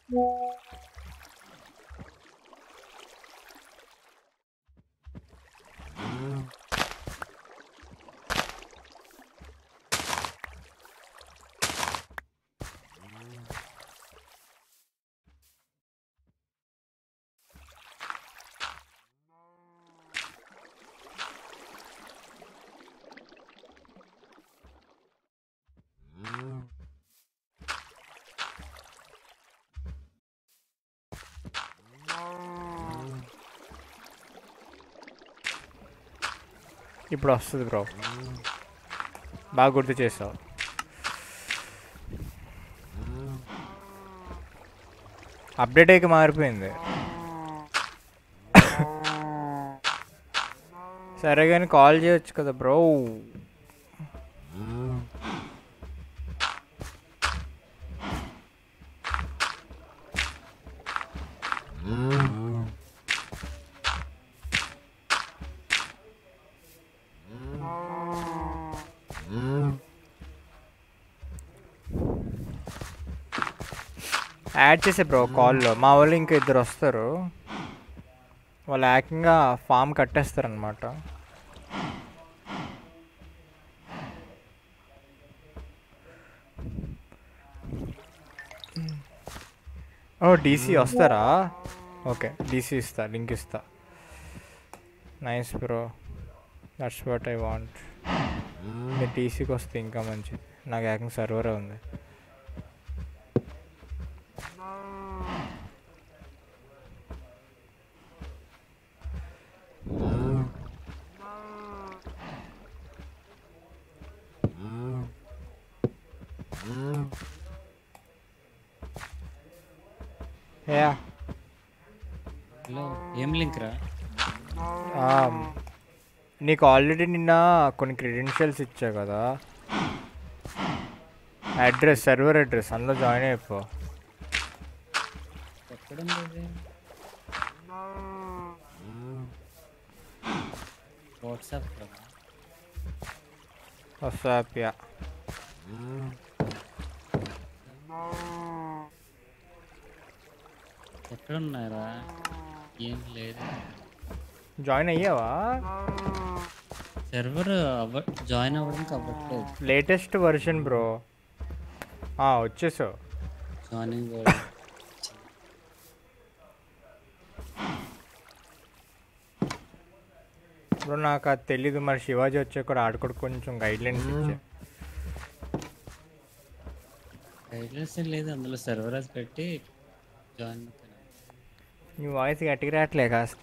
ఇప్పుడు వస్తుంది బ్రో బాగా గుర్తు చేసావు అప్డేట్ అయ్యి మారిపోయింది సరే కానీ కాల్ చేయొచ్చు కదా బ్రో యాడ్ చేసే బ్రో కాల్లో మా వాళ్ళు ఇంకా ఇద్దరు వస్తారు వాళ్ళు ఏకంగా ఫామ్ కట్టేస్తారనమాట ఓ డీసీ వస్తారా ఓకే డీసీ ఇస్తా లింక్ ఇస్తా nice bro that's what I want మీరు డీసీకి వస్తే ఇంకా మంచిది నాకు ఏకంగా సర్వరే ఉంది యా హలో ఏం లింక్ రా నీకు ఆల్రెడీ నిన్న కొన్ని క్రెడెన్షియల్స్ ఇచ్చా కదా అడ్రస్ సర్వర్ అడ్రస్ అందులో జాయిన్ అయిపో ఎక్కడుంది అది వాట్సాప్ కదా వాట్సాప్ యా ఎక్కడున్నారా ఏం లేదు జాయిన్ అయ్యావా సర్వర్ అవ్వ జాయిన్ అవ్వడానికి అవ్వట్లేదు లేటెస్ట్ వర్షన్ బ్రో వచ్చేసావు జాయినింగ్ బ్రో నాకు అది తెలీదు మరి శివాజీ వచ్చే కూడా ఆడుకోడు కొంచెం గైడ్లైన్స్ ఇచ్చే గైడ్లైన్స్ ఏం లేదు అందులో సర్వర్ అది పెట్టి జాయిన్ నీ వాయిస్ గట్టిగా రావట్లే కాస్త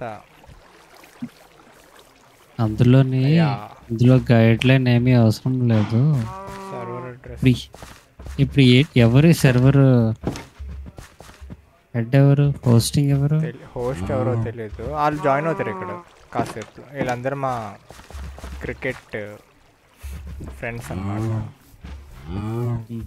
అందులోని అయ్యా. ఇందులో గైడ్ లైన్ ఏమీ అవసరం లేదు సర్వర్ అడ్రస్ ఇప్పుడు ఈ- ఇప్పుడు ఏ- ఎవరు సర్వర్ హెడ్ ఎవరు హోస్టింగ్ ఎవరు హోస్ట్ ఎవరో తెలియదు వాళ్ళు జాయిన్ అవుతారు ఇక్కడ కాసేపు వీళ్ళందరూ మా క్రికెట్ ఫ్రెండ్స్ అన్నమాట మ్మ్.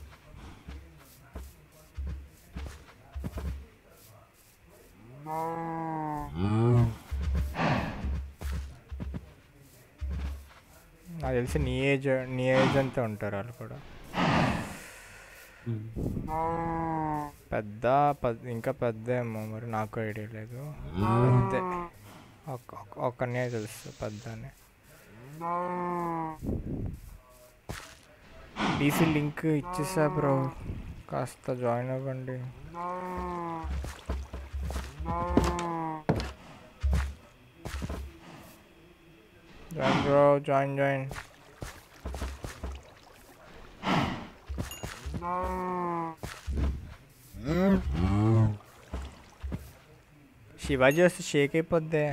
నాకు తెలిసి నీ ఏజ్ నీ ఏజ్ అంతా ఉంటారు వాళ్ళు కూడా మ్మ్. పెద్ద పెద్ద ఇంకా పెద్ద ఏమో మరి నాకు ఐడియా లేదు పెద్ద ఒక్కనే తెలుసు పెద్ద అని డీసీ లింక్ ఇచ్చేసా బ్రో కాస్త జాయిన్ అవ్వండి join bro join join Shivaji వస్తే షేక్ అయిపోద్ది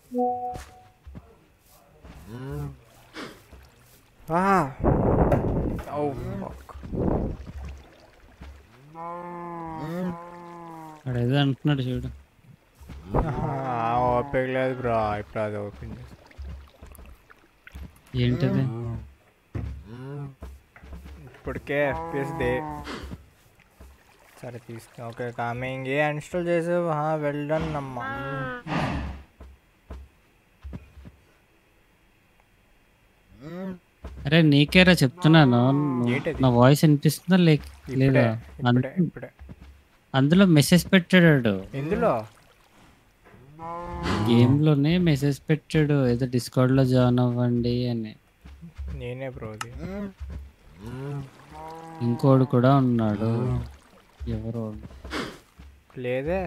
ఓ ఫక్ వాడు ఏదో అంటున్నాడు చూడు ఓపిక లేదు బ్రో ఇప్పుడు అది ఓపెన్ చేసి ఏంటది ఇప్పటికే ఎఫ్పిఎస్ డే సరే తీసుకో ఓకే కామింగ్ ఏ ఇన్స్టాల్ చేసావు వెల్ డన్ అమ్మా అరే నీకేరా చెప్తున్నాను నువ్వు- ఏంటది? నా వాయిస్ వినిపిస్తుందా లేక ఇప్పుడే లేదా ఇప్పుడే అందు- ఇప్పుడే అందులో మెసేజ్ పెట్టాడు ఎందులో గేమ్ లోనే మెసేజ్ పెట్టాడు ఏదో డిస్కౌంట్ లో జాయిన్ అవ్వండి అని నేనే బ్రో అది ఇంకోడు కూడా ఉన్నాడు ఎవరో లేదే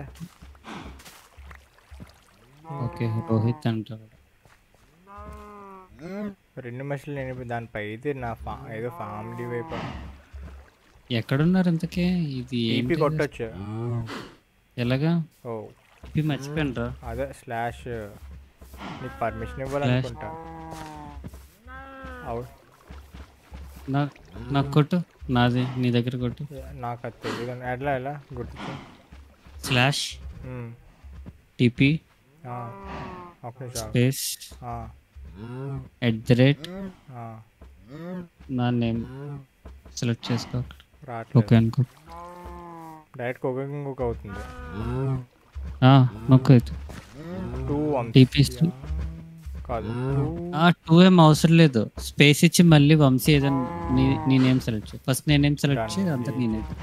ఓకే రోహిత్ అంటారు రెండు మనుషులు నేను ఇప్పుడు దానిపై ఇది నా ఫా ఏదో ఫ్యామిలీ వైపు ఎక్కడున్నారు ఇంతకీ ఇది ఈపీ ఏంటి? కొట్టొచ్చు ఎలాగా ఓ ఈపీ మర్చిపోయినరా అదే స్లాష్ నీకు పర్మిషన్ ఇవ్వాలనుకుంటా అవు నా నాకు కొట్టు నాది నీ దగ్గర కొట్టు నాకు అది తెలియదు ఎట్లా ఎలా గుర్తు స్లాష్ టిపి ఒక నిమిషం ఆగు. స్పేస్ ఆ, ఎట్ ద రేట్ ఆ, నా నేమ్ సెలెక్ట్ చేసుకో రావట్లేదు ఓకే అనుకో డైరెక్ట్ కుకింగ్ కుక్ అవుతుంది ఆ, నొక్కు అయితే టూ టీపీ కాదు టూ ఆ టూ ఏం అవసరం లేదు స్పేస్ ఇచ్చి మళ్ళీ వంశీ ఏదైనా నీ నీ నేమ్ సెలెక్ట్ చేయి ఫస్ట్ నీ నేమ్ సెలెక్ట్ చేయి అంతా నీ నేమ్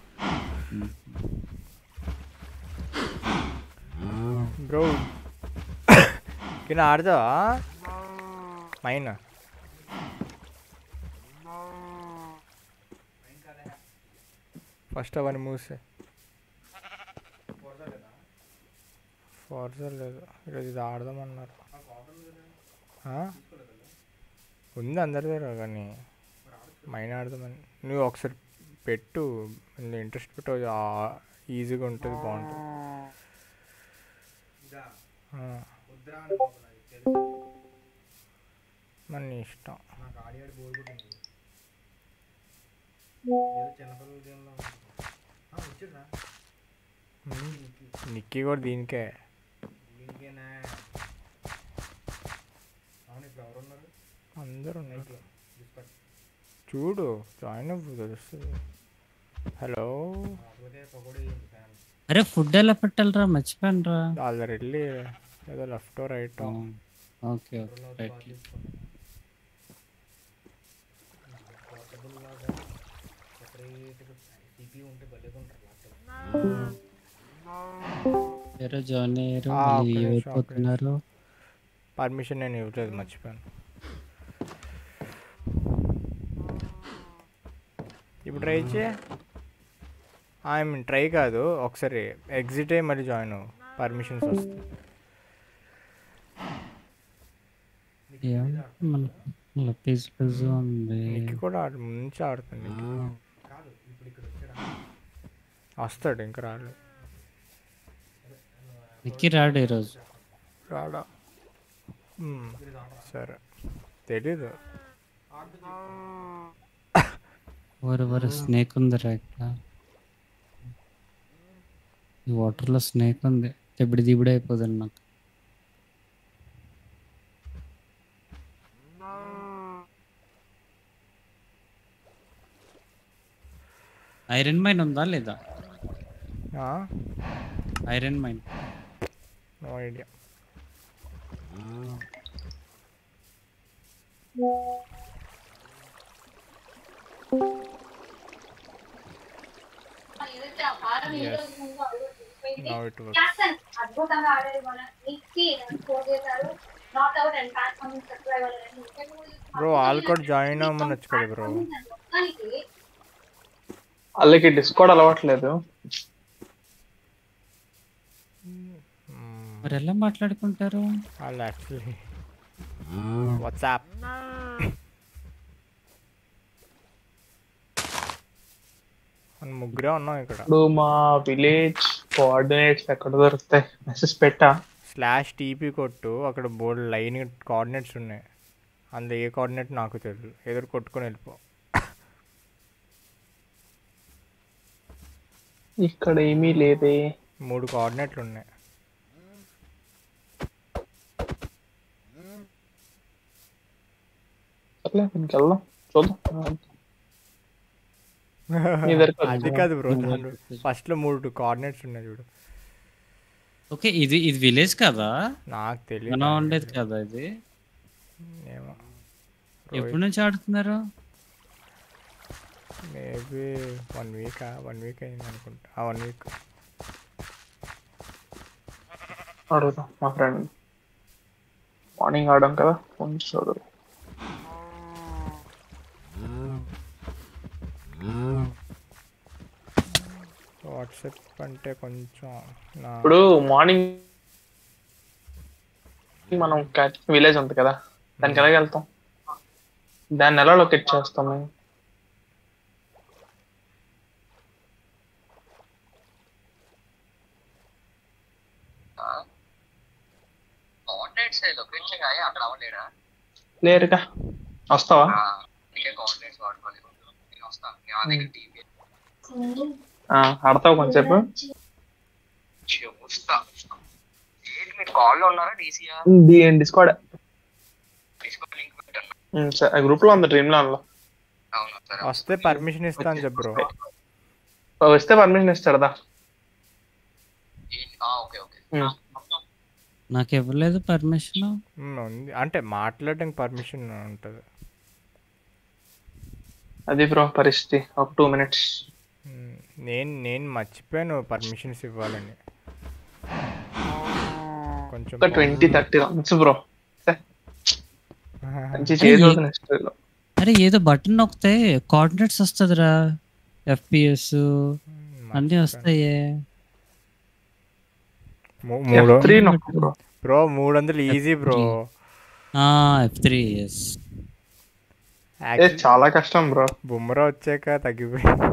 బ్రో కింద ఆడదావా మైన్ ఫస్ట్ అవన్నీ మూసే ఫోర్జర్ లేదు ఈరోజు ఇది ఆడదామన్నారు ఆ? ఉంది అందరి దగ్గర కానీ మైన్ ఆడదామని నువ్వు ఒకసారి పెట్టు నువ్వు ఇంట్రెస్ట్ పెట్టు ఆ- ఈజీగా ఉంటుంది బాగుంటుంది ఆ. మరి నీ ఇష్టం ఉమ్, నిక్కీ కూడా దీనికే అందరూ ఉన్నారు చూడు జాయిన్ అవ్వు తెలుస్తుంది హలో అరే ఫుడ్ ఎలా పెట్టాలరా మర్చిపోయానురా వాళ్ళ వెళ్ళి ఏదో left right okay okay right ఎవరో జాయిన్ అయ్యారు ఆ, మళ్ళీ ఒక్క నిమిషం, ఒక్క అయిపోతున్నారు పర్మిషన్ నేను ఇవ్వలేదు మర్చిపోయాను ఇప్పుడు ట్రై చే ఐ మీన్ ట్రై కాదు ఒకసారి ఎగ్జిట్ అయ్యి మళ్ళీ జాయిన్ అవ్వు పర్మిషన్స్ వస్తాయి ఏం మన మళ్ళీ పీస్ పీస్ ఉంది నీకు కూడా ఆడు ముందు ఆడుతుంది వస్తాడు ఇంకా రాడు నిక్కి రాడు ఈరోజు రాడా మ్మ్. సరే తెలీదు ఎవరు ఎవరు స్నేక్ ఉందిరా ఇక్కడ ఈ వాటర్లో స్నేక్ ఉంది తెబ్బిడి దిబిడి అయిపోతుంది నాకు ఐరన్ మైన్ ఉందా లేదా iron mine no idea no it work captain అద్భుతంగా ఆడారు మన నిక్కి స్కోర్ చేశారు not out and pack coming subscriber bro వాళ్ళు కూడా జాయిన్ అవ్వమనొచ్చు కదా బ్రో మొత్తానికి వాళ్ళకి డిస్కౌంట్ అలవాట్లేదు మరి ఎలా మాట్లాడుకుంటారు వాళ్ళు యాక్చువల్లీ వాట్సాప్ మనం ముగ్గురే ఉన్నాం ఇక్కడ ఇప్పుడు మా విలేజ్ కోఆర్డినేట్స్ ఎక్కడ దొరుకుతాయి మెసేజ్ పెట్టా స్లాష్ టీపీ కొట్టు అక్కడ బోర్డు లైన్ కోఆర్డినేట్స్ ఉన్నాయి అందులో ఏ కోఆర్డినేట్ నాకు తెలియదు ఏదో ఒకటి కొట్టుకొని వెళ్ళిపో ఇక్కడ ఏమీ లేదే మూడు కోఆర్డినేట్లు ఉన్నాయి సర్లే ఇంకెళ్దాం చూద్దాం నీ దగ్గరికి అది వచ్చా? కాదు బ్రో దాంట్లో ఫస్ట్లో మూడు కోఆర్డినేట్స్ ఉన్నాయి చూడు ఓకే ఇది ఇది విలేజ్ కదా నాకు తెలియదు మనం ఉండేది కదా ఇది ఏమో ఎప్పటి నుంచి ఆడుతున్నారు maybe one week one week అయింది అనుకుంటా ఆ వన్ వీక్ అడుగుదాం మా ఫ్రెండ్ మార్నింగ్ ఆడాం కదా కొంచెం చూడు వాట్సాప్ అంటే కొంచెం నా ఇప్పుడు మార్నింగ్ మనం విలేజ్ ఉంది కదా దానికి ఎలాగ వెళ్తాం దాన్ని ఎలా లొకేట్ చేస్తాం మేము కోఆర్డినేట్స్ లొకేట్ చేయాలి అక్కడ అవ్వలేడా లేరుగా వస్తావా అందుకే కోఆర్డినేట్స్ వాడుకోలేదు నేను వస్తాను నా దగ్గర టీవీ ఆ, ఆడతావా కొంచెంసేపు వస్తా ఏంటి మీరు కాల్లో ఉన్నారా డీసీఆర్ డిస్కౌడ్ డిస్కౌంట్ లింక్ పెట్టాను గ్రూప్ లో ఉంది డ్రీమ్ లాన్ లో అవునా సరే వస్తే పర్మిషన్ ఇస్తాను చెప్పు బ్రో వస్తే పర్మిషన్ ఇస్తాడదా ఏంటి? ఆ, ఓకే ఓకే ఉమ్. నాకు ఇవ్వలేదు పర్మిషన్ మ్, ఉంది అంటే మాట్లాడడానికి పర్మిషన్ ఉంటుంది అది బ్రో పరిస్థితి ఒక టూ మినిట్స్ మ్, నేను నేను మర్చిపోయాను పర్మిషన్స్ ఇవ్వాలని కొంచెం ఒక ట్వంటీ థర్టీ రన్స్ బ్రో మంచి అరే, చేదు ఏ- నెక్స్ట్ లో అరే ఏదో బటన్ నొక్కితే కోఆర్డినేట్స్ వస్తుందిరా ఎఫ్పిఎస్ అన్నీ వస్తాయే మూ- మూడు త్రీ నొక్కు బ్రో బ్రో మూడు వందలు easy bro F three S ఏ చాలా కష్టం బ్రో బుమ్రా వచ్చాక తగ్గిపోయింది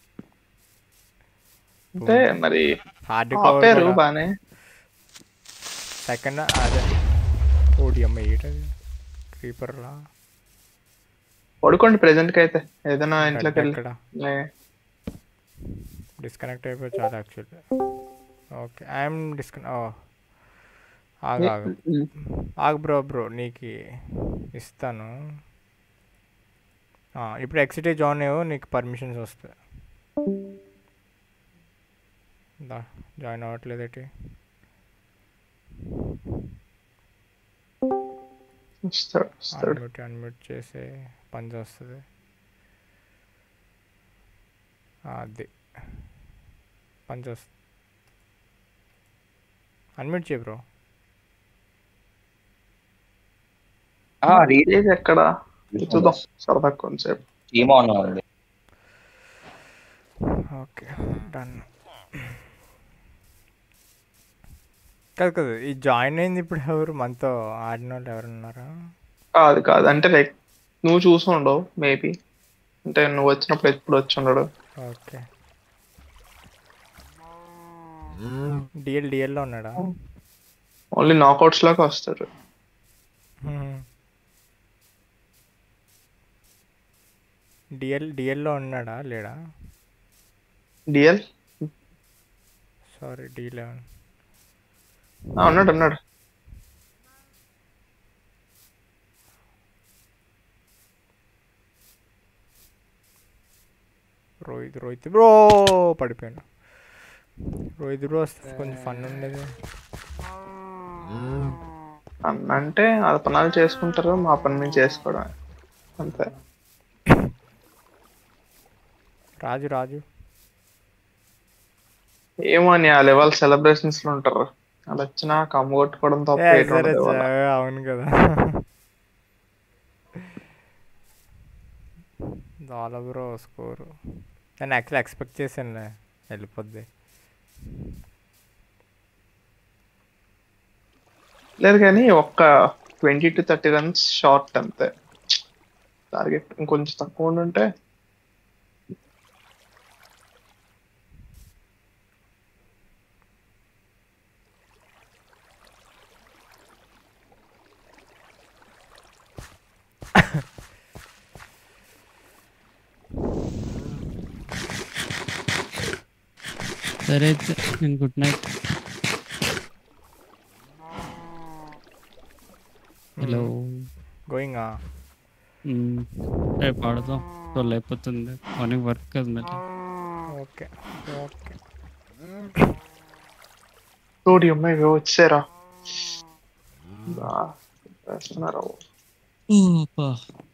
అంటే మరి హార్డ్ ఆపారు కవర్ బానే సెకండ్ అదే ఓడి అమ్మ ఏంటది క్రీపర్లా పడుకోండి ప్రెసెంట్ కి అయితే ఏదైనా ఇంట్లోకి వెళ్ళి ఎక్కడ లే- డిస్కనెక్ట్ అయిపోయి చాలా యాక్చువల్లీ ఓకే ఐఎమ్ డిస్కనెక్ట్ ఓ ఆగు ఆగు ఆగు బ్రో బ్రో నీకు ఇస్తాను ఆ, ఇప్పుడు ఎక్సిటీ జాయిన్ అయ్యో నీకు పర్మిషన్స్ వస్తాయి దా జాయిన్ అవ్వట్లేదేటి ఇస్తాడు ఇస్తాడు అన్మ్యూట్ అన్మ్యూట్ చేసి పని చేస్తుంది అది పని చేస్తుంది అన్మ్యూట్ చేయి బ్రో రీడ్ ఏది ఎక్కడ చూద్దాం సరదా కొంచెంసేపు టీమ్ ఆన్ ఉంది ఓకే డన్ కాదు కాదు ఈ జాయిన్ అయింది ఇప్పుడు ఎవరు మనతో ఆడిన వాళ్ళు ఎవరు ఉన్నారా కాదు కాదు అంటే లైక్ నువ్వు చూసి ఉండవు మేబీ అంటే నువ్వు వచ్చినప్పుడు ఎప్పుడు వచ్చి ఉండడు ఓకే డిఎల్ డిఎల్లో ఉన్నాడా ఓన్లీ నాకౌట్స్ లాగా వస్తారు డిఎల్ డిఎల్లో ఉన్నాడా లేడా డిఎల్ సారీ డి లెవెన్ ఉన్నాడు ఉన్నాడు రోహిత్ రోహిత్ బ్రో పడిపోయాను రోహిత్ బ్రో వస్తే కొంచెం ఫన్ ఉండేది అన్న అంటే అది పనులు చేసుకుంటారు మా పని మేము చేసుకోవడం అంతే రాజు రాజు ఏమో అని ఆ లెవెల్ సెలబ్రేషన్స్ లో ఉంటారు వాళ్ళు వచ్చినా కమ్ము కొట్టుకోవడం తప్ప ఏ, ఏటి సరే ఉండదు ఇవాళ. సరే, అవును కదా చాలా బ్రో స్కోరు నేను యాక్చువల్లీ ఎక్స్పెక్ట్ చేశాను వెళ్ళిపోద్ది లేదు కానీ ఒక్క twenty two thirty runs short అంతే టార్గెట్ ఇంకొంచెం తక్కువ ఉండుంటే సరే అయితే నేను గుడ్ నైట్ హలో గోయింగ్ రేపు ఆడదాం ట్వెల్వ్ అయిపోతుంది మార్నింగ్ వర్క్ కదా మళ్ళీ ఓకే ఓకే తోడి అమ్మాయి ఇవి వచ్చారా బా, చేస్తున్నారు అబ్బా.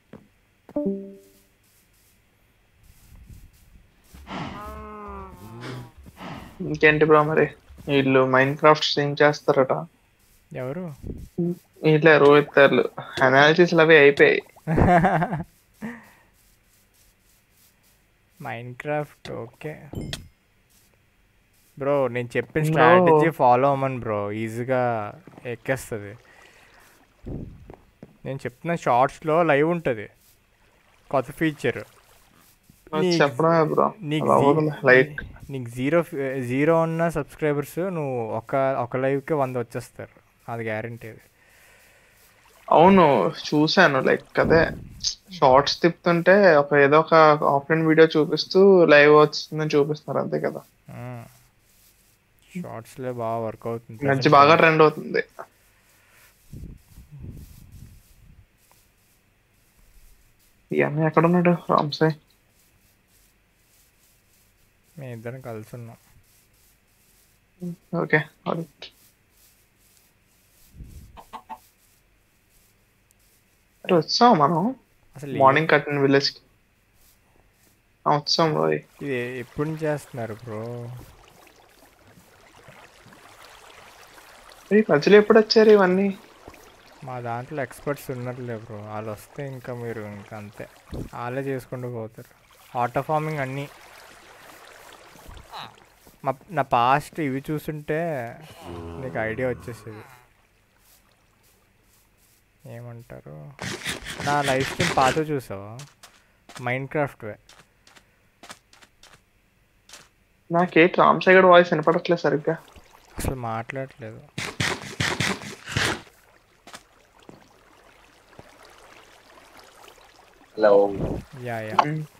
ఇంకేంటి బ్రో మరి వీళ్ళు మైండ్ క్రాఫ్ట్ స్ట్రీమ్ చేస్తారట ఎవరు వీళ్ళే రోహిత్ గారు అనాలిసిస్ అవి అయిపోయాయి మైండ్ క్రాఫ్ట్ ఓకే బ్రో నేను చెప్పిన Bro. స్ట్రాటజీ ఫాలో అవ్వమని బ్రో ఈజీగా ఎక్కేస్తుంది నేను చెప్తున్న షార్ట్స్లో లైవ్ ఉంటుంది కొత్త ఫీచర్ నీకు- చెప్పడమే బ్రో నీకు అలా జీ- అవ్వదులే, లైట్ నీకు జీరో జీరో ఉన్న సబ్స్క్రైబర్స్ నువ్వు ఒక ఒక లైవ్కి వంద వచ్చేస్తారు అది గ్యారంటీ అది అవును చూశాను లైక్ అదే షార్ట్స్ తిప్పుతుంటే ఒక ఏదో ఒక ఆఫ్లైన్ వీడియో చూపిస్తూ లైవ్ వస్తుందని చూపిస్తున్నారు అంతే కదా షార్ట్స్లో బాగా వర్క్ అవుతుంది మంచి బాగా ట్రెండ్ అవుతుంది ఇవన్నీ ఎక్కడ ఉన్నాడు రామ్సాయ్ మేము ఇద్దరం కలిసి ఉన్నాం ఓకే అరే వచ్చాం మనం అసలు మార్నింగ్ కట్టిన విలేజ్ కి ఆ, వచ్చాం రోయ్ ఇది ఎప్పుడు నుంచి చేస్తున్నారు బ్రో ఈ మధ్యలో ఎప్పుడు వచ్చారు ఇవన్నీ మా దాంట్లో ఎక్స్పర్ట్స్ ఉన్నట్లే బ్రో వాళ్ళు వస్తే ఇంకా మీరు ఇంకా అంతే వాళ్ళే చేసుకుంటూ పోతారు ఆటో ఫార్మింగ్ అన్నీ మా నా పాస్ట్ ఇవి చూస్తుంటే నీకు ఐడియా వచ్చేసేది ఏమంటారు నా లైఫ్ స్ట్రీమ్ పాత చూసావా మైండ్ క్రాఫ్ట్వే నాకేంటి రామ్సాయ్ గడ్ వాయిస్ వినపడట్లేదు సరిగ్గా అసలు మాట్లాడట్లేదు హలో యా యా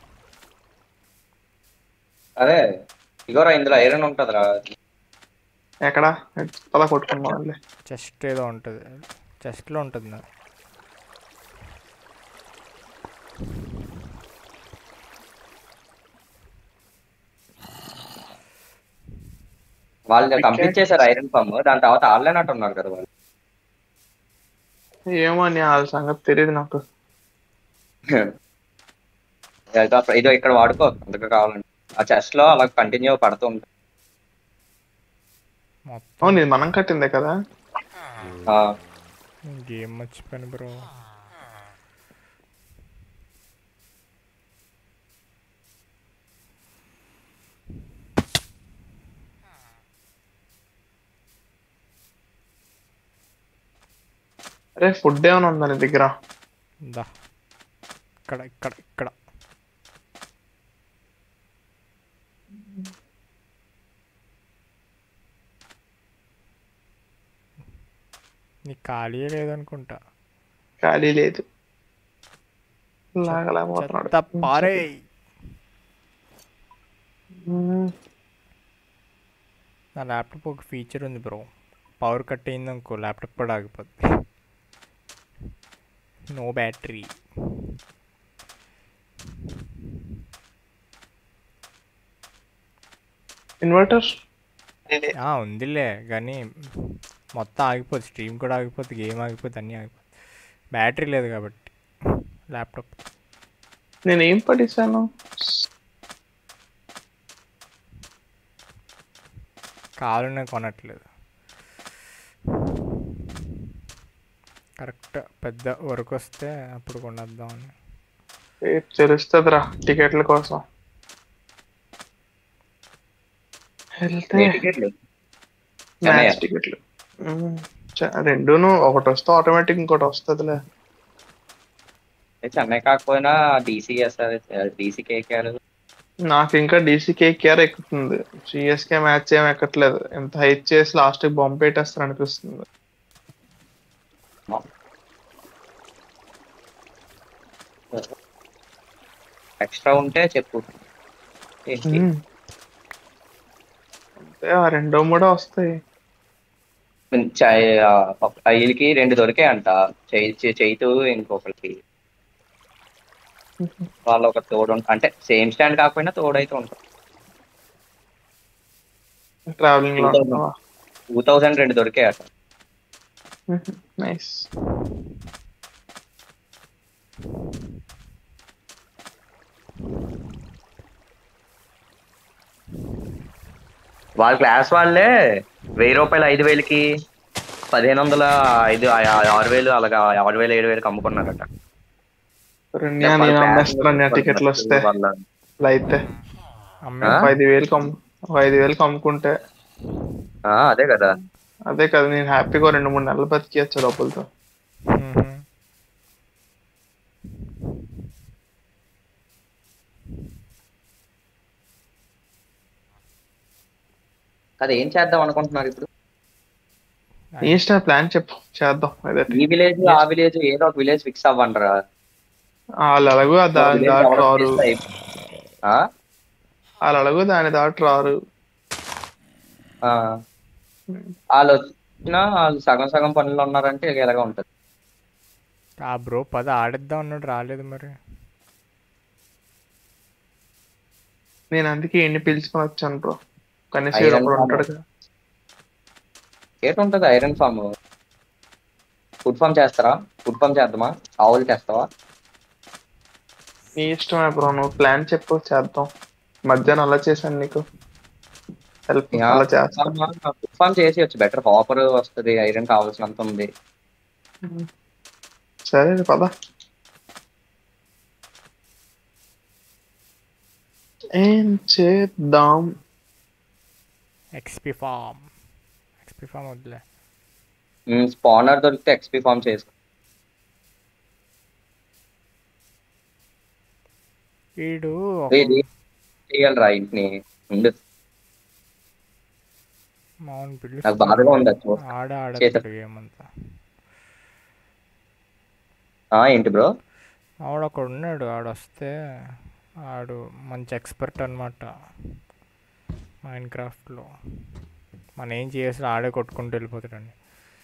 అదే ఇగోరా ఇందులో ఐరన్ ఉంటదిరా ఎక్కడ పలా కొట్టుకున్నాం వాళ్ళే చెస్ట్ ఏదో ఉంటుంది చెస్ట్లో ఉంటుంది నా వాళ్ళు కంప్లీట్ చేశారు ఐరన్ ఫామ్ దాని తర్వాత ఆన్లైన్ ఉన్నారు కదా వాళ్ళు ఏమో అని వాళ్ళ సంగతి తెలియదు నాకు ఏదో అప్పుడు- ఇదో ఇక్కడ వాడుకో అందుకు కావాలండి ఆ చెస్ట్ లో అలా కంటిన్యూ పడుతూ ఉంటుంది మొత్తం అవును ఇది మనం కట్టిందే కదా ఆ, గేమ్ మర్చిపోయాను బ్రో అరే ఫుడ్ ఏమైనా ఉందా నీ దగ్గర దా ఇక్కడ ఇక్కడ ఇక్కడ నీకు ఖాళీయే లేదనుకుంటా ఖాళీ లేదు లాగలేకపోతున్నాడు చెత్త పారే మ్మ్. నా ల్యాప్టాప్ ఒక ఫీచర్ ఉంది బ్రో పవర్ కట్ అయింది అనుకో ల్యాప్టాప్ కూడా ఆగిపోద్ది నో బ్యాటరీ ఇన్వర్టర్ ఉందిలే కానీ మొత్తం ఆగిపోద్ది స్ట్రీమ్ కూడా ఆగిపోద్ది గేమ్ ఆగిపోద్ది అన్నీ ఆగిపోద్ది బ్యాటరీ లేదు కాబట్టి ల్యాప్టాప్ నేను ఏం పడేసాను కావాలనే కొనట్లేదు కరెక్ట్ పెద్ద వర్క్ వస్తే అప్పుడు కొనేద్దామని రేపు తెలుస్తుందిరా టికెట్ల కోసం వెళ్తే ఏ టికెట్లు మ్యాచ్ టికెట్లు మ్మ్. చ- రెండును ఒకటి వస్తే ఆటోమేటిక్ ఇంకోటి వస్తుందిలే ఏ చెన్నై కాకపోయినా డీసీఎస్ డీసీ కేకేఆర్ నాకు ఇంకా డీసీ కేకేఆర్ ఎక్కుతుంది సిఎస్కే మ్యాచ్ ఏం ఎక్కట్లేదు ఎంత హైట్ చేసి లాస్ట్ బొమ్మ పెట్టేస్తారు అనిపిస్తుంది ఎక్స్ట్రా ఉంటే చెప్పు ఏంటి? మ్మ్. వస్తాయి ఆ రెండో మూడో వస్తాయి వీళ్ళకి రెండు దొరికాయంట చై- చైతు ఇంకొకరికి వాళ్ళు ఒక తోడు ఉం- అంటే సేమ్ స్టాండ్ కాకపోయినా తోడు అయితే ఉంటారు ట్రావెలింగ్ లో టూ థౌసండ్ రెండు దొరికాయట నైస్ వాళ్ళ క్లాస్ వాళ్ళే వెయ్యి రూపాయలు ఐదు వేలకి పదిహేను వందల ఐదు ఆ- ఆ- ఆరు వేలు అలాగా ఆరు వేలు ఏడు వేలకు అమ్ముకున్నారట రెండే నేను అమ్మేస్తాను టికెట్లు వస్తే వాళ్ళ ఇలా అయితే అమ్మే ఆ? ఒక ఐదు వేలకు అమ్ము ఒక ఐదు వేలకు అమ్ముకుంటే ఆ, అదే కదా అదే కదా నేను హ్యాపీగా రెండు మూడు నెలలు బతికేయచ్చు డబ్బులతో మ్మ్. అది ఏం చేద్దాం అనుకుంటున్నారు ఇప్పుడు నీ ఇష్టం ప్లాన్ చెప్పు చేద్దాం అదే ఈ విలేజ్ ఆ విలేజ్ ఏదో ఒక విలేజ్ ఫిక్స్ అవ్వండిరా వాళ్ళు అలాగూ ఆ దాని Village దాటి ఎవరో రారు fix అయిపో- ఆ? వాళ్ళు అలాగూ దాని దాటి రారు ఆ. వాళ్ళు వచ్చినా వాళ్ళు సగం సగం పనులు ఉన్నారంటే ఇక ఇలాగా ఉంటది ఆ బ్రో పద ఆడిద్దాం అన్నాడు రాలేదు మరి నేను అందుకే ఎన్ని పిలుచుకొని వచ్చాను బ్రో కనీసం Iron ఒకడు farm. ఉంటాడు కదా ఏటి ఉంటది ఐరన్ ఫామ్ ఫుడ్ ఫామ్ చేస్తారా ఫుడ్ ఫామ్ చేద్దామా ఆవులు తెస్తావా నీ ఇష్టమే బ్రో నువ్వు ప్లాన్ చెప్పు చేద్దాం మధ్యాహ్నం అలా చేశాను నీకు హెల్ప్ అలా చేస్తా ఫుడ్ ఫామ్ చేసి బెటర్ హాపర్ వస్తది ఐరన్ కావాల్సినంత ఉంది సరే పద ఏం చేద్దాం ఎక్స్పీ ఫామ్ ఎక్స్పీ ఫామ్ వద్దులే స్పానర్ దొరికితే ఎక్స్పీ ఫామ్ చేసుకో వీడు ఇది చేయాలిరా ఇంటిని ఉండు మౌన్ నాకు బాధగా ఉంది అది చూస్తే. ఆడ చేత- ఆడతాడు ఏమంతా ఆ ఏంటి బ్రో ఆవిడ అక్కడ ఉన్నాడు ఆడు వస్తే ఆడు మంచి ఎక్స్పర్ట్ అనమాట మైండ్ క్రాఫ్ట్లో మనం ఏం చేసి ఆడే కొట్టుకుంటూ వెళ్ళిపోతాడండి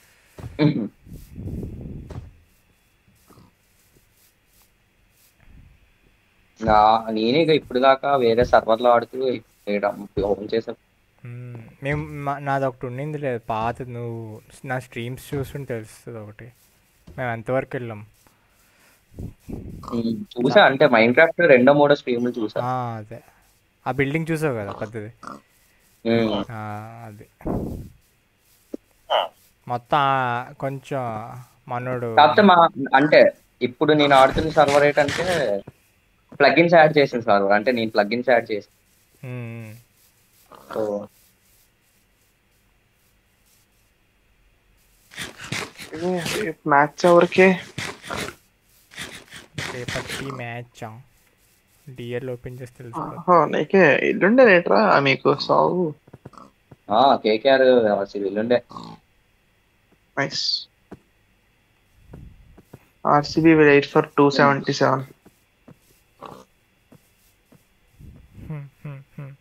నా నేనే ఇక ఇప్పుడు దాకా వేరే సర్వర్లో ఆడుతూ ఓపెన్ చేసా మ్మ్. మేము మా- నాది ఒకటి ఉండింది లేదు పాత నువ్వు నా స్ట్రీమ్స్ చూస్తుంటే తెలుస్తుంది ఒకటి మేము ఎంతవరకు వెళ్ళాం ఉమ్, చూసా అంటే మైండ్ క్రాఫ్ట్ రెండో మూడో స్ట్రీమ్లు చూసా ఆ, అదే ఆ బిల్డింగ్ చూసావు కదా పెద్దది ఉమ్, ఆ, అది మొత్తం ఆ కొంచెం మనోడు కాకపోతే మా అంటే ఇప్పుడు నేను ఆడుతున్న సర్వర్ ఏంటంటే ప్లగిన్స్ యాడ్ చేసిన సర్వర్ అంటే నేను ప్లగిన్స్ యాడ్ చేసి మ్మ్. సో మ్యాచ్ ఎవరికి రేపటికి మ్యాచ్ డిఎల్ ఓపెన్ చేసి తెలుసు ఆహా, నీకే ఇల్లుండే రేట్రా మీకు సాగు కేకేఆర్ వీళ్ళుండే nice RCB will eight for two seventy seven hmm, hmm, హ్మ్.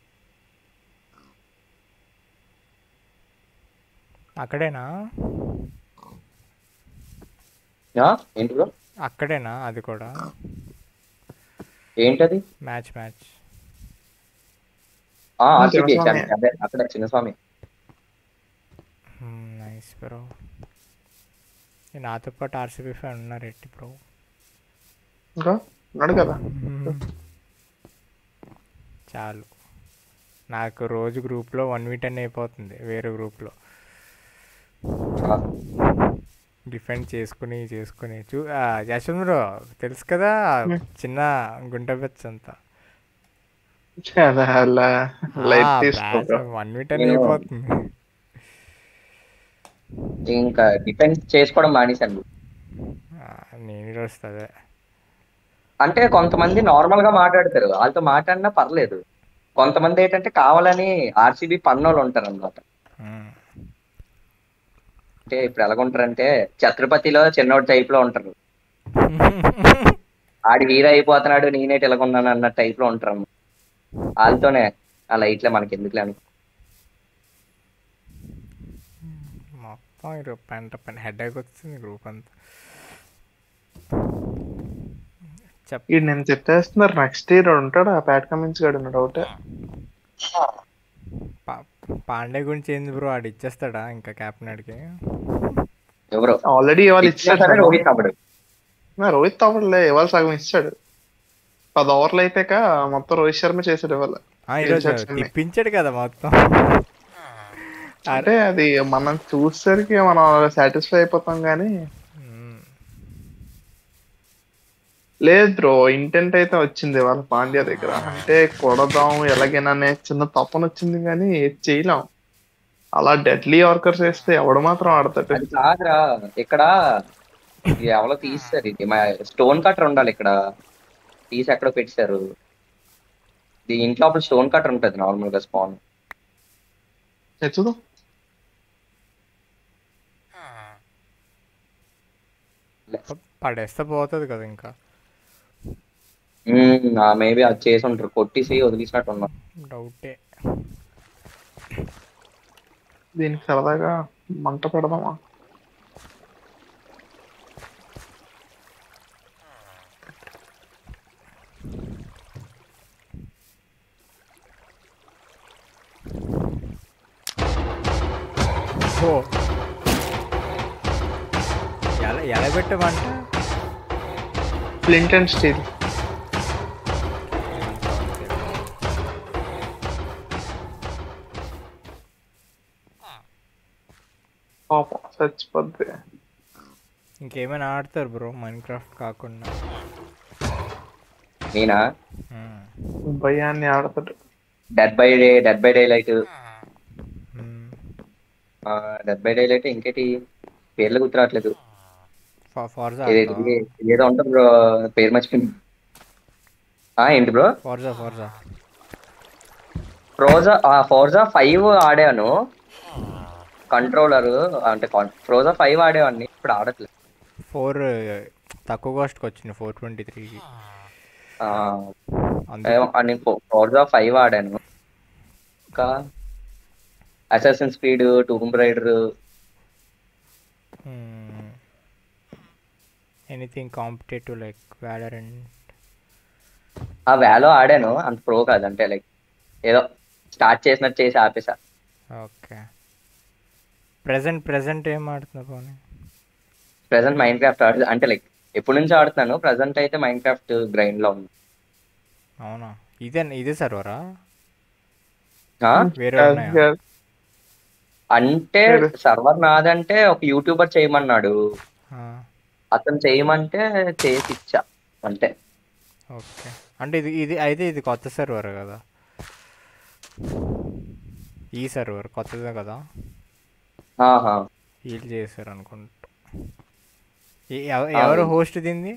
అక్కడేనా ఆ, ఏంటి బ్రో అక్కడేనా అది కూడా ఏంటది మ్యాచ్ మ్యాచ్ ఆర్సీబీ చిన్నస్వామి. అదే అక్కడ చిన్నస్వామి నైస్ బ్రో నాతో పాటు ఆర్సీబీ ఫ్యాన్ ఉన్నారు ఎట్టి బ్రో ఇంకా ఉన్నాడు కదా చాలు నాకు రోజు గ్రూప్లో వన్ వీక్ టెన్ అయిపోతుంది వేరే గ్రూప్లో ఆ, డిఫెండ్ చేసుకుని చేసుకుని చూ యశ్వంత్ బ్రో తెలుసు కదా చిన్న గుంట బెచ్చ అంతా చాలా అలా లైట్ తీసుకో bro. వన్ వీక్ టెన్ నేను- అయిపోతుంది ఇంకా డిఫెన్స్ చేసుకోవడం మానేశాను ఆ, నేను కూడా వస్తుంది అంటే కొంతమంది నార్మల్ గా మాట్లాడతారు వాళ్ళతో మాట్లాడినా పర్లేదు కొంతమంది ఏంటంటే కావాలని ఆర్సీబీ పన్నోళ్ళు ఉంటారు అనమాట అంటే ఇప్పుడు ఎలాగుంటారంటే ఛత్రపతిలో చిన్నోడి టైప్ లో ఉంటారు ఆడి హీరో అయిపోతున్నాడు నేనేటి ఇలాగున్నాను అన్న టైప్ లో ఉంటారు అన్నమాట. వాళ్ళతోనే అలా ఇట్లా మనకి ఎందుకులే అను మొత్తం ఇరు పెంట పెంట హెడ్ వచ్చింది గ్రూప్ అంతా చెప్ ఈ నేను తిట్టేస్తున్నారు నెక్స్ట్ ఇయర్ ఉంటాడు ఆ ప్యాట్ కమిన్స్ గడు ఉన్నాడు ఒకటే పా- పాండే గురించి ఏంది బ్రో ఆడు ఇచ్చేస్తాడా ఇంకా క్యాప్టెన్కి ఎవరు ఆల్రెడీ ఇవాళ ఇచ్చినా ఇచ్చాడు సరే రోహిత్ అవ్వడు నా రోహిత్ అవ్వలే ఇవాళ సగం ఇచ్చాడు పది ఓవర్లు అయిపోయాక మొత్తం రోహిత్ శర్మ చేశాడు ఇవాళ ఈరోజు గెలిచాడు. తిప్పించాడు కదా మొత్తం అంటే అది మనం చూసేసరికి మనం సాటిస్ఫై అయిపోతాం కానీ మ్మ్. లేదు బ్రో ఇంటెంట్ అయితే వచ్చింది వాళ్ళ పాండ్యా దగ్గర అంటే కొడదాం ఎలాగైనా అనే చిన్న తపన వచ్చింది కానీ ఏది చేయలేం అలా డెడ్లీ వర్కర్స్ వేస్తే ఎవడు మాత్రం ఆడతాడు అది కాదురా ఇక్కడ ఇది ఎవరో తీస్తారు ఇది మా స్టోన్ కట్టర్ ఉండాలి ఇక్కడ తీసి ఎక్కడో పెట్టారు ఇది ఇంట్లో అప్పుడు స్టోన్ కట్టర్ ఉంటుంది నార్మల్ గా స్పాన్ చూద్దాం పడేస్తే పోతుంది కదా ఇంకా మేబీ అది చేసి ఉంటారు కొట్టేసి వదిలేసినట్టు ఉన్నా డౌటే దీనికి సరదాగా మంట పెడదామా ఓ ఎలా ఎలా పెట్టమంట ఫ్లింట్ అండ్ స్టీల్ పాపం చచ్చిపోద్ది ఇంకేమైనా ఆడతారు బ్రో మైన్ క్రాఫ్ట్ కాకుండా నేనా మ్మ్. భయాన్ని ఆడతాడు dead by day dead by daylight hmm. Dead by daylight ఇంకేటి పేర్లు గుర్తురావట్లేదు ఫా- ఫార్జా ఇది- ఇది- ఇది ఏదో ఉంటుంది బ్రో పేరు మర్చిపోయింది ఆ, ఏంటి bro Forza Forza Forza Forza five ఆడాను కంట్రోలర్ అంటే ఫ్రోజా ఫైవ్ ఆడేవాడిని ఇప్పుడు ఆడట్లేదు ఫోర్ తక్కువ కాస్ట్కి వచ్చింది ఫోర్ ట్వంటీ త్రీకి ఆ, అందుకే ఏమో, ఆ, నేను ఫోర్జా ఫైవ్ ఆడాను ఇంకా assassin speed Tomb Raider anything competitive like వ్యాలర్ అండ్ ఆ వ్యాలో ఆడాను అంత ప్రో కాదు అంటే లైక్ ఏదో స్టార్ట్ చేసినట్టు చేసి ఆపేసా ఓకే ప్రెసెంట్ ప్రెసెంట్ ఏం ఆడుతున్నా పోనీ ప్రెసెంట్ మైండ్ క్రాఫ్ట్ ఆడు అంటే లైక్ ఎప్పటి నుంచి ఆడుతున్నాను ప్రెసెంట్ అయితే మైండ్ క్రాఫ్ట్ గ్రైండ్ లో ఉంది అవునా ఇదే ఇదే సర్వరా ఆ? వేరే ఉన్నాయా అంటే సర్వర్ నాదంటే ఒక యూట్యూబర్ చేయమన్నాడు ఆ, అతను చేయమంటే చేసి ఇచ్చా అంతే ఓకే అంటే ఇది ఇది అయితే ఇది కొత్త సర్వర్ కదా ఈ సర్వర్ కొత్తదే కదా ఆహా వీళ్ళు చేశారు అనుకుంటా ఏ- ఎవ- ఎవరు హోస్ట్ దీన్ని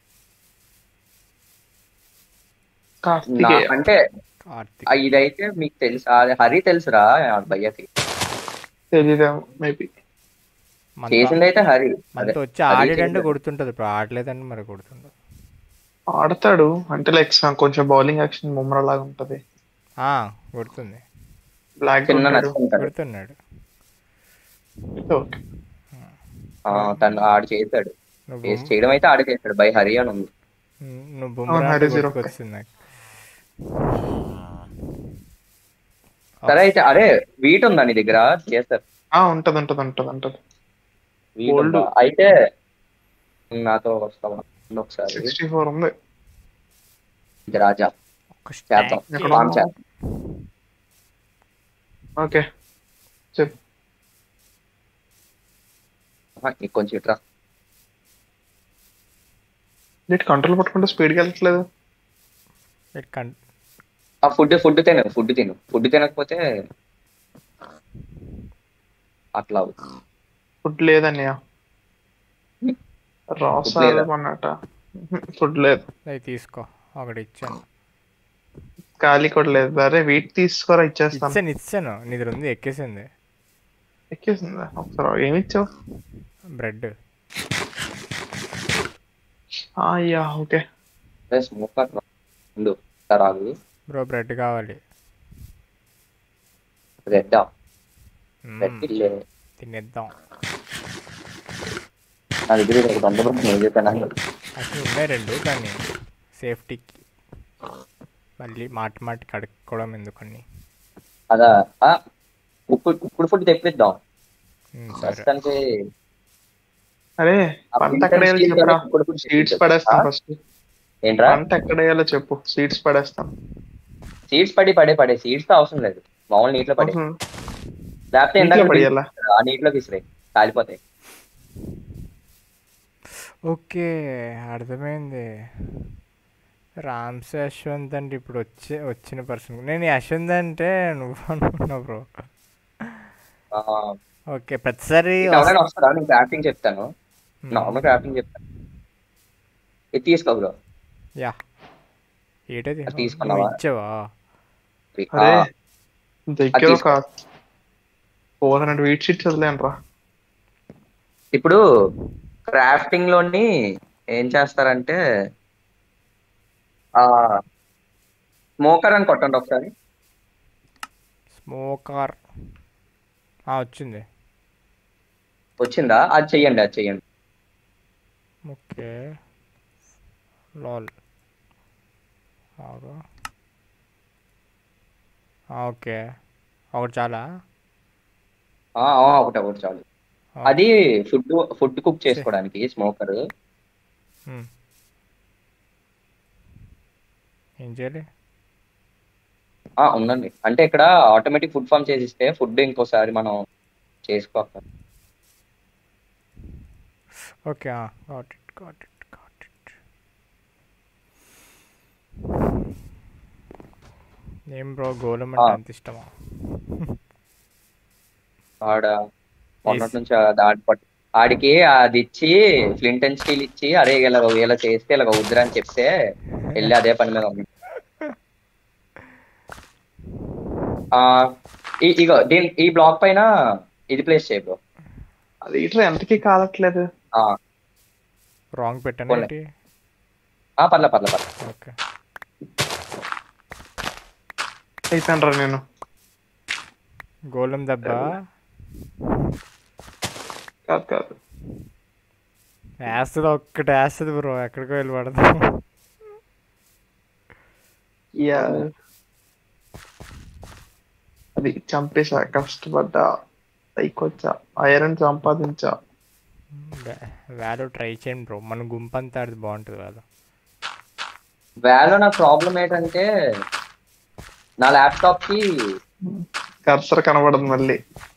నా- కార్తికేయ అంటే కార్తిక్ ఆ ఇదైతే మీకు తెలుసు అది హరి తెలుసురా ఆ భయ్యకి తెలియదేమో మేబీ మనతో చేసింది అయితే హరి అదే, మనతో వచ్చి హరి ఆడేటంటే చేసింది. కొడుతుంటుంది ఇప్పుడు ఆడలేదంటే మరి కొడుతుండదు ఆడతాడు అంటే లైక్ కొంచెం బౌలింగ్ యాక్షన్ ముమ్రా లాగా ఉంటది ఆ, కొడుతుంది బ్లాక్ చిన్న నచ్చుకుంటాడు కొడుతున్నాడు ఓకే ఆ, తను ఆడు చేశాడు నువ్వు చేసి చేయడం అయితే ఆడే చేశాడు బై హరి అని ఉంది ఉమ్, నువ్వు బుమ్రా హరి అంటే zero గుర్తుకొచ్చింది నాకు సరే అయితే అరే వీట్ ఉందా నీ దగ్గర చేస్తారు ఆ ఉంటది ఉంటది ఉంటది ఉంటది వీట్ Gold. ఉందా? అయితే నాతో వస్తావా ఉండు ఒకసారి సిక్స్టీ ఫోర్ ఉంది ఇది రాజా ఒక చేద్దాం stack. ఎక్కడ ఫామ్ చేద్దాం ఓకే చెప్పు ఆహా, నీకు కొంచెం ఇట్రా నీటి కంట్రోల్ పట్టుకుంటే స్పీడ్కి వెళ్ళట్లేదు ఇట్ కన్- ఆ ఫుడ్ ఫుడ్ తిను ఫుడ్ తిను ఫుడ్ తినకపోతే అట్లా అవుతుంది ఫుడ్ లేదన్నయ్య లేదా? రాసాలు అన్నట ఫుడ్ లేదు అది తీసుకో ఒకటి ఇచ్చాను ఖాళీ కూడా లేదు అరే వీట్ తీసుకోరా ఇచ్చేస్తాను ఇచ్చాను ఇచ్చాను నీ దగ్గర ఉంది ఎక్కేసింది ఎక్కేసిందా ఒకసారి ఏమి ఇచ్చావు బ్రెడ్ అయ్యా ఓకే స్మోక్ అట్లా ఉండు రాదు బ్రో బ్రెడ్ కావాలి రెడ్డా మ్మ్, రెడ్ తినేద్దాం నా దగ్గర ఇది ఒకటి ఉంది బ్రో నేను చెప్పాను అసలు ఉన్నాయి రెండు కానీ సేఫ్టీకి మళ్ళీ మాటి మాటి కడుక్కోవడం ఎందుకని అదా ఆ, ఉప్పు ఉప్పుడు ఫుడ్ తెప్పిద్దాం ఉమ్, సరే ప్రస్తుతానికి అరే ఆ పంట ఎక్కడ వేయాలో seeds చెప్పరా ఇప్పుడు ఇప్పుడు సీడ్స్ seeds. పడేస్తాం ఆ? ఫస్ట్ ఏంట్రా పంట ఎక్కడ వేయాలో చెప్పు సీడ్స్ పడేస్తాం సీడ్స్ పడి పడే పడే సీడ్స్ తో అవసరం లేదు మామూలు నీటిలో పడే అవసరం. లేకపోతే నీటిలో ఇందాక పడేయాలా? ఆ నీటిలో విసిరాయి కాలిపోతాయి ఓకే అర్థమైంది రామ్స్ యశ్వంత్ అంటే ఇప్పుడు వచ్చే వచ్చిన పర్సన్ నేను యశ్వంత్ అంటే నువ్వు అనుకున్నావు బ్రో ఆ, ఓకే ప్రతిసారి నీకు ఎవరైనా వస్తారా నేను క్రాఫ్టింగ్ చెప్తాను నార్మల్ క్రాఫ్టింగ్ చెప్తాను ఇది తీసుకో బ్రో యా ఏటది అది తీసుకున్నావా? నువ్వు ఇచ్చావా అరే ఆ, దగ్గర అది ఒక ఫోర్ హండ్రెడ్ వీట్ షీట్స్ వదిలేను రా ఇప్పుడు క్రాఫ్టింగ్ లోని ఏం చేస్తారంటే ఆ స్మోకర్ అని కొట్టండి ఒకసారి స్మోకర్ వచ్చింది వచ్చిందా అది చెయ్యండి అది చెయ్యండి ఓకే లాల్ ఆగు. ఆ, ఓకే ఒకటి చాలా ఆ, ఆ, ఒకటి ఒకటి చాలు ఆ, అది ఫుడ్ ఫుడ్ కుక్ చేసుకోవడానికి స్మోకర్ ఉమ్. ఏం చేయాలి ఆ ఉందండి అంటే ఇక్కడ ఆటోమేటిక్ ఫుడ్ ఫామ్ చేసిస్తే ఫుడ్ ఇంకోసారి మనం చేసుకోవాలి okay got it got it got it ఏం బ్రో గోళం అంటే ఆ. అంత ఇష్టమా ఆడ మొన్నటి Yes. నుంచి ఆ- ఆడి పట్టు ఆడికి అది ఇచ్చి ఫ్లింట్ అండ్ స్టీల్ ఇచ్చి అరే ఇలా ఇలా చేస్తే ఇలా వద్దురా అని చెప్తే వెళ్ళి అదే పని మీద ఉంది ఆ, ఈ- ఇగో దీని ఈ బ్లాక్ పైన ఇది ప్లేస్ చేయ బ్రో అది ఇట్లా ఎంతకి కాలట్లేదు రాంగ్ పెట్టాను పోన్లే. ఏంటి ఆ పర్లే పర్లే పర్లే ఓకే అయిపోయాను రా నేను గోళం దెబ్బ కాదు కాదు వేస్తుంది ఒక్కటి వేస్తుంది బ్రో ఎక్కడికో వెళ్ళి పడతాం యా అది చంపేసా కష్టపడ్డా పైకొచ్చా ఐరన్ సంపాదించా వాల్యూ ట్రై చేయండి బ్రో మన గుంపు అంతా అది బాగుంటుంది కదా వేలో నా ప్రాబ్లం ఏంటంటే నా ల్యాప్టాప్ కి కర్సర్ కనబడదు మళ్ళీ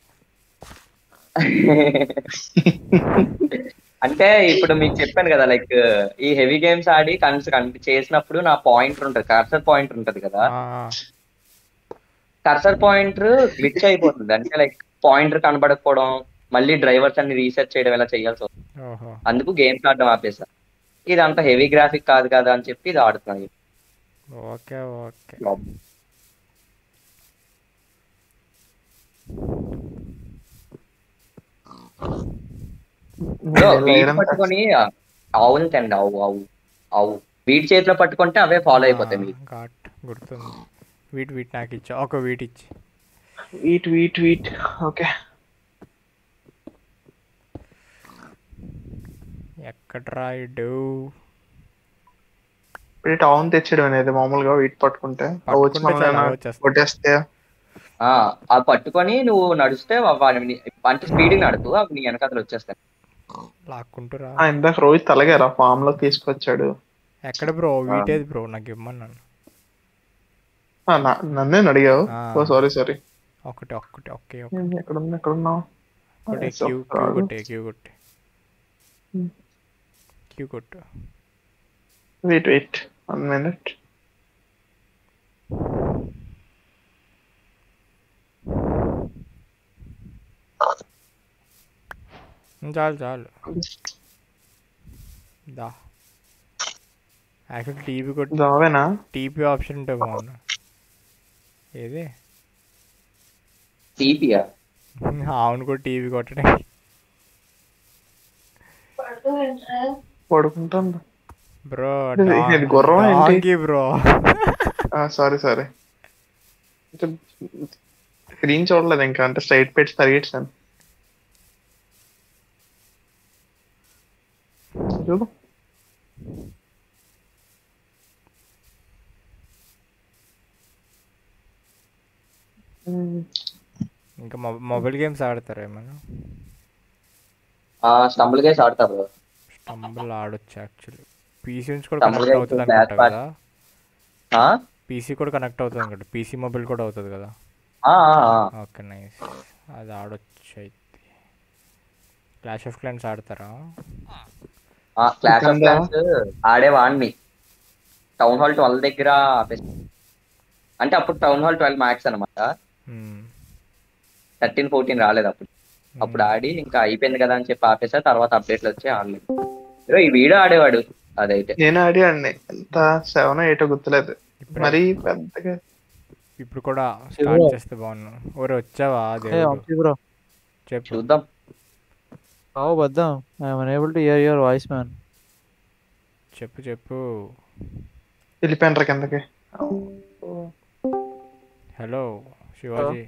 అంటే ఇప్పుడు మీకు చెప్పాను కదా లైక్ ఈ హెవీ గేమ్స్ ఆడి కన్స్ చేసినప్పుడు నా పాయింటర్ ఉంటది కర్సర్ పాయింటర్ ఉంటది కదా ఆ, ఆ. కర్సర్ పాయింటర్ గ్లిచ్ అయిపోతుంది అంటే లైక్ పాయింటర్ కనబడకపోవడం మళ్ళీ డ్రైవర్స్ అన్ని రీసెర్చ్ చేయడం ఇలా చేయాల్సి వస్తుంది ఓహో అందుకు గేమ్స్ ఆడడం ఆపేసా ఇది అంత హెవీ గ్రాఫిక్ కాదు కదా అని చెప్పి ఇది ఆడుతున్నాను ఓకే ఓకే బ్రో, నేను వీటి iron పట్టుకొని ఆ, ఆవుని తెండి ఆవు ఆవు ఆవు వీటి చేతిలో పట్టుకుంటే అవే ఫాలో అయిపోతాయి మీకు ఘాట్ గుర్తుంది వీటి వీటి నాకు ఇచ్చా ఒక వీటి ఇచ్చి వీట్ వీట్ వీట్ ఓకే ఎక్కడ్రా ఇడు ఇప్పుడు టౌన్ తెచ్చడం అనేది మామూలుగా వీట్ పట్టుకుంటే అవి వచ్చి పట్టుకుంటే మనల్ని చాలా ఏమైనా వచ్చేస్తాయి. కొట్టేస్తే ఆ ఆ పట్టుకొని నువ్వు నడిస్తే వాడిని అంటే స్పీడ్ నడుతూ అవి నీ వెనకాతలు వచ్చేస్తాయి లాక్కుంటురా ఆ, ఇందాక రోహిత్ అలాగేరా ఫామ్ లో తీసుకొచ్చాడు ఎక్కడ బ్రో వీటేది బ్రో నాకు ఇమ్మన్నాను ఆ, నా- నన్నే అడిగావు ఆ. ఓ సారీ సారీ ఒకటి ఒక్కటి ఓకే ఓకే ఎక్కడ ఉంది ఎక్కడ ఉన్నావు ఒకటి ఆ, క్యూ క్యూ కాదు. కొట్టే క్యూ కొట్టే Hmm. క్యూ కొట్టు వెయిట్ వెయిట్ వన్ మినిట్ చాలు చాలు దా యాక్చువల్ టీవీ కొట్టి జావేనా టీపీ ఆప్షన్ ఉంటే బాగుండు ఏది టీపీయా అవును కూడా టీవీ కొట్టడానికి పడుతూ ఉంటారా పడుకుంటాను బ్రో ఇది- ఇది గుర్రం ఏంటి? బ్రో సారీ సారీ స్క్రీన్ చూడలేదు ఇంకా అంటే స్ట్రైట్ పెట్టి తరిగేసాను చూడు ఉమ్, ఇంకా మొ- మొబైల్ గేమ్స్ ఆడతారా ఏమైనా ఆ స్టంబుల్ గేస్ ఆడతారు స్టంబుల్ ఆడొచ్చు యాక్చువల్లీ పీసీ నుంచి కూడా Stumble కనెక్ట్ games, అవుతుంది Bash అనుకుంటా Pack. కదా ఆ? పీసీ కూడా కనెక్ట్ అవుతుంది అనుకుంటా పీసీ మొబైల్ కూడా అవుతుంది కదా ఆ, ఆ, ఆ. ఓకే నైస్ అది ఆడొచ్చు అయితే క్లాష్ ఆఫ్ క్లైన్స్ ఆడతారా ఆ క్లాస్ ఆఫ్ ఇక్కడ క్లాన్స్ ఆడేవాడిని టౌన్ హాల్ ట్వెల్వ్ దగ్గర ఆపేసి అంటే అప్పుడు టౌన్ హాల్ ట్వెల్వ్ మ్యాక్స్ అనమాట మ్మ్. థర్టీన్ ఫోర్టీన్ రాలేదు అప్పుడు అప్పుడు ఆడి ఇంకా అయిపోయింది కదా అని చెప్పి ఆపేసా తర్వాత అప్డేట్లు వచ్చి ఆడలేదు ఇదిగో ఈ వీడియో ఆడేవాడు అదైతే నేను ఆడాను ఎంత సెవెన్ ఎయిట్ గుర్తులేదు మరి పెద్దగా ఇప్పుడు కూడా స్టార్ట్ చేస్తే బాగున్నాను ఓరే వచ్చావా దేవుడు బ్రో చెప్పు చూద్దాం హౌ బద్దాం I'm unable to hear your voice man చెప్పు చెప్పు వెళ్ళిపోయినరా కిందకి hello Shivaji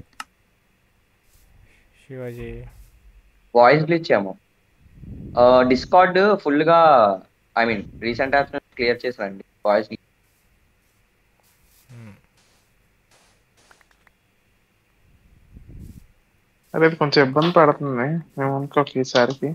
Shivaji voice glitch ఏమో డిస్కార్డ్ ఫుల్ గా I mean recent apps clear చేసారండి వాయిస్ మ్మ్. అదే ఇది కొంచెం ఇబ్బంది పడుతుంది మేము అనుకోక ఈసారికి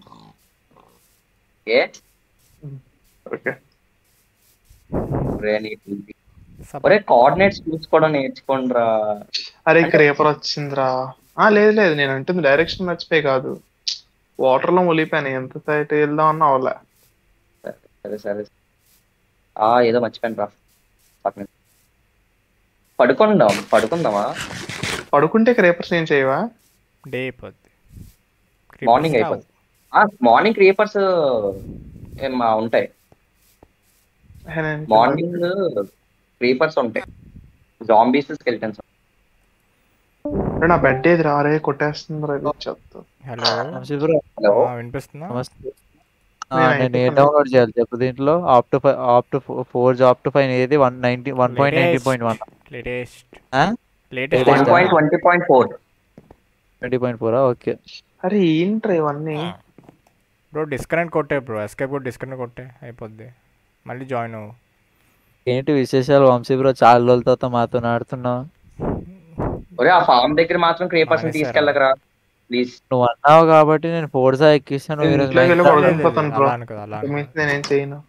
ఏ ఓకే ఒరే నీ- సప- ఒరే కోఆర్డినేట్స్ చూసుకోవడం నేర్చుకోండిరా అరే క్రేపర్ వచ్చిందిరా ఆ లేదు లేదు నేను అంటుంది డైరెక్షన్ మర్చిపోయి కాదు వాటర్ లో ములిపోయాను ఎంత సైట్ వెళ్దాం అన్నా అవలే సరే సరే ఆ ఏదో మర్చిపోయాను రా పక్కన పడుకుందాం పడుకుందామా పడుకుంటే క్రేపర్స్ ఏం చేయవా డే అయిపోద్ది మార్నింగ్ Creepers అయిపోద్ది ఆ మార్నింగ్ క్రీపర్స్ ఉంటాయి హే, నేను మార్నింగ్ క్రీపర్స్ ఉంటాయి జాంబీస్ స్కెల్టన్స్ అరే, నా బెడ్ ఏది రారే కొట్టేస్తుంది రా ఇది చెత్త హలో బ్రో హలో ఆ, వినిపిస్తుందా నమస్తే నేను నేను ఏ అయిపోతున్నా. డౌన్లోడ్ చేయాలి చెప్పు దీంట్లో up to five up to four job to five ఏది one ninety one point ninety point one latest ఆ? Latest one point twenty point four twenty point ఫోరా ఓకే అరే ఏంట్రా ఇవన్నీ బ్రో డిస్కనెక్ట్ కొట్టే బ్రో ఎస్కేప్ కూడా డిస్కనెక్ట్ కొట్టే అయిపోద్ది మళ్ళీ జాయిన్ అవ్వు ఏంటి విశేషాలు వంశీ బ్రో చాలా రోజుల తర్వాత మాతో ఆడుతున్నావు ఒరే ఆ ఫామ్ దగ్గర మాత్రం క్రీపర్స్ మానేశారా? తీసుకెళ్ళకరా ప్లీజ్ నువ్వు అన్నావు కాబట్టి నేను ఫోర్సా ఎక్కిస్తాను నేను ఈరోజు ఇంట్లోకి వెళ్ళి night పడుకొని లేదు, లేదు, పోతాను బ్రో అలా అనుకో అలా అనుకో. మించి నేనేం చేయను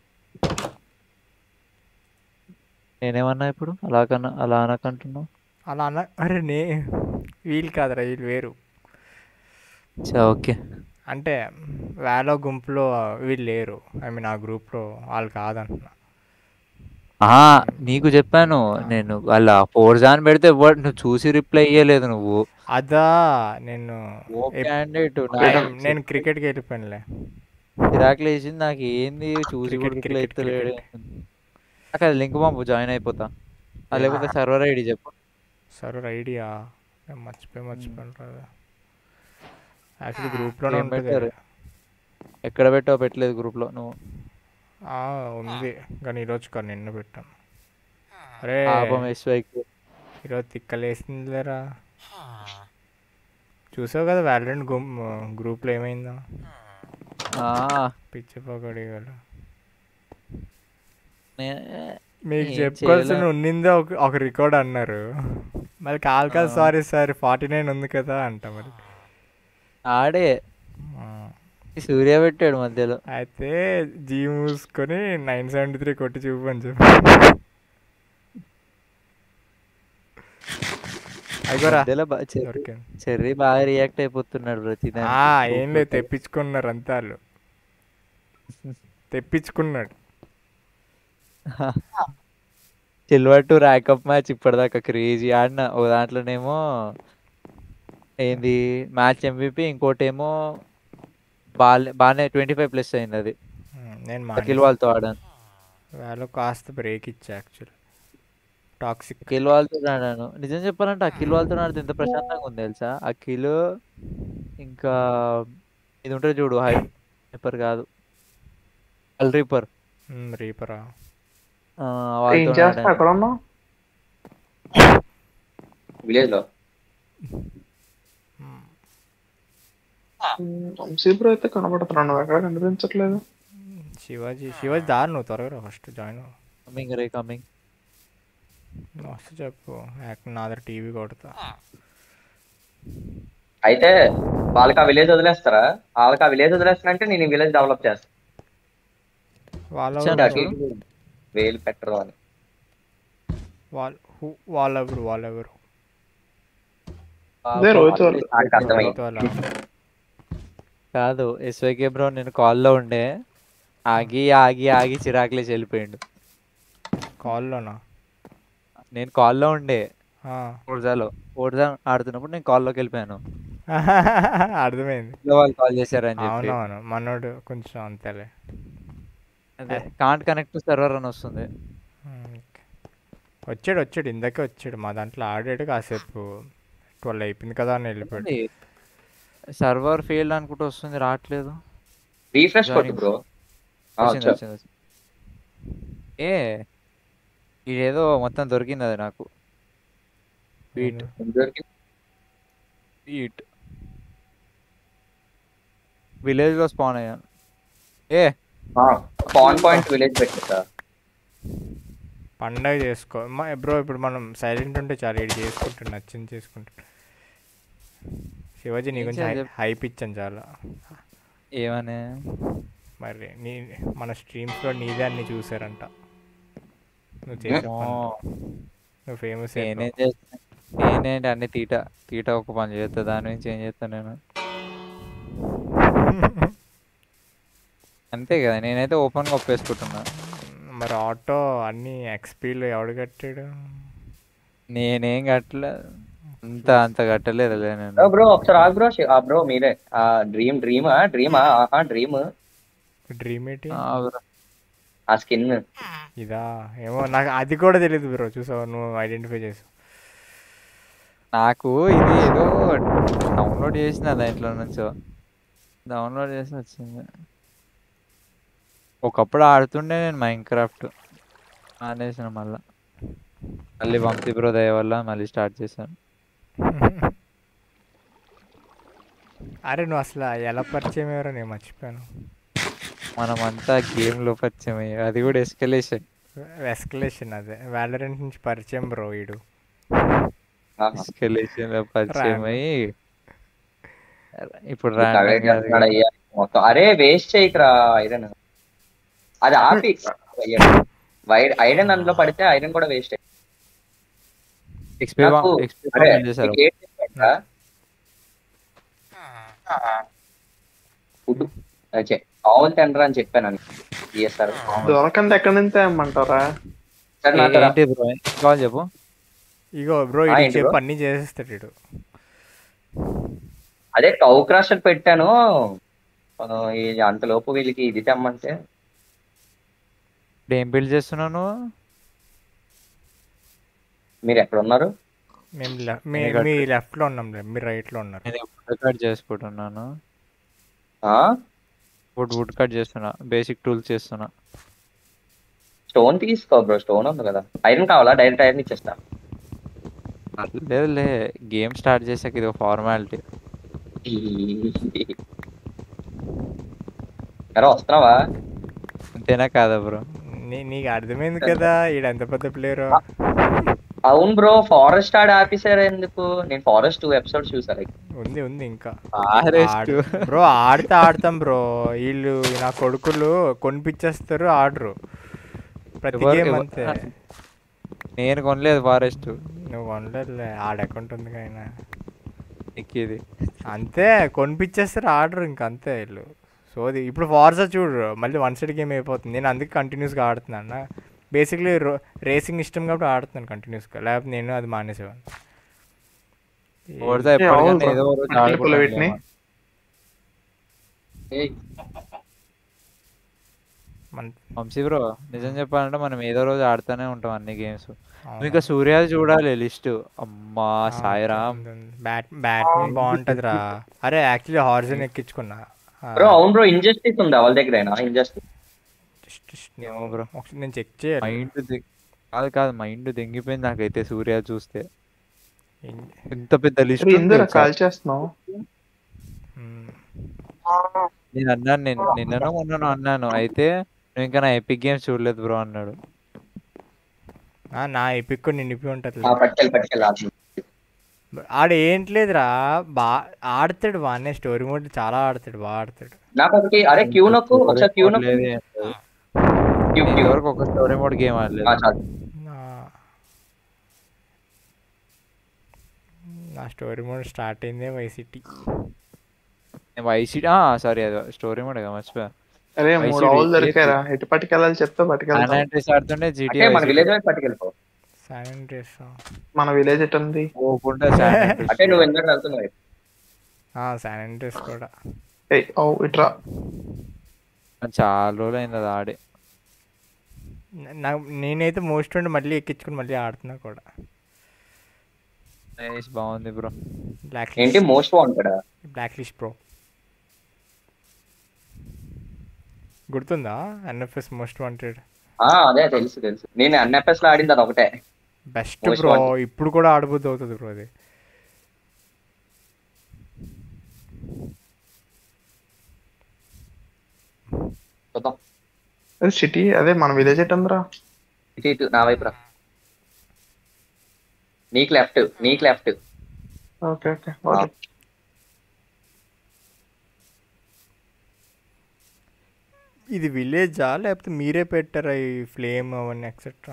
నేనేమన్నా ఇప్పుడు అలా కన్నా అలా అనకంటున్నావు అలా అన్న అరే నే వీళ్ళు కాదురా వీళ్ళు వేరు చా ఓకే అంటే వేలో గుంపులో వీళ్ళు లేరు ఐ మీన్ ఆ గ్రూప్లో వాళ్ళు కాదంటున్నా ఆ నీకు చెప్పాను నేను అలా ఫోర్జా అని పెడితే ఎవరు నువ్వు చూసి రిప్లై ఇయ్యలేదు నువ్వు అదా నేను ఓ ఎప్- క్యాండిడేట్ నేను- నేను క్రికెట్కి వెళ్ళిపోయానులే చిరాకు లేచింది నాకు ఏంది చూసి కూడా క్రికెట్, రిప్లై క్రికెట్, ఇస్తలేడు క్రికెట్. నాకు అది లింక్ పంపు జాయిన్ అయిపోతా ఆ, లేకపోతే సర్వర్ ఐడి చెప్పు సరే ఐడియా నేను మర్చిపోయి మర్చిపోయాను కదా యాక్చువల్లీ గ్రూప్లోనే ఏం ఉంటుంది పెట్టారు? ఎక్కడ పెట్టావు పెట్టలేదు గ్రూప్ లో నువ్వు ఆ, ఉంది కానీ ఈరోజు కాదు నిన్న పెట్టాను అరే పాపం ఎస్వైకి ఈరోజు తిక్కలేసింది లేరా చూసావు కదా వ్యాలెంట్ గ్రూప్లో ఏమైందో పిచ్చి పకోడీ వాళ్ళు మీకు ఏం చెప్పుకోవాల్సిన చేయలేం. ఉన్నిందో ఒక ఒక రికార్డ్ అన్నారు మళ్ళీ call call sorry sir forty nine ఉంది కదా అంట మరి ఆడే ఆ, ఈ సూర్య పెట్టాడు మధ్యలో అయితే జీ మూసుకొని నైన్ సెవెంటీ త్రీ కొట్టి చూపు అని చెప్పి అయిపోరా మధ్యలో బా- చెర్రీ- దొరికింది చెర్రీ బాగా రియాక్ట్ అయిపోతున్నాడు ప్రతి ఆ, ఏం లేదు తెప్పించుకున్నారు అంతా వాళ్ళు తెప్పించుకున్నాడు సిల్వర్ టు ర్యాకప్ మ్యాచ్ ఇప్పటిదాకా క్రేజీ ఆడిన ఒక దాంట్లోనేమో ఏంది మ్యాచ్ ఎంవిపి ఇంకోటి ఏమో బాగా బాగానే ట్వంటీ ఫైవ్ ప్లస్ అయింది అది ఉమ్, నేను అఖిల్ మా వాళ్ళతో ఆడాను వాళ్ళు కాస్త బ్రేక్ ఇచ్చా యాక్చువల్ టాక్సిక్ అఖిల్ వాళ్ళతో ఆడాను నిజం చెప్పాలంటే అఖిల్ వాళ్ళతో ఆడితే ఎంత ప్రశాంతంగా ఉంది తెలుసా అఖిల్ ఇంకా ఇది ఉంటుంది చూడు హైపర్ కాదు అల్ రీపర్ రీపరా ఏం వాళ్ళతో చేస్తా అక్కడ ఉన్నావు విలేజ్ లో వంశీ బ్రో అయితే కనబడుతున్నాడు నువ్వు ఎక్కడ కనిపించట్లేదు శివాజీ శివాజీ దారి నువ్వు త్వరగా ఫస్ట్ జాయిన్ కమింగ్ రే కమింగ్ వస్తే చెప్పు యాక్ నా దగ్గర టీవీ కొడతా అయితే వాళ్ళకి ఆ విలేజ్ వదిలేస్తారా వాళ్ళకి ఆ విలేజ్ వదిలేస్తానంటే నేను ఈ విలేజ్ డెవలప్ చేస్తాను వాళ్ళ సరే, అటు ఇటు వేలు పెట్టరు అని వాళ్ళ హూ- వాళ్ళెవరు వాళ్ళెవరు అదే రోహిత్ వాళ్ళు నాకు అర్థమైంది వాళ్ళ కాదు ఎస్వైకే బ్రో నేను కాల్లో ఉండే ఆగి ఆగి ఆగి చిరాకులేసి వెళ్ళిపోయిండు కాల్లోనా నేను కాల్లో ఉండే ఆ. ఓర్జాలో ఓర్జా ఆడుతున్నప్పుడు నేను కాల్లోకి వెళ్ళిపోయాను అర్థమైంది ఇంట్లో వాళ్ళు కాల్ చేశారని చెప్పి అవునవును మనోడు కొంచెం అంతేలే కాంట్ కనెక్ట్ సర్వర్ అని వస్తుంది ఉమ్, ఓకే. వచ్చాడు వచ్చాడు ఇందాకే వచ్చాడు మా దాంట్లో ఆడాడు కాసేపు ట్వెల్వ్ అయిపోయింది కదా అని వెళ్ళిపోయాడు సర్వర్ ఫెయిల్డ్ అనుకుంటూ వస్తుంది రావట్లేదు రీఫ్రెష్ కొట్టు బ్రో వచ్చింది వచ్చింది వచ్చింది. ఏ ఇదేదో మొత్తం దొరికింది అది నాకు వీట్ వీట్ విలేజ్ లో స్పాన్ అయ్యాను ఏ పాన్ పాయింట్ విలేజ్ పెట్టా పండగ చేసుకో మా బ్రో ఇప్పుడు మనం సైలెంట్ ఉంటే చాలా ఇది చేసుకుంటాడు నచ్చింది చేసుకుంటాడు శివాజీ నీ ఏం గురించి చేయాలి? హైప్ ఇచ్చాను చాలా ఏమని మరి నీ మన స్ట్రీమ్స్లో నీదే అన్ని చూసారంట నువ్వు చేసే అమ్మో, పనులు. నువ్వు ఫేమస్ నేనేం చేస్తా నేనేంటి అన్ని తీట తీట ఒక పని చేస్తా దాని నుంచి ఏం చేస్తాను నేను అంతే కదా నేనైతే ఓపెన్ గా ఒప్పేసుకుంటున్నా మరి ఆటో అన్ని ఎక్స్పీలు ఎవడు కట్టాడు నేనేం కట్టలే అంత అంత కట్టలేదులే నేను బ్రో ఒకసారి ఆ బ్రో ఆ బ్రో మీరే ఆ డ్రీమ్ డ్రీమా డ్రీమా ఆహా డ్రీమ్ డ్రీమ్ ఏంటి ఆ, బ్రో. ఆ స్కిన్ ఇదా ఏమో నాకు అది కూడా తెలియదు బ్రో చూసావు నువ్వు ఐడెంటిఫై చేసావు నాకు ఇది ఏదో డౌన్లోడ్ చేసిన దాంట్లో నుంచో డౌన్లోడ్ చేసి వచ్చింది ఒకప్పుడు ఆడుతుండే నేను మైన్ క్రాఫ్ట్ ఆనేసిన మళ్ళా మళ్ళీ వంశీ బ్రో దయ వల్ల మళ్ళీ స్టార్ట్ చేశాను అరే నువ్వు అసలు ఎలా పరిచయం ఎవరో నేను మర్చిపోయాను మనమంతా గేమ్ లో పరిచయం అయ్యాయి అది కూడా ఎస్కలేషన్ ఎస్కలేషన్ అదే వ్యాలరెంట్ నుంచి పరిచయం బ్రో వీడు ఎస్కలేషన్ లో పరిచయం Random. అయ్యి ఇప్పుడు తగడే random గా చేస్తున్నాడు అయ్యా మొత్తం అరే వేస్ట్ చేయకురా ఐరన్ అది ఆపి వైర్ ఐరన్ అందులో పడితే ఐరన్ కూడా వేస్ట్ XP నాకు XP అరే farm చేశారు నీకు ఏం చెప్పాడా? ఫుడ్ అచ్చే ఆవులు తినరా అని చెప్పాను సార్ దొరకంది ఎక్కడి నుంచి తెమ్మంటారా సరే నా ఏ- తర ఏంటి బ్రో కావాలి చెప్పు ఇగో బ్రో ఆ, ఇది ఏంటి చెప్పు bro? అన్ని చేసేస్తాడు వీడు అదే టౌ క్రాషర్ పెట్టాను ఆ, ఈ అంతలోపు వీళ్ళకి ఇది తెమ్మంటే ఇప్పుడు ఏం బిల్డ్ చేస్తున్నావు నువ్వు మీరు ఎక్కడ ఉన్నారు మేము లె- మీ నేను మీ లెఫ్ట్లో ఉన్నాం మీరు రైట్లో ఉన్నారు నేను వుడ్ కట్ చేసుకుంటున్నాను ఆ వుడ్ వుడ్ కట్ చేస్తున్నా బేసిక్ టూల్స్ చేస్తున్నా స్టోన్ తీసుకో బ్రో స్టోన్ ఉంది కదా ఐరన్ కావాలా డైరెక్ట్ ఐరన్ ఇచ్చేస్తా లేదులే గేమ్ స్టార్ట్ చేసాక ఇది ఫార్మాలిటీ ఎరా వస్తున్నావా అంతేనా కాదా బ్రో నీ నీకు అర్థమైంది కదా ఈడు ఎంత పెద్ద ప్లేయర్ అవును బ్రో ఫారెస్ట్ ఆడ ఆపేసారు ఎందుకు నేను ఫారెస్ట్ టూ ఎపిసోడ్స్ చూసా లైక్ ఉంది ఉంది ఇంకా ఫారెస్ట్ బ్రో ఆడితే ఆడతాం బ్రో వీళ్ళు నా కొడుకులు కొనిపించేస్తారు ఆడరు ప్రతి ఎవరు- గేమ్ ఎవరు- అంతే నేను కొనలేదు ఫారెస్ట్ నువ్వు కొనలేదులే ఆడ అకౌంట్ ఉంది కానీ ఎక్కేది అంతే కొనిపించేస్తారు ఆడరు ఇంక అంతే వీళ్ళు సో అది ఇప్పుడు ఫార్సా చూడు మళ్ళీ వన్ సైడ్ గేమ్ అయిపోతుంది నేను అందుకే కంటిన్యూస్గా ఆడుతున్నాను బేసిక్లీ రేసింగ్ ఇష్టం కాబట్టి ఆడుతున్నాను కంటిన్యూస్గా లేకపోతే నేను అది మానేసేవాడిని ఓడితే ఏ, అవును ఎప్పటికైనా bro. ఏదో ఒక రోజు మట్టిలో పుల్ల వీటిని. ఆడుకుంటానులే. మన వంశీ బ్రో నిజం చెప్పాలంటే మనం ఏదో రోజు ఆడుతూనే ఉంటాం అన్ని గేమ్స్ అవును. ఇంకా సూర్యాది చూడాలి లిస్ట్ అమ్మా సాయిరామ్ బ్యాట్ బ్యాట్మెన్ బాగుంటది రా అరే యాక్చువల్లీ హార్జన్ ఎక్కించుకున్నా ఆ, బ్రో అవును బ్రో ఇంజస్టిస్ ఉందా వాళ్ళ దగ్గర ఇంజస్టిస్ just- just నేను- ఏమో bro. ఒకసారి నేను చెక్ చేయాలి మైండ్ కాదు కాదు మైండ్ దెంగిపోయింది నాకైతే సూర్య చూస్తే ఇన్- ఎంత పెద్ద లిస్ట్ ఇందులో కాల్ చేస్తున్నావు మ్, నేను అన్నాను నేను నిన్ననో మొన్ననో అన్నాను అయితే నువ్వు ఇంకా నా ఎపిక్ గేమ్స్ చూడలేదు బ్రో అన్నాడు ఆ, నా ఎపిక్ కూడా నిండిపి ఉంటుంది ఆ, పట్టుకెళ్ళి పట్టుకెళ్ళి ఆడ ఏంట్లేదురా బా ఆడతాడు బాగానే స్టోరీ మోడ్ చాలా ఆడతాడు బాగా ఆడతాడు నాకు ఒకటి అరే క్యూ నొక్కు ఒకసారి క్యూ నొక్కు లేదు, ఏం లేదు. క్యూ నేను క్యూ ఇంతవరకు ఒక స్టోరీ మోడ్ గేమ్ ఆడలేదు ఆ, చాలు నా నా స్టోరీ మోడ్ స్టార్ట్ అయిందే వైసిటీ వైసీ సారీ అది స్టోరీ మోడ్ కదా మర్చిపోయా అరే YCD మూడు ఆవులు దొరికారా ఎటు పట్టుకెళ్ళాలి చెప్తే పట్టుకెళ్తాం అనాంటిస్ ఆడుతుంటే అంటే జీటీఏ మన విలేజ్ వైపు పట్టుకెళ్ళిపో సైన్ డ్రెస్ మన విలేజ్ ఎటు ఉంది పోకుండా San Andreas. అంటే నువ్వు ఎందుకు వెళ్తున్నావు సైన్ డ్రెస్ కూడా ఏయ్ ఓ ఇట్రా చాలా రోజులు అయింది అది ఆడి నా నేనైతే మోస్ట్ ఉండి మళ్ళీ ఎక్కించుకుని మళ్ళీ ఆడుతున్నా కూడా నైస్ బాగుంది బ్రో బ్లాక్ ఏంటి most wanted blacklist pro గుర్తుందా ఎన్ఎఫ్ఎస్ మోస్ట్ వాంటెడ్ అదే తెలుసు తెలుసు నేను ఎన్ఎఫ్ఎస్ లో ఆడింది అది ఒకటే బెస్ట్ Most బ్రో wanted. ఇప్పుడు కూడా ఆడబుద్ది అవుతుంది బ్రో అది చూద్దాం అదే సిటీ అదే మన విలేజ్ ఎటు ఉందిరా ఇటు ఇటు నా వైపు రా నీకు లెఫ్ట్ నీకు లెఫ్ట్ ఓకే ఓకే ఓకే ఇది విలేజా లేకపోతే మీరే పెట్టారా ఈ ఫ్లేమ్ అవన్నీ ఎక్సెట్రా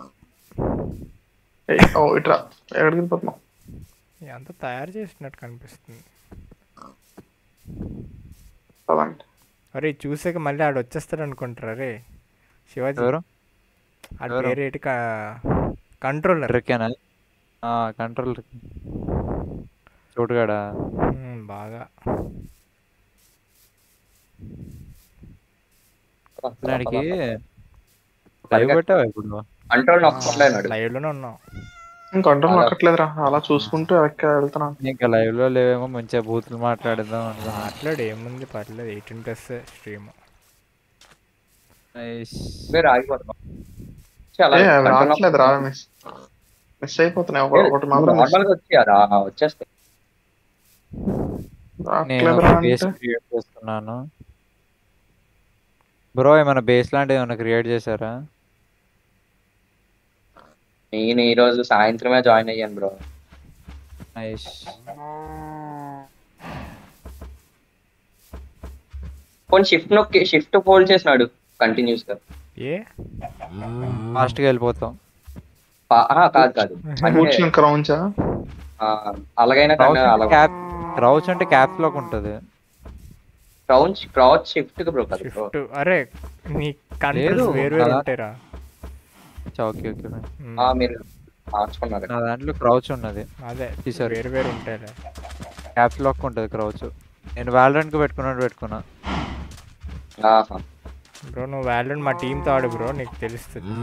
ఏయ్ ఓ ఇట్రా ఎక్కడికి వెళ్ళిపోతున్నావు అంతా తయారు చేసినట్టు కనిపిస్తుంది పదండి అరే ఇది చూసాక మళ్ళీ ఆడు వచ్చేస్తాడు అనుకుంటారు అరే శివాజీ ఎవరు ఆడి ఎవరు? పేరు ఏంటి కంట్రోలర్ రికేనా కంట్రోల్ చోటుగాడా బాగా దానికి లైవ్ పెట్టావా ఇప్పుడు కంట్రోల్ నొక్కలేనాడు లైవ్ లోనే ఉన్నాం కంట్రోల్ నొక్కట్లేదురా అలా చూసుకుంటూ వెనక్కి వెళ్తున్నాను ఇంకా లైవ్ లో లేవేమో మంచిగా బూతులు మాట్లాడదాం అనుకున్నా మాట్లాడు ఏముంది పర్లేదు ఎయిటీన్ ప్లస్ స్ట్రీమ్ Nice. మీరు ఆగిపోతాం చాలా ఏ అవి control knock- రావట్లేదు రా మిస్ మిస్ అయిపోతున్నాయి ఒక- ఒకటి మాత్రం మిస్ నార్మల్ గా వచ్చారా వచ్చేస్తాయి నేను రావట్లేదురా బేస్ అంటే క్రియేట్ చేస్తున్నాను బ్రో ఏమైనా బేస్ లాంటిది ఏమైనా క్రియేట్ చేశారా నేను ఈ రోజు సాయంత్రమే జాయిన్ అయ్యాను బ్రో నైస్ కొన్ని షిఫ్ట్ నొక్కి షిఫ్ట్ హోల్డ్ చేసినాడు కంటిన్యూస్ గా ఏ ఫాస్ట్ గా వెళ్ళిపోతాం పా- ఆహా, కాదు కాదు అంటే కూర్చుని క్రౌంచా ఆ, అలాగైనా కన్నా అలా క్యాప్ క్రౌచ్ అంటే క్యాప్ లోకి ఉంటది క్రౌచ్ క్రౌచ్ షిఫ్ట్ బ్రో కదా బ్రో షిఫ్ట్ అరే నీ కంట్రోల్స్ లేదు, వేరు వేరు కదా. ఉంటాయిరా ఓకే ఓకే ఉమ్, ఆ, మీరు మార్చుకున్నారు నా దాంట్లో క్రౌచ్ ఉన్నది అదే తీశారు. వేరు వేరు ఉంటాయిలే క్యాప్ లాక్ ఉంటది క్రౌచ్ నేను వాలరెంట్ కి పెట్టుకున్నట్టు పెట్టుకున్నా ఆహా. బ్రో నువ్వు వ్యాలెంట్ మా టీంతో ఆడు బ్రో నీకు తెలుస్తుంది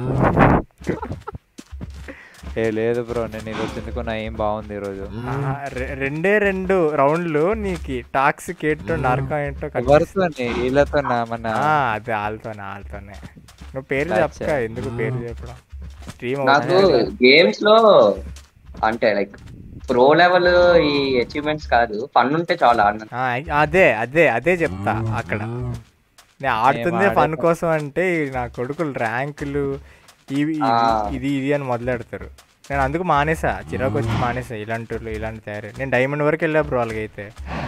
ఏ లేదు బ్రో నేను ఈరోజు ఎందుకు నా ఏం బాగుంది ఈరోజు ఆహా, రె- రెండే రెండు రౌండ్లు నీకు టాక్సిక్ ఏంటో నార్కో ఏంటో కనిపిస్తుంది. ఎవరితోని వీళ్ళతో మన ఆ, అదే వాళ్ళతోనే వాళ్ళతోనే నువ్వు పేరు That's చెప్పక ఎందుకు పేరు చెప్పడం స్ట్రీమ్ నాకు గేమ్స్ లో అంటే లైక్ ప్రో లెవెల్ ఈ అచీవ్మెంట్స్ కాదు ఫన్ ఉంటే చాలా ఆడిన అదే అదే అదే చెప్తా అక్కడ నేను ఆడుతుందే ఆడే ఫన్ కోసం అంటే ఈ నా కొడుకులు ర్యాంకులు ఇవి ఇవి- ఆ. ఇది ఇది అని మొదలెడతారు నేను అందుకు మానేసా చిరాకు వచ్చి మానేసా ఇలాంటి వాళ్ళు ఇలాంటి తయారు నేను డైమండ్ వరకు వెళ్ళా బ్రో వాళ్ళకైతే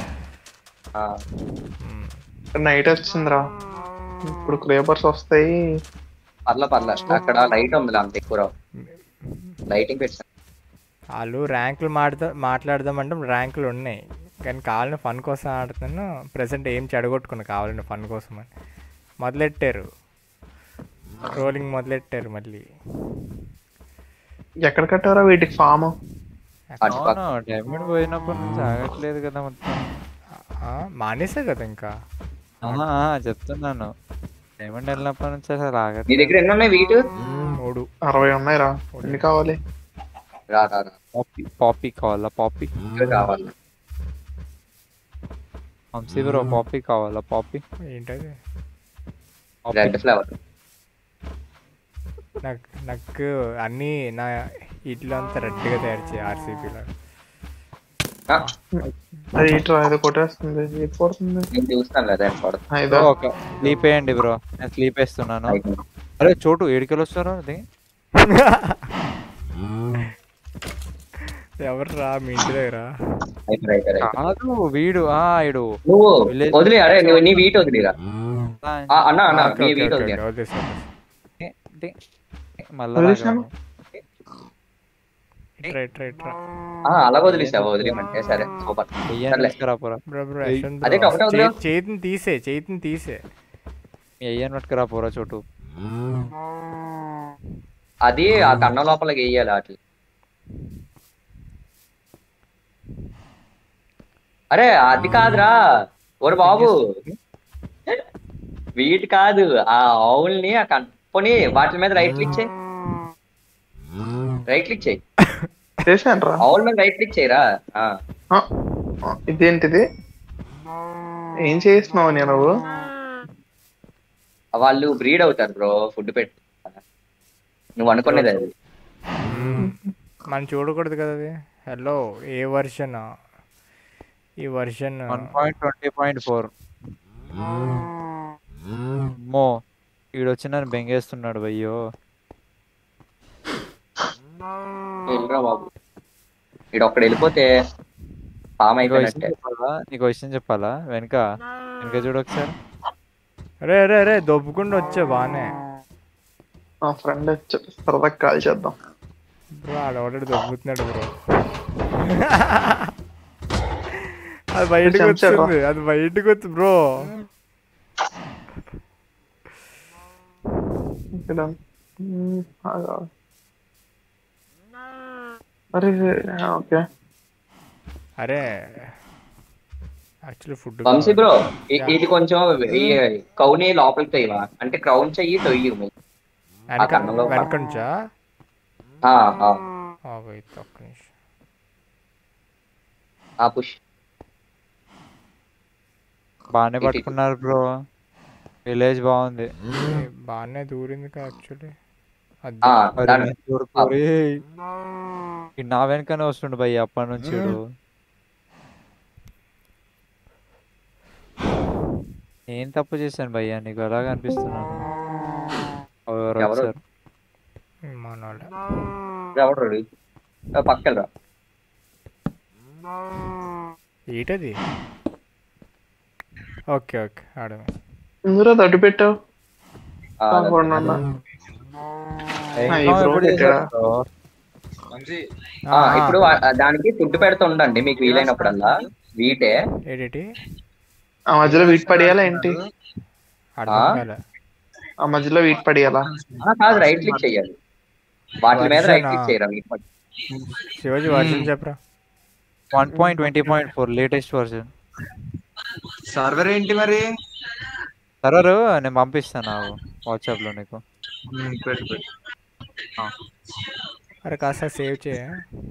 మ్మ్. నైట్ వచ్చిందిరా ఇప్పుడు క్రేపర్స్ వస్తాయి పర్ల పర్ల అక్కడ లైట్ ఉంది అంత ఎక్కువ రావు లైటింగ్ పెట్టాను వాళ్ళు ర్యాంకులు మాడదా మాట్లాడదామంటే ర్యాంకులు ఉన్నాయి కానీ కావాలని ఫన్ కోసం ఆడుతున్నాను ప్రజెంట్ ఏం చెడగొట్టుకున్నా కావాలని ఫన్ కోసం అని మొదలెట్టారు ట్రోలింగ్ మొదలెట్టారు మళ్ళీ ఎక్కడ కట్టారా వీటికి ఫామ్ అటు పక్క అవును డైమండ్ పోయినప్పటి నుంచి ఆగట్లేదు కదా మొత్తం ఆ, మానేసా కదా ఇంకా ఆహా, ఆహా, చెప్తున్నాను డైమండ్ వెళ్ళినప్పటి నుంచి అసలు నీ ఆగట్లేదు దగ్గర ఎన్ని ఉన్నాయి వీటు మూడు అరవై ఉన్నాయిరా ఎన్ని కావాలి రా రా రా పాపీ పాపీ కావాలా పాపీ ఇంకా కావాలి వంశీ బ్రో పాపీ కావాలా పాపీ ఏంటది రెడ్ ఫ్లేవర్ నాకు నాకు అన్నీ నా ఇల్లు అంతా రెడ్గా తయారు చేయి ఆర్సీబీలో అది ఇట్రా ఇది కొట్టేస్తుంది ఇది కొడుతుంది నేను చూస్తాను లేదా ఇదో ఒక స్లీప్ వేయండి బ్రో నేను స్లీప్ వేస్తున్నాను అయిపోయింది. అరే చోటు ఏడికెళ్ళి వస్తారు అది ఎవరు రా మీ ఇంటి దగ్గర అయిపోయింది, అయిపోయింది, అయిపోయింది. కాదు వీడు ఆ ఇడు నువ్వు Village- వదిలే అరే నువ్వు నీ వీట్ వదిలేరా ఆ, అన్న అన్న ఓకే, నీ ఓకే, వీట్ ఓకే, వదిలేరా ఓకే, వదిలేసా, వదిలేసా. మళ్ళా వదిలేసాను. ట్రై ట్రై ట్రై ఆ, అలా వదిలేసావా వదిలేమంటే సరే సూపర్ సర్లే. తీసుకురాపోరా బ్రో బ్రో ఏయ్. యశ్వంత్ అదే బ్రో, ఒకటే వదిలేవు. చేతి- చేతిని తీసే చేతిని తీసే మీ అయ్యని పట్టుకురాపోరా చోటు అది ఆ కన్నం లోపలికి వేయాలి అట్లా అరే అది కాదురా ఓరు బాబు వీటి కాదు ఆ ఆవుల్ని ఆ కనుక్కొని వాటి మీద రైట్ క్లిక్ చేయి రైట్ క్లిక్ చేయి చేశాను రా ఆవుల మీద రైట్ క్లిక్ చేయరా ఆ. ఆ, ఆ, ఇదేంటిది ఏం చేస్తున్నావు నేను నువ్వు వాళ్ళు బ్రీడ్ అవుతారు బ్రో ఫుడ్ పెట్టి నువ్వు అనుకునేది అది మనం చూడకూడదు కదా అది హలో ఏ వర్షన్ ఈ version one point twenty point four మో ఈడొచ్చి నన్ను బెంగేస్తున్నాడు అయ్యో వెళ్ళరా బాబు ఇడు ఒక్కడ వెళ్ళిపోతే పామ్ నీకు విషయం అయిపోయినట్టే చెప్పాలా నీకు విషయం చెప్పాలా వెనక వెనక చూడు ఒకసారి అరే అరే అరే దొబ్బుకుండా వచ్చా బానే మా ఫ్రెండ్ వచ్చి సరదాగా కాల్ చేద్దాం బ్రో ఆడవాడు దొబ్బుతున్నాడు బ్రో అది బయటకు చంపారా? వచ్చింది అది బయటకు వచ్చి బ్రో ఇక్కడ మ్మ్, ఆగా. అరే ఓకే అరే యాక్చువల్లీ ఫుడ్ వంశీ బ్రో ఇ- ఇది కొంచెం ఈ కౌని లోపలికి తొయ్యవా అంటే క్రౌన్ చెయ్యి తొయ్యి ఆ కన్నంలో పా- వెనక నుంచా ఆ, ఆ, ఆ, wait, ఒక్క నిమిషం ఆ పుష్ బాగానే ఇటు- పట్టుకున్నారు బ్రో విలేజ్ బాగుంది ఏ, బాగానే దూరింది కదా యాక్చువల్లీ అది ఆ, అరే దాని- నేను చూడుకోరే. ఈ నా వెనకనే వస్తుండు భయ్య అప్పటి నుంచి ఈడు. ఏం తప్పు చేశాను భయ్య నీకు అలాగ అనిపిస్తున్నాను ఎవరు ఎవరు? వచ్చారు? మనోళ్ళే ఎవడు రాడు? ఆ, పక్కకెళ్ళరా ఏంటది ఓకే ఓకే ఆడమే ఇందులో తట్టు పెట్టావు ఆ, కాకుండా ఉన్నా. ఏం ఆ, ఈ కావాలి బ్రో ఎప్పుడు పెట్టాడా? చేశారు బ్రో? ఆ, ఇప్పుడు ఆ- దానికి ఫుడ్ పెడుతూ ఉండండి మీకు వీలైనప్పుడల్లా వీటే ఏంటి ఆ మధ్యలో వీట్ పడేయాలా ఏంటి అర్థం కాలే ఆ మధ్యలో వీట్ పడేయాలా ఆ, కాదు రైట్ క్లిక్ చెయ్యాలి వాటి మీద రైట్ వర్షనా? క్లిక్ చేయరా వీటి మీద. శివాజీ వర్షన్ చెప్పరా one point twenty point four latest version server ఏంటి మరి సర్వర్ నేను పంపిస్తాను వాట్సాప్ లో నీకు ఉమ్, పెట్టు పెట్టు అరే కాస్త సేవ్ చేయ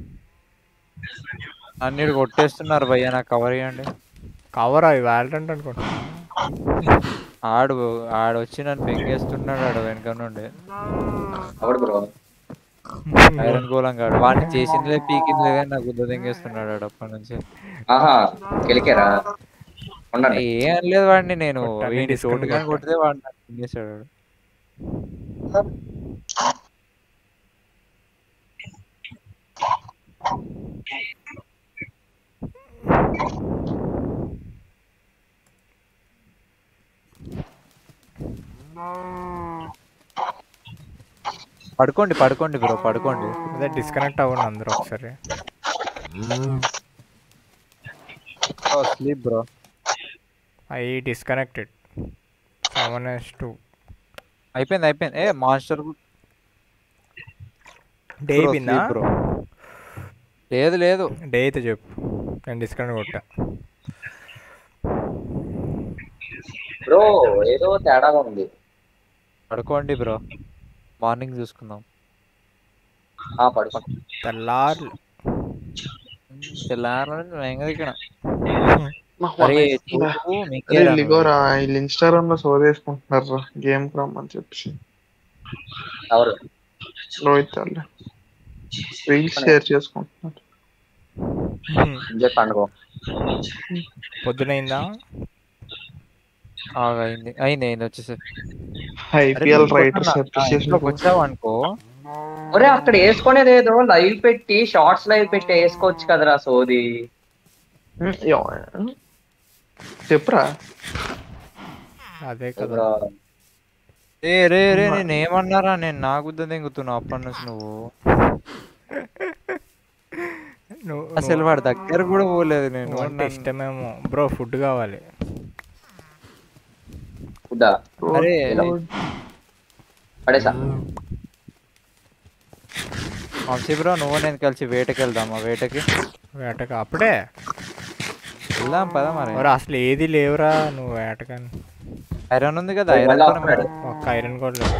అన్ని కొట్టేస్తున్నారు భయ్య నాకు కవర్ చేయండి కవర్ అవి వ్యాలంట్ అనుకుంటా ఆడు ఆడు వచ్చి నన్ను బెంగేస్తున్నాడు ఆడు వెనక నుండి ఎవడు బ్రో ఐరన్ గోళం గాడు వాడిని చేసిందిలే పీకిందిలే కానీ నాకు గుద్ద దెంగేస్తున్నాడు ఆడు అప్పటి నుంచి ఆహా గెలికారా ఉండండి ఏం అనలేదు వాడిని నేను కొట్టాలి, వీడి discount తోటుగా కొట్టాలి. కొడితే వాడిని నాకు దెంగేశాడు వాడు. పడుకోండి పడుకోండి బ్రో పడుకోండి అదే డిస్కనెక్ట్ అవ్వండి అందరూ ఒకసారి sleep bro I disconnected seven S two అయిపోయింది అయిపోయింది ఏ మాస్టర్ డే అయిపోయిందా బ్రో లేదు లేదు డే అయితే చెప్పు నేను డిస్కనెక్ట్ కొట్టా బ్రో ఏదో తేడాగా ఉంది పడుకోండి బ్రో మార్నింగ్ చూసుకుందాం ఆ పడుకోండి తెల్లారు తెల్లారి ఇక్కడ నాకు అరే వన్ అయిపోయిందా? చూపు అరే మీకేరా వీళ్ళు ఇగోరా వీళ్ళు ఇన్స్టాగ్రామ్ లో సోదేసుకుంటున్నారు రా గేమ్ రమ్మని చెప్పి ఎవరు రోహిత్ వాళ్ళు రీల్స్ షేర్ చేసుకుంటున్నారు ఇంజర్ పండుగ పొద్దునైందా ఆగు, అయింది అయింది అయింది వచ్చేసి ఐపీఎల్ రైటర్స్ అప్రిసియేషన్ వచ్చావు అనుకో ఒరే అక్కడ వేసుకునేది ఏదో లైవ్ పెట్టి షార్ట్స్ లైవ్ పెట్టి వేసుకోవచ్చు కదరా సోది చెప్పురా అదే కదా ఏ రే రే నేను ఏమన్నారా నేను నా గుద్ద దింగుతున్నావు అప్పటి నుంచి నువ్వు నువ్వు అసలు వాడి దగ్గర కూడా పోలేదు నేను నువ్వు అంటే నన్ను- ఇష్టమేమో బ్రో ఫుడ్ కావాలి ఫుడ్డా అరే పడేసా వంశీ బ్రో నువ్వు నేను కలిసి వేటకి వెళ్దామా వేటకి వేటక అప్పుడే వెళ్దాం పదా మరి మరి అసలు ఏది లేవురా నువ్వు వేటకని ఐరన్ ఉంది కదా మళ్ళీ ఐరన్ ఆపుతాడు. ఒక్క ఐరన్ కూడా లేదు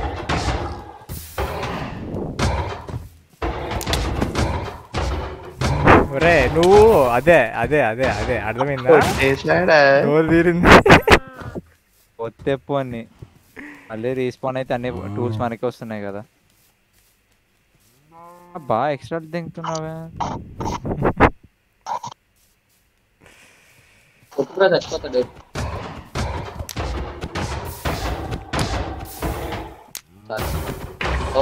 ఒరే నువ్వు అదే అదే అదే అదే అర్థమైందా చేసాడా రోజు తీరింది ఒత్తెప్పు అని మళ్ళీ రీస్పాన్ అయితే అన్ని టూల్స్ మనకి వస్తున్నాయి కదా బా ఎక్స్ట్రా దింగుతున్నావే కొట్టుకురా చచ్చిపోతాడు ఓ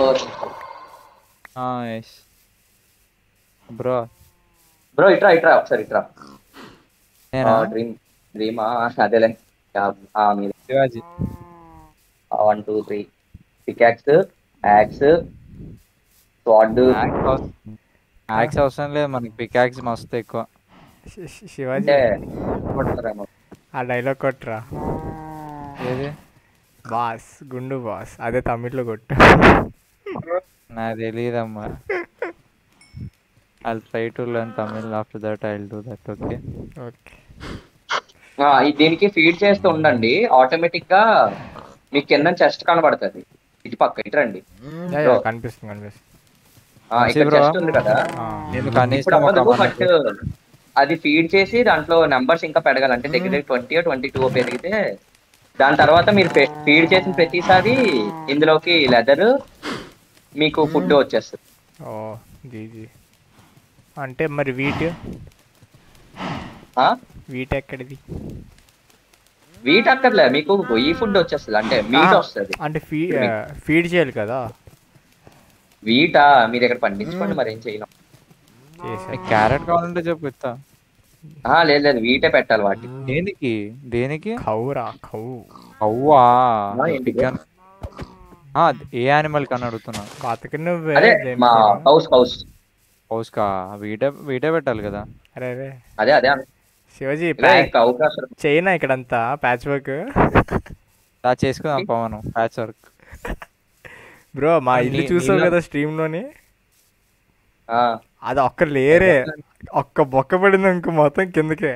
బ్రో బ్రో ఇట్రా ఇట్రా ఒకసారి ఇట్రా నేనా డ్రీమ్ డ్రీమా అదేలే ఆ, మీది Shivaji one two three pickaxe axe sword axe అవసరం లేదు మనకి పికాక్స్ మస్తు ఎక్కువ శి- శి- శివాజీ అంటే కొడతారేమో ఆ డైలాగ్ కొట్టురా ఏది బాస్ గుండు బాస్ అదే తమిళ్లో కొట్టు నాకు తెలియదమ్మా I try to learn Tamil after that I do that okay okay ఆ, ఈ దీనికి ఫీడ్ చేస్తూ ఉండండి ఆటోమేటిక్ గా మీకు కింద చెస్ట్ కనబడుతుంది ఇటు పక్క ఇటు రండి యా, యా, కనిపిస్తుంది కనిపిస్తుంది ఆ, ఇక్కడ మంచి bro. చెస్ట్ ఉంది కదా ఆ, నేను ఇప్పుడు కనీసం ఒక అవ్వదు one బట్ అది ఫీడ్ చేసి దాంట్లో నెంబర్స్ ఇంకా పెరగాలి అంటే దగ్గర దగ్గర ట్వంటీ ట్వంటీ టూ పెరిగితే దాని తర్వాత మీరు ఫీడ్ చేసిన ప్రతిసారి ఇందులోకి లెదర్ మీకు ఫుడ్ వచ్చేస్తుంది ఓ జీ జీ అంటే మరి వీట్ ఆ? వీట్ ఎక్కడిది వీట్ అక్కర్లే మీకు ఈ ఫుడ్ వచ్చేస్తుంది అంటే మీట్ ఆ. వస్తుంది అంటే ఫీ ఫీడ్ చేయాలి కదా వీటా మీరు ఇక్కడ పండించుకోండి మరి ఏం చేయలేం చేసా క్యారెట్ కావాలంటే చెప్పు ఇస్తా ఆ, లేదు లేదు వీటే పెట్టాలి వాటి దేనికి దేనికి కౌరా కౌ అవ్వా ఆ, ఏంటి? చికెన్ ఆ, ఏ యానిమల్ కని అడుగుతున్నా బతక నువ్వే అదే దేనికి మా కూడా. హౌస్ హౌస్ హౌస్కా వీటే వీటే పెట్టాలి కదా అరే అరే అదే అదే శివాజీ ఇలా ఇంకా అవకాశం చైనా ఇక్కడంతా ప్యాచ్ వర్క్ దా చేసుకుందాం పవన్ ప్యాచ్ వర్క్ బ్రో మా ఆ, ఇల్లు నీ- చూసావు నీలో- కదా స్ట్రీమ్ లోని ఆ, అది ఒక్క లేరే ఒక్క బొక్క పడింది ఇంకో మొత్తం కిందకే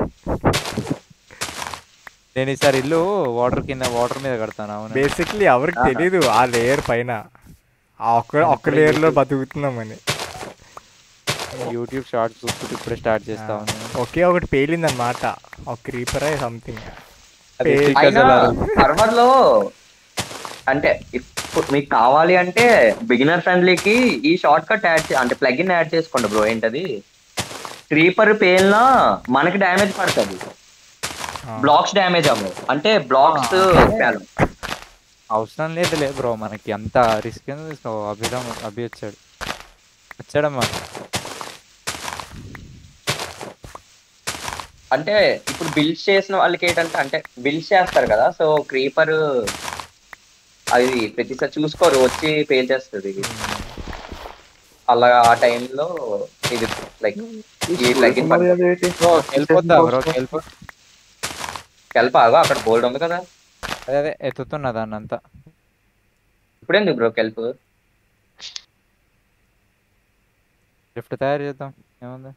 నేను ఈసారి ఇల్లు వాటర్ కింద వాటర్ మీద కడతాను అవును బేసిక్లీ ఎవరికి తెలీదు ఆ లేయర్ పైన ఆ ఒక్క ఒక్క లేయర్ లో బతుకుతున్నామని యూట్యూబ్ షార్ట్స్ చూస్తుంటే ఇప్పుడే స్టార్ట్ చేస్తాను ఒకే ఒకటి పేలింది అనమాట ఒక క్రీపర్ సంథింగ్ అది పే- stickers అయినా ఎలా సర్వర్ లో అంటే ఇప్పుడు మీకు కావాలి అంటే బిగినర్ ఫ్రెండ్లీకి ఈ షార్ట్ కట్ యాడ్ అంటే ప్లగిన్ యాడ్ చేసుకోండి బ్రో ఏంటది క్రీపర్ పేలినా మనకి డ్యామేజ్ పడుతుంది బ్లాక్స్ డ్యామేజ్ అవ్వవు అంటే బ్లాక్స్ అవసరం లేదులే బ్రో మనకి అంత రిస్క్ ఎందుకు తీసుకో అభిరామ్ అభి వచ్చాడు వచ్చాడమ్మా అంటే ఇప్పుడు బిల్డ్ చేసిన వాళ్ళకి ఏంటంటే అంటే బిల్డ్ చేస్తారు కదా సో క్రీపర్ అది ప్రతిసారి చూసుకోరు వచ్చి పే చేస్తుంది అలా ఆ టైంలో ఇది లైక్ ఈ ప్లగిన్ మరి అదేంటి? బ్రో వెళ్ళిపోద్దా బ్రో వెళ్ళిపో కెల్పాగా అక్కడ బోల్డ్ ఉంది కదా అదే అదే ఎత్తుతున్నా దాన్ని అంతా ఇప్పుడు ఎందుకు బ్రో కెల్ప్ లిఫ్ట్ తయారు చేద్దాం ఏముంది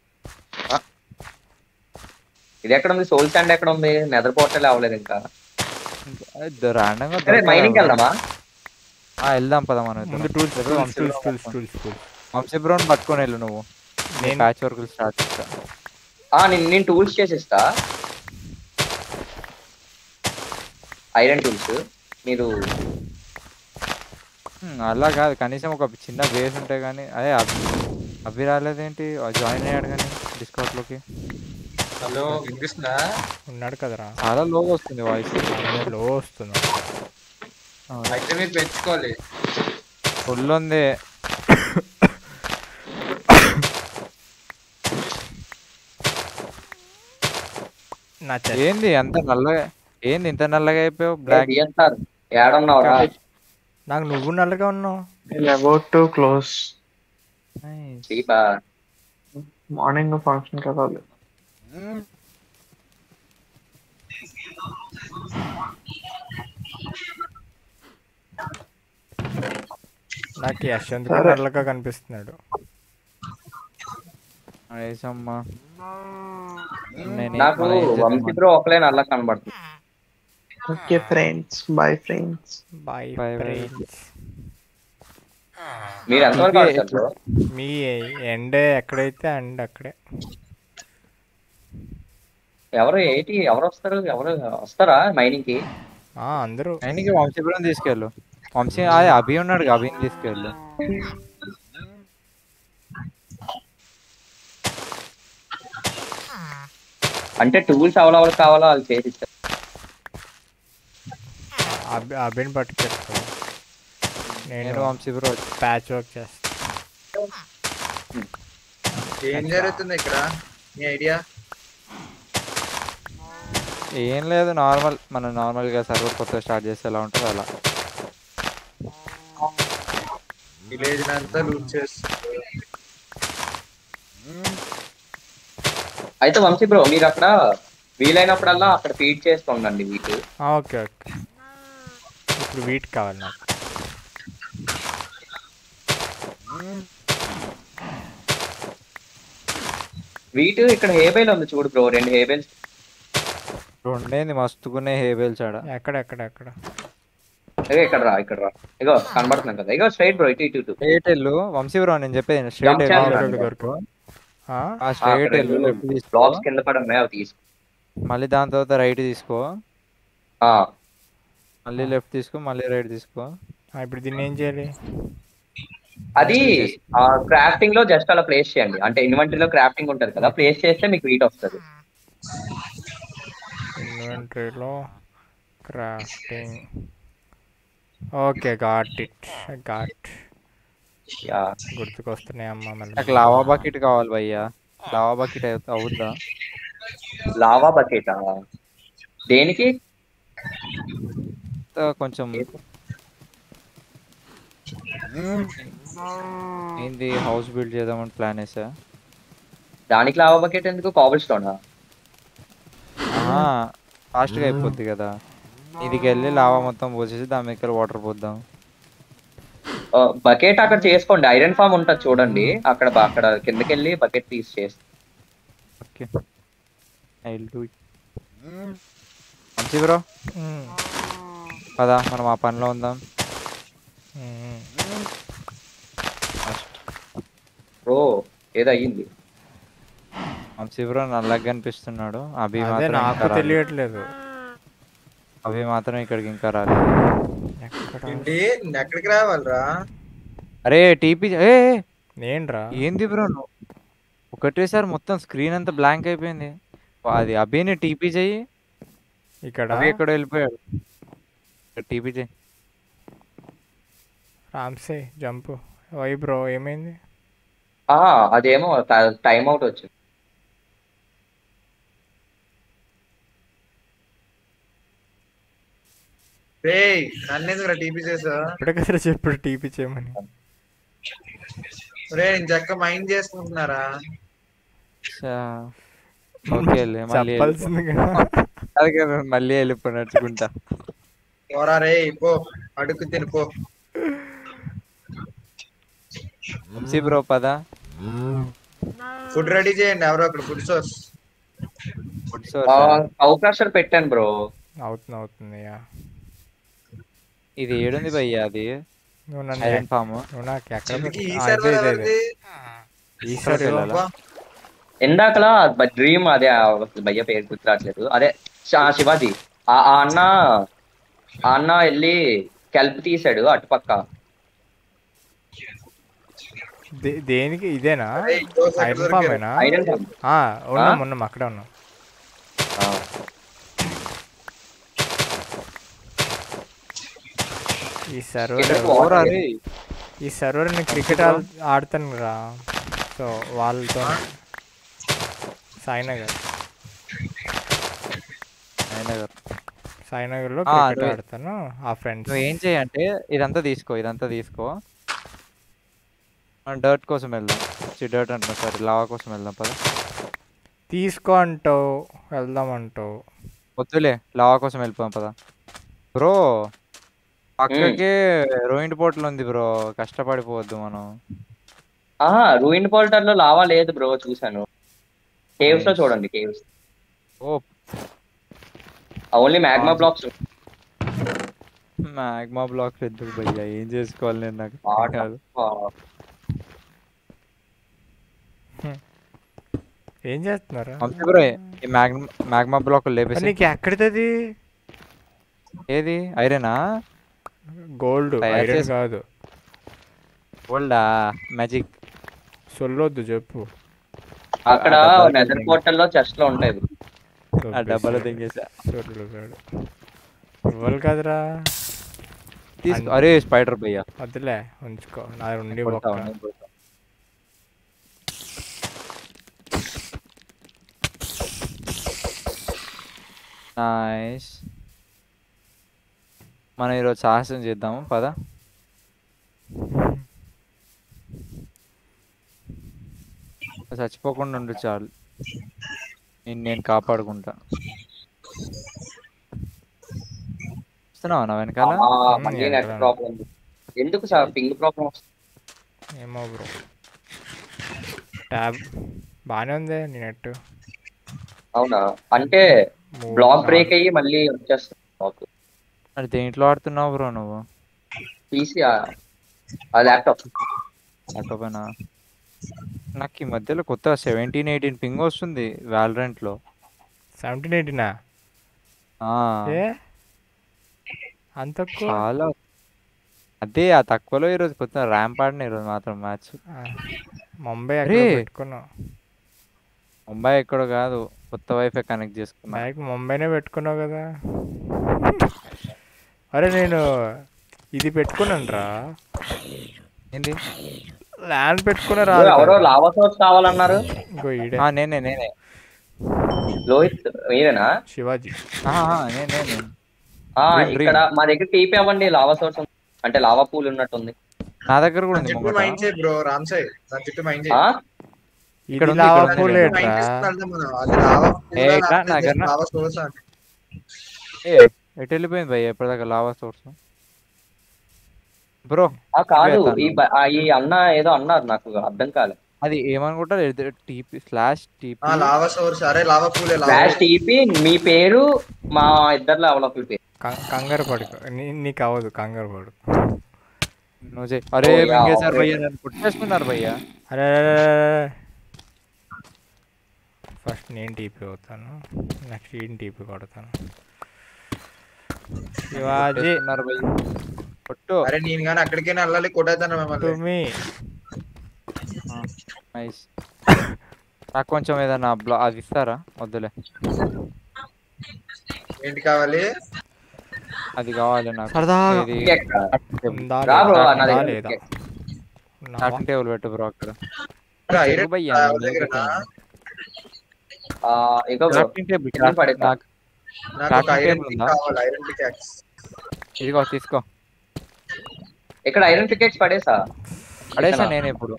ఇది ఎక్కడ ఉంది సోల్ స్టాండ్ ఎక్కడ ఉంది నెదర్ పోర్టల్ అవ్వలేదు ఇంకా రాండంగా సరే మైనింగ్ వెళ్దామా వెళ్దాం పద మనం ముందు ఇద్దరం. టూల్స్ లేకపోతే tools Vamsi tools bro tools tools tools Vamsi బ్రోని పట్టుకొని వెళ్ళు నువ్వు నేను నేను ప్యాచ్ వర్క్ స్టార్ట్ చేస్తా ఆ నేను నేను టూల్స్ చేసిస్తా ఐరన్ టూల్స్ మీరు హ్మ్, అలా కాదు కనీసం ఒక చిన్న బేస్ ఉంటే కానీ అదే అభి అభి రాలేదేంటి జాయిన్ అయ్యాడు కానీ డిస్కౌంట్లోకి హలో వినిపిస్తుందా ఉన్నాడు కదరా చాలా లో వస్తుంది వాయిస్ లో వస్తుంది అయితే మీరు పెంచుకోవాలి ఫుల్ ఉంది నా చెత్త ఏంది అంత నల్లగా ఏంది ఇంత నల్లగా అయిపోయావు బ్లాక్ డిఎస్ఆర్ ఏడున్నావురా నాకు నువ్వు నల్లగా ఉన్నావు అబౌట్ టు క్లోజ్ చీపా మార్నింగ్ ఫంక్షన్ కదా అది. నాకు యశ్వంత్ కూడా సరే. నల్లగా కనిపిస్తున్నాడు అమ్మా నేను నాకు మన ఏం చేద్దాం వంశీ బ్రో ఒకలే నల్ల కనబడుతుంది okay friends bye friends bye Bye, bye. Friends మీరు ఎంతవరకు ఇది- ఆడతారు బ్రో మీ ఎండ్ ఎక్కడైతే అండ్ అక్కడే ఎవరు ఏంటి ఎవరు వస్తారు ఎవరు వస్తారా మైనింగ్ కి ఆ, అందరూ ఆయనకి వంశీపురం తీసుకెళ్ళు వంశీ అదే అభి ఉన్నాడు అభిని తీసుకెళ్ళు అంటే టూల్స్ అవలవలు కావాలో వాళ్ళు చేసి ఇస్తారు అభి అభిని పట్టుకెళ్తాను నేను నేను వంశీపురం వచ్చి ప్యాచ్ వర్క్ చేస్తాను ఏం జరుగుతుంది ఇక్కడ మీ ఐడియా ఏం లేదు నార్మల్ మనం నార్మల్ గా సర్వర్ కొత్త స్టార్ట్ చేస్తే ఎలా ఉంటుంది అలా విలేజ్ అంతా లూట్ చేస్తుంది అయితే వంశీ బ్రో మీరు అక్కడ వీలైనప్పుడల్లా అక్కడ ఫీడ్ చేస్తూ ఉండండి వీటి ఆ, ఓకే ఓకే ఇప్పుడు వీట్ కావాలి నాకు వీటు ఇక్కడ హేబేల్ ఉంది చూడు బ్రో రెండు హేబేల్స్ రెండేంది మస్తుకునే హేబేల్స్ ఆడ ఎక్కడ ఎక్కడ ఎక్కడ ఇగో ఇక్కడ రా ఇక్కడ రా ఇగో కనబడుతున్నాం కదా ఇగో స్ట్రైట్ బ్రో ఇటు ఇటు ఇటు స్ట్రేట్ వెళ్ళు వంశీపురం నేను చెప్పేది స్ట్రేట్ Jump వెళ్ళు చేయాలి. దొరికి దొరికి ఆ? ఆ స్ట్రేట్ వెళ్ళు లెఫ్ట్ తీసుకో బ్లాక్స్ కింద పడమే అవి తీసుకో మళ్ళీ దాని తర్వాత రైట్ తీసుకో ఆ, మళ్ళీ లెఫ్ట్ తీసుకో మళ్ళీ రైట్ తీసుకో ఆ, ఇప్పుడు దీన్ని ఏం చేయాలి అది క్రాఫ్టింగ్ లో జస్ట్ అలా ప్లేస్ చేయండి అంటే ఇన్వెంటరీలో క్రాఫ్టింగ్ ఉంటది కదా ప్లేస్ చేస్తే మీకు వీట్ వస్తుంది ఇన్వెంటరీలో crafting okay got it got yeah గుర్తుకొస్తున్నాయి అమ్మ మళ్ళీ నాకు లావా బకెట్ కావాలి భయ్యా లావా బకెట్ అవుద్దా లావా బకెట్ దేనికి త- కొంచెం ఏంది హౌస్ బిల్డ్ చేద్దామని ప్లాన్ వేసా దానికి లావా బకెట్ ఎందుకు కాబుల్ స్టోన్ ఫాస్ట్గా అయిపోద్ది కదా ఇదికి వెళ్ళి లావా మొత్తం పోసేసి దాని మీద వాటర్ పోద్దాం బకెట్ అక్కడ చేసుకోండి ఐరన్ ఫామ్ ఉంటుంది చూడండి అక్కడ బ- అక్కడ కిందకి వెళ్ళి బకెట్ తీసి చేసి ఓకే ఐ డూ ఇట్ మంచి బ్రో మ్మ్. పదా మనం ఆ పనిలో ఉందాం మ్మ్. బ్రో ఏదో అయ్యింది వంశీ బ్రో నల్లగా కనిపిస్తున్నాడు అభి అదే మాత్రం నాకు ఇంకా రాలేదు. తెలియట్లేదు అభి మాత్రం ఇక్కడికి ఇంకా రాలేదు ఎక్కడ ఏంటి నేను ఎక్కడికి రావాలిరా అరే టీపీ ఏ ఏ, నేనురా ఏంది బ్రో నువ్వు ఒకటేసారి మొత్తం స్క్రీన్ అంతా బ్లాంక్ అయిపోయింది అది అభిని టీపీ చెయ్యి ఇక్కడ అభి ఎక్కడ వెళ్ళిపోయాడు టీపీ చెయ్యి రామ్సే జంప్ వై బ్రో ఏమైంది ఆ అదేమో టైం అవుట్ వచ్చింది రే నన్ను ఎందుకు టీపీ చేసా ఇప్పుడే కదా చెప్పాడు టీపీ చేయమని రే నేను చక్క మైండ్ చేసుకుంటున్నారా ఓకే వెళ్ళి మళ్ళీ చెప్పాల్సింది కదా అది కదా, మళ్ళీ వెళ్ళిపో నడుచుకుంటా పోరా రే పో అడుగు తిని పో వంశీ బ్రో పదా ఫుడ్ రెడీ చేయండి ఎవరో అక్కడ ఫుడ్ సోర్స్ కౌ ప్రెషర్ పెట్టాను బ్రో అవుతుంది అవుతుంది యా ఇది ఏడుంది భయ్యా అది నువ్వు నన్ను ఐరన్ ఫామ్ నువ్వు నాకు ఎక్కడ ఎందుకు ఈ పెట్టు- ఆ, సర్వర్ ఇదే, ఇదే, ఇదే. ఎవరిది ఈ సర్వర్ వెళ్ళాలా? అబ్బా, ఇందాకలా డ్రీమ్ అదే ఆ భయ్య పేరు గుర్తురాట్లేదు అదే శ- శివాజీ ఆ ఆ అన్న ఆ అన్న వెళ్ళి కెల్ప్ తీసాడు అటుపక్క దే- దేనికి ఇదేనా రే, ఈ దోశ ఎక్కడ ఐరన్ దొరికారు? ఫామేనా ఐరన్ ఫామ్ ఆ, ఉన్నాం ఉన్నాం అక్కడే ఉన్నాం ఈ సర్వర్ ఎందుకు ఓరా వాటర్ రే ఈ సర్వర్ నేను క్రికెట్ ఆడుతాను రా సో వాళ్ళతో సాయినగర్ సాయినగర్ సాయినగర్లో ఆ, క్రికెట్ నువ్వు- ఆడతాను ఆ ఫ్రెండ్స్ నువ్వు ఏం చేయంటే ఇదంతా తీసుకో ఇదంతా తీసుకో మనం డర్ట్ కోసం వెళ్దాం డర్ట్ అంటున్నా సారీ లావా కోసం వెళ్దాం పద తీసుకో అంటావు వెళ్దాం అంటావు వద్దులే లావా కోసం వెళ్ళిపోదాం పద బ్రో పక్కకే రోయింట్ పోర్టల్ ఉంది బ్రో కష్టపడిపోవద్దు మనం ఆహా రూయిన్ పోల్టర్ లో లావా లేదు బ్రో చూసాను కేవ్స్ లో చూడండి caves oh only magma blocks magma block ఎందుకు భయ్యా ఏం చేసుకోవాలి నేను నాకు ఆ అర్థం కాదు ఏం చేస్తున్నారు అంతే బ్రో ఈ మ్యాగ్మా మ్యాగ్మా బ్లాక్ లేపేసి నీకు ఎక్కడిది ఏది ఐరనా గోల్డ్ తయారు ఐరన్ చేసి- కాదు గోల్డా మ్యాజిక్ సొల్లొద్దు చెప్పు అక్కడ ఆ డబ్బాలు నెదర్ తెంగేసా. పోర్టల్ లో చెస్ట్ లో ఉంటాయి bro. ఆ డబ్బాలో తెంగేసా సొల్లుగాడు ఇవ్వాలి కదరా తీసుకో అరే స్పైడర్ భయ్యా వద్దులే ఉంచుకో నా ఉండి కొడతా ఒక్క ఉన్నాయి, కొడతా. నైస్ మనం ఈరోజు సాహసం చేద్దాము పద చచ్చిపోకుండా ఉండు చాలు నేను నేను కాపాడుకుంటా వస్తున్నావా నా వెనకాల ఆ, ఉమ్, మళ్ళీ ఎక్కడ నెట్ ప్రాబ్లం ఎందుకు సార్ పింగ్ ప్రాబ్లం వస్తుంది ఏమో బ్రో ట్యాబ్ బాగానే ఉంది నీ నెట్ అవునా అంటే బ్లాక్ బ్రేక్ అయ్యి మళ్ళీ వచ్చేస్తుంది బ్లాక్ మరి దేంట్లో ఆడుతున్నావు బ్రో నువ్వు పీసీ ఆ ల్యాప్టాప్ అటోపైన నాకు ఈ మధ్యలో కొత్త సెవెంటీన్ ఎయిటీన్ పింగ్ వస్తుంది వ్యాలరెంట్ లో సెవెంటీన్ ఎయిటీనా ఆ, ఏ అంత తక్కువ చాలా అదే ఆ తక్కువలో ఈరోజు కొత్త ర్యాంప్ ఆడిన ఈరోజు మాత్రం మ్యాచ్ ఆ, ముంబై అక్కడ అరే. పెట్టుకున్నావు ముంబై ఎక్కడ కాదు కొత్త వైఫై కనెక్ట్ చేసుకున్నా బ్యాగ్ ముంబైనే పెట్టుకున్నావు కదా అరే నేను ఇది పెట్టుకున్నాను రా ఏంటి ల్యాండ్ పెట్టుకున్నా బ్రో, రాదు ఎవరో కదా. లావా సోర్స్ కావాలన్నారు ఇంకో ఈడే ఆ, నేనే నేనే లోహిత్ మీరేనా శివాజీ ఆ, ఆ, నేనే నేను ఆ, Dream, dream. ఇక్కడ మా దగ్గర టీపీ అవ్వండి లావా సోర్స్ ఉంది. అంటే లావా పూల్ ఉన్నట్టుంది నా దగ్గర కూడా నా ఉంది చుట్టూ ముంగట మైండ్ చేయి బ్రో రామ్ సాయి నా చుట్టూ మైండ్ చేయి ఆ ఇక్కడ ఇది ఉంది, లావా ఇక్కడ ఉంది, పూల్ ఇక్కడ ఏంట్రా మైండ్ చేసుకుని వెళ్దాం మనం. అది లావా పూలా, ఏ, ఇక్కడ లేకపోతే నా దగ్గర నా- లావా సోర్స్ అని. ఏ ఎటు వెళ్ళిపోయింది భయ్య ఎప్పటిదాకా లావా సోర్స్ బ్రో ఆ, కాదు ఇవే ఈ బ- ఆ, ఈ అన్న ఏదో అన్నారు నాకు అర్థం కాలేదు అది ఏమనుకుంటారు టీపీ స్లాష్ టీపీ ఆ లావా సోర్స్ అరే లావా పూలే లావా ఫ్లాష్ టీపీ మీ పేరు మా ఇద్దరు లెవెల్ పేరు కం- కంగారు పడుకో నీ- నీకు అవ్వదు కంగారు పడు నువ్వు చెయ్. అరే ఓ, యా, మింగేశారు ఓకే. భయ్య నన్ను పుట్టేసుకున్నారు భయ్య అరే ఫస్ట్ నేను టీపీ అవుతాను నెక్స్ట్ ఈయన టీపీ కొడతాను శివాజీ పుట్టేసుకున్నారు భయ్య కొట్టు అరే నేను కానీ అక్కడికైనా వెళ్ళాలి కొట్టేద్దాను మిమ్మల్ని తుమ్మి నైస్ నాకు కొంచెం ఏదైనా బ్లా అది ఇస్తారా వద్దులే ఏంటి కావాలి అది కావాలి నాకు సరదాగా ఇది ఉందా రా బ్రో, లేదా? నా ఉందా దగ్గర లేదా? ఉన్నావా? టాపింగ్ టేబుల్ పెట్టు బ్రో అక్కడ రా, చెరుకు ఐరన్ భయ్యా, ఆ, నేను దగ్గరనా? ఇక బ్రో టాపింగ్ టేబుల్ కింద పడేస్తా. నాకు నాకు ఒక crafting ఐరన్ table పిక్ ఉందా? కావాలి ఐరన్ పికాక్స్ ఇదిగో తీసుకో ఇక్కడ ఐరన్ టికెట్స్ పడేసా పడేసా ఇక్కడ. నేను ఇప్పుడు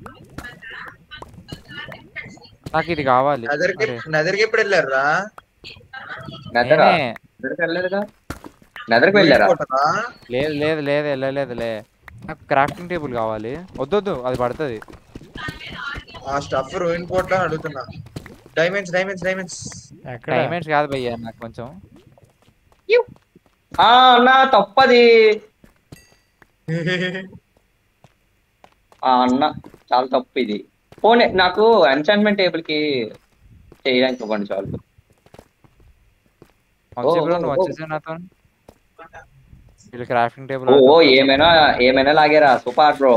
నాకు ఇది కావాలి నదర్కి అరే, నదర్కి ఎప్పుడు వెళ్ళారు రా నెదరా నేనే. నెదర్కి వెళ్ళలేదుగా నెదర్కి వెళ్ళారా వెళ్ళిపోతారా? లేదు లేదు లేదు వెళ్ళలేదులే నాకు క్రాఫ్టింగ్ టేబుల్ కావాలి వద్దొద్దు అది పడుతుంది ఆ స్టఫ్ రూయిన్ పోర్ట్ లో అడుగుతున్నా డైమండ్స్ డైమండ్స్ డైమండ్స్ ఎక్కడ డైమండ్స్ కాదు భయ్యా నాకు కొంచెం ఆ అన్న తప్పది ఆ అన్న చాలా తప్పు ఇది పోనీ నాకు ఎన్చాన్మెంట్ టేబుల్ కి చేయడానికి ఇవ్వండి చాలు వంశీ ఓ, బ్రో ఓ, నువ్వు ఓ. వచ్చేసా నాతో వీళ్ళు క్రాఫ్టింగ్ టేబుల్ ఓ ఓ ఏమైనా ఏమైనా లాగేరా సూపర్ బ్రో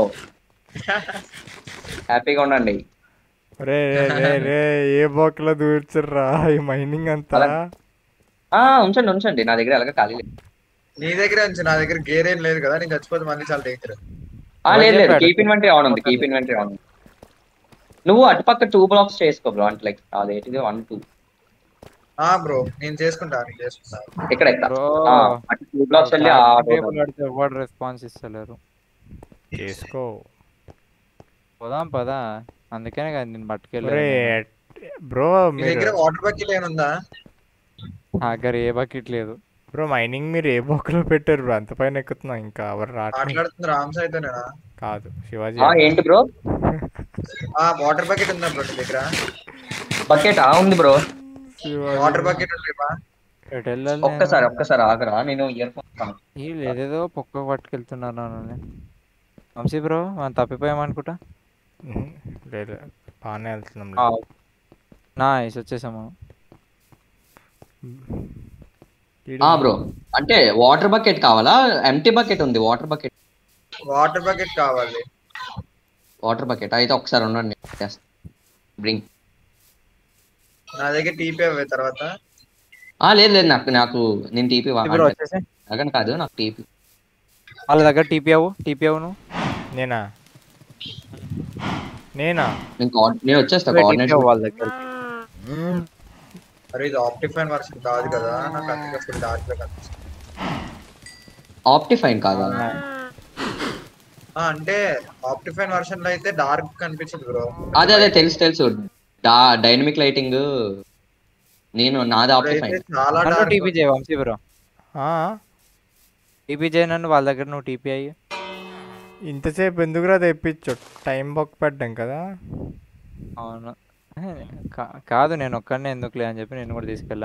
హ్యాపీగా ఉండండి రే రే రే రే ఏ బొక్కలో దూర్చుర్రా ఈ మైనింగ్ అంతా అలా- ఆ ఉంచండి ఉంచండి నా దగ్గర ఎలాగ ఖాళీ లేదు నీ దగ్గర ఉంచు నా దగ్గర గేర్ ఏం లేదు కదా నేను చచ్చిపోతే మళ్ళీ చాలా డేంజర్ ఆ, లేదు లేదు చెప్పాడు? కీప్ ఇన్వెంటరీ ఆన్ ఉంది కీప్ ఇన్వెంటరీ ఆన్ ఉంది నువ్వు అటుపక్క టూ బ్లాక్స్ చేసుకో బ్రో అంటే లైక్ అదేంటిది వన్ టూ ఆ బ్రో నేను చేసుకుంటా నేను చేసుకుంటా ఇక్కడ ఇక్కడ Bro. ఆ, అటు టూ బ్లాక్స్ వెళ్ళి ఆ టేబుల్ ఆడితే ఎవరు రెస్పాన్స్ ఇస్తలేరు చేసుకో పోదాం పదా అందుకనే కదా నేను ఒరే పట్టుకెళ్ళాను బ్రో నీ దగ్గర మీరు వాటర్ బకెట్ ఏముందా నా దగ్గర ఏ బకెట్ లేదు బ్రో మైనింగ్ మీరు ఏ బొక్కలో పెట్టారు బ్రో అంత పైన ఎక్కుతున్నాం ఇంకా ఎవరు రావట్లేదు మాట్లాడుతుంది రామ్స్ అయితేనేనా కాదు శివాజీ ఆ, ఏంటి బ్రో ఆ వాటర్ బకెట్ ఉందా బ్రో నీ దగ్గర బకెట్ ఆ ఉంది బ్రో వాటర్ బకెట్ ఉండేవా ఎటు వెళ్ళాలి ఒక్కసారి ఒక్కసారి ఆగరా నేను ఇయర్ ఫోన్ వీళ్ళు ఏదేదో పొక్క పట్టుకెళ్తున్నారు నన్ను వంశీ బ్రో మనం తప్పిపోయామనుకుంటా ఉహు, లేదు బాగానే వెళ్తున్నాం నా వచ్చేసాము ఆ బ్రో అంటే వాటర్ బకెట్ కావాలా ఎంటీ బకెట్ ఉంది వాటర్ బకెట్ వాటర్ బకెట్ కావాలి వాటర్ బకెట్ అయితే ఒకసారి ఉండండి బ్రింగ్ నా దగ్గర టీపీ అవ్వే తర్వాత ఆ లేదు లేదు నాకు నాకు నేను టీపీ బ్రో వచ్చేసి వాడను కాదు నాకు టీపీ వాళ్ళ దగ్గర టీపీ అవ్వు టీపీ అవ్వు నువ్వు నేనా నేనా నేను coord- నేను వచ్చేస్తా TP కోఆర్డినేట్ అవ్వు వాళ్ళ దగ్గర అరే ఇది ఆప్టిఫైన్ వర్షన్ కాదు కదా నాకు అందుకే ఫుల్ డార్క్ గా కనిపిస్తుంది ఆప్టిఫైన్ కాదా ఆ, అంటే ఆప్టిఫైన్ వర్షన్ లో అయితే డార్క్ కనిపించదు బ్రో అదే అదే తెలుసు తెలుసు డా డైనమిక్ లైటింగ్ నేను నాది ఆప్టిఫైన్ అయితే చాలా నన్ను డార్క్ టీపీ చేయ వంశీ బ్రో ఆ, టీపీ చేయ నన్ను వాళ్ళ దగ్గర నువ్వు టీపీ అయ్యి ఇంతసేపు ఎందుకురా తెప్పించు టైం బొక్క పెట్టాం కదా అవును కా- కాదు నేను ఒక్కడనే ఎందుకులే అని చెప్పి నేను కూడా తీసుకెళ్ళా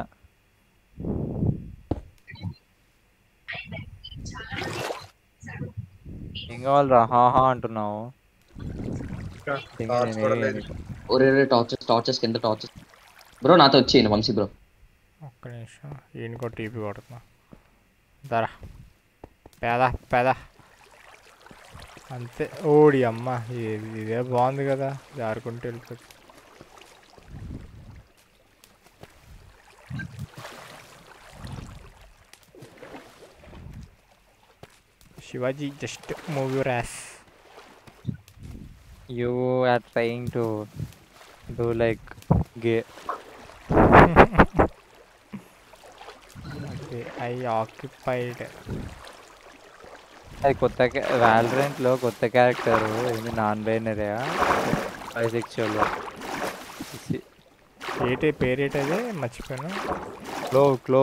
ఏం కావాలిరా హా హా అంటున్నావు ఇంక టార్చ్ నేను కూడా ఏ- లేదు ఒరే టార్చెస్ టార్చెస్ కింద టార్చెస్ బ్రో నాతో వచ్చి వంశీ బ్రో ఒక్క నిమిషం ఈయనకో టీపీ కొడుతున్నా దరా పేద పేద అంతే ఓడి అమ్మ ఇది ఇదే బాగుంది కదా జారుకుంటూ వెళ్ళిపోతుంది Shivaji just move your ass you are trying to do like gay I occupied అది కొత్త వ్యాలరెంట్ లో కొత్త క్యారెక్టర్ ఏంది నాన్ బైనరీ బైసెక్చువల్ ఏటే పేరేటది మర్చిపోయాను క్లో క్లో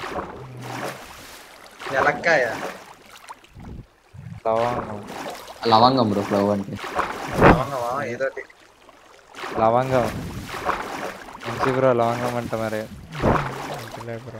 ఎలక్కాయ లవంగం లవంగం బ్రో ఫ్లవ్ అంటే లవంగమా ఏదో ఒకటి. లవంగం మంచి బ్రో లవంగం అంట మరి అంతలే bro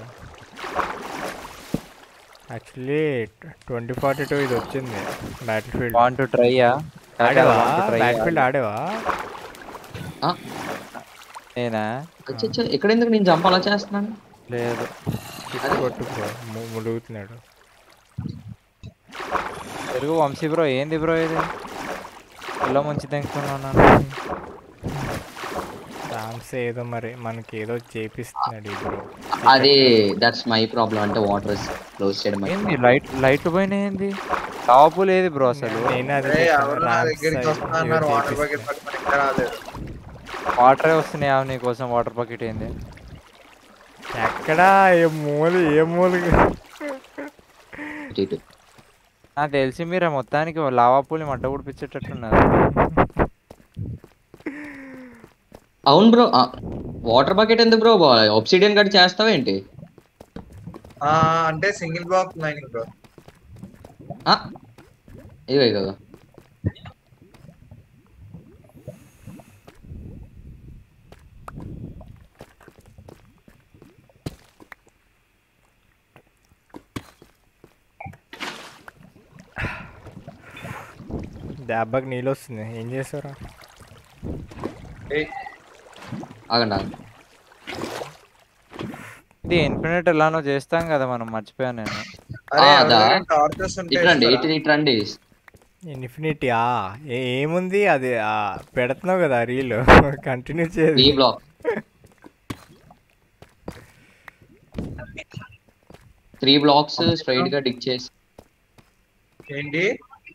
actually twenty forty two ఇది వచ్చింది బ్యాటిల్ ఫీల్డ్ వాంట్ టు ట్రైయా ఆడేవా బ్యాటిల్ ఫీల్డ్ ఆడేవా ఆ, నేనా అచ్చచ్చ, ఎక్కడ ఎందుకు నేను జంప్ అలా చేస్తున్నాను లేదు కిక్ కొట్టు బ్రో ము- ములుగుతున్నాడు తెలుగు వంశీ బ్రో ఏంది బ్రో ఇది ఇలా మంచి తెంకున్నాను రామ్స్ ఏదో మరి మనకి ఏదో చేపిస్తున్నాడు ఈ బ్రో అది దట్స్ మై ప్రాబ్లం అంటే వాటర్ క్లోజ్ చేయడం ఏంది లైట్ లైట్లు పోయినాయి ఏంది టాపు లేదు బ్రో అసలు నేను అది అరే చెప్పాను, ఎవరు నా రామ్స్ దగ్గరికి ఏదో వస్తా అన్నారు వాటర్ బకెట్ చేపిస్తున్నాడు. పట్టుకొని ఇంకా రాలేదు వాటరే వస్తున్నాయి ఆవు నీ కోసం వాటర్ బకెట్ ఏంది ఎక్కడా ఏ మూలు ఏ మూలు ఇటు. నాకు తెలిసి మీరు మొత్తానికి లావా పూలి మట్ట ఉడిపించేటట్టున్నారు అవును బ్రో వాటర్ బకెట్ ఎందుకు బ్రో ఒబ్సిడియన్ కట్ చేస్తావా ఏంటి ఆ, అంటే సింగిల్ బ్లాక్ మైనింగ్ బ్రో ఆ, ఇవే కదా దెబ్బకి నీళ్ళు వస్తుంది ఏం చేస్తారా ఏయ్, ఆగండి ఆగండి ఇది ఇన్ఫినిట్ ఎలానో చేస్తాం కదా మనం మర్చిపోయాను నేను అరే ఆ, అదా? టార్చెస్ ఉంటే ఇటు రండి ఇస్తారా? ఇటు ఇటు రండి ఇన్ఫినిటీ ఆ ఏ- ఏముంది అది ఆ, పెడుతున్నావు కదా రీల్ కంటిన్యూ ఈ చేయాలి బ్లాక్ త్రీ బ్లాక్స్ స్ట్రైట్ గా డిక్ చేసి ఏంటి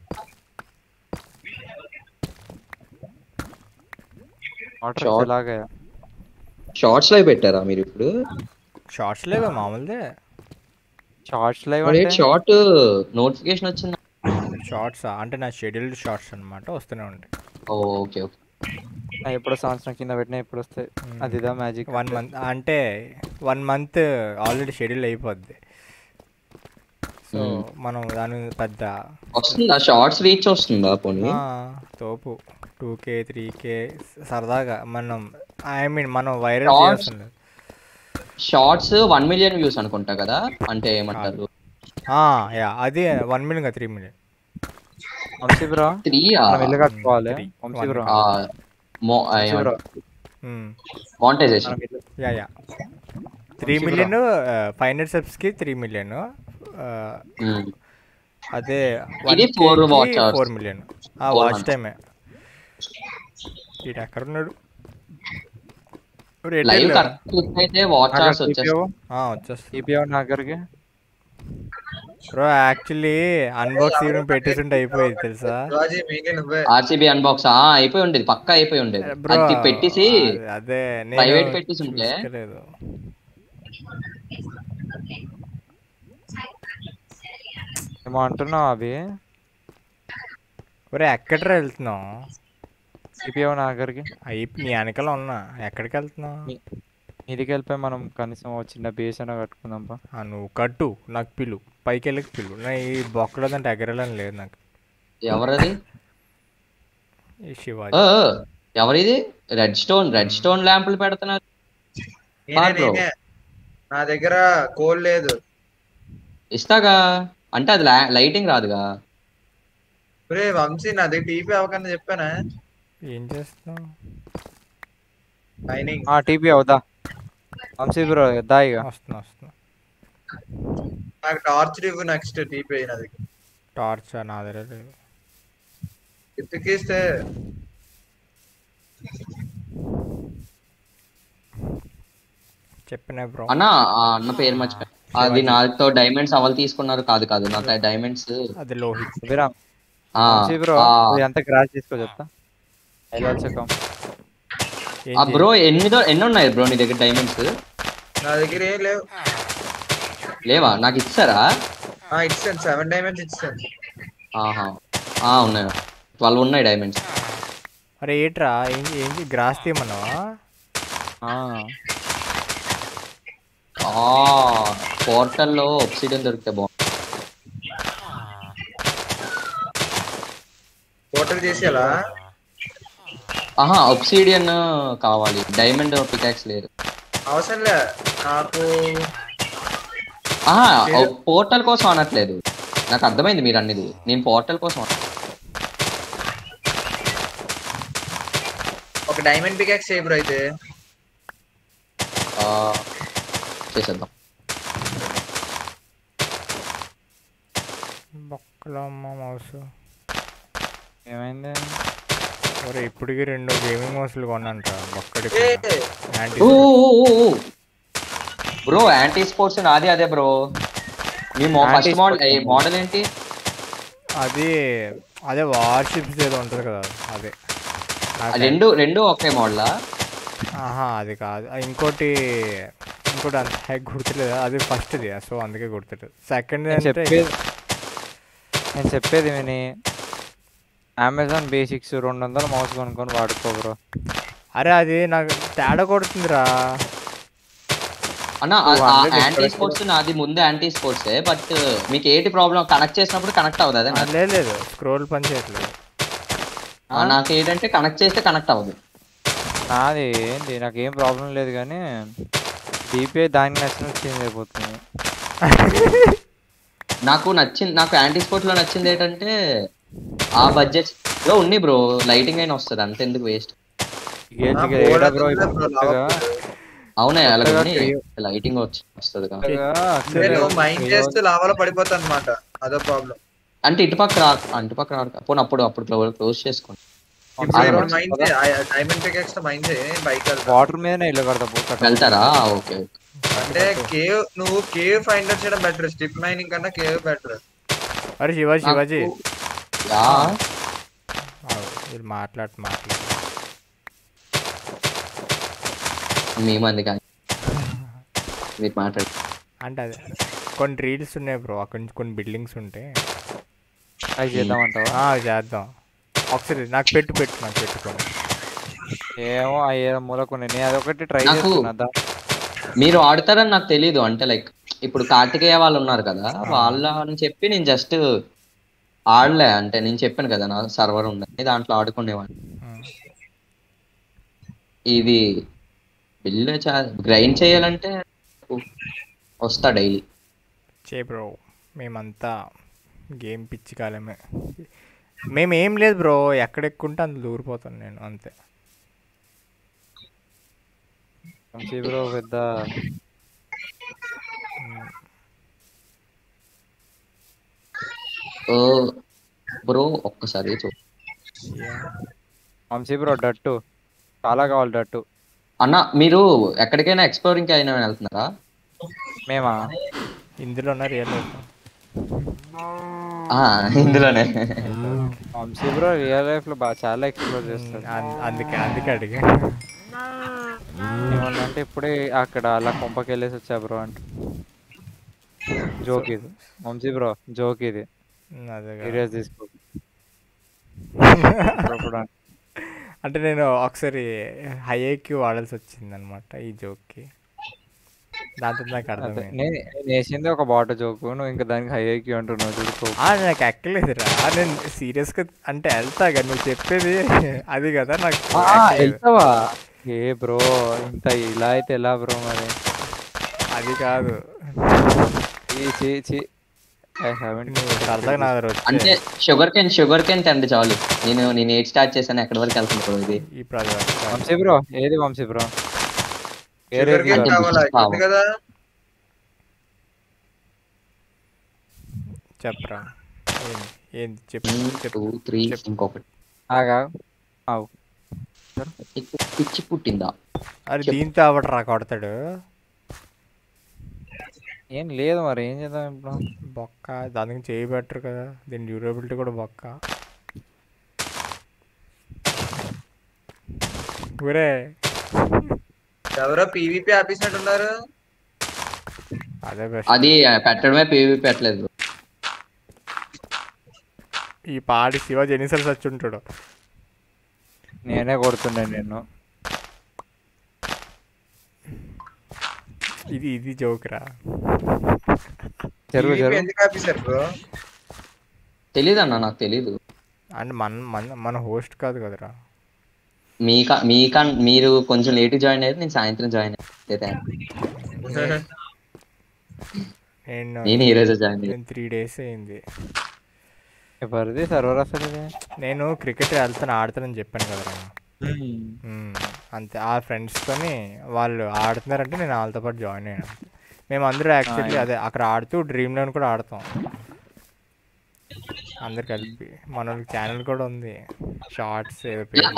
వాటర్ Short. ఎలాగా షార్ట్స్ లో పెట్టారా మీరు ఇప్పుడు షార్ట్స్ లేవే మామూలుదే షార్ట్స్ లైవ్ మరి అంటే షార్ట్ నోటిఫికేషన్ వచ్చింది షార్ట్స్ అంటే నా షెడ్యూల్డ్ షార్ట్స్ అన్నమాట వస్తూనే ఉంటాయి ఓకే ఓకే ఆ, ఎప్పుడో సంవత్సరం కింద పెట్టినా ఎప్పుడు వస్తాయి అదిదా మ్యాజిక్ వన్ మంత్ అంటే వన్ మంత్ ఆల్రెడీ షెడ్యూల్ అయిపోద్ది సో Hmm. మనం దాని మీద పెద్ద వస్తుందా షార్ట్స్ రీచ్ వస్తుందా పోనీ ఆ, తోపు టూ కే త్రీ కే సరదాగా మనం ఐ మీన్ మనం వైరల్ Shorts? చేయాల్సింది షార్ట్స్ వన్ మిలియన్ వ్యూస్ అనుకుంటా కదా అంటే ఏమంటారు యా అది వన్ మిలియన్ కదా three million Vamsi bro three మనం ఇల్లు కట్టుకోవాలి three. వంశీ బ్రో మో వంశీ బ్రో మానిటైజేషన్ మనం ఇల్లు yeah yeah three million five hundred సబ్స్కి త్రీ మిలియన్ అదే ఇది four watch hours. Four million Four watch months. టైమే ఇటు ఎక్కడ ఉన్నాడు లైవ్ కరెక్ట్ క్లిక్ అయితే వాచ్ అవర్స్ వచ్చేస్తాయి వచ్చేస్తా ఈపీఓ నాగర్కి బ్రో యాక్చువల్లీ అన్బాక్స్ ఈవెంట్ పెట్టేస్తుంటే అయిపోయేది తెలుసా శివాజీ మీకే నువ్వే ఆర్సీబీ అన్బాక్స్ ఆ అయిపోయి ఉండేది పక్కా అయిపోయి ఉండేది బ్రో అది పెట్టేసి అదే private పెట్టేసి ఉంటే? చూసుకోలేదు. ఏమో అంటున్నావు అవి ఒరే ఎక్కడ్రా వెళ్తున్నావు ఈపీఓ నాగర్కి అయి నీ వెనకాల ఉన్నా ఎక్కడికి వెళ్తున్నావు మీదికి వెళ్ళిపోయి మనం కనీసం ఓ చిన్న బేస్ అయినా కట్టుకుందాం పా ఆ, నువ్వు కట్టు నాకు పిలు పైకి వెళ్ళకి పిలు నా ఈ బొక్కలో దాంట్లో ఎగరాలని లేదు నాకు ఎవరది ఈ శివాజీ ఆ, ఆ, ఎవరిది రెడ్ స్టోన్ రెడ్ స్టోన్ ల్యాంపులు పెడుతున్నారు నేనే bro. నేనే నా దగ్గర కోల్ లేదు ఇస్తాగా అంటే అది లైటింగ్ రాదుగా ఒరే వంశీ నా దగ్గర టీపీ అవ్వకన్నా చెప్పానా ఏం చేస్తున్నావు మైనింగ్ ఆ టీపీ అవుదా వంశీ బ్రో దా ఇక వస్తున్నా వస్తున్నా నాకు టార్చ్ ఇవ్వు నెక్స్ట్ టీపీ నా దగ్గర టార్చ్ నా దగ్గర లేదు ఎత్తుకిస్తే చెప్పినా బ్రో అన్న ఆ అన్న పేరు మర్చిపోయా అది నాతో డైమండ్స్ అవలు తీసుకున్నారు కాదు కాదు నాకు డైమండ్స్ అది లోహిత్ విరామ్ వంశీ బ్రో ఇది ఎంత క్రాష్ తీసుకో చెప్తా ఐ ఆల్సో కమ్ ఏం ఆ చేయ- బ్రో ఎన్ని ఎన్ని ఉన్నాయి బ్రో నీ దగ్గర డైమండ్స్ నా దగ్గర ఏం లేవు లేవా నాకు ఇచ్చారా ఆ ఇచ్చాను సెవెన్ డైమండ్స్ ఇచ్చాను ఆహా ఆ ఉన్నాయి ట్వెల్వ్ ఉన్నాయి డైమండ్స్ అరే ఏట్రా ఏం ఏంటి గ్రాస్ తీయమన్నావా ఆ పోర్టల్లో ఒప్సిడియన్ దొరికితే బాగుంది టోటల్ చేసేలా ఆహా ఒప్సిడియన్ కావాలి డైమండ్ పికాక్స్ లేదు అవసరం లే నాకు ఆహా పోర్టల్ కోసం అనట్లేదు నాకు అర్థమైంది మీరు అన్నది నేను పోర్టల్ కోసం అన్నా. ఒక డైమండ్ పికాక్స్ చేయ బ్రో అయితే ఆ, చేసేద్దాం బొక్కలో అమ్మ మౌస్ ఏమైంది ఒరే ఇప్పటికి రెండు గేమింగ్ మౌస్లు కొన్నాంట బొక్కడి ఏ, యాంటీ బ్రో యాంటీ స్పోర్ట్స్ నాది అదే బ్రో మీ ఫస్ట్ Anti-sports మోడల్ మోడల్ ఏంటి అది అదే వార్షిప్స్ ఏదో ఉంటుంది కదా అదే ఆ నాకు రెండు రెండు ఒకే మోడలా ఆహా అది కాదు ఆ, ఇంకోటి ఇంకోటి అంత హెక్ గుర్తులేదు అది ఫస్ట్ది సో అందుకే గుర్తులేదు సెకండ్ నేను అంటే చెప్పేది నేను చెప్పేది విని అమెజాన్ బేసిక్స్ రెండు వందల మౌస్ కొనుక్కొని వాడుకో బ్రో అరే అది నాకు తేడా కొడుతుందిరా అన్న 200 యాంటీ ఇక్కడ స్పోర్ట్స్ నాది ముందే యాంటీ స్పోర్ట్స్ బట్ మీకు ఏంటి ప్రాబ్లం కనెక్ట్ చేసినప్పుడు కనెక్ట్ అవ్వదు అదే ఆ, లేదు లేదు స్క్రోల్ పని చేయట్లేదు నాకు ఏంటంటే కనెక్ట్ చేస్తే కనెక్ట్ అవ్వదు నాది ఏంటి నాకు ఏం ప్రాబ్లం లేదు కానీ డిపిఐ దానికి నచ్చినట్టు చేంజ్ అయిపోతుంది నాకు నచ్చింది నాకు యాంటీ స్పోర్ట్స్ లో నచ్చింది ఏంటంటే ఆ బడ్జెట్ లో ఉంది బ్రో లైటింగ్ అయినా వస్తుంది అంత ఎందుకు వేస్ట్ నా గేట్కి board ఏడా బ్రో అంతా ఇప్పుడు బ్రో కొత్తగా లావా. అవునా అలాగే కొత్తగా లైటింగ్ వచ్చి వస్తుంది కొత్తగా నేను అసలు మైండ్ చేస్తే లావాలో పడిపోతా అనమాట అదో ప్రాబ్లం అంటే ఇటుపక్క రా ఇటుపక్క రాడు పోనీ అప్పుడు అప్పుడు క్లోజ్ చేసుకోండి ఇప్పుడు అవును. మైండ్ డైమండ్ పికాక్స్ తో మైండ్ బైక్ వెళ్తా వాటర్ మీదనే ఇల్లు కడతా పో కట్ట. వెళ్తారా ఓకే ఓకే అంటే కేవ్ నువ్వు కేవ్ ఫైండర్ చేయడం బెటర్ స్టిప్ మైనింగ్ కన్నా కేవ్ బెటర్ అరే శివ శివాజీ యా ఆగు, వీళ్ళు మాట్లాడు మాట్లాడు మేము అంది కానీ మీరు మాట్లాడు అంటే అదే కొన్ని రీల్స్ ఉన్నాయి బ్రో అక్కడ నుంచి కొన్ని బిల్డింగ్స్ ఉంటాయి అవి చేద్దామంటావా ఆ, చేద్దాం ఒకసారి నాకు పెట్టు పెట్టు నాకు పెట్టుకోండి ఏమో ఆ ఏదో మూలకు నేను అదొకటి ట్రై నాకు- చేస్తున్నా దా. మీరు ఆడతారని నాకు తెలీదు అంటే లైక్ ఇప్పుడు కార్తికేయ వాళ్ళు ఉన్నారు కదా వాళ్ళని చెప్పి నేను జస్ట్ ఆడలే అంటే నేను చెప్పాను కదా నా సర్వర్ ఉందని దాంట్లో ఆడుకునేవాడిని ఉమ్. ఇది బిల్లు గ్రైండ్ చేయాలంటే వస్తా డైలీ చే బ్రో మేమంతా గేమ్ పిచ్చి కాలమే మేము ఏం లేదు బ్రో ఎక్కడెక్కుంటే అంత దూరిపోతాను నేను అంతే వంశీ బ్రో పెద్ద ఓ బ్రో ఒక్కసారి చూ వంశీ బ్రో డట్టు చాలా కావాలి డట్టు అన్న మీరు ఎక్కడికైనా ఎక్స్ప్లోరింగ్ అయినా వెళ్తున్నారా మేమా ఇందులో ఉన్న రియల్ లైఫ్ ఆ, ఇందులోనే వంశీ బ్రో రియల్ లైఫ్ లో బాగా చాలా ఎక్స్ప్లోర్ చేస్తాడు అందుకే అందుకే అడిగా ఏమన్నా అంటే ఇప్పుడే అక్కడ అలా కొంపకి వెళ్ళేసి వచ్చా బ్రో అంటే జోక్ ఇది వంశీ బ్రో జోక్ ఇది ఉమ్, అదే కదా. సీరియస్ తీసుకో అప్పుడప్పుడు అంటే అంటే నేను ఒకసారి హై ఐక్యూ వాడాల్సి వచ్చింది అనమాట ఈ జోక్కి దాంతో నాకు అదే అర్థమైంది నేను నేను వేసింది ఒక బాట జోకు నువ్వు ఇంకా దానికి హై ఐక్యూ అంటున్నావు చూడుకో ఆ, నాకు ఎక్కలేదురా నేను సీరియస్గా అంటే వెళ్తా కదా నువ్వు చెప్పేది అది కదా నాకు ఎక్కలేదు. వెళ్తావా ఏ బ్రో ఇంత ఇలా అయితే ఎలా బ్రో మరి అది కాదు చీ చీ చీ ఐ హావెంట్ నువ్వు సరదాగా నా దగ్గర వచ్చి అంటే షుగర్ కేన్ షుగర్ కేన్ తండ్రి చాలు నేను నేను ఎయిట్ స్టార్ట్ చేశాను ఎక్కడి వరకు వెళ్తుంది బ్రో ఇది ఈ ప్రాజెక్ట్ వంశీ బ్రో ఏది వంశీ బ్రో వేరే షుగర్ కేన్ అంటే కావాలా కావాలి. ఉంది కదా చెప్పరా ఏంది ఏంది చెప్పు వన్ చెప్పు టూ త్రీ చెప్పు. ఇంకొకటి ఆగా ఆవు నీకు పిచ్చి పుట్టిందా అది దీంతో అవడరా కొడతాడు ఏం లేదు మరి ఏం చేద్దాం ఇప్పుడు బొక్క దానికి చేయి బెటర్ కదా దీని డ్యూరబిలిటీ కూడా బొక్క ఊరే ఎవరో పీవీపీ ఆపేసినట్టున్నారు అదే బెస్ట్ అది పెట్టడమే పేవి పెట్టలేదు bro. ఈ పాడి శివ ఎన్నిసార్లు వచ్చి ఉంటాడు నేనే కొడుతుండే నిన్ను ఇది ఇది జోక్రా జరుగు PVP జరుగు ఎందుకు ఆపేశారు బ్రో తెలీదు అన్న నాకు తెలీదు అంటే మన మన మన హోస్ట్ కాదు కదరా మీక మీక మీరు కొంచెం లేట్ జాయిన్ అయ్యారు నేను సాయంత్రం జాయిన్ అయితే నేను నేను ఈ రోజు జాయిన్ అయ్యాను నేను త్రీ డేస్ అయింది ఎవరిది సర్వర్ అసలు ఇది నేను క్రికెట్ వెళ్తాను ఆడతానని చెప్పాను కదరా మ్మ్. అంతే ఆ ఫ్రెండ్స్తోని వాళ్ళు ఆడుతున్నారంటే నేను వాళ్ళతో పాటు జాయిన్ అయ్యాను మేము అందరూ యాక్చువల్లీ అదే అక్కడ ఆడుతూ డ్రీమ్ లైన్ కూడా ఆడతాం అందరు కలిపి మన ఛానల్ కూడా ఉంది షార్ట్స్ ఏదో పేరు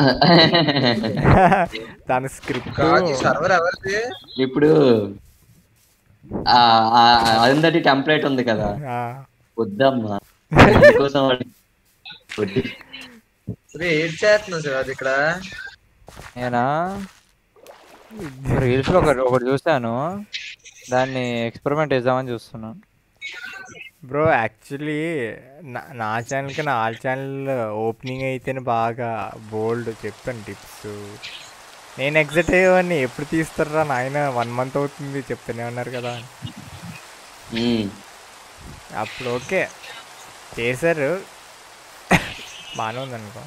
దాని స్క్రిప్ట్ కాదు సర్వర్ ఎవరిది ఇప్పుడు ఆ, ఆ, అరుంధతి టెంప్లెట్ ఉంది కదా వద్దమ్మా అందుకోసం వాడు- వద్దు. ఏడ్ చేస్తున్నావు సార్ అది ఇక్కడ నేనా రీల్స్ లో ఒకటి ఒకటి చూసాను దాన్ని ఎక్స్పెరిమెంట్ చేద్దామని చూస్తున్నాను బ్రో యాక్చువల్లీ నా నా ఛానల్కి నా ఆల్ ఛానల్ ఓపెనింగ్ అయితేనే బాగా బోల్డ్ చెప్పాను టిప్స్ నేను ఎగ్జైట్ అయ్యేవాడిని ఎప్పుడు తీస్తారా నాయన వన్ మంత్ అవుతుంది చెప్తూనే ఉన్నారు కదా ఉమ్. అప్పుడు ఓకే చేశారు బాగానే ఉంది అనుకో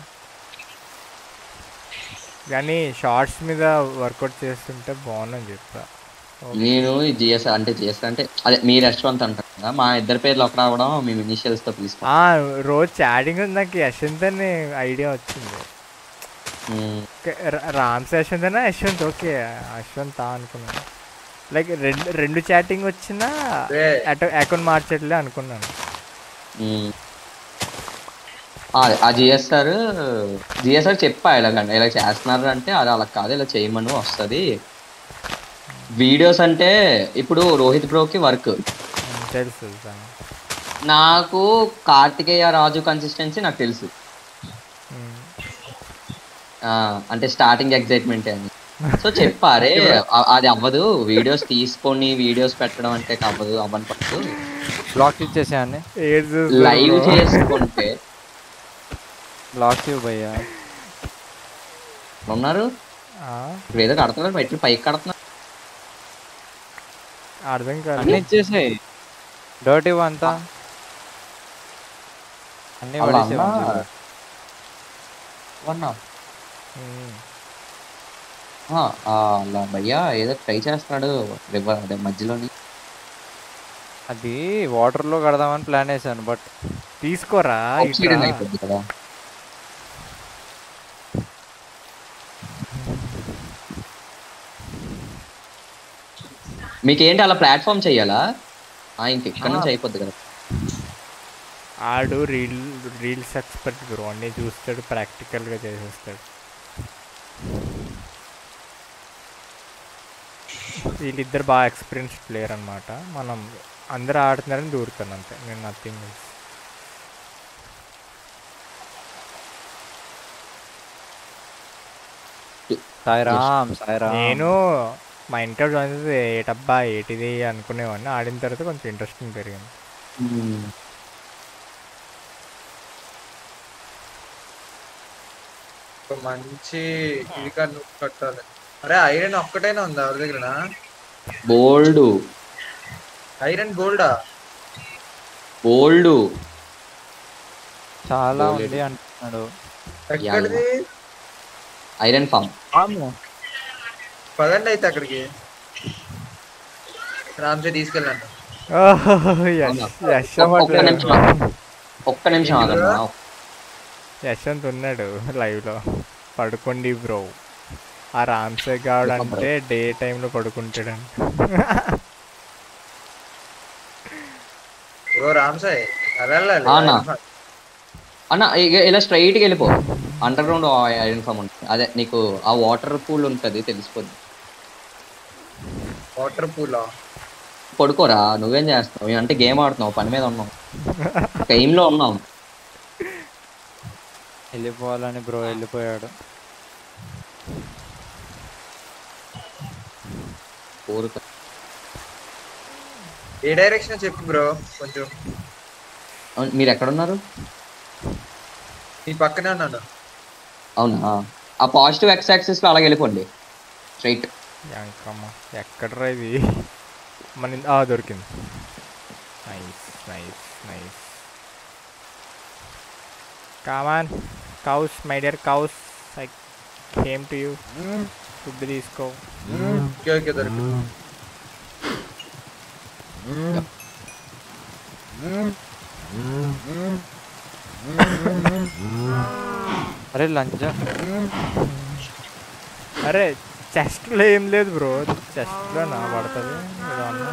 కానీ షార్ట్స్ మీద వర్కౌట్ చేస్తుంటే బాగుందని చెప్పా నేను జిఎస్ అంటే జిఎస్ అంటే అదే మీ రెస్టారెంట్ అంటారు కదా మా ఇద్దరి పేర్లు ఒకటి రావడం మేము ఇనిషియల్స్ తో పిలుస్తాం ఆ, రోజు చాటింగ్ నాకు యశ్వంత్ అని ఐడియా వచ్చింది ఉమ్. ఓకే, ర- రామ్ యశ్వంత్ అయినా యశ్వంత్ ఓకే యశ్వంత్ అనుకున్నాను లైక్ రెండు రెండు చాటింగ్ వచ్చినా అదే. అకౌంట్ మార్చట్లే అనుకున్నాను ఉమ్. ఆ, ఆ జిఎస్ఆర్ జిఎస్ఆర్ చెప్పా ఇలాగ ఇలా చేస్తున్నారు అంటే అది అలా కాదు ఇలా చేయమను వస్తుంది వీడియోస్ అంటే ఇప్పుడు రోహిత్ బ్రోకి వర్క్ ఉమ్, తెలుసు తెలుసా నాకు కార్తికేయ రాజు కన్సిస్టెన్సీ నాకు తెలుసు ఉమ్. ఆ, అంటే స్టార్టింగ్ ఎగ్జైట్మెంట్ అని సో చెప్పారే అ- అది అవ్వదు వీడియోస్ తీసుకొని వీడియోస్ పెట్టడం అంటే అవ్వదు అవ్వని పట్టు బ్లాక్ ఇచ్చేసాన్ని ఏడు చూస్తారు లైవ్ bro. చేసుకుంటే బ్లాక్ ఇవ్వు భయ్యా ఉన్నారు ఆ, ఇప్పుడు ఏదో కడుతున్నారు బయట పైకి కడుతున్నారు అర్థం కాదు అన్ని ఇచ్చేసాయి డర్ట్ ఇవ్వంతా అన్ని అలా పడేసాయి అన్నా? మంచిగా. అవునా? ఉమ్. ఆ, ఆ, అలా భయ్యా ఏదో ట్రై చేస్తున్నాడు రివర్ అదే మధ్యలోని అది వాటర్ లో కడదామని ప్లాన్ వేసాను బట్ తీసుకోరా ఆక్సిడెంట్ ఇట్రా. అయిపోద్ది కదా మీకేంటి అలా ప్లాట్ఫామ్ చెయ్యాలా ఆ, ఇంక ఇక్కడ నుంచి అయిపోద్ది కదా ఆడు రీల్ రీల్స్ ఎక్స్పర్ట్ బ్రో అన్నీ చూస్తాడు ప్రాక్టికల్గా చేసేస్తాడు వీళ్ళిద్దరు బాగా ఎక్స్పీరియన్స్ ప్లేయర్ అనమాట మనం అందరూ ఆడుతున్నారని దూరుతాను అంతే నేను నథింగ్ సాయిరామ్ సాయిరామ్ నేను మా ఇంట్లో జాయిన్ చేస్తే ఏటబ్బా ఏటిది అనుకునేవాడిని ఆడిన తర్వాత కొంచెం ఇంట్రెస్టింగ్ పెరిగింది ఒక మంచి ఇది కన్ను కట్టాలి అరే ఐరన్ ఒక్కటైనా ఉందా ఎవరి దగ్గర బోల్డ్ ఐరన్ గోల్డా బోల్డ్ చాలా Gold ఉంది అంటున్నాడు ఎక్కడిది ఐరన్ ఫామ్ ఆము. పదండి అయితే అక్కడికి రామ్సే తీసుకెళ్ళండి యశ్- యశ్వంత్ ఒక్క నిమిషం ఒక్క నిమిషం ఆగన్నా యశ్వంత్ ఉన్నాడు లైవ్లో పడుకోండి బ్రో ఆ రామ్సే గాడు అంటే డే టైంలో పడుకుంటాడంట ఓ రామ్సాయ్ అలా వెళ్ళాలి ఆ, అన్న. అన్న ఇగ- ఇలా స్ట్రైట్కి వెళ్ళిపో అండర్ గ్రౌండ్ ఐరన్ ఫామ్ ఉంటుంది అదే నీకు ఆ వాటర్ పూల్ ఉంటుంది తెలిసిపోద్ది వాటర్ పూలా పడుకోరా నువ్వేం చేస్తావు అంటే గేమ్ ఆడుతున్నావు పని మీద ఉన్నావు గేమ్లో ఉన్నావు వెళ్ళిపోవాలని బ్రో వెళ్ళిపోయాడు కోరిక ఏ డైరెక్షన్ చెప్పు బ్రో కొంచెం అవును, మీరు ఎక్కడున్నారు నీ పక్కనే ఉన్నాను అవునా ఆ పాజిటివ్ ఎక్స్ యాక్సిస్ లో అలాగే వెళ్ళిపోండి స్ట్రైట్ ఎంకమ్మ ఎక్కడరా ఇది మన ఆ, దొరికింది nice nice nice come on cows my dear cows I came to you food తీసుకో ఓకే ఓకే దొరికి అరే లంచ్ అరే చెస్ట్లో ఏం లేదు బ్రో చెస్ట్లో నా పడుతుంది ఏదో అన్నా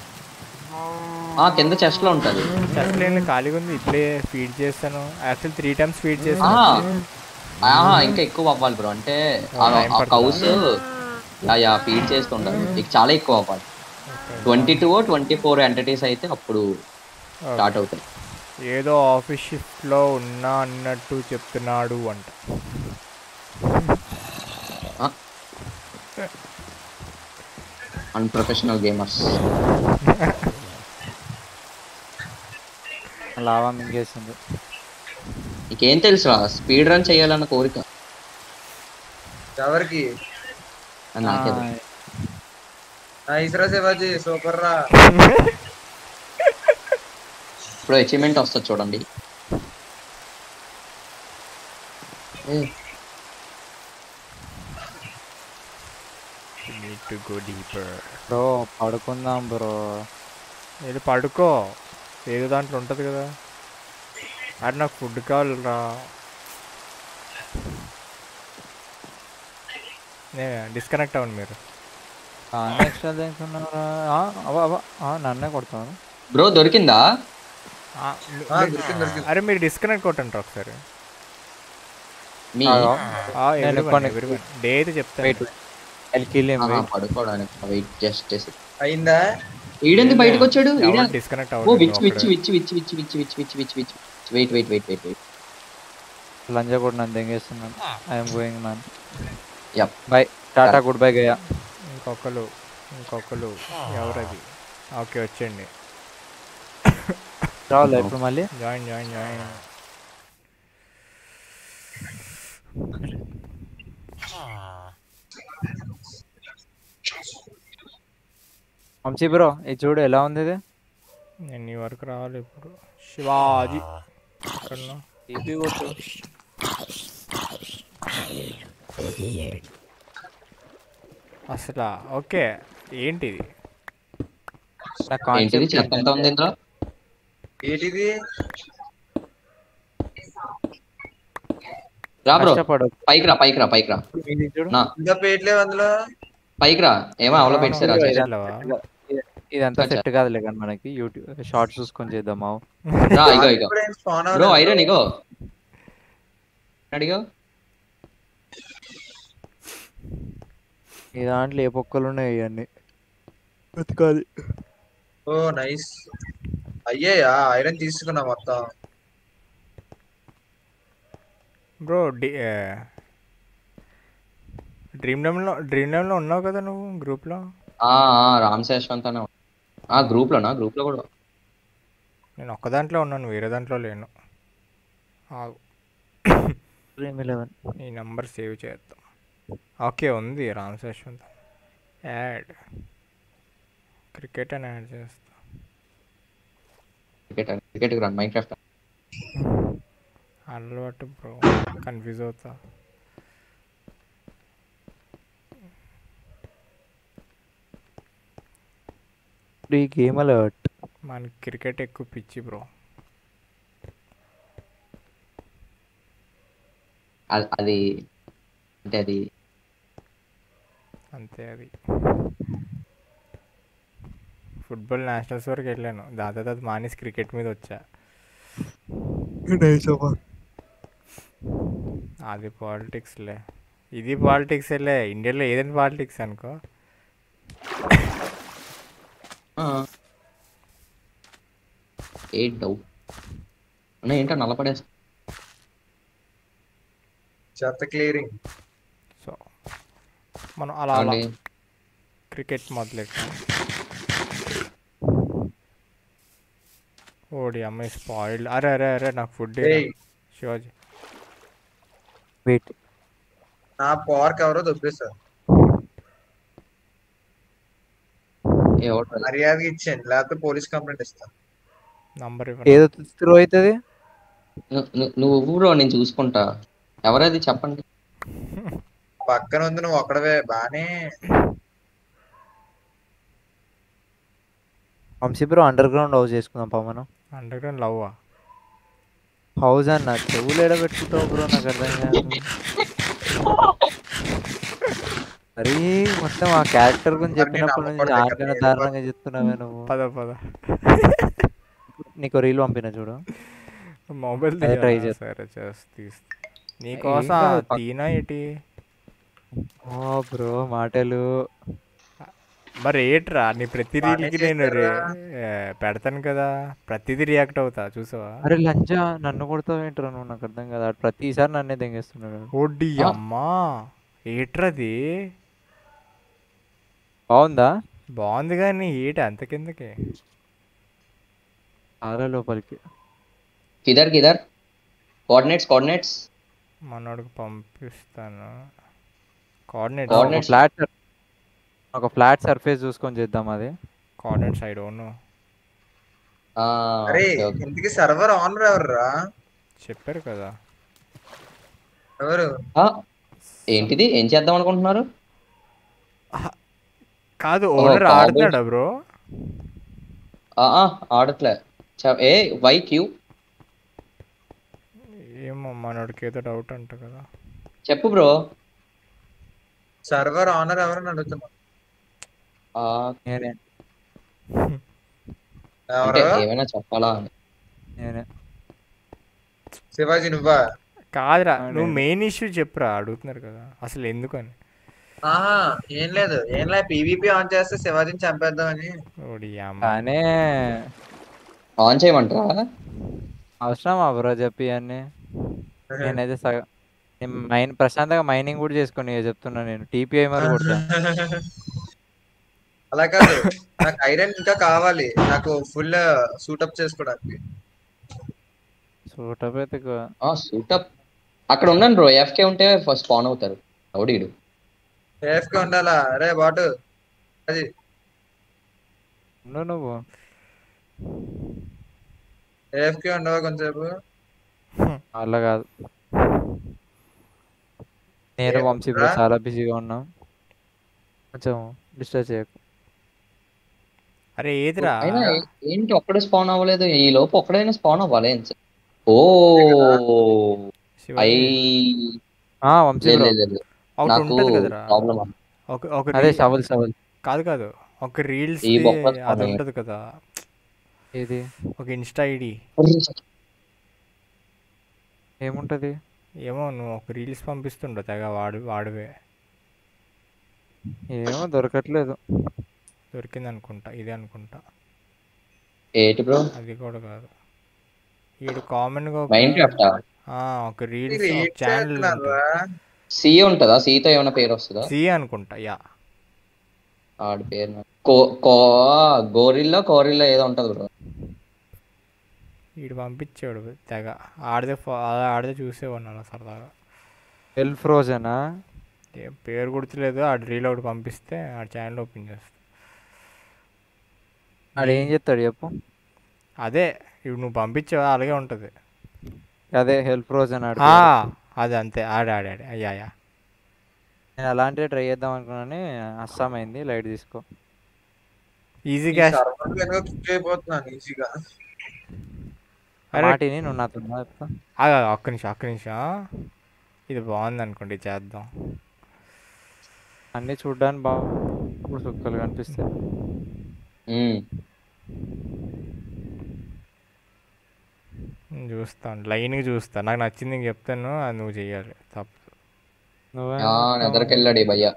ఆ కింద చెస్ట్ లో ఉంటుంది చెస్ట్లో ఏం లేదు, ఖాళీగా ఉంది ఇప్పుడే ఫీడ్ చేస్తాను యాక్చువల్ త్రీ టైమ్స్ ఫీడ్ ఆ, చేస్తాను ఆహా, ఇంకా ఎక్కువ అవ్వాలి బ్రో అంటే ఆ- టైం ఆ పడుతుందా? కౌస్ యా యా ఫీడ్ చేస్తుండాలి ఇక చాలా ఎక్కువ అవ్వాలి twenty two twenty four entities అయితే అప్పుడు స్టార్ట్ అవుతాయి ఏదో ఆఫీస్ షిఫ్ట్లో ఉన్నా అన్నట్టు చెప్తున్నాడు అంట అన్ప్రొఫెషనల్ గేమర్స్ లావా మింగేసింది నీకేం తెలుసురా స్పీడ్ రన్ చేయాలన్న కోరిక ఎవరికి అని నాకే తెలుసు. నా ఇస్రా శివాజీ సూపర్ రా ఇప్పుడు అచీవ్మెంట్ వస్తుంది చూడండి ఏ, need to go deeper bro పడుకుందాం బ్రో ఏదో పడుకో ఏదో దాంట్లో ఉంటుంది కదా అరే నాకు ఫుడ్ కావాలరా డిస్కనెక్ట్ అవ్వండి మీరు నెక్స్ట్ దేనికున్నారా అవా అవా ఆ, నన్నే కొడతాను బ్రో దొరికిందా ఆ, మీ- ఆ, మీ- దొరికింది, దొరికింది. అరే మీరు డిస్కనెక్ట్ కొట్టండి ఒకసారి మీ ఆగో. నేను ఎవరి connect- ఎవరి డే అయితే చెప్తాను వెయిట్ కిల్ హిమ్ ఆహా, పడుకోవడానికి వెయిట్ జస్ట్ అయిందా ఈడెందుకు బయటకు వచ్చాడు ఈడ ఎవరు డిస్కనెక్ట్ ఓ అవ్వదు witch witch witch witch witch witch witch witch witch witch wait wait wait wait wait లంజా కూడా నన్ను దెంగేస్తున్నాను I'm going man Yep. Bye టాటా గుడ్ బై గయా ఇంకొకరు ఇంకొకరు ఎవరది ఓకే వచ్చేయండి రావాలి ఇప్పుడు మళ్ళీ join join join Vamshi bro ఇది చూడు ఎలా ఉంది ఇది నేను నీ వరకు రావాలి ఇప్పుడు శివాజీ ఎక్కడున్నా? అసలు ఓకే ఏంటిది నా ఏంటిది కాన్సెప్ట్ చెత్త ఎంత ఉంది ఇందులో ఏంటిది రా బ్రో కష్టపడు పైకి రా పైకి రా పైకి రా ఇది చూడు నా ఇంకా పేట్లేవు అందులో పైకి రా ఏమో అవలో పెట్టారా అవును, ఇదంతా వెళ్ళవా? సెట్ కా- ఇది- ఇదంతా కొంచెం. సెట్ కాదులే కానీ మనకి యూట్యూబ్ షార్ట్స్ చూసుకొని చేద్దాం మావు రా ఇగో ఇగో ఇప్పుడు ఏం spawn బ్రో అవ్వలేదు. ఐరన్ ఇగో అడిగో ఈ దాంట్లో ఏ పొక్కలు ఉన్నాయి ఇవన్నీ బతకాలి ఓ నైస్ అయ్యాయా ఐరన్ తీసుకున్నా మొత్తం బ్రో డి డ్రీమ్ లెవెన్లో డ్రీమ్ లెవెన్లో ఉన్నావు కదా నువ్వు గ్రూప్లో ఆ ఆ, రామ్ శేషవంత్ అనే ఉన్నాడు. ఆ గ్రూప్ లోనా గ్రూప్ లో కూడా నేను ఒక్క దాంట్లో ఉన్నాను వేరే దాంట్లో లేను ఆగు. డ్రీమ్ ఎలెవెన్ ఈ నంబర్ సేవ్ చేద్దాం ఓకే ఉంది రామ్ శేషవంత్ యాడ్ క్రికెట్ అని యాడ్ చేస్తా క్రికెట్ క్రికెట్ రా మైన్ క్రాఫ్ట్ అలవాటు బ్రో కన్ఫ్యూజ్ అవుతా ఈ గేమ్ అలర్ట్ మనకి క్రికెట్ ఎక్కువ పిచ్చి బ్రో అది అంటే అది అంతే అది ఫుట్బాల్ నేషనల్స్ వరకు వెళ్ళాను దాదా దాదా మానేసి క్రికెట్ మీద వచ్చా అది పాలిటిక్స్లే ఇది పాలిటిక్సేలే ఇండియాలో ఏదైనా పాలిటిక్స్ అనుకో ఏ డౌట్ అన్న ఏంటో నల్లపడేస్తా చెత్త క్లియరింగ్ సో మనం అలా అలా అవునండి. క్రికెట్ మొదలెట్టాం ఓడి అమ్మాయి స్పాయిల్ అరే అరే అరే నాకు ఫుడ్ ఏయ్ శివాజీ వెయిట్ నా పార్క్ ఎవరో దొబ్బేశారు ఏ ఒకటి మర్యాదగా ఇచ్చాను లేకపోతే పోలీస్ కంప్లైంట్ ఇస్తాను నంబర్ ఇవ్వండి ఏదో త్రో అవుతుంది ను- ను- నువ్వు బ్రో నేను చూసుకుంటా ఎవరది చెప్పండి పక్కన ఉంది నువ్వు ఒక్కడవే బానే Vamshi bro underground house చేసుకుందాం పా మనం అండర్ గ్రౌండ్ లవ్వా హౌస్ అన్న చెవులు ఎడ పెట్టుకుంటావు బ్రో నాకు అర్థం కాదు మరి మొత్తం ఆ క్యారెక్టర్ గురించి మరి నేను చెప్పినప్పటి నుంచి నమ్మకూడదు ఆరికైనా కదా, దారుణంగా చెప్తున్నావే నువ్వు పద పద నీకు రీల్ పంపిన చూడు మొబైల్ అదే try తీయాలా? చేస్తా. సరే చేస్తా తీస్తా నీకోసం కాదు, పక్- తీనా ఏంటి ఓ బ్రో మాటలు మరి ఏంట్రా నీ ప్రతి బాగానే రీల్కి నేను రే- చేస్తారా? ఏ, పెడతాను కదా ప్రతిదీ రియాక్ట్ అవుతా చూసావా అరే లంచా నన్ను కొడతావు ఏంట్రా నువ్వు నాకు అర్థం కదా ప్రతిసారి నన్నే దెంగేస్తున్నాడు ఓడి ఆ. అమ్మా ఏట్రది బాగుందా బాగుంది కానీ ఏటి అంత కిందకి ఆరా లోపలికి కిదర్ కిదర్ కోఆర్డినేట్స్ కోఆర్డినేట్స్ మనోడికి పంపిస్తాను కోఆర్డినేట్ ఒక Coordinates. ఫ్లాట్ ఒక ఫ్లాట్ సర్ఫేస్ చూసుకొని చేద్దాం అది కోఆర్డినేట్స్ ఐ డోంట్ నో అరే ఇంటికి సర్వర్ ఆనర్ ఎవర్రా చెప్పారు కదా ఎవరు ఏంటిది ఏం చేద్దాం అనుకుంటున్నారు కాదు ఓ, ఓనర్ కాబోలు. ఆడుతున్నాడా బ్రో ఆ, ఆ, ఆడట్లే చ- ఏ వై క్యూ ఏమో మనోడికి ఏదో డౌట్ అంట కదా చెప్పు బ్రో సర్వర్ ఆనర్ ఎవరని అడుగుతున్నా నేనే అంటే ఎవరు ఏమైనా చెప్పాలా అని నేనే శివాజీ నువ్వా కాదురా ఆ, నువ్వు నేను. మెయిన్ ఇష్యూ చెప్పురా అడుగుతున్నారు కదా అసలు ఎందుకని ఆహా ఏం లేదు ఏం లేదు పీవీపీ ఆన్ చేస్తే శివాజీని చంపేద్దామని ఓడి అమ్మ కానీ ఆన్ చేయమంటారా అవసరమా బ్రో చెప్పి అన్ని నేనైతే సగం నేను మైన్ ప్రశాంతంగా మైనింగ్ కూడా చేసుకుని చెప్తున్నా నేను టీపీఐ మరి కొట్టా అలా కాదు నాకు ఐరన్ ఇంకా కావాలి నాకు ఫుల్ సూటప్ చేసుకోవడానికి సూటప్ అయితే కు- సూటప్ అక్కడ ఉన్నాను బ్రో ఎఫ్కే ఉంటే ఫస్ట్ స్పాన్ అవుతారు అవుడీడు సేఫ్ గా ఉండాలా అరే బాటు అది ఉండు నువ్వు సేఫ్ గా ఉండవా కొంచెంసేపు అలా కాదు నేను ఏ, వంశీ బ్రో రా. చాలా బిజీగా ఉన్నాం కొంచెం డిస్టర్బ్ చేయకు అరే ఏదిరా అయినా ఏ- ఏంటి ఒక్కడే స్పాన్ అవ్వలేదు ఈ లోపు ఒక్కడైనా స్పాన్ అవ్వాలి ఏం సార్? ఓ ఐ శివాజీ ఆ, వంశీ లేదు బ్రో లేదు, లేదు. ఒకటి నాకు ఉంటది కదరా ప్రాబ్లం ఒక ఒక అదే reel- షవల్ షవల్ కాదు కాదు ఒక రీల్స్ ఈ బొక్క అది spawn ఉంటది కదా ఇది ఒక ఇన్స్టా ఐడి ఏముంటది ఏమో నువ్వు ఒక రీల్స్ పంపిస్తుండవు తెగ వాడు వాడివే ఏమో దొరకట్లేదు దొరికింది అనుకుంటా ఇదే అనుకుంటా ఏంటి బ్రో అది కూడా కాదు ఈడు కామన్ గా ఒక- మైండ్ క్రాఫ్టా ఆ, ఒక రీల్స్ మీరు ఏం ఛానల్ చేస్తున్నారా సి ఉంటుందా సీతో ఏమైనా పేరు వస్తుందా సి అనుకుంటా యా ఆడి పేరు నాకు- కో కో గోరిల్లా కోరిల్లా ఏదో ఉంటది బ్రో వీడు పంపించాడు తెగ ఆడితే ఫా- ఆడితే చూసేవాడిని అలా సరదాగా ఎల్ ఫ్రోజనా ఏ పేరు గుర్తులేదు ఆడు రీల్ ఒకటి పంపిస్తే ఆ ఛానల్ ఓపెన్ చేస్తా ఆడు ఏం చెప్తాడు చెప్పు అదే ఇప్పుడు నువ్వు పంపించావా అలాగే ఉంటుంది అదే హెల్ప్ ఫ్రోజ్ అని ఆడు ఆ, పేరు. అది అంతే ఆడే ఆడాడు అయ్యా అయ్యా నేను అలాంటివి ట్రై చేద్దాం అనుకున్నాను అస్సాం అయింది లైట్ తీసుకో ఈజీ క్యాష్ సర్వర్ వెనుక క్లిక్ అయిపోతున్నాను ఈజీగా అరే మాటిని నువ్వు నాతో ఉన్నా చెప్తా ఆగు, ఆగు, ఒక్క నిమిషం ఒక్క నిమిషం ఇది బాగుంది అనుకోండి చేద్దాం అన్ని చూడ్డానికి బాగా సుక్కలు కనిపిస్తాయి ఉమ్. నేను చూస్తాను లైన్గా చూస్తాను నాకు నచ్చింది నీకు చెప్తాను అది నువ్వు చెయ్యాలి తప్పు నువ్వే ఆ నెదర్కి వెళ్ళాడు ఈ భయ్య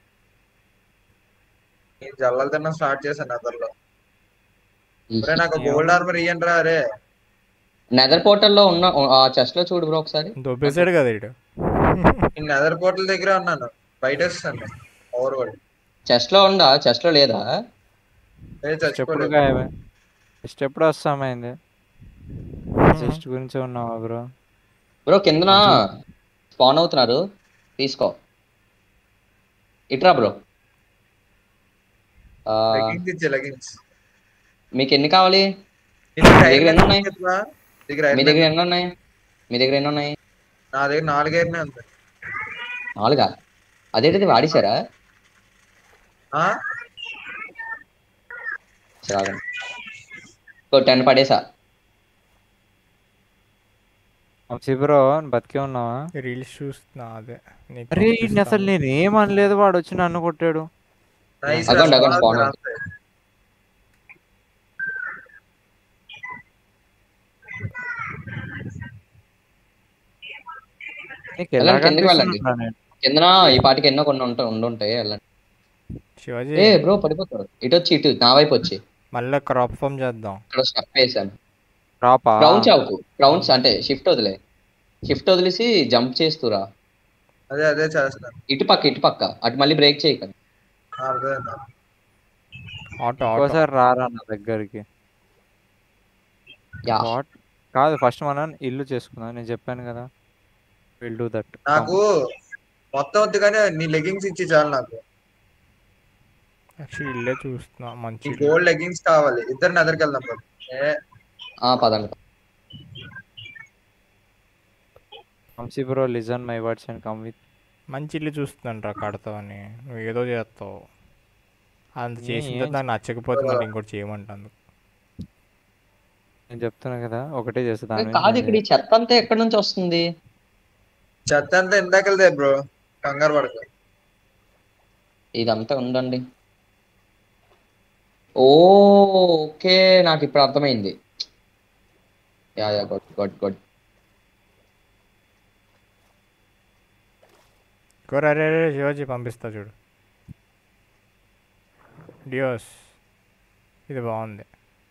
నేను జల్లలు తినడం స్టార్ట్ చేశాను అదర్లో ఈ అరే నాకు గోల్డ్ ఆర్మర్ ఇయ్యండి రా అరే నెదర్ పోర్టల్లో ఉన్న ఆ చెస్ట్ లో చూడు బ్రో ఒకసారి దొబ్బేశాడు కదా ఇడు నేను నెదర్ పోర్టల్ దగ్గర ఉన్నాను బయట వస్తాను ఓవర్ వరల్డ్ చెస్ట్ లో ఉందా చెస్ట్ లో లేదా ఏ ఎప్పుడు చచ్చిపోలేదు గాయమే జస్ట్ ఎప్పుడు వస్తామైంది జస్ట్ గురించి ఉన్నావా బ్రో బ్రో కిందన స్పాన్ అవుతున్నారు తీసుకో ఇట్రా బ్రో ఆ, లెగిన్స్ ఇచ్చే లెగిన్స్ మీకు ఎన్ని కావాలి నీ దగ్గర దగ్గర ఐరన్ ఎన్ని ఉన్నాయి? ఉందా? దగ్గర మీ ఐరన్ దగ్గర ఎన్ని ఉన్నాయి మీ దగ్గర ఎన్ని ఉన్నాయి నా దగ్గర నాలుగు ఐరన్ ఉంది నాలుగా అదేంటిది వాడిసారా ఆ? సరే టెన్ పడేసా వంశీ బ్రో బతికే ఉన్నావా రీల్స్ చూస్తున్నా అదే నీకు అరే ఈయన్ని అసలు పంపిస్తాను. నేను ఏం అనలేదు వాడు వచ్చి నన్ను కొట్టాడు Nice రా, అగోండి, అగోండి, spawn spawn అవుతుంది. నీకు వెళ్ళండి, ఎలా కిందకి వెళ్ళండి. కనిపిస్తున్నా నేను కిందన ఈ పాటికి ఎన్నో కొన్ని ఉంటాయి ఉండుంటాయి వెళ్ళండి శివాజీ ఏ బ్రో పడిపోతాడు ఇటు వచ్చి ఇటు నా వైపు వచ్చి మళ్ళీ క్రాప్ ఫామ్ చేద్దాం ఇక్కడ స్టక్ వేసాను రాపా క్రౌన్స్ అవుకు క్రౌన్స్ అంటే షిఫ్ట్ వదిలే షిఫ్ట్ వదిలేసి జంప్ చేస్తురా అదే అదే చేస్తాను ఇటు పక్క ఇటు పక్క అటు మళ్ళీ బ్రేక్ చేయకండి ఆ, అర్థమైందా? ఆటో ఆటో ఇంకోసారి రారా నా దగ్గరికి యా వాట్ కాదు ఫస్ట్ మనం ఇల్లు చేసుకుందాం నేను చెప్పాను కదా విల్ డూ దట్ నాకు మొత్తం వద్దు కానీ నీ లెగిన్స్ ఇచ్చి చాలు నాకు యాక్చువల్లీ ఇల్లే చూస్తున్నా మంచి ఈ ఇల్లు. గోల్డ్ లెగిన్స్ కావాలి ఇద్దరు ఎదరికి వెళ్దాం బాబు. ఏ ఆ పదండి Vamshi bro listen my words and come with మంచి ఇల్లు చూస్తున్నాను రా కడతావని నువ్వు ఏదో చేస్తావు అంత నీ చేసిన ఏం తర్వాత నాకు నచ్చకపోతే మళ్ళీ ఇంకోటి చేయమంటాను నేను చెప్తున్నా కదా ఒకటే చేస్తా దాని కాదు గురించి ఇక్కడ ఈ చెత్త అంతా ఎక్కడి నుంచి వస్తుంది చెత్త అంతా ఇందాకలదే బ్రో కంగారు పడకు ఇదంతా ఉందండి ఓ ఓకే నాకు ఇప్పుడు అర్థమైంది yeah yeah good good good కోరా రే రే శివాజీ పంపిస్తా చూడు డియోస్ ఇది బాగుంది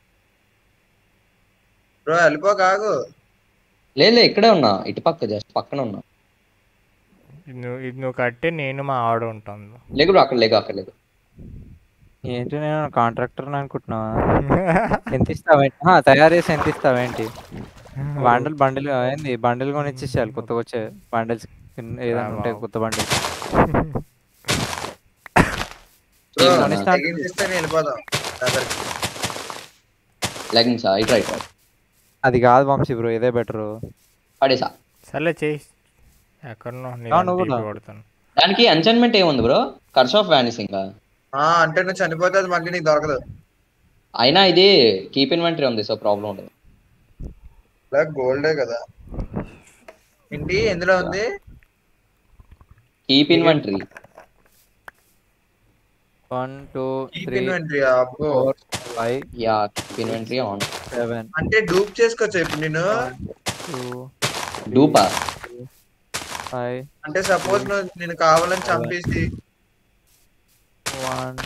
బ్రో వెళ్ళిపో కాగు లేదు లేదు, ఇక్కడే ఉన్నా ఇటు పక్క జస్ట్ పక్కన ఉన్నా ఇది నువ్వు ఇది నువ్వు కట్టి నేను మా ఆవిడ ఉంటాను లేకు బ్రో అక్కడ లేకు అక్కడ లేకు ఏంటి నేను కాంట్రాక్టర్ అనుకుంటున్నావా ఎంత ఇస్తావేంటి ఆ, తయారు చేసి ఎంత ఇస్తావేంటి బండిల్ బండిల్ ఏంది బండిల్ కొని ఇచ్చేసేయాలి కొత్తగా వచ్చే బండిల్స్ ఏదైనా ఉంటాయి కొత్త బండిల్స్ బ్రో కొనిస్తా తెగించిస్తే నేను వెళ్ళిపోదాం దగ్గరికి. లెగిన్సా ఇటు రైట్ అది కాదు వంశీ బ్రో ఇదే బెటర్ పడేసా సర్లే చేయి ఎక్కడనో ఆ, నేను నువ్వు TP రా. కొడతాను దానికి ఎంచన్మెంట్ ఏముంది బ్రో కర్స్ ఆఫ్ వానిసింగ్ ఆ అంటే నువ్వు చనిపోతే అది మళ్ళీ నీకు దొరకదు అయినా ఇది కీప్ ఇన్వెంటరీ ఉంది సో ప్రాబ్లం ఉండదు ఇలా గోల్డే కదా ఏంటి ఎందులో ఉంది keep inventory one two keep three inventory అబ్బో four five yeah keep inventory on seven అంటే డూప్ చేసుకోవచ్చు ఇప్పుడు నేను టూ డూపా ఫైవ్ అంటే సపోజ్ నువ్వు నేను కావాలని చంపేసి వన్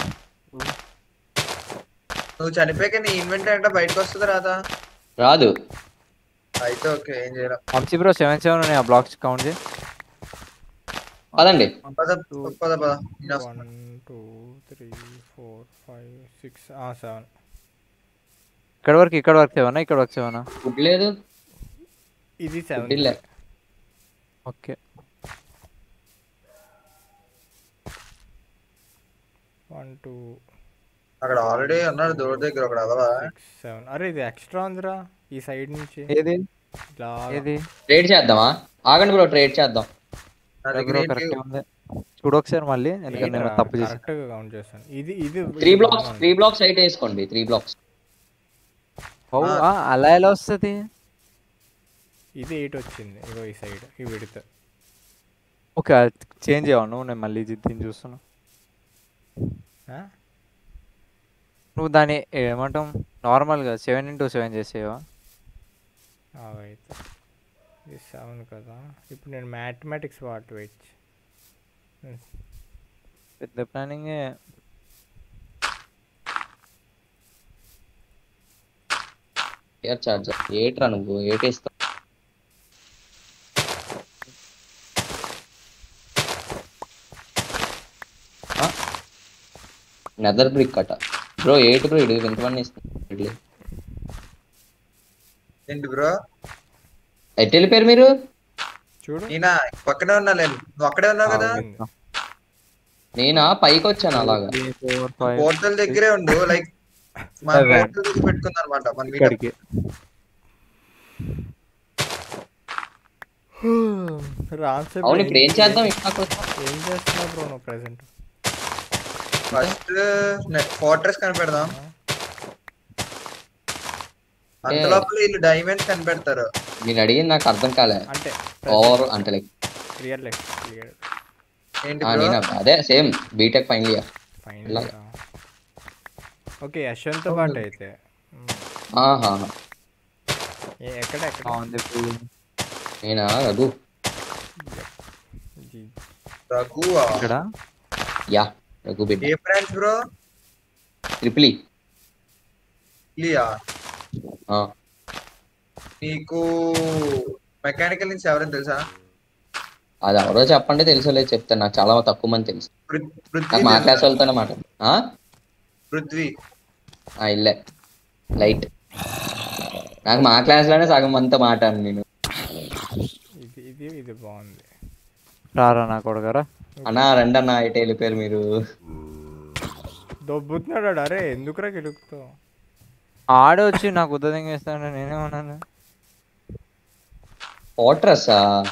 నువ్వు చనిపోయాక నీ ఇన్వెంటరీ అంటే బయటకు వస్తుంది రాదా రాదు అయితే ఓకే ఏం చేయలేం వంశీ బ్రో సెవెన్ సెవెన్ ఉన్నాయి ఆ బ్లాక్స్ కౌంట్ చేయి పదండి పద పద పద నేను వస్తున్నా. One two three four five six seven ఇక్కడ వరకు ఇక్కడ వరకు సెవెన్ ఇక్కడ వరకు సెవెన్ ఫుడ్ లేదు ఇది ఫుడ్ సెవెన్ ఇల్లే ఓకే వన్ టూ అక్కడ ఆల్రెడీ ఉన్నాడు దూర దగ్గర ఒకడు అదవా సిక్స్ సెవెన్ అరే ఇది ఎక్స్ట్రా ఉందిరా ఈ సైడ్ నుంచి ఏది ఇలా ఏది ట్రేడ్ చేద్దామా ఆగండి బ్రో ట్రేడ్ చేద్దాం నా దగ్గర బ్రో ఏంటి? కరెక్ట్ ఉంది చూడు ఒకసారి మళ్ళీ ఎందుకంటే నేను తప్పు చేసి కరెక్ట్ గా కౌంట్ చేస్తాను ఇది ఇది త్రీ ఇది బ్లాక్స్ బాగుంది. త్రీ బ్లాక్స్ అయితే వేసుకోండి త్రీ బ్లాక్స్ ఓ, ఆ, అలా ఎలా వస్తుంది ఇది ఎయిట్ వచ్చింది ఇగో ఈ సైడ్ ఈ విడత ఓకే చేంజ్ చేయను నేను మళ్ళీ ఇది దీన్ని చూస్తున్నా ఆ? నువ్వు దాన్ని ఏమంటాం నార్మల్గా సెవెన్ ఇంటూ సెవెన్ చేసేవా అయితే ఇది సెవెన్ కదా ఇప్పుడు నేను మ్యాథమెటిక్స్ వాటి వెయిట్ పెద్ద ప్లానింగ్ ఎయిర్ చార్జర్ ఏట్రా నువ్వు ఏటేస్తావు నెదర్ బ్రిక్ అట బ్రో ఎయిట్ బ్రో ఇడు ఎంతమంది ఇస్తుంది ఏంటి బ్రో ఎట్ వెళ్ళిపోయారు మీరు చూడు నేనా పక్కనే ఉన్నా నేను నువ్వు అక్కడే ఉన్నావు కదా ఆగింది. నేనా పైకి వచ్చాను అలాగా త్రీ ఫోర్ ఫైవ్ పోర్టల్ దగ్గరే ఉండు లైక్ మన Seven. పోర్టల్ దగ్గర పెట్టుకుందాం అనమాట మన meetup. ఇక్కడికి రామ్ సార్ అవును ఇప్పుడు ఏం చేద్దాం ఇక్కడ ఏం చేస్తున్నావు బ్రో నువ్వు ప్రెసెంట్ ఫస్ట్ ఫోర్ట్రెస్ కనిపెడదాం అంత లోపల వీళ్ళు డైమండ్స్ కనిపెడతారు నేను అడిగింది నాకు అర్థం కాలే అంటే ఓవర్ అంటే లైక్ రియల్ లైఫ్ క్లియర్ ఏంటి బ్రో నేను అదే same BTech final year fine ఇలా. ఓకే యశ్వంత్ పాటు అయితే మ్, ఆహా ఏ- ఎక్కడ ఎక్కడ బాగుంది feeling. నేనా రఘు ఇది రఘు ఇక్కడ యా రఘు బిడ్డ ఏ బ్రాంచ్ బ్రో ట్రిపుల్ లియా నీకు మెకానికల్ నుంచి ఎవరైనా తెలుసా అది ఎవరో చెప్పండి తెలుసోలేదు చెప్తాను నాకు చాలా తక్కువ మంది తెలుసు పృ- పృథ్వీ నాకు మా తెలుసా? క్లాస్ వాళ్ళతోనే మాట ఆ? పృథ్వీ ఆ, ఇల్లే లైట్ నాకు మా క్లాస్ లోనే సగం అంతా మాట నేను ఇది ఇది ఇది బాగుంది రారా నా కొడగరా అన్నా రండి అన్న ఇటు వెళ్ళిపోయారు మీరు దొబ్బుతున్నాడు ఆడు. అరే ఎందుకురా గెలుపుతావు ఆడే వచ్చి నాకు ఉద్దతం చేస్తాను నేనేమన్నాను ఫోర్ట్రస్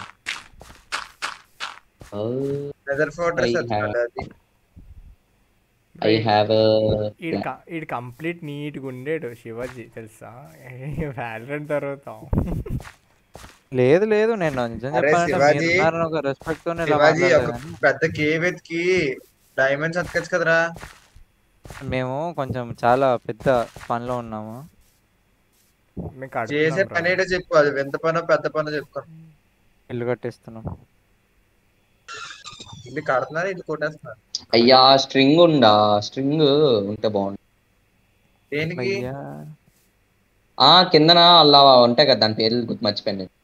నెదర్ ఫోర్ట్రెస్ I వచ్చిందండి అది ఐ హ్యావ్ ఈడు క- ఈడు కంప్లీట్ నీట్గా ఉండేడు శివాజీ తెలుసా వ్యాలరెంట్ తర్వాత లేదు లేదు నేను నిజం అరే చెప్పాలంటే శివాజీ, మీరు ఉన్నారని ఒక రెస్పెక్ట్ తోనే ఇలా శివాజీ ఒక మాట్లాడేదాన్ని. పెద్ద కేవ్ ఎత్తికి డైమండ్స్ అతకచ్చు కదరా మేము కొంచెం చాలా పెద్ద పనిలో ఉన్నాము మీకు చేసే అడుగుతున్నాం పని రా. ఏంటో చెప్పు అది ఎంత పనో పెద్ద పనో చెప్పుకో ఇల్లు కట్టిస్తున్నాం ఇది కడుతున్నారు ఇది కొట్టేస్తున్నారు అయ్యా స్ట్రింగ్ ఉందా స్ట్రింగ్ ఉంటే బాగుంది దేనికి భయ్యా ఆ కిందన అలా ఉంటాయి కదా దాని పేర్లు గుర్తు మర్చిపోయాను నేను.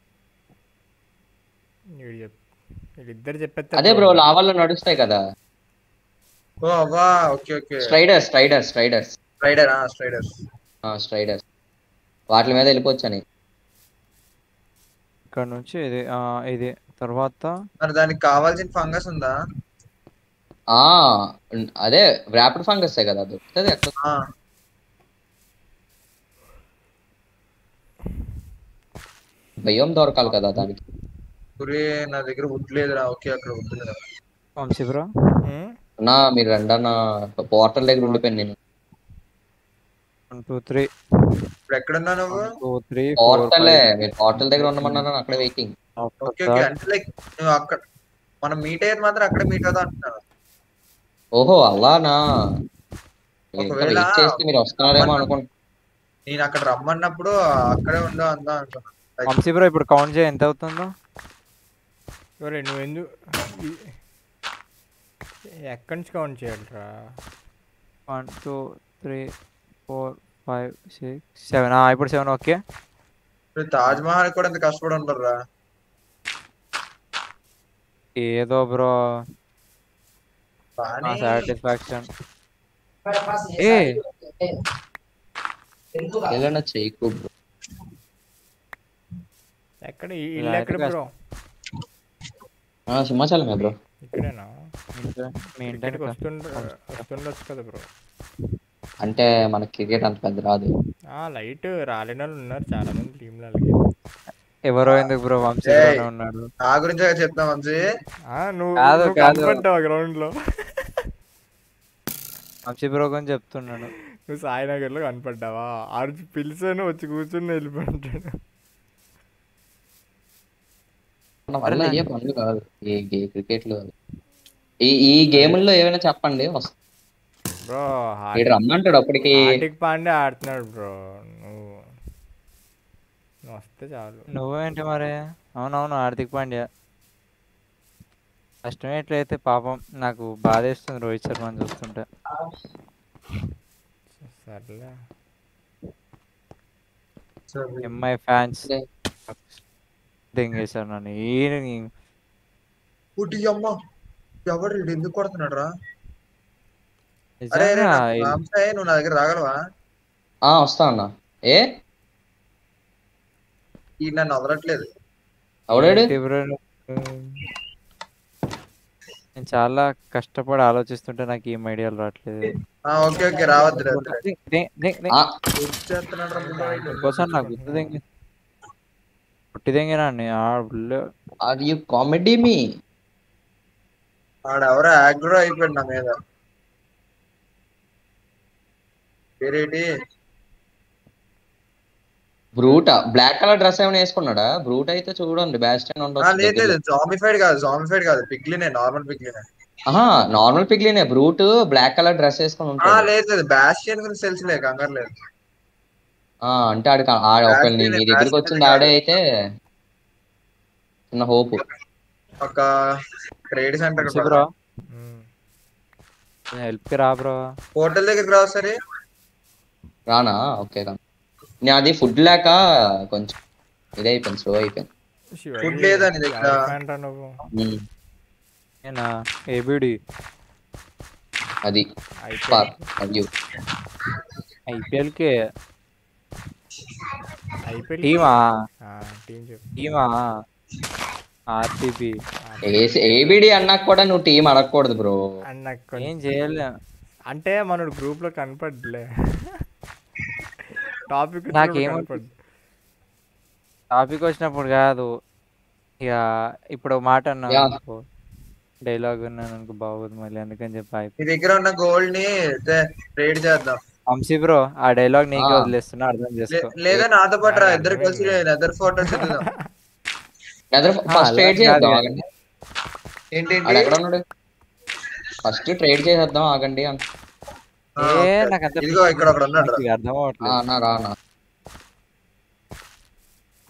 వీడు చెప్ వీళ్ళిద్దరు చెప్పేస్తే అదే బ్రో లావాల్లో నడుస్తాయి కదా ఓ అవ్వా okay okay striders striders striders strider strider striders వాటి మీద వెళ్ళిపోవచ్చు అని ఇక్కడ నుంచి ఇది ఆ, ఇది తర్వాత మరి దానికి కావాల్సిన ఫంగస్ ఉందా ఆ అదే ర్యాపిడ్ ఫంగస్ కదా దొరుకుతుంది ఎక్కడ ఆ, భయం దొరకాలి కదా దానికి ఒరే నా దగ్గర వుడ్ లేదురా ఓకే అక్కడ వుడ్ లేదా వంశీ బ్రో ఉమ్, అన్నా మీరు రెండన్న పోర్టల్ దగ్గర ఉండిపోయాను నేను వన్ టూ త్రీ ఇప్పుడు ఎక్కడున్నా నువ్వు టూ త్రీ ఫోర్ పోర్టలే మీరు పోర్టల్ దగ్గర ఉండమన్నాను అక్కడే వెయిటింగ్ ఓకే ఓకే అంటే లైక్ నువ్వు అక్కడ మనం మీట్ అయ్యేది మాత్రం అక్కడే మీట్ అవుతా అంటున్నాను ఓహో అలానా నేను ఇంకా ఒకవేళ వెయిట్ చేస్తే మీరు వస్తున్నారేమో అనుకుంటా నేను అక్కడ రమ్మన్నప్పుడు అక్కడే ఉందా అందా అనుకున్నా Like, వంశీ బ్రో ఇప్పుడు కౌంట్ చేయ ఎంత అవుతుందో ఒరే నువ్వు ఎందుకు ఎక్కడి నుంచి కౌంట్ చేయాలిరా one two three four five six seven ఇప్పుడు సెవెన్ ఓకే ఇప్పుడు తాజ్ మహల్ కూడా ఇంత కష్టపడి ఉంటారా ఏదో బ్రో బానే సాటిస్ఫాక్షన్ ఏ ఏదైనా చేయకు bro. ఎక్కడ ఈ ఇల్లు ఎక్కడ Right, బ్రో ఆ, సింహాచలమే బ్రో ఇక్కడేనా మీ ఇక్కడికి ఇంటి వస్తుండ వస్తుండొచ్చు కదా బ్రో అంటే మనకి క్రికెట్ అంత పెద్ద రాదు ఆ లైట్ రాలేని వాళ్ళు ఉన్నారు చాలా మంది టీంలో అలాగే ఎవరో ఎందుకు బ్రో వంశీ ఏయ్. బ్రోనే ఉన్నాడు నా గురించి చెప్తాం వంశీ ఆ, నువ్వు కాదు, నువ్వు కాదు. కనపడ్డావు గ్రౌండ్ లో వంశీ బ్రో గురించి చెప్తున్నాను నువ్వు సాయినగర్ లో కనపడ్డావా ఆరు పిలిచాను వచ్చి కూర్చొని వెళ్ళిపోంటాడు మన వల్ల అయ్యే పనులు కాదు ఈ క్రికెట్ లో ఈ ఈ గేముల్లో ఏమైనా చెప్పండి వస్తా బ్రో వీడు రమ్మంటాడు అప్పటికి హార్దిక్ పాండే ఆడుతున్నాడు బ్రో నువ్వు నువ్వు వస్తే చాలు నువ్వేంటి మరి అవునవును హార్దిక్ పాండ్యా కష్టమే ఎట్లయితే పాపం నాకు బాధేస్తుంది రోహిత్ శర్మని చూస్తుంటే సర్లే ఎంఐ ఫ్యాన్స్ దెంగేశారు నన్ను ఈయన పుట్టి అమ్మ ఎవరు వీడు ఎందుకు కొడుతున్నాడు రా అరే అరే నిజంగా నాకు రామ్సాయ్, నువ్వు నా దగ్గర రాగలవా ఆ వస్తా అన్న ఏ ఈ నన్ను వదలట్లేదు ఎవడాడు ఏంటి bro నువ్వు? నేను చాలా కష్టపడి ఆలోచిస్తుంటే నాకు ఏం ఐడియాలు రావట్లేదు ఆ, ఓకే ఓకే రావద్దు రావద్దు. దే- దే- దే- దే. ఆ, ఏం చేస్తున్నాడు రా ముందు వీడు? ఇంకోసారి నాకు గుర్తు దెంగి పుట్టి దెంగినా ఆ బుల్లె ఆర్ యు కామెడీ మీ వాడు యాగ్రో అయిపోయాడు నా మీద పేరేటి బ్రూట్ బ్లాక్ కలర్ డ్రెస్ ఏమైనా వేసుకున్నాడా బ్రూట్ అయితే చూడండి బ్యాస్టన్ ఆ, ఉండొచ్చు లేదు దగ్గరలో. లేదు జామిఫైడ్ కాదు జామిఫైడ్ కాదు పిగ్లినే నార్మల్ పిగ్లినే ఆహా నార్మల్ పిగ్లీనే బ్రూట్ బ్లాక్ కలర్ డ్రెస్ వేసుకొని ఆ ఉంటాడు లేదు లేదు బ్యాస్టియన్ గురించి తెలుసులే కంగారు లేదు ఆ, అంటే ఆడి ఆడ ఒకవేళ నీ నీ దగ్గరికి వచ్చింది ఆడే అయితే చిన్న హోప్ ఒక trade centre bro um. Help కి రా బ్రో హోటల్ దగ్గరికి రా సరే రానా ఓకే రా నేను అది ఫుడ్ లేక కొంచెం ఇదైపోయింది స్లో అయిపోయింది శివాజీ, ఫుడ్ లేదా నీ దగ్గర? ఎవరి fan రా నువ్వు ఉమ్, నేనా ఏబిడి అది ఐపీఎల్ అయ్యో ఐపీఎల్ కి ఐపీఎల్ టీమా టీం చెప్పు టీమా ఆర్టీబీ ఏబిడి అన్నాక కూడా నువ్వు టీం అడగకూడదు బ్రో అండ్ నాకు కొంచెం- ఏం చేయలే అంటే మనడు గ్రూప్ లో కనపడలే టాపిక్ నాకేమో- కనపడ్డు టాపిక్ వచ్చినప్పుడు కాదు ఇక ఇప్పుడు ఒక మాట అన్నా యా. డైలాగ్ ఉన్నాను అనుకో బాగోదు మళ్ళీ అందుకని చెప్పి అయిపోయి నీ దగ్గర ఉన్న గోల్డ్ ని ట్రేడ్ చేద్దాం వంశీ బ్రో ఆ డైలాగ్ నీకే ఆ. వదిలేస్తున్నా అర్థం చేసుకో లే- లేదా నాతో పాటు రా ఇద్దరు కలిసి ఇద్దరు ఫోటోస్ దిగుదాం ఫస్ట్ అలా ట్రేడ్ కాదు చేద్దాం కానీ. ఆగండి ఏంటేంటి ఆడు ఎక్కడ ఉన్నాడు ఫస్ట్ ట్రేడ్ చేసేద్దాం ఆగండి అంట ఆ, ఏ ఓకే. నాకు అంత ఇదిగో ఇక్కడ ఒకడు ఉన్నాడు రా. నాకు అర్థం ఆ, అవ్వట్లేదు అన్నా రానా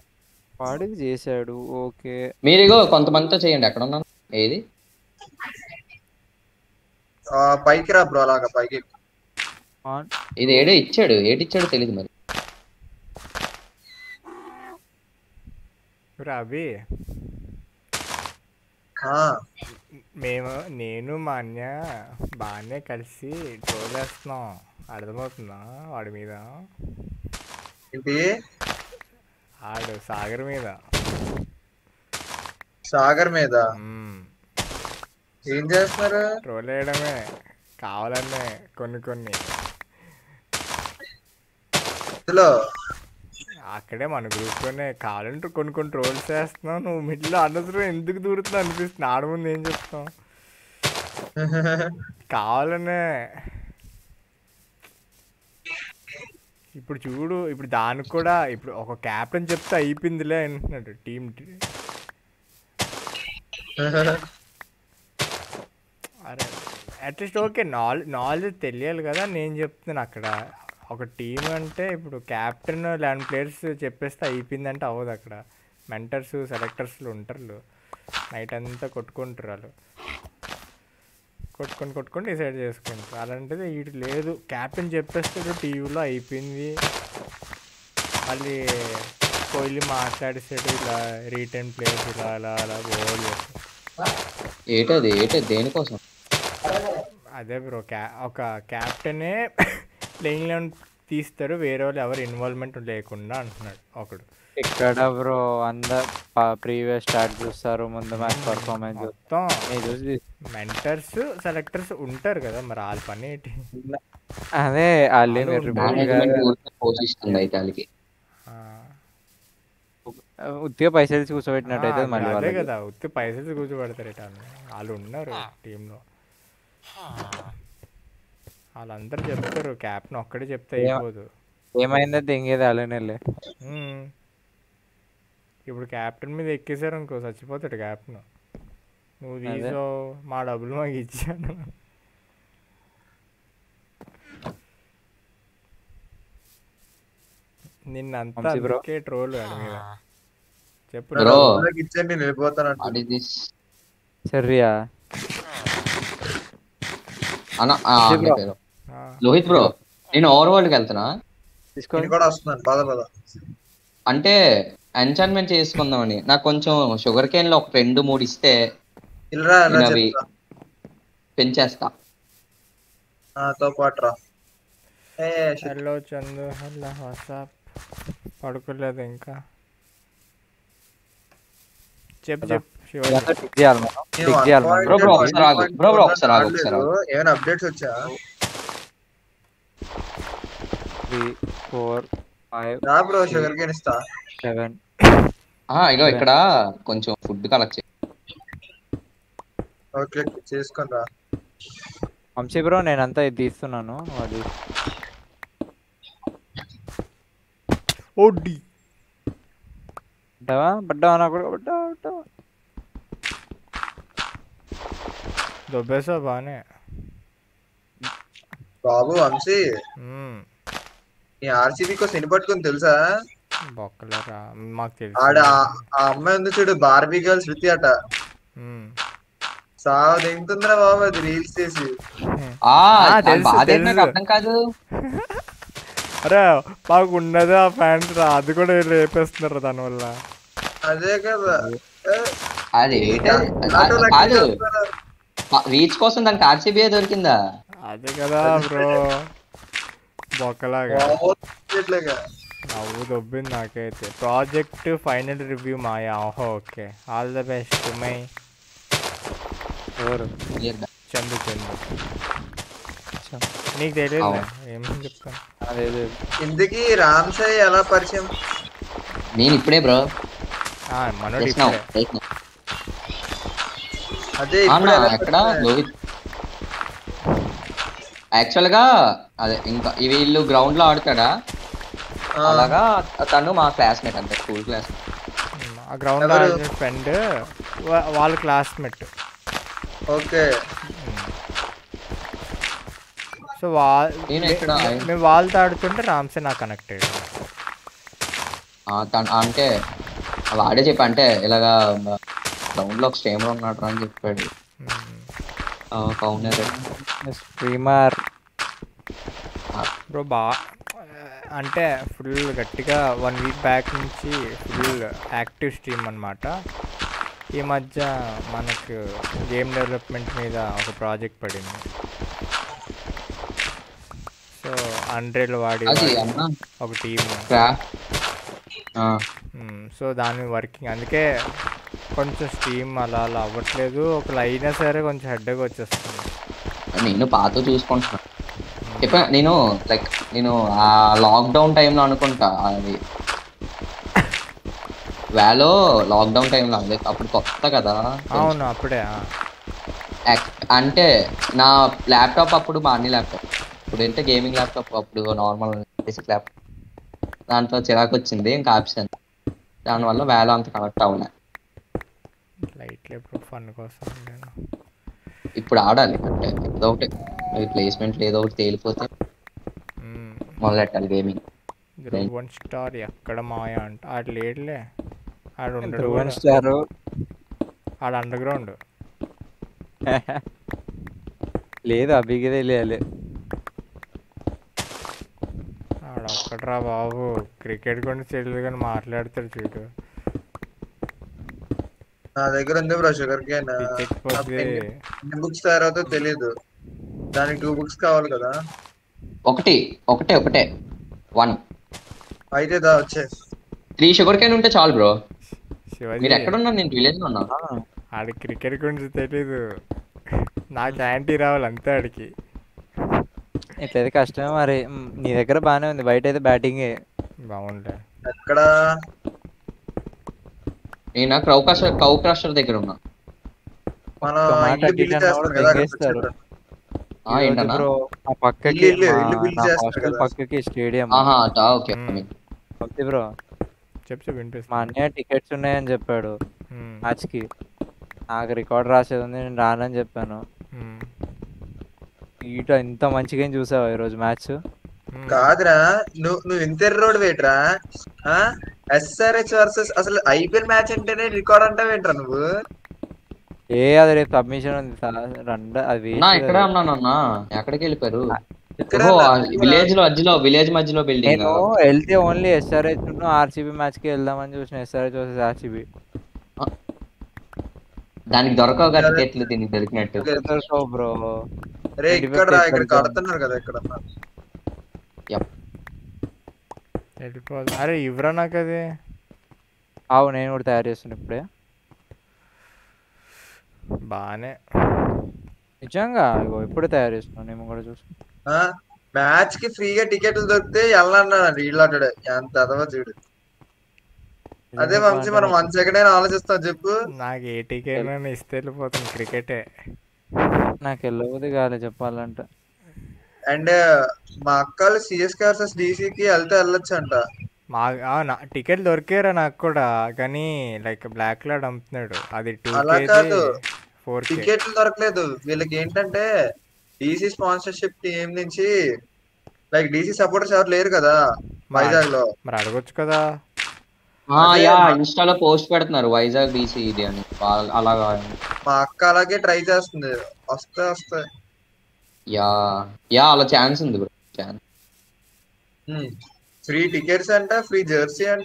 వాడికి చేశాడు ఓకే మీరు ఇగో కొంతమందితో చేయండి ఎక్కడ ఉన్నాను ఏది ఆ, పైకి రా బ్రో అలాగా పైకి ఆన్ ఇది ఏడో ఇచ్చాడు ఏటి ఇచ్చాడో తెలియదు మరి ఇప్పుడు అభి ఆ, మేము నేను మా అన్య బాగానే కలిసి ట్రోల్ వేస్తున్నాం అర్థమవుతుందా వాడి మీద ఏంటి ఆడు సాగర్ మీద సాగర్ మీద మ్మ్. ఏం చేస్తున్నారు ట్రోల్ వేయడమే కావాలనే కొన్ని కొన్ని ఇందులో అక్కడే మన గ్రూప్లోనే కావాలంటే కొన్ని కొన్ని ట్రోల్స్ వేస్తున్నావు నువ్వు మిడిల్లో అనవసరం ఎందుకు దూరుతున్నావు అనిపిస్తుంది ఆడ ముందు ఏం చెప్తావు కావాలనే ఇప్పుడు చూడు ఇప్పుడు దానికి కూడా ఇప్పుడు ఒక క్యాప్టెన్ చెప్తే అయిపోయిందిలే అంటున్నాడు టీం అరే అట్లీస్ట్ ఓకే నాలెడ్జ్ నాలెడ్జ్ తెలియాలి కదా నేను చెప్తున్నాను అక్కడ ఒక టీం అంటే ఇప్పుడు క్యాప్టెన్ లెవెన్ ప్లేయర్స్ చెప్పేస్తే అయిపోయిందంటే అవ్వదు అక్కడ మెంటర్స్ సెలెక్టర్స్లు ఉంటారు నైట్ అంతా కొట్టుకుంటారు వాళ్ళు కొట్టుకొని కొట్టుకొని డిసైడ్ చేసుకుంటారు అలాంటిది వీటి లేదు క్యాప్టెన్ చెప్పేస్తాడు టీవీలో అయిపోయింది మళ్ళీ కోహ్లీ మాట్లాడిస్తాడు ఇలా రీటర్న్ ప్లేయర్స్ ఇలా అలా అలా బోల్ చేస్తాడు ఏటది ఏటది దేనికోసం అదే బ్రో క్యా ఒక క్యాప్టెనే ప్లేయింగ్ లెవెన్ తీస్తారు వేరే వాళ్ళు ఎవరు ఇన్వాల్వ్మెంట్ లేకుండా అంటున్నాడు ఒకడు ఇక్కడ బ్రో అందరు ప్రీవియస్ స్టార్ట్ చూస్తారు ముందు మ్యాచ్ పర్ఫార్మెన్స్ మొత్తం చూసి మెంటర్స్ సెలెక్టర్స్ ఉంటారు కదా మరి వాళ్ళ పని ఏంటి అదే వాళ్ళు వాళ్ళు మీరు మేనేజ్మెంట్ ఊరికే పోషిస్తుంది అయితే వాళ్ళకి ఆ, ఉత్తిగా పైసలు ఇచ్చి కూర్చోబెట్టినట్టు అయితే ఆ, మళ్ళీ అదే వాళ్ళకి. కదా ఉత్తి పైసలు కూర్చోబెడతారు ఇట వాళ్ళు ఉన్నారు టీంలో వాళ్ళందరూ చెప్తారు క్యాప్టెన్ ఒక్కడే చెప్తే ఏమ- అయిపోదు ఏమైందో తెంగేది అలానే ఉమ్. ఇప్పుడు క్యాప్టెన్ మీద ఎక్కేసారు అనుకో చచ్చిపోతాడు క్యాప్టెన్ నువ్వు అదే. తీసో మా డబ్బులు మాకు ఇచ్చాను నిన్నంతా వంశీ bro. అందుకే ట్రోల్ వాడి మీద చెప్పు Bro. వాళ్ళకి ఇచ్చేయండి నేను వెళ్ళిపోతానంట వాట్ ఇస్ దిస్ సరియా అన్న ఆ, ఇది అన్న bro. పేరు ఆ, లోహిత్ బ్రో నేను ఓవర్ వరల్డ్కి వెళ్తున్నా తీసుకో నేను కూడా వస్తున్నాను పద పద అంటే ఎంచాన్మెంట్ చేసుకుందామని నాకు కొంచెం షుగర్ కేన్ లో ఒక రెండు మూడు ఇస్తే ఇల్రా ఇలా నేను అవి చెప్తా పెంచేస్తా నాతో పాటు రా ఏ shit. Hello Chandu hello what's up పడుకోలేదు ఇంకా చెప్పు కదా. చెప్పు శివాజీ ఇదంతా టిక్ చేయాలి మనం నేను టిక్ చేయాలి మనం. Bro, bro, ఒకసారి ఆగు. Bro, bro, ఒకసారి ఆగు, ఒకసారి ఆగు. ఏమైనా అప్డేట్స్ వచ్చా త్రీ ఫోర్ ఫైవ్ రా బ్రో షుగర్ కేన్ ఇస్తా సెవెన్ ఆ, ఇగో ఇక్కడ కొంచెం ఫుడ్ కలెక్ట్ చేయి ఓకే చేసుకొని రా వంశీ బ్రో నేనంతా ఇది తీస్తున్నాను అది ఓడి పడ్డావా పడ్డావా నా కూడా పడ్డావా పడ్డావా దొబ్బేసా బానే బాబు వంశీ మ్మ్. నీ ఆర్సీబీ కోసం ఎన్ని పట్టుకుని తెలుసా బొక్కలేరా మాకు ఆడ తెలుసు ఆ- ఆ అమ్మాయి ఉంది చూడు బార్బీ గర్ల్ శృతి అట మ్మ్. సావ దిగుతుందిరా బాబు అది రీల్స్ చేసి ఆ ఆ, దాని తెలుసు, బాధ ఏంటి నాకు తెలుసు. అర్థం కాదు అరే మాకు ఉన్నది ఆ ప్యాంట్ రా అది కూడా రేపేస్తున్నారు దానివల్ల అదే కదా ఏ, అది ఏంటి అది? ఆటో అది- లెక్క కాదు చేస్తారా? రీచ్ కోసం దానికి ఆర్సీబీ దొరికిందా అదే కదా బ్రో బొక్కలాగా బాబు, ఇట్లేగా. నవ్వు దొబ్బింది నాకైతే ప్రాజెక్ట్ ఫైనల్ రివ్యూ మాయా ఓహో okay all the best my ఎవరు చందు చందు నీకు తెలియదు అవును. ఏమని చెప్తాను అదే అదే. ఇంతకీ రామ్ సాయి ఎలా పరిచయం నేను ఇప్పుడే బ్రో ఆ, మనోడు చేసినావు ఇప్పుడే అదే ఇప్పుడు ఎలా ఎక్కడ పరిచయం? లోహిత్ యాక్చువల్ గా అదే ఇంకా ఈ వీళ్ళు గ్రౌండ్ లో ఆడతాడా ఆ, అలాగా తను మా క్లాస్మేట్ అంతే స్కూల్ క్లాస్ ఆ గ్రౌండ్ ఎవరు? ఆడిన ఫ్రెండ్ వాళ్ళ క్లాస్మేట్ ఓకే సో వాళ్ళ నేను ఇక్కడ మేము వాళ్ళతో ఆడుతుంటే రామ్సే నాకు కనెక్ట్ అయ్యాడు తను అంటే వాడే చెప్పి అంటే ఇలాగా గ్రౌండ్ లో ఒక స్టేమర్ ఉన్నాడు అని చెప్పాడు మ్మ్. కౌనర్ స్ట్రీమర్ బ్రో బా అంటే ఫుల్ గట్టిగా వన్ వీక్ బ్యాక్ నుంచి ఫుల్ యాక్టివ్ స్ట్రీమ్ అన్నమాట ఈ మధ్య మనకు గేమ్ డెవలప్మెంట్ మీద ఒక ప్రాజెక్ట్ పడింది సో హండ్రెడ్ వాడి అది వాడి అన్న ఒక టీమ్ క్రాఫ్ట్ సో దాని వర్కింగ్ అందుకే కొంచెం స్ట్రీమ్ అలా అలా అవ్వట్లేదు ఒకళ్ళు అయినా సరే కొంచెం హెడ్గా వచ్చేస్తుంది నేను పాత చూసుకుంటున్నాను చెప్పా నేను లైక్ నేను ఆ లాక్డౌన్ టైంలో అనుకుంటా అది వ్యాలో లాక్డౌన్ టైంలో లైక్ అప్పుడు కొత్త కదా అవును అప్పుడే ఆ. యాక్- అంటే నా ల్యాప్టాప్ అప్పుడు మా అన్ని ల్యాప్టాప్ ఇప్పుడు అంటే గేమింగ్ ల్యాప్టాప్ అప్పుడు నార్మల్ బేసిక్ ల్యాప్టాప్ దాంట్లో చిరాకు వచ్చింది ఇంకా ఆప్షన్ దానివల్ల వ్యాలో అంత కనెక్ట్ అవ్వలే లైట్లే బ్రో ఫన్ కోసం నేను ఇప్పుడు ఆడాలి అంటే ఏదో ఒకటి ప్లేస్మెంట్ ఏదో ఒకటి తేలిపోతే మొదలెట్టాలి గేమింగ్ ధ్రువ్ వన్ స్టార్ ఎక్కడ మాయ అంట ఆడు లేడులే ఆడు ఉండడు ధ్రువన్ కూడా. స్టార్ ఆడు అండర్ గ్రౌండ్ లేదు అభికి తెలియాలి ఆడ ఒక్కడ్రా బాబు క్రికెట్ కూడా తెలియదు కానీ మాట్లాడతాడు చూడు నా దగ్గర ఉంది బ్రో షుగర్ కేన్ పిచ్చెక్కిపోతే ఎన్ని బుక్స్ తయారవుతో తెలియదు దానికి టూ బుక్స్ కావాలి కదా ఒకటి ఒకటే ఒకటే వన్ అయితే దా వచ్చే త్రీ షుగర్ కేన్ ఉంటే చాలు బ్రో శివాజీ మీరు ఎక్కడ ఉన్నారు నేను విలేజ్ లో ఉన్నా ఆడి క్రికెట్ గురించి తెలీదు నాకు యాంటీ రావాలి అంతే ఆడికి ఇట్లయితే కష్టమే మరి మ్, నీ దగ్గర బానే ఉంది బయట అయితే బ్యాటింగే బాగుండే ఎక్కడ నేను క్రౌ క్రషర్ క్రౌ క్రషర్ దగ్గర ఉన్నా మనం ఒక్క మాట ఇల్లు బిల్డ్ అడిగినా చేస్తాం కూడా కదా అక్కడికి దెంగేస్తారు. వచ్చేటప్పుడు. ఆ, ఏంటన్నా బ్రో ఆ పక్కకి ఇల్లు, ఇల్లు, మా- ఇల్లు build నా చేస్తారు హాస్టల్ కదా. పక్కకి స్టేడియం ఆహా అటా ఓకే మ్మ్. ఓకే బ్రో చెప్పు చెప్పు మా వినిపిస్తుంది అన్నయ్య టికెట్స్ ఉన్నాయని చెప్పాడు మ్మ్. మ్యాచ్ కి నాకు రికార్డ్ రాసేది ఉంది నేను రానని చెప్పాను మ్మ్. ఈట ఇంత మంచిగా ఏం చూసావా ఈరోజు మ్యాచ్ మ్మ్. కాదురా నువ్వు నువ్వు ఇంత రోడ్ వేయట్రా ఎస్ఆర్హెచ్ వర్సెస్ అసలు ఐపీఎల్ మ్యాచ్ అంటేనే రికార్డ్ అంటావేంట్రా నువ్వు ఏ అది రేపు సబ్మిషన్ ఉంది సార్ రండ అది నా waste ఇక్కడే అది. ఉన్నాను అన్న ఎక్కడికి వెళ్ళిపోయారు ఇక్కడ విలేజ్ లో మధ్యలో విలేజ్ మధ్యలో బిల్డింగ్ నేను వెళ్తే ఓన్లీ ఎస్ఆర్హెచ్ ఆర్సీబీ మ్యాచ్ కి వెళ్దామని చూసిన ఎస్ఆర్హెచ్ వర్సెస్ ఆర్సీబీ దానికి దొరకవు కదా టికెట్లు దీనికి దొరికినట్టు బ్రో రే 25 ఇక్కడ రా ఇక్కడ ఎక్కడ కడుతున్నారు కదా ఇక్కడ వెళ్ళిపోదు అరే ఇవ్వరా నాకు అది అవు నేను కూడా తయారు చేస్తున్నా ఇప్పుడే బాగానే నిజంగా ఇగో ఇప్పుడే తయారు చేస్తున్నాను నేను కూడా చూసుకున్నా మ్యాచ్ కి ఫ్రీగా టికెట్లు దొరికితే వెళ్ళన్నాడు వీళ్ళంటాడు ఎంత అదవా చూడు అదే వంశీ మనం వన్ సెకండ్ అయినా ఆలోచిస్తాం చెప్పు నాకు ఏ టీకేనా ఇస్తే వెళ్ళిపోతాను క్రికెటే నాకు వెళ్ళబోది కాలే చెప్పాలంటే అండ్ మా అక్కలు సిఎస్కే వర్సెస్ డీసీకి వెళ్తే వెళ్ళొచ్చు అంట మా ఆ, నా టికెట్ దొరికారా నాకు కూడా కానీ లైక్ బ్లాక్ లాడ్ అమ్ముతున్నాడు అది టూ అలా కేజీ కాదు. ఫోర్ కే టికెట్లు దొరకలేదు వీళ్ళకి ఏంటంటే డీసీ స్పాన్సర్షిప్ టీం నుంచి లైక్ డీసీ సపోర్టర్స్ ఎవరు లేరు కదా వైజాగ్ లో మరి అడగొచ్చు కదా అదే యా మా- ఇన్స్టాలో పోస్ట్ పెడుతున్నారు వైజాగ్ బీసీ ఇది అని వా- అలాగా మా అక్క అలాగే ట్రై చేస్తుంది వస్తే వస్తే యా యా అలా ఛాన్స్ ఉంది బ్రో ఛాన్స్ ఫ్రీ టికెట్స్ అంట ఫ్రీ జెర్సీ అంట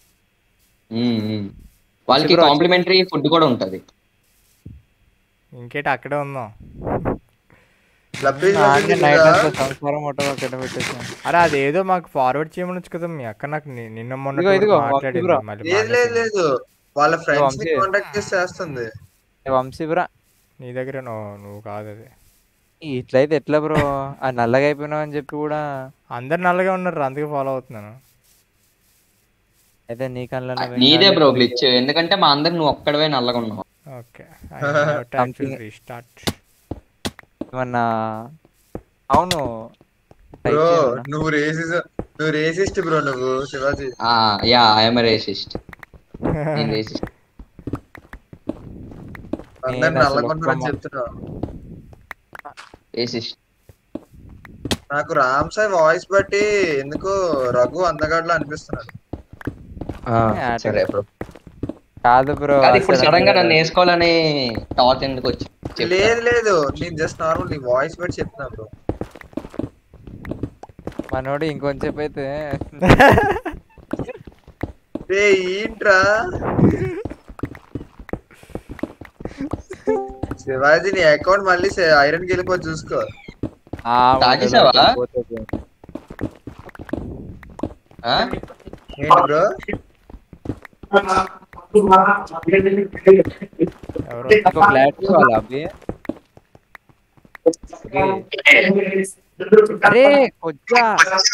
వాళ్ళకి bro, కాంప్లిమెంటరీ ఫుడ్ కూడా ఉంటది ఇంకేటి అక్కడే ఉందాం లబ్బీజ్ నాకే నైట్ లబ్బీజ్ అంతా సంసారం మొత్తం ఒకటి పెట్టేసాను అరే అదేదో మాకు ఫార్వర్డ్ చేయమనొచ్చు కదా మీ అక్క నాకు ని- నిన్న మొన్న ఇదిగో, ఇదిగో, మాట్లాడింది bro. మళ్ళీ లేదు లేదు మానేసింది. లేదు వాళ్ళ ఫ్రెండ్స్ ని వంశీ. కాంటాక్ట్ చేసి చేస్తుంది వంశీబ్రా నీ దగ్గర నువ్వు నువ్వు కాదు అది ఇట్లయితే ఎట్లా బ్రో ఆ నల్లగా అయిపోయినావు అని చెప్పి కూడా అందరు నల్లగా ఉన్నారు అందుకే ఫాలో అవుతున్నాను అయితే నీ కళ్ళ నీదే బ్రో గ్లిచ్ ఎందుకంటే మా అందరికి నువ్వు ఒక్కడవే నల్లగా ఉన్నావు ఓకే Something- రీస్టార్ట్ ఏమన్నా అవును type బ్రో చేయమన్నా? నువ్వు రేసిస్ నువ్వు రేసిస్ట్ బ్రో నువ్వు శివాజీ యా ఐఎమ్ రేసిస్ట్ నేను రేసిస్ట్ అందరిని నేను అసలు నల్లగొండని ఒక్క చెప్తున్నావు రేసిస్ట్ నాకు రామ్ సాయి వాయిస్ బట్టి ఎందుకో రఘు అందగాడ్లో అనిపిస్తున్నాడు Yeah, సరే బ్రో కాదు బ్రో కాదు ఇప్పుడు సడన్ గా నన్ను వేసుకోవాలని థాట్ ఎందుకు వచ్చి లేదు లేదు నేను జస్ట్ నార్మల్ నీ వాయిస్ బట్టి చెప్తున్నా బ్రో మనోడు ఇంకొంచెం అయితే రే ఏంట్రా శివాజీ నీ అకౌంట్ మళ్ళీ ఐరన్ కి వెళ్ళిపో చూసుకో ఆ తాగేసావా? పోతుంది. ఆ? ఏంటి బ్రో ఎవరో ఇంకో క్లారిటీ కావాలా అవి అరే కొద్దిగా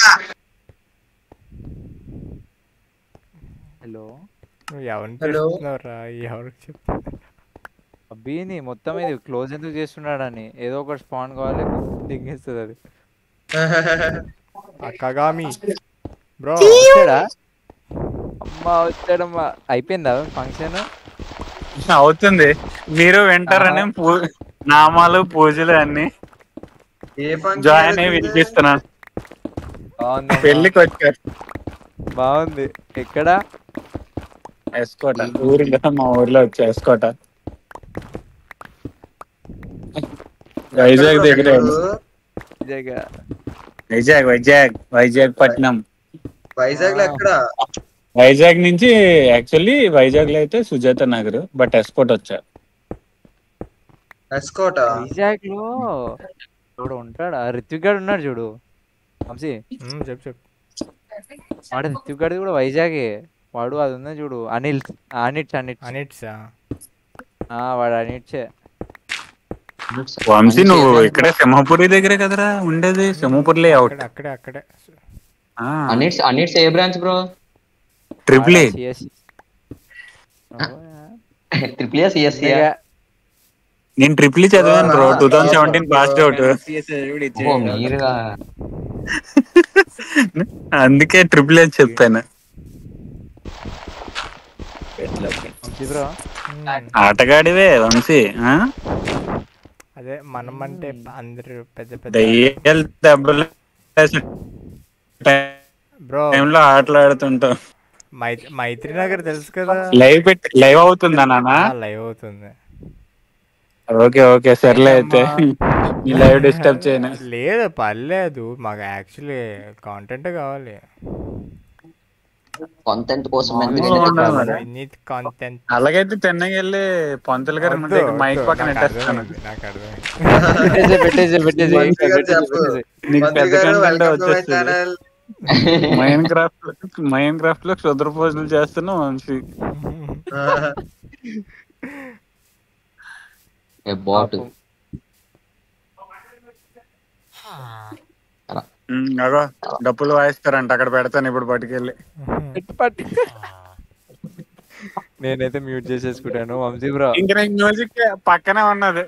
హలో నువ్వు ఎవరిని Hello? చెప్తున్నావురా ఎవరికి చెప్తున్నా అబ్బీని మొత్తం ఇది క్లోజ్ ఎందుకు చేస్తున్నాడని ఏదో ఒకటి స్పాన్ కావాలి దిగేస్తుంది అది అక్కగామి బ్రో వచ్చాడా అమ్మా వచ్చాడమ్మా అయిపోయిందా ఫంక్షన్ అవుతుంది మీరు వింటారని పూ- నామాలు పూజలు అన్ని ఏ ఫంక్షన్ జాయిన్ అయ్యి వినిపిస్తున్నాను బాగుంది పెళ్లికి వచ్చారు బాగుంది ఎక్కడ ఎస్కోట ఊరిలో మా ఊర్లో వచ్చి ఎస్కోట వైజాగ్ దగ్గరే ఉంది. జగ వైజాగ్ వైజాగ్ వైజాగ్ పట్నం వైజాగ్ లో ఎక్కడ వైజాగ్ నుంచి యాక్చువల్లీ వైజాగ్ లో అయితే సుజాత నగర్ బట్ ఎస్కోట్ వచ్చా ఎస్కోట వైజాగ్ లో చూడు ఉంటాడా రిత్విక్ గాడు ఉన్నాడు చూడు వంశీ ఉమ్, చెప్పు చెప్పు వాడు రిత్విక్ గాడి కూడా వైజాగే వాడు అది ఉంది చూడు అనిల్ అనిట్స్ అనిట్స్ అనిట్సా ఆ వాడు అనిట్సే వంశీ నువ్వు ఇక్కడే సింహపురి దగ్గరే కదరా ఉండేది సింహపురి లేఅవుట్ అక్కడే అక్కడే అక్కడే అన్నిట్స్ అన్నిట్స్ ఏ బ్రాంచ్ బ్రో ట్రిపుల్ ఏ సిఎస్సి ట్రిపుల్ ఏ సిఎస్సి నేను ట్రిపుల్ ఈ చదివాను bro two thousand seventeen pass out మీరుగా అందుకే ట్రిపుల్ ఏ చెప్పాను వంశీ బ్రో ఆటగాడివే వంశీ ఆ? అదే మనం అంటే అందరు పెద్ద పెద్ద దయ్యాలు దెబ్బలు బ్రో టైంలో ఆటలు ఆడుతుంటాం మైత్రి మైత్రి నగర్ తెలుసు కదా లైవ్ పెట్టి లైవ్ అవుతుందా నాన్న లైవ్ అవుతుంది ఓకే ఓకే సర్లే అయితే ఈ లైవ్ డిస్టర్బ్ చేయను లేదు పర్లేదు మాకు యాక్చువల్లీ కాంటెంట్ కావాలి కాంటెంట్ కోసం ఎంత అవును, ఎన్ని అవును, చెప్పాలి? మరి. నీట్ కాంటెంట్ అలాగైతే చెన్నైకి వెళ్ళి పంతులు గారి ముందు మైక్ పక్కన పెట్టేస్తాను నాకు అర్థమైంది పెట్టేసి పెట్టేసి పెట్టేసి మంత్రి గారు పెట్టేసి, చెప్పు. పెట్టేసి. నీకు మంత్రి పెద్ద గారు కంటెంట్ వెల్కమ్ టు మై వచ్చేస్తుంది channel Minecraft Minecraft లో క్షుద్ర పూజలు చేస్తున్నావు వంశీ ఏ బాట్ ఉమ్, అగో డప్పులు వాయిస్తారంట అక్కడ పెడతాను ఇప్పుడు పట్టుకెళ్ళి పెట్టు, పట్టు. నేనైతే మ్యూట్ చేసేసుకుంటాను వంశీ బ్రో ఇంక నీకు మ్యూజిక్ పక్కనే ఉన్నది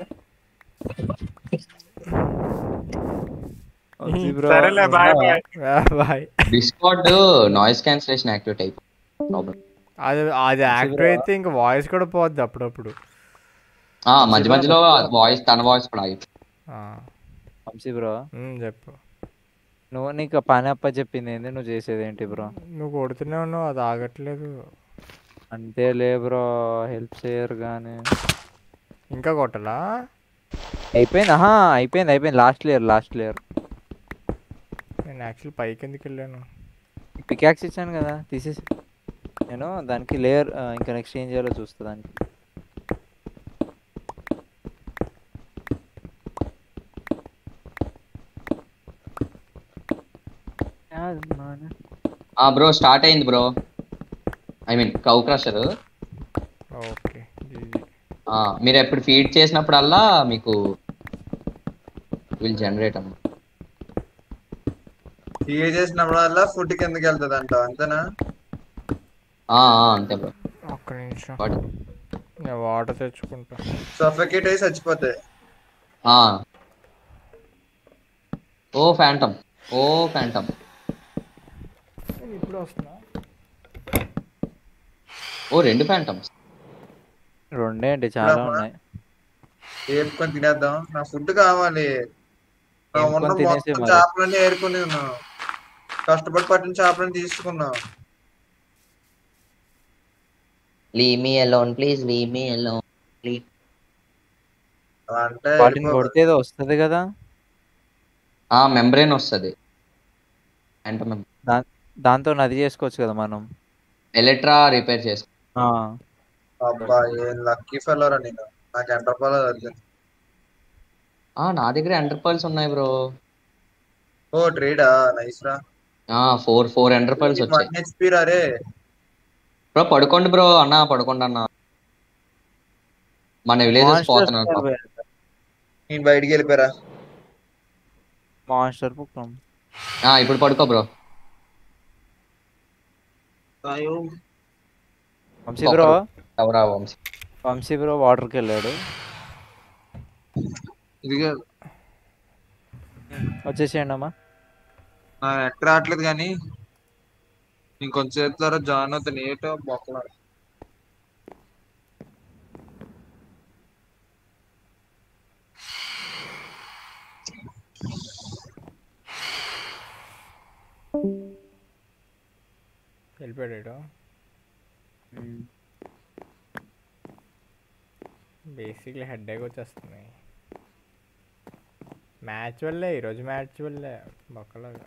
వంశీ బ్రో సరేలే bye bye bye Discord noise cancellation activate అయిపోయింది ప్రాబ్లం అది అది యాక్టివ్ అయితే ఇంకా వాయిస్ కూడా పోద్ది అప్పుడప్పుడు ఆ మధ్య మధ్యలో వాయిస్ తన వాయిస్ కూడా ఆగి ఆ, వంశీ బ్రో ఉమ్, చెప్పు నువ్వు నీకు పని అప్ప చెప్పింది ఏంది నువ్వు చేసేది ఏంటి బ్రో నువ్వు కొడుతూనే ఉన్నావు అది ఆగట్లేదు అంతే లే బ్రో హెల్ప్ చేయరు కానీ ఇంకా కొట్టలా అయిపోయింది ఆహా అయిపోయింది అయిపోయింది లాస్ట్ లేయర్ లాస్ట్ లేయర్ నేను యాక్చువల్లీ పైకి ఎందుకు వెళ్ళాను పికాక్స్ ఇచ్చాను కదా తీసేసి నేను దానికి లేయర్ ఇంకా నెక్స్ట్ ఏం చేయాలో చూస్తా దానికి ఆ బ్రో స్టార్ట్ అయింది bro I mean cow crusher okay GG మీరు ఎప్పుడు ఫీడ్ చేసినప్పుడల్లా మీకు విల్ జనరేట్ అమ్మ ఫీడ్ చేసినప్పుడల్లా ఫుడ్ కిందకి వెళ్తుంది అంట అంతేనా ఆ, ఆ, అంతే బ్రో ఒక్క నిమిషం వాట్ నేను వాటర్ తెచ్చుకుంటా సఫకేట్ అయి చచ్చిపోతాయి ఆ. ఓ ఫ్యాంటమ్ ఓ ఫ్యాంటమ్ నేను ఇప్పుడు వస్తున్నా ఓ రెండు ఫ్యాంటమ్స్ రెండే అండి చాలా ఇప్పుడమ్మా? ఉన్నాయి ఏపుకొని తినేద్దాం నా ఫుడ్ కావాలి నా ఏపుకొని ఉన్న తినేసేయ్ మొత్తం మరి. చేపలన్నీ ఏరుకుని ఉన్నాం కష్టపడి పట్టిన చేపలని తీసుకున్నాం leave me alone please leave me alone అలా అంటే వాటిని వెళ్ళిపోతారు. కొడితే ఏదో వస్తుంది కదా ఆ మెంబ్రెయిన్ వస్తుంది అంటే దాంతో నది చేసుకోవచ్చు కదా మనం ఎలక్ట్రా రిపేర్ చేసుకో ఆ, అబ్బా ఏం లక్కీ ఫెలోరా నేను నాకు ఎంటర్పాల్ దొరికింది ఆ నా దగ్గర ఎంటర్ పర్ల్స్ ఉన్నాయి బ్రో ఓ ట్రేడా నైస్ రా ఆ ఫోర్ ఫోర్ ఎంటర్ పర్ల్స్ వచ్చాయి వన్ హెచ్పి రా రే బ్రో పడుకోండి బ్రో అన్న పడుకోండి అన్న మన విలేజెస్ Monsters పోతున్నారు ఉన్నారు పాపం. బే. నేను బయటికి వెళ్ళిపోయారా మాన్స్టర్ పుక్కం ఆ ఇప్పుడు పడుకో బ్రో వంశీ బ్రో ఎవరా వంశీ వంశీ బ్రో వాటర్కి వెళ్ళాడు ఇదిగా వచ్చేసేయండి అమ్మా నా ఎక్కడ రావట్లేదు కానీ ఇంకొంచెం చేతులారా జాయిన్ అవుతాను ఏటో బొక్కలా వెళ్ళిపోయాడు బేసిక్లీ హెడ్ ఏక్ వచ్చేస్తుంది మ్యాచ్ వల్లే ఈరోజు మ్యాచ్ వల్లే బొక్కలాగా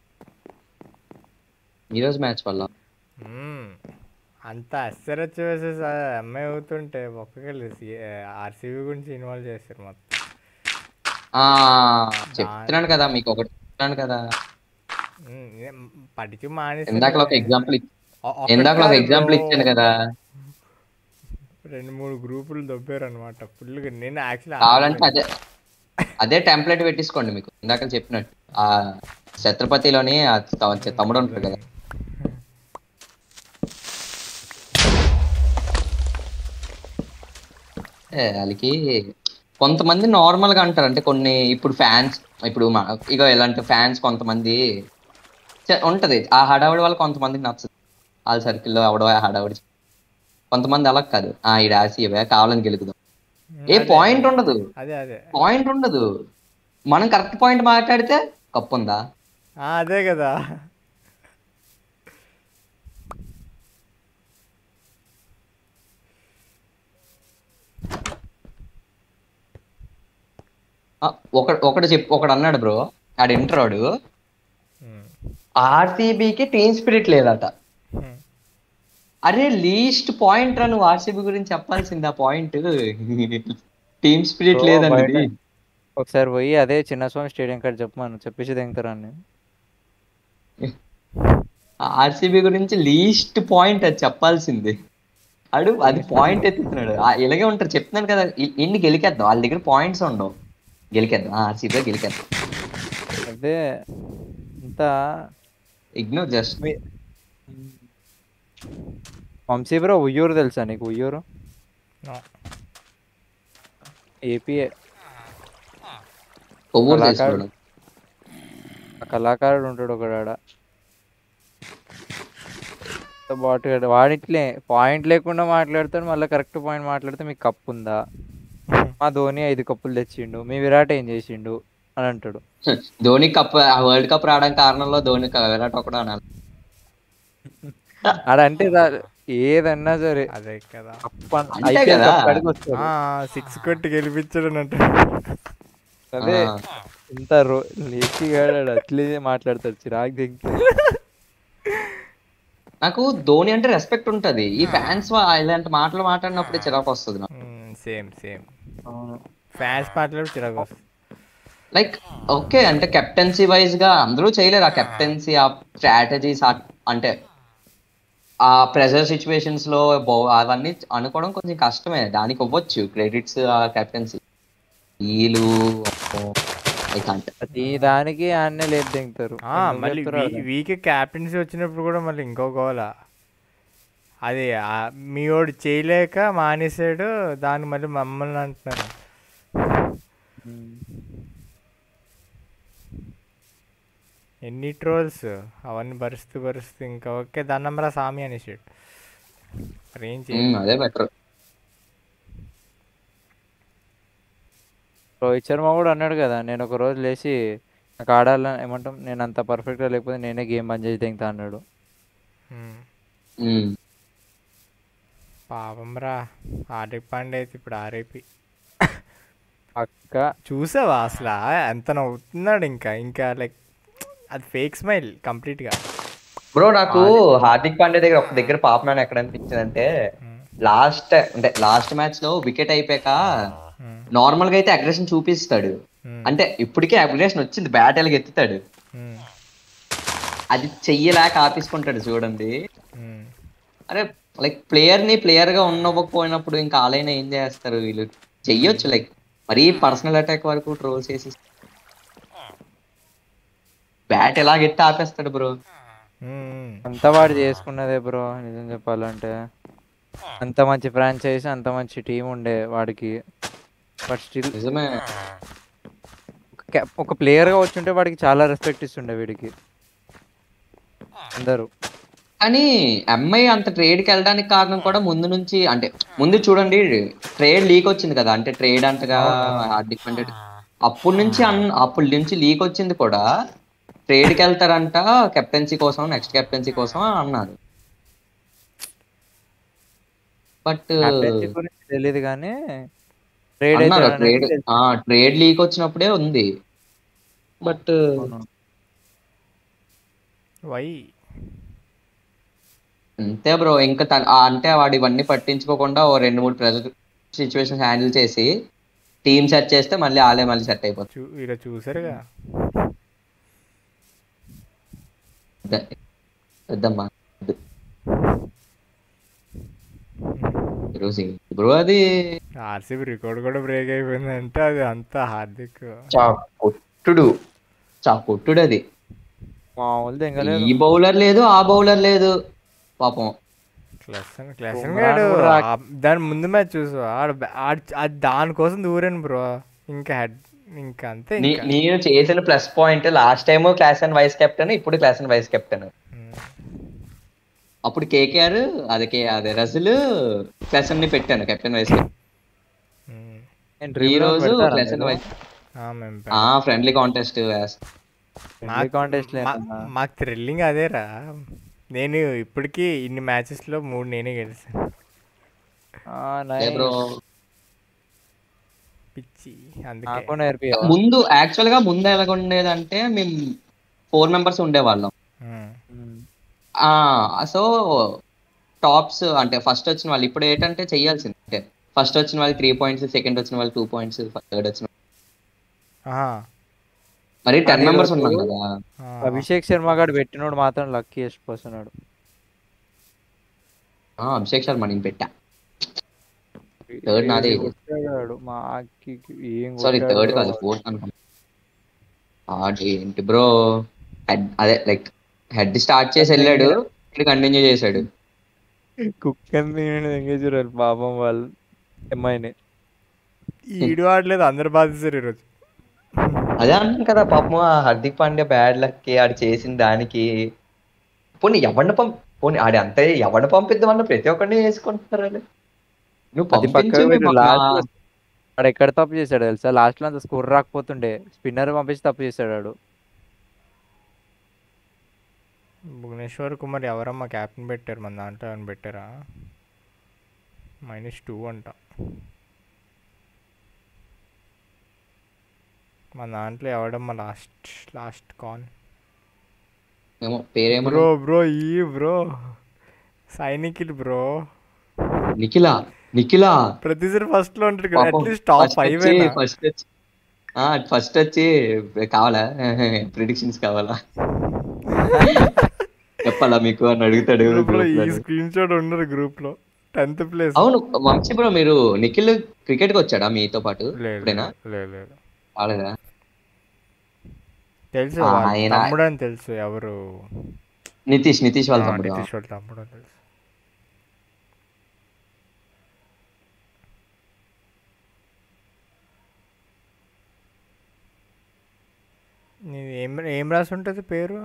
ఈరోజు మ్యాచ్ వల్ల మ్మ్. అంత అస్సరచ్చు వేసేసి అమ్మాయి అవుతుంటే ఒక్కకెళ్ళి ఆర్సీబీ గురించి ఇన్వాల్వ్ చేశారు మొత్తం ఆ చెప్తున్నాను కదా మీకు ఒకటి చెప్తున్నాను కదా మ్మ్. ఏం పడిచి మానేసి ఇందాకలో ఒక ఎగ్జాంపుల్ ఇందాకలో ఒక ఎగ్జాంపుల్ ఇచ్చాను కదా రెండు మూడు గ్రూపులు దొబ్బారు అనమాట ఫుల్గా నేను యాక్చువల్లీ కావాలంటే అదే అదే టెంప్లెట్ పెట్టించుకోండి మీకు ఇందాక చెప్పినట్టు ఆ ఛత్రపతిలోని ఆ త- తమ్ముడు ఉంటాడు కదా ఏ, వాళ్ళకి కొంతమంది నార్మల్ గా అంటారు అంటే కొన్ని ఇప్పుడు ఫ్యాన్స్ ఇప్పుడు మా- ఇక ఇలాంటి ఫ్యాన్స్ కొంతమంది చ- ఉంటది ఆ హడావుడి వల్ల కొంతమందికి నచ్చదు వాళ్ళ సర్కిల్లో ఎవడో ఆ హడావుడి కొంతమంది అలా కాదు ఆ ఈ రాసి ఇవే కావాలని గెలుకుదాం ఏ పాయింట్ ఉండదు అదే అదే పాయింట్ ఉండదు మనం కరెక్ట్ పాయింట్ మాట్లాడితే కప్పు ఉందా ఆ, అదే కదా ఆ, ఒక ఒకడు చెప్పు ఒకడు అన్నాడు బ్రో ఆడు ఇంటరాడు ఆర్సీబీకి టీమ్ స్పిరిట్ లేదట అరే లీస్ట్ పాయింట్ రా నువ్వు ఆర్సీబీ గురించి చెప్పాల్సింది ఆ పాయింట్ టీమ్ స్పిరిట్ Bro, లేదన్నది బయట- ఒకసారి పోయి అదే చిన్నస్వామి స్టేడియం కాడ చెప్పమను చెప్పేసి దింగుతారాన్ని ఆర్సీబీ గురించి లీస్ట్ పాయింట్ అది చెప్పాల్సింది అడు అది పాయింట్ ఎత్తుతున్నాడు ఆ, ఇలాగే ఉంటారు చెప్తున్నాను కదా ఇ- ఇన్ని గెలికేద్దాం వాళ్ళ దగ్గర పాయింట్స్ ఉండవు గెలికేద్దాం ఆర్సీబీ గెలికేద్దాం అదే అంతా ignore just Vamshi bro Uyyuru తెలుసా నీకు ఉయ్యూరు No. ఏపీఏ కొవ్వూరు కళాకారుడు. తెలుసు ఆ కళాకారుడు ఉంటాడు ఒకడాడ బాటుగాడు వాడిట్లే పాయింట్ లేకుండా మాట్లాడతాడు మళ్ళీ కరెక్ట్ పాయింట్ మాట్లాడితే మీకు కప్పు ఉందా మా ధోని ఐదు కప్పులు తెచ్చిండు మీ విరాట్ ఏం చేసిండు అని అంటాడు ధోని కప్ ఆ వరల్డ్ కప్ రావడానికి కారణంలో ధోని క- విరాట్ ఒకడు అనాలి ఆడంటే చాలు. ఏదన్నా సరే అదే కదా కప్పు అన్- అంతే IPL కదా. కప్పు కాడికి వస్తాడు. సిక్స్ కొట్టి గెలిపించాడు అన్నట్టు అదే ఆ. ఇంత రో లేచిగాడు అట్లే మాట్లాడతాడు చిరాకు దింకి నాకు ధోని అంటే రెస్పెక్ట్ ఉంటది ఈ ఫ్యాన్స్ ఇలాంటి మాటలు మాట్లాడినప్పుడే చిరాకు వస్తుంది నాకు సేమ్ సేమ్ ఫ్యాన్స్ మాట్లాడి చిరాకు వస్తుంది లైక్ ఓకే అంటే కెప్టెన్సీ వైజ్ గా అందరూ చేయలేరు ఆ కెప్టెన్సీ ఆ స్ట్రాటజీస్ అంటే ఆ ప్రెజర్ సిచ్యువేషన్స్ లో బౌ- అవన్నీ అనుకోవడం కొంచెం కష్టమే దానికి ఇవ్వచ్చు క్రెడిట్స్ ఆ కెప్టెన్సీ వీళ్ళు అంటే ప్రతి దానికి ఆన్నే లేదు దింగుతారు ఆ, మళ్ళీ వీక్ క్యాప్టెన్సీ వచ్చినప్పుడు కూడా మళ్ళీ ఇంకో గోల అది ఆ, మీ వాడు చేయలేక మానేసాడు దాన్ని మళ్ళీ మమ్మల్ని అంటున్నారు ఎన్ని ట్రోల్స్ అవన్నీ భరుస్తూ భరుస్తూ ఇంకా ఓకే దన్నంరా సామి అనేసాడు మరి ఏం ఉమ్, చేయాలి అదే బెటర్ రోహిత్ శర్మ కూడా అన్నాడు కదా నేను ఒక రోజు లేచి నాకు ఆడాలని ఏమంటాం నేను అంత పర్ఫెక్ట్గా లేకపోతే నేనే గేమ్ బంద్ చేసి దింగుతా అన్నాడు పాపం రా హార్దిక్ పాండే అయితే ఇప్పుడు ఆర్ఐపి పక్క చూసావా అసలు ఎంత నవ్వుతున్నాడు ఇంకా ఇంకా లైక్ అది ఫేక్ స్మైల్ కంప్లీట్గా బ్రో నాకు హార్దిక్ పాండే దగ్గర ఒక దగ్గర పాపనాన్ని ఎక్కడ అనిపించింది అంటే లాస్ట్ అంటే లాస్ట్ మ్యాచ్ లో వికెట్ అయిపోయాక నార్మల్ గా అయితే అగ్రెషన్ చూపిస్తాడు అంటే ఇప్పటికే అగ్రెషన్ వచ్చింది బ్యాట్ ఎలాగ ఎత్తుతాడు అది చెయ్యలేక ఆపేసుకుంటాడు చూడండి అరే లైక్ ప్లేయర్ ని ప్లేయర్ గా ఉండకపోయినప్పుడు ఇంకా ఆలైనా ఏం చేస్తారు వీళ్ళు చెయ్యొచ్చు లైక్ మరీ పర్సనల్ అటాక్ వరకు ట్రోల్ చేసి బ్యాట్ ఎలాగ ఎత్తి ఆపేస్తాడు బ్రో అంతా వాడు చేసుకున్నదే బ్రో నిజం చెప్పాలంటే అంత మంచి ఫ్రాంచైజ్ అంత మంచి టీం ఉండే వాడికి బట్ స్టిల్ నిజమే ఒక ప్లేయర్ గా వచ్చుంటే వాడికి చాలా రెస్పెక్ట్ ఇస్తుండే వీడికి అందరూ కానీ అమ్మాయి అంత ట్రేడ్ కి వెళ్ళడానికి కారణం కూడా ముందు నుంచి అంటే ముందు చూడండి ట్రేడ్ లీక్ వచ్చింది కదా అంటే ట్రేడ్ అంతగా హార్దిక్ పాండే అప్పటి నుంచి అన్ అప్పటి నుంచి లీక్ వచ్చింది కూడా ట్రేడ్ కి వెళ్తారంట కెప్టెన్సీ కోసం నెక్స్ట్ కెప్టెన్సీ కోసం అని అన్నారు బట్ Captaincy గురించి తెలియదు కానీ ట్రేడ్ అన్నారు ట్రేడ్ ట్రేడ్ లీక్ వచ్చినప్పుడే ఉంది బట్ వై అంతే బ్రో ఇంకా తన- ఆ అంటే వాడు ఇవన్నీ పట్టించుకోకుండా ఓ రెండు మూడు ప్రెజర్ సిచ్యువేషన్స్ హ్యాండిల్ చేసి టీమ్ సెట్ చేస్తే మళ్ళీ ఆలే మళ్ళీ సెట్ అయిపోతుంది చూ ఇలా చూసారుగా వద్ద- వద్దమ్మా వద్దు. ఈరోజు బ్రో అది ఆర్సీబీ రికార్డ్ కూడా బ్రేక్ అయిపోయిందంటే అది అంతా హార్దిక్ చా కొట్టుడు చా కొట్టుడు అది మామూలు దెంగలేదు ఈ బౌలర్ లేదు ఆ బౌలర్ లేదు పాపం క్లసన్ క్లసన్ బుమ్రా గాడు కూడా రా- ఆ- దాని ముందు మ్యాచ్ చూసు ఆడ బ్యా- ఆడ- అది దానికోసం దూరాను బ్రో ఇంకా హెడ్ ఇంకా అంతే నీ- ఇంకా నేను చేసిన plus point last time class and vice captain ఇప్పుడు క్లాస్ అండ్ వైస్ కెప్టెన్ అప్పుడు కేకేఆర్ అదే కే అదే రజులు క్లాస్ ని పెట్టాను కెప్టెన్ వైస్ ఈ రోజు క్లాస్ అండ్ వైస్ ఆ, మేము ఆ ఫ్రెండ్లీ కాంటెస్ట్ మాకు- కాంటెస్ట్ మా- మాకు థ్రిల్లింగ్ అదేరా నేను ఇప్పటికీ ఇన్ని మ్యాచెస్లో మూడు నేనే గెలిచాను బ్రో పిచ్చి అందుకే నాకు నేర్పి ముందు యాక్చువల్ గా ముందు ఎలాగ ఉండేదంటే మేము ఫోర్ మెంబర్స్ ఉండేవాళ్ళం ఆ సో టాప్స్ అంటే ఫస్ట్ వచ్చిన వాళ్ళు ఇప్పుడు ఏంటంటే చెయ్యాల్సింది అంటే ఫస్ట్ వచ్చిన వాళ్ళు త్రీ పాయింట్స్ సెకండ్ వచ్చిన వాళ్ళు టూ పాయింట్స్ థర్డ్ వచ్చిన ఆహా. మరి టెన్ కానీ మెంబర్స్ ఈరోజు ఉన్నాం కదా ఆ, అభిషేక్ శర్మ గారు పెట్టినోడు మాత్రం లక్కీయెస్ట్ పర్సన్ ఆడు ఆ, అభిషేక్ శర్మ నేను పెట్టా Third నాదే. కొట్టాడు మా అక్కి ఏం సారీ కొట్టాడో. థర్డ్ కాదు ఫోర్త్ అనుకున్నా ఆడ్ ఏంటి బ్రో హెడ్ అదే లైక్ హెడ్ స్టార్ట్ చేసి వెళ్ళాడు కంటిన్యూ చేశాడు కుక్కని ఎంగేజ్ చూడాలి పాపం వాళ్ళు అమ్మాయిని ఈడు ఆడలేదు అందరు బాధిస్తారు ఈరోజు అదే అంటాను కదా పాపం ఆ హార్దిక్ పాండ్యా బ్యాడ్ లక్ ఆడు చేసిన దానికి పోనీ ఎవరిని పంప పోనీ ఆడి అంతే ఎవరిని పంపిద్దామన్న ప్రతి ఒక్కరిని వేసుకుంటున్నారు వాళ్ళు. నువ్వు అది పంపించు పక్కకు మేము పెట్టు, మా- last లో వాడు ఎక్కడ తప్పు చేశాడు తెలుసా లాస్ట్ లో అంత స్కోర్ రాకపోతుండే స్పిన్నర్ పంపించి తప్పు చేశాడు వాడు భువనేశ్వర్ కుమార్ ఎవరమ్మా క్యాప్టెన్ పెట్టారు మన దాంట్లో ఏమైనా పెట్టారా మైనస్ టూ అంట మన దాంట్లో ఎవడమ్మా లాస్ట్ లాస్ట్ కాన్ ఏమో పేరేమో బ్రో బ్రో ఈ బ్రో సైనికిల్ బ్రో నిఖిలా నిఖిలా ప్రతిసారి ఫస్ట్ లో ఉంటాడు కదా అట్లీస్ట్ టాప్ ఫైవ్ అయినా ఫస్ట్ వచ్చి ఫస్ట్ వచ్చి కావాలా ప్రిడిక్షన్స్ కావాలా చెప్పాలా మీకు అని అడుగుతాడు బ్రో group ఈ లో. స్క్రీన్ షాట్ ఉండరు గ్రూప్ లో టెన్త్ ప్లేస్ అవును వంశీ బ్రో మీరు నిఖిల్ క్రికెట్ కి వచ్చాడా మీతో పాటు లేదు ఎప్పుడైనా లేదు లేదు రాలేదా తెలుసు ఆ, వాళ్ళ ఆయన- తమ్ముడు అని తెలుసు ఎవరు నితీష్ నితీష్ వాళ్ళ ఆ, తమ్ముడు నితీష్ వాళ్ళ తమ్ముడు అని తెలుసు నీది ఏం ఏం రాసి ఉంటుంది పేరు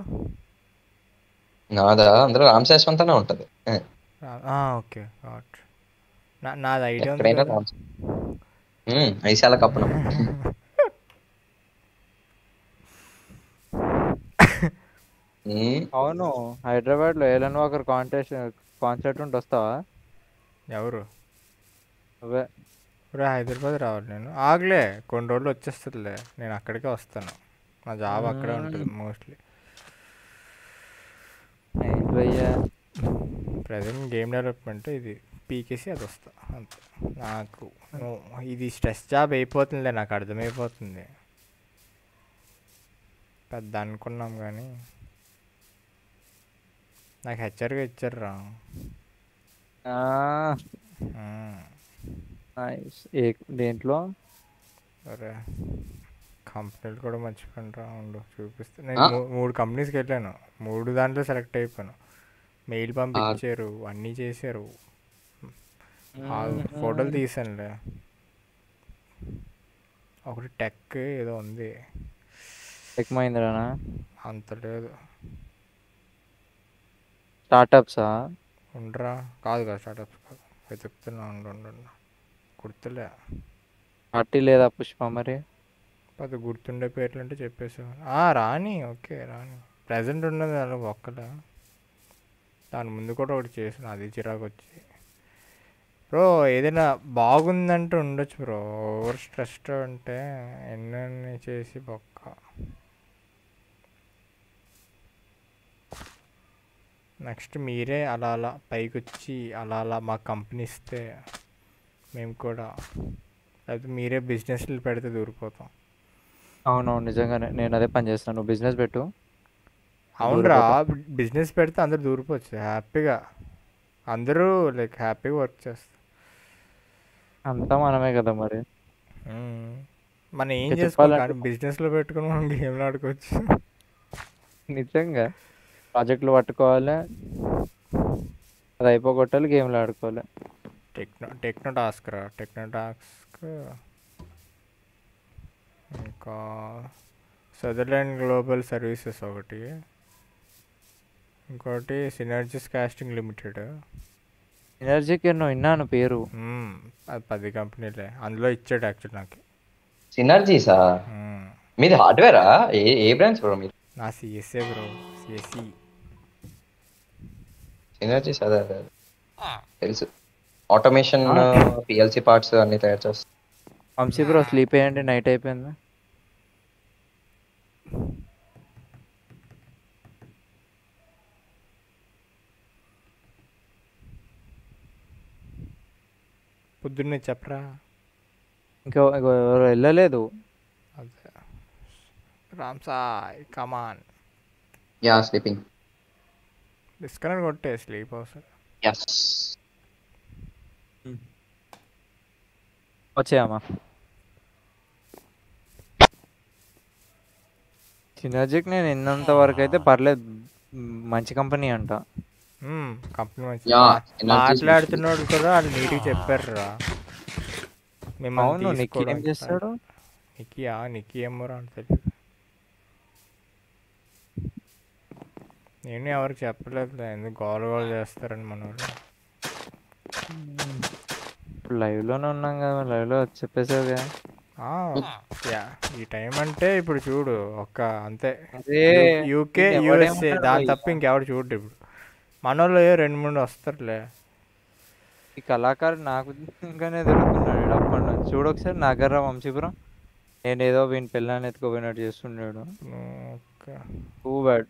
నాదా అందులో రామ్ శాశ్వంత్ అనే ఉంటది ఏ, ఓకే గాట్ నా నాది ఐడియా ఉంది ఎక్కడైనా కదా. రామ్ ఉమ్, ఐశాల కప్పనం ఉమ్, అవును హైదరాబాద్ లో ఏలన్ వాకర్ కాంటెస్ట్ కాన్సర్ట్ ఉంటే వస్తావా ఎవరు నువ్వే ఇప్పుడు హైదరాబాద్ రావాలి నేను ఆగలే కొన్ని రోజులు వచ్చేస్తుందిలే నేను అక్కడికే వస్తాను నా జాబ్ అక్కడే ఉంటుంది మోస్ట్లీ ఏంటి భయ్యా ప్రజెంట్ గేమ్ డెవలప్మెంట్ ఇది పీకేసి అది వస్తా అంతే నాకు నువ్వు- ఇది స్ట్రెస్ జాబ్ అయిపోతుందిలే నాకు అర్థమైపోతుంది పెద్ద అనుకున్నాం కానీ నాకు హెచ్చరిక ఇచ్చారురా మ్మ్. నైస్ ఏ దేంట్లో సరే కంపెనీలు కూడా మర్చిపోయినరా ఉండు చూపిస్తే నేను మూ- మూడు కంపెనీస్కి వెళ్ళాను మూడు దాంట్లో సెలెక్ట్ అయిపోయాను మెయిల్ పంపించారు అన్నీ చేశారు ఆ ఫోటోలు తీసానులే ఒకటి టెక్ ఏదో ఉంది టెక్ మహీంద్రానా అంత లేదు స్టార్టప్సా ఉండరా కాదు కదా స్టార్టప్స్ కాదు వెతుకుతున్నా ఉండు ఉండు ఉండు. గుర్తులే పార్టీ లేదా పుష్ప మరి పెద్ద గుర్తుండే పేర్లు అంటే చెప్పేసాను ఆ, రాని ఓకే రాని ప్రజెంట్ ఉన్నది అలా ఒక్కలే దాని ముందు కూడా ఒకటి చేసాను అది చిరాకు వచ్చి బ్రో ఏదైనా బాగుందంటే ఉండొచ్చు బ్రో ఓవర్ స్ట్రెస్ అంటే ఎన్నెన్ని చేసి బొక్క నెక్స్ట్ మీరే అలా అలా పైకి వచ్చి అలా అలా మా కంపెనీ ఇస్తే మేము కూడా అయితే మీరే బిజినెస్లు పెడితే దూరిపోతాం అవునవును నిజంగానే నేను అదే పని చేస్తాను నువ్వు బిజినెస్ పెట్టు అవునరా బిజినెస్ పెడితే అందరు దూరిపోవచ్చు హ్యాపీగా అందరూ లైక్ హ్యాపీగా వర్క్ చేస్తారు అంతా మనమే కదా మరి మ్మ్. మనం ఏం ఇంకా చేసుకోవాలి చెప్పాలంటే- కానీ బిజినెస్లో పెట్టుకుని మనం గేమ్లు ఆడుకోవచ్చు నిజంగా ప్రాజెక్టులు పట్టుకోవాలి అది అయిపోగొట్టాలి గేమ్లు ఆడుకోవాలి టెక్నో టెక్నో టాస్క్ రా టెక్నో టాస్క్ ఇంకా సదర్లాండ్ గ్లోబల్ సర్వీసెస్ ఒకటి ఇంకోటి సినర్జిస్ కాస్టింగ్ లిమిటెడ్ ఎనర్జీకి ఎన్నో విన్నాను పేరు అది పది కంపెనీలే అందులో ఇచ్చాడు యాక్చువల్ నాకు సినర్జీసా మ్మ్. మీది హార్డ్వేరా ఏ ఏ బ్రాంచ్ బ్రో మీరు నా సిఎస్ఏ బ్రో సిఎస్సి సినర్జీస్ అదే అదే అదే. తెలుసు ఆటోమేషన్ పిఎల్సి పార్ట్స్ అన్ని తయారు చేస్తారు వంశీ బ్రో స్లీప్ అయ్యండి నైట్ అయిపోయింది పొద్దున్నే చెప్పరా ఇంకా ఇంకో ఎవరు వెళ్ళలేదు అదే Ram Sai come on yeah sleeping disconnect కొట్టే స్లీప్ అవసరం ఎస్ వచ్చాయమ్మా సినర్జిక్ నేను విన్నంత వరకు అయితే పర్లేదు మ్, మంచి కంపెనీ అంట కంపెనీ మంచి Yeah, మా- energies మాట్లాడుతున్నాడు కూడా వాళ్ళు నీట్గా చెప్పారు రా అవును నిక్కి ఏం చేస్తాడు నిక్కియా నిక్కి ఏమోరా అని తెలియదు నేను ఎవరికి చెప్పలేదు ఎందుకు గోల గోల చేస్తారని మన వాళ్ళు ఇప్పుడు లైవ్ లోనే ఉన్నాం కదా లైవ్ లో చెప్పేసావుగా ఆ, యా ఈ టైం అంటే ఇప్పుడు చూడు ఒక్క అంతే అదే యూకే ఇది యూఎస్ఏ ఎవడేమన్నాడు దాని భయ్యా? తప్ప ఇంకెవడు చూడు ఇప్పుడు మన వాళ్ళు ఏ రెండు మూడు వస్తారులే ఈ కళాకారుడు నాకు ఇంకానే తిరుగుతున్నాడు ఈడు అప్పటి నుంచి చూడు ఒకసారి నాగర్రా వంశీపురం నేను ఏదో వీని పిల్లని ఎత్తుకోపోయినట్టు చేస్తున్నాడు ఓకే. టూ బ్యాడ్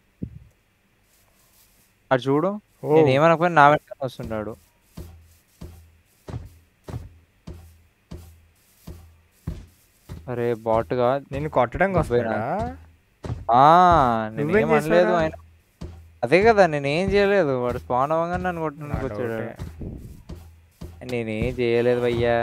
అటు చూడు ఓ నేను ఏమనకపోయినా నా వెంట వస్తున్నాడు అరే బాట్గా నేను కొట్టడానికి నువ్వేనా? వస్తాడా ఆ నువ్వేం నేనేం అనలేదు చేసావురా? ఆయన అదే కదా నేనేం చేయలేదు వాడు స్పాన్ అవ్వగానే నన్ను కొట్టడానికి నా వచ్చాడు డౌటే. నేనేం చేయలేదు భయ్యా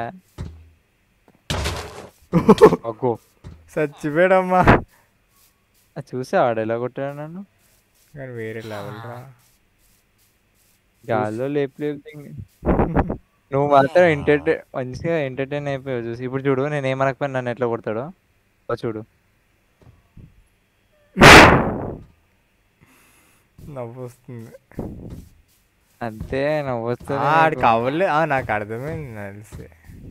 అగ్గో చచ్చిపోయాడమ్మా అది చూసా వాడు ఎలా కొట్టాడు నన్ను కానీ వేరే లెవెల్ రా గాల్లో లేపు లేపు దింగి. నువ్వు మాత్రం ఎంటర్టైన్ మంచిగా ఎంటర్టైన్ అయిపోయావు చూసి ఇప్పుడు చూడు నేను ఏమనకపోయినా నన్ను ఎట్లా కొడతాడో ఓ చూడు నవ్వు వస్తుంది అంతే నవ్వు వస్తుంది ఆ, ఆడికి నాకు. అవ్వలే ఆ, నాకు అర్థమైంది నాకు తెలిసి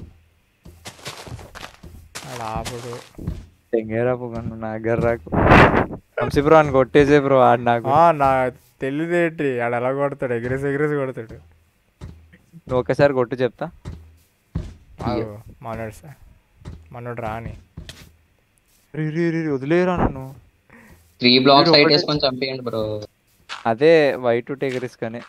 ఆడ ఆపుడు తెంగేరా పొగను నా దగ్గర రాకు వంశీ బ్రో అని కొట్టేసే బ్రో ఆడు నాకు ఆ, నా తెలియదేంటి ఆడ ఎలా కొడతాడు ఎగిరేసి ఎగిరేసి కొడతాడు నువ్వు ఒకసారి కొట్టు చెప్తా ఆగు, మనోడు స- మనోడు రాని రీ రీ రీ వదిలేరా నన్ను త్రీ బ్లాక్స్ మీరు హైట్ ఒకటే- వేసుకొని చంపేయండి బ్రో అదే వై టు టేక్ రిస్క్ అని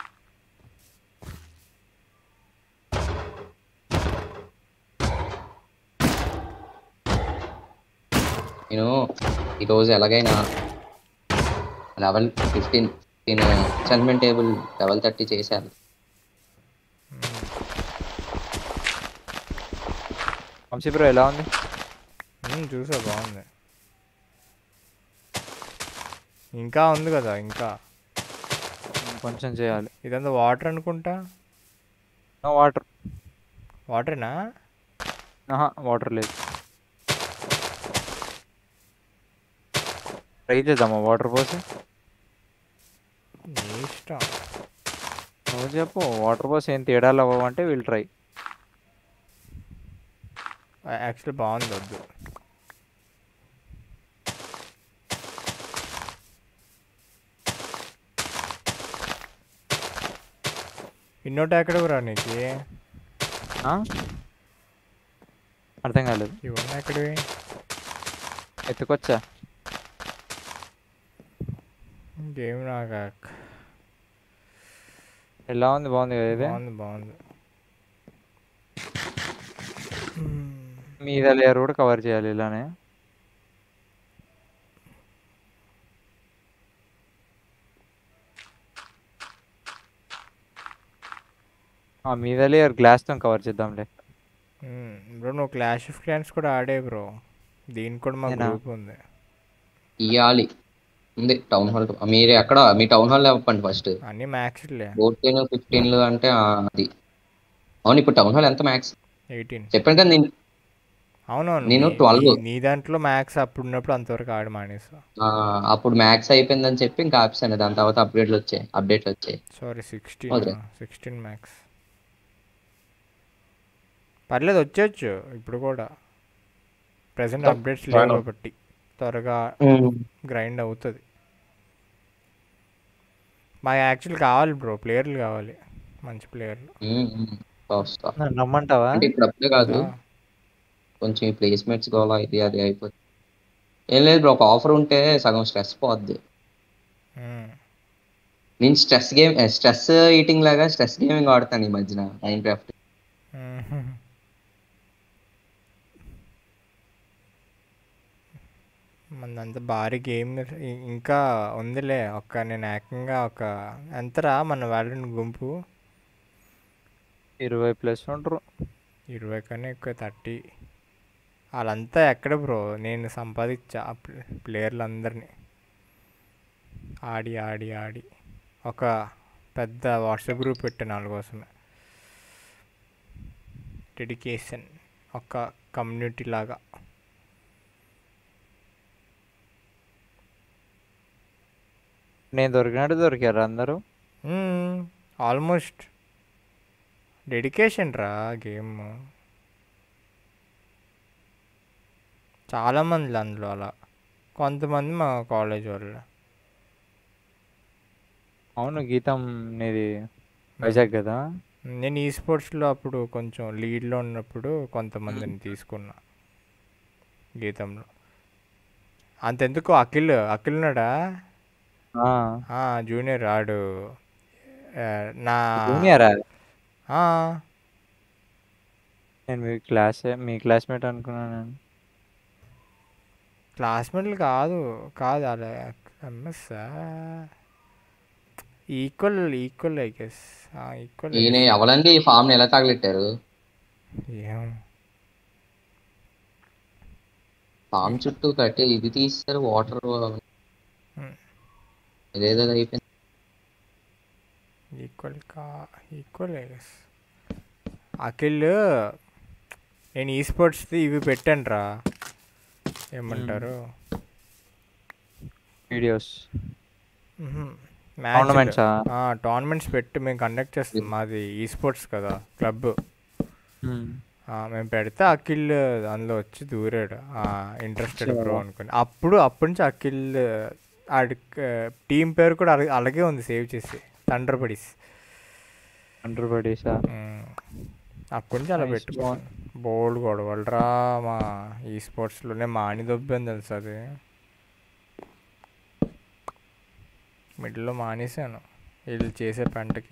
నేను ఈరోజు ఎలాగైనా level fifteen fifteen assignment table level thirty చేశాను వంశీ బ్రో ఎలా ఉంది ఉమ్, చూసా బాగుంది ఇంకా ఉంది కదా ఇంకా కొంచెం చేయాలి ఇదంతా వాటర్ అనుకుంటా నో వాటర్ వాటరేనా ఆహా వాటర్ లేదు ట్రై చేద్దామా వాటర్ పోసి నీ ఇష్టం నువ్వు చెప్పు వాటర్ పోసి ఏం తేడాలు అవ్వమంటే వీళ్ళు ట్రై యాక్చువల్లీ బాగుంది వద్దు ఇన్నోటి ఎక్కడ రా నీకు అర్థం కాలేదు ఇవన్నీ ఎక్కడివి ఎత్తుకొచ్చా గేమ్ నాకు ఎలా ఉంది బాగుంది కదా ఇది బాగుంది బాగుంది మీద లేయర్ కూడా కవర్ చేయాలి ఇలానే ఆ మీద లేయర్ గ్లాస్తో కవర్ చేద్దాంలే బ్రో నువ్వు క్లాష్ ఆఫ్ క్లాన్స్ కూడా ఆడే బ్రో దీనికి కూడా మా నేనా? గ్రూప్ ఉంది ఇవ్వాలి ఉంది టౌన్ హాల్ మీరు ఎక్కడ మీ టౌన్ హాల్ చెప్పండి ఫస్ట్ అన్ని మ్యాక్స్లే ఫోర్టీన్ ఫిఫ్టీన్లు అంటే ఆ, అది అవును ఇప్పుడు టౌన్ హాల్ ఎంత మ్యాక్స్ ఎయిటీన్ చెప్పాను కదా నేను అవునవును నేను నీ- 12. నీ- నీ దాంట్లో మ్యాక్స్ అప్పుడు ఉన్నప్పుడు అంతవరకు ఆడి మానేసా ఆ, అప్పుడు మ్యాక్స్ అయిపోయిందని చెప్పి ఇంకా ఆప్షన్ దాని తర్వాత అప్డేట్లు వచ్చాయి అప్డేట్లు వచ్చాయి సారీ సిక్స్టీన్ వదిలే. సిక్స్టీన్ మ్యాక్స్ పర్లేదు వచ్చేయచ్చు ఇప్పుడు కూడా ప్రజెంట్ త- అప్డేట్స్ త్వరగా. లేవు కాబట్టి త్వరగా గ్రైండ్ అవుతుంది మాకు యాక్చువల్ కావాలి బ్రో ప్లేయర్లు కావాలి మంచి ప్లేయర్లు ఉమ్, ఉమ్, వస్తా. నన్ను రమ్మంటావా అంటే ఇప్పుడు అప్పుడే కాదు ఆ. కొంచెం ఈ ప్లేస్మెంట్స్ కావాలా ఇది అది అయిపోతుంది ఏం లేదు బ్రో ఒక ఆఫర్ ఉంటే సగం స్ట్రెస్ పోద్ది మ్మ్. నేను స్ట్రెస్ గేమ్ స్ట్రెస్ ఈటింగ్ లాగా స్ట్రెస్ గేమింగ్ ఆడతాను ఈ మధ్యన మైండ్ క్రాఫ్ట్ మ్మ్. మనదంతా భారీ గేమ్ ఇంకా ఉందిలే ఒక నేను ఏకంగా ఒక ఎంతరా మన వాళ్ళ గుంపు ఇరవై ప్లస్ ఉంటారు ఇరవై కన్నా ఎక్కువ థర్టీ వాళ్ళంతా ఎక్కడ బ్రో నేను సంపాదించా ఆ ప్లే- ప్లేయర్లందరినీ ఆడి ఆడి ఆడి ఒక పెద్ద వాట్సాప్ గ్రూప్ పెట్టాను వాళ్ళ కోసమే డెడికేషన్ ఒక కమ్యూనిటీ లాగా నేను దొరికినట్టు దొరికారు అందరూ ఆల్మోస్ట్ డెడికేషన్ రా గేమ్ చాలామంది అందులో అలా కొంతమంది మా కాలేజ్ వాళ్ళు అవును గీతం నీది వైజాగ్ కదా నేను ఈ స్పోర్ట్స్లో అప్పుడు కొంచెం లీడ్లో ఉన్నప్పుడు కొంతమందిని తీసుకున్నా గీతంలో అంతెందుకు అఖిల్ అఖిల్ ఉన్నాడా ఆ, జూనియర్ ఆడు ఆ, నా జూనియరా ఆ, నేను మీ క్లాస్ మీ క్లాస్మేట్ అనుకున్నాను నేను. క్లాస్మేట్లు కాదు కాదు అలా MS equal equal I guess equal ఈయన ఎవరండి ఈ ఫామ్ ఎలా తగలెట్టారు ఏం ఫామ్ చుట్టూ కట్టి ఇది తీస్తారు వాటర్ Hmm. ఇదేదో అయిపోయింది ఈక్వల్ కా ఈక్వల్ ఐ గెస్ అఖిల్ నేను ఈ స్పోర్ట్స్ది ఇవి పెట్టాను రా ఏమంటారు వీడియోస్ మ్యాచ్ టోర్నమెంట్సా టోర్నమెంట్స్ పెట్టి మేము కండక్ట్ చేస్తాం మాది ఈ స్పోర్ట్స్ కదా క్లబ్ మేము పెడితే అఖిల్ అందులో వచ్చి దూరాడు ఇంట్రెస్టెడ్ బ్రో అనుకుని అప్పుడు అప్పటి నుంచి అఖిల్ ఆడి టీం పేరు కూడా అలా- అలాగే ఉంది సేవ్ చేసి థండర్ బడీస్ అండర్ బడీసా మ్మ్. అక్కడి నుంచి అలా Nice, పెట్టుకోను బోల్డ్ గొడవలరా మా ఈ స్పోర్ట్స్లోనే మాని దొబ్బాను తెలుసు అది మిడిల్లో మానేశాను వీళ్ళు చేసే పంటకి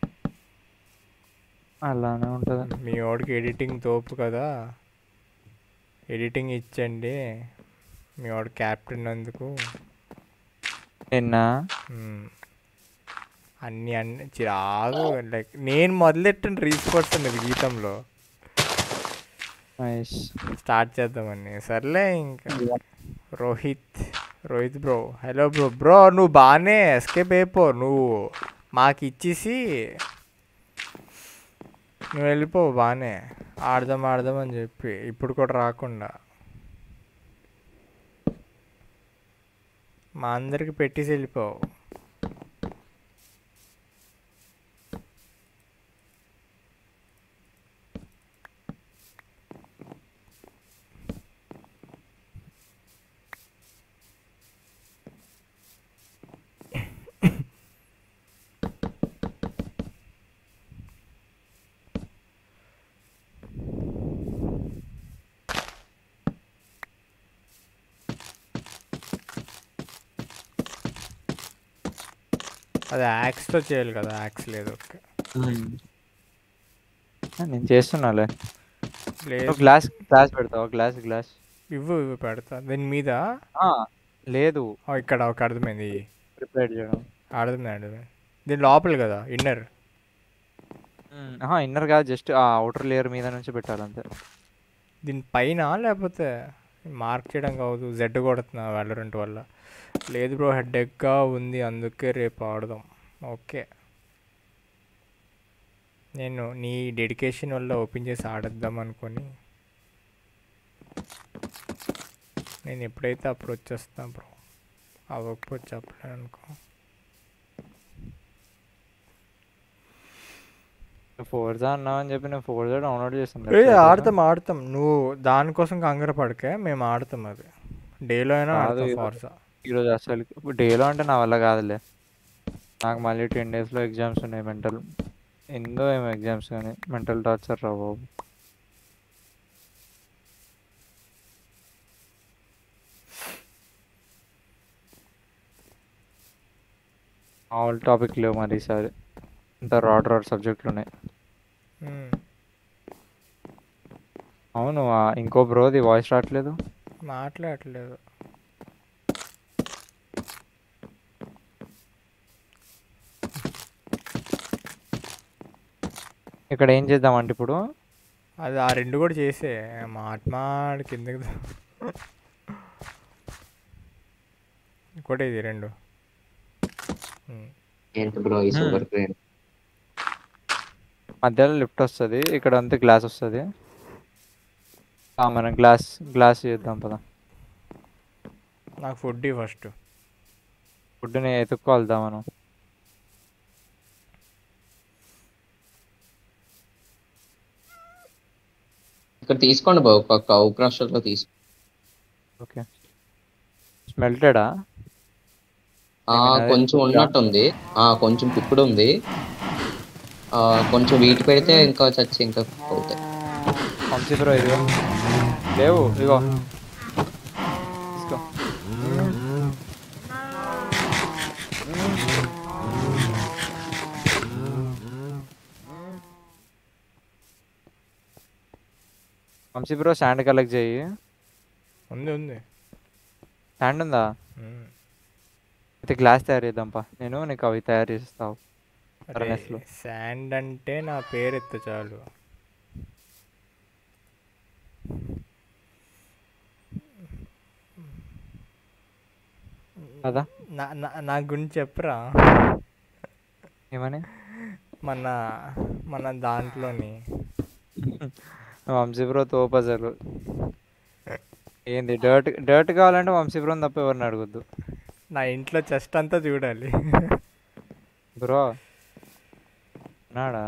అలానే ఉంటది మీ వాడికి ఎడిటింగ్ తోపు కదా ఎడిటింగ్ ఇచ్చండి మీ వాడు క్యాప్టెన్ అందుకు నిన్న మ్మ్. అన్ని అన్ని చిరాకు లైక్ నేను మొదలెట్టాను రీస్పోర్ట్స్ అన్నది గీతంలో నైస్ స్టార్ట్ చేద్దామని సర్లే ఇంకా Rohit Rohit bro hello bro bro నువ్వు బాగానే ఎస్కేప్ అయిపో నువ్వు మాకు ఇచ్చేసి నువ్వు వెళ్ళిపో బాగానే ఆడదాం ఆడదాం అని చెప్పి ఇప్పుడు కూడా రాకుండా మా అందరికి పెట్టేసి వెళ్ళిపోవు అది యాక్స్తో చేయాలి కదా యాక్స్ లేదు ఓకే నేను చేస్తున్నాలే లేదు గ్లాస్ గ్లాస్ పెడతావా గ్లాస్ గ్లాస్ ఇవ్వు ఇవ్వు పెడతా దీని మీద లేదు ఓ, ఇక్కడ ఒక అర్థమైంది ప్రిపేర్ చేయడం అర్థమైంది అర్థమైంది దీని లోపల కదా ఇన్నర్ ఇన్నర్ కాదు జస్ట్ ఆ అవుటర్ లేయర్ మీద నుంచి పెట్టాలి అంతే దీని పైన లేకపోతే మార్క్ చేయడం కావద్దు జెడ్ కొడుతున్నా వ్యాలరెంట్ వల్ల లేదు బ్రో హెడ్ఎక్గా ఉంది అందుకే రేపు ఆడదాం ఓకే నేను నీ డెడికేషన్ వల్ల ఓపెన్ చేసి ఆడద్దాం అనుకొని నేను ఎప్పుడైతే అప్పుడు వచ్చేస్తా బ్రో అవ్వకపోతే చెప్పలేను అనుకో ఫోర్జా అన్నావు అని చెప్పి నేను ఫోర్జా డౌన్లోడ్ చేసాను ఏ ఆడతాం ఆడతాం నువ్వు దానికోసం కంగారు పడకే మేము ఆడతాం అది డేలో అయినా కాదు, ఆడతాం ఈరోజు- ఫార్సా ఈరోజు అసలు డేలో అంటే నా వల్ల కాదులే నాకు మళ్ళీ టెన్ డేస్లో ఎగ్జామ్స్ ఉన్నాయి మెంటల్ ఎందో ఏమో ఎగ్జామ్స్ కానీ మెంటల్ టార్చర్ రా బాబు ఆల్ టాపిక్ లేవు మరి ఈసారి ఇంత రాడ్ రాడ్ సబ్జెక్టులు ఉన్నాయి మ్మ్. అవును ఆ ఇంకో బ్రోది వాయిస్ రావట్లేదు మాట్లాడట్లేదు ఇక్కడ ఏం చేద్దామంటే ఇప్పుడు అది ఆ రెండు కూడా చేసే మాట్లాడి కిందకి దా- ఇంకోటి ఇది రెండు మ్మ్. ఏంటి బ్రో ఈ సూపర్ క్రేన్ మధ్యలో లిఫ్ట్ వస్తుంది ఇక్కడ అంతా గ్లాస్ వస్తుంది మనం గ్లాస్ గ్లాస్ చేద్దాం పదా నాకు ఫుడ్ ఫస్ట్ ఫుడ్ని ఎత్తుక్కోవాలిదా మనం ఇక్కడ తీసుకోండి బాబు ఒక కౌ క్రషర్ లో తీసుకో ఓకే స్మెల్టెడా ఆ, ఏమైనా కొంచెం ఉందా? ఉన్నట్టుంది ఆ కొంచెం కుప్పుడు ఉంది ఆ కొంచెం వీటి పెడితే ఇంకా చచ్చి ఇంకా అవుతాయి పంచి బ్రో ఇదిగో లేవు ఇదిగో తీసుకో వంశీ బ్రో శాండ్ కలెక్ట్ చేయి ఉంది ఉంది శాండ్ ఉందా మ్మ్. అయితే గ్లాస్ తయారు చేద్దాంపా నేను నీకు అవి తయారు చేస్తావు అరే ఫర్నెస్లో శాండ్ అంటే నా పేరు ఎత్తు చాలు కదా నా నా- నా గురించి చెప్పరా ఏమని మన మన దాంట్లోని వంశీ బ్రో తోపు అసలు ఏంది డర్ట్ డర్ట్ కావాలంటే వంశీ బ్రోని తప్ప ఎవరిని అడగొద్దు నా ఇంట్లో చెస్ట్ అంతా చూడాలి బ్రో నాడా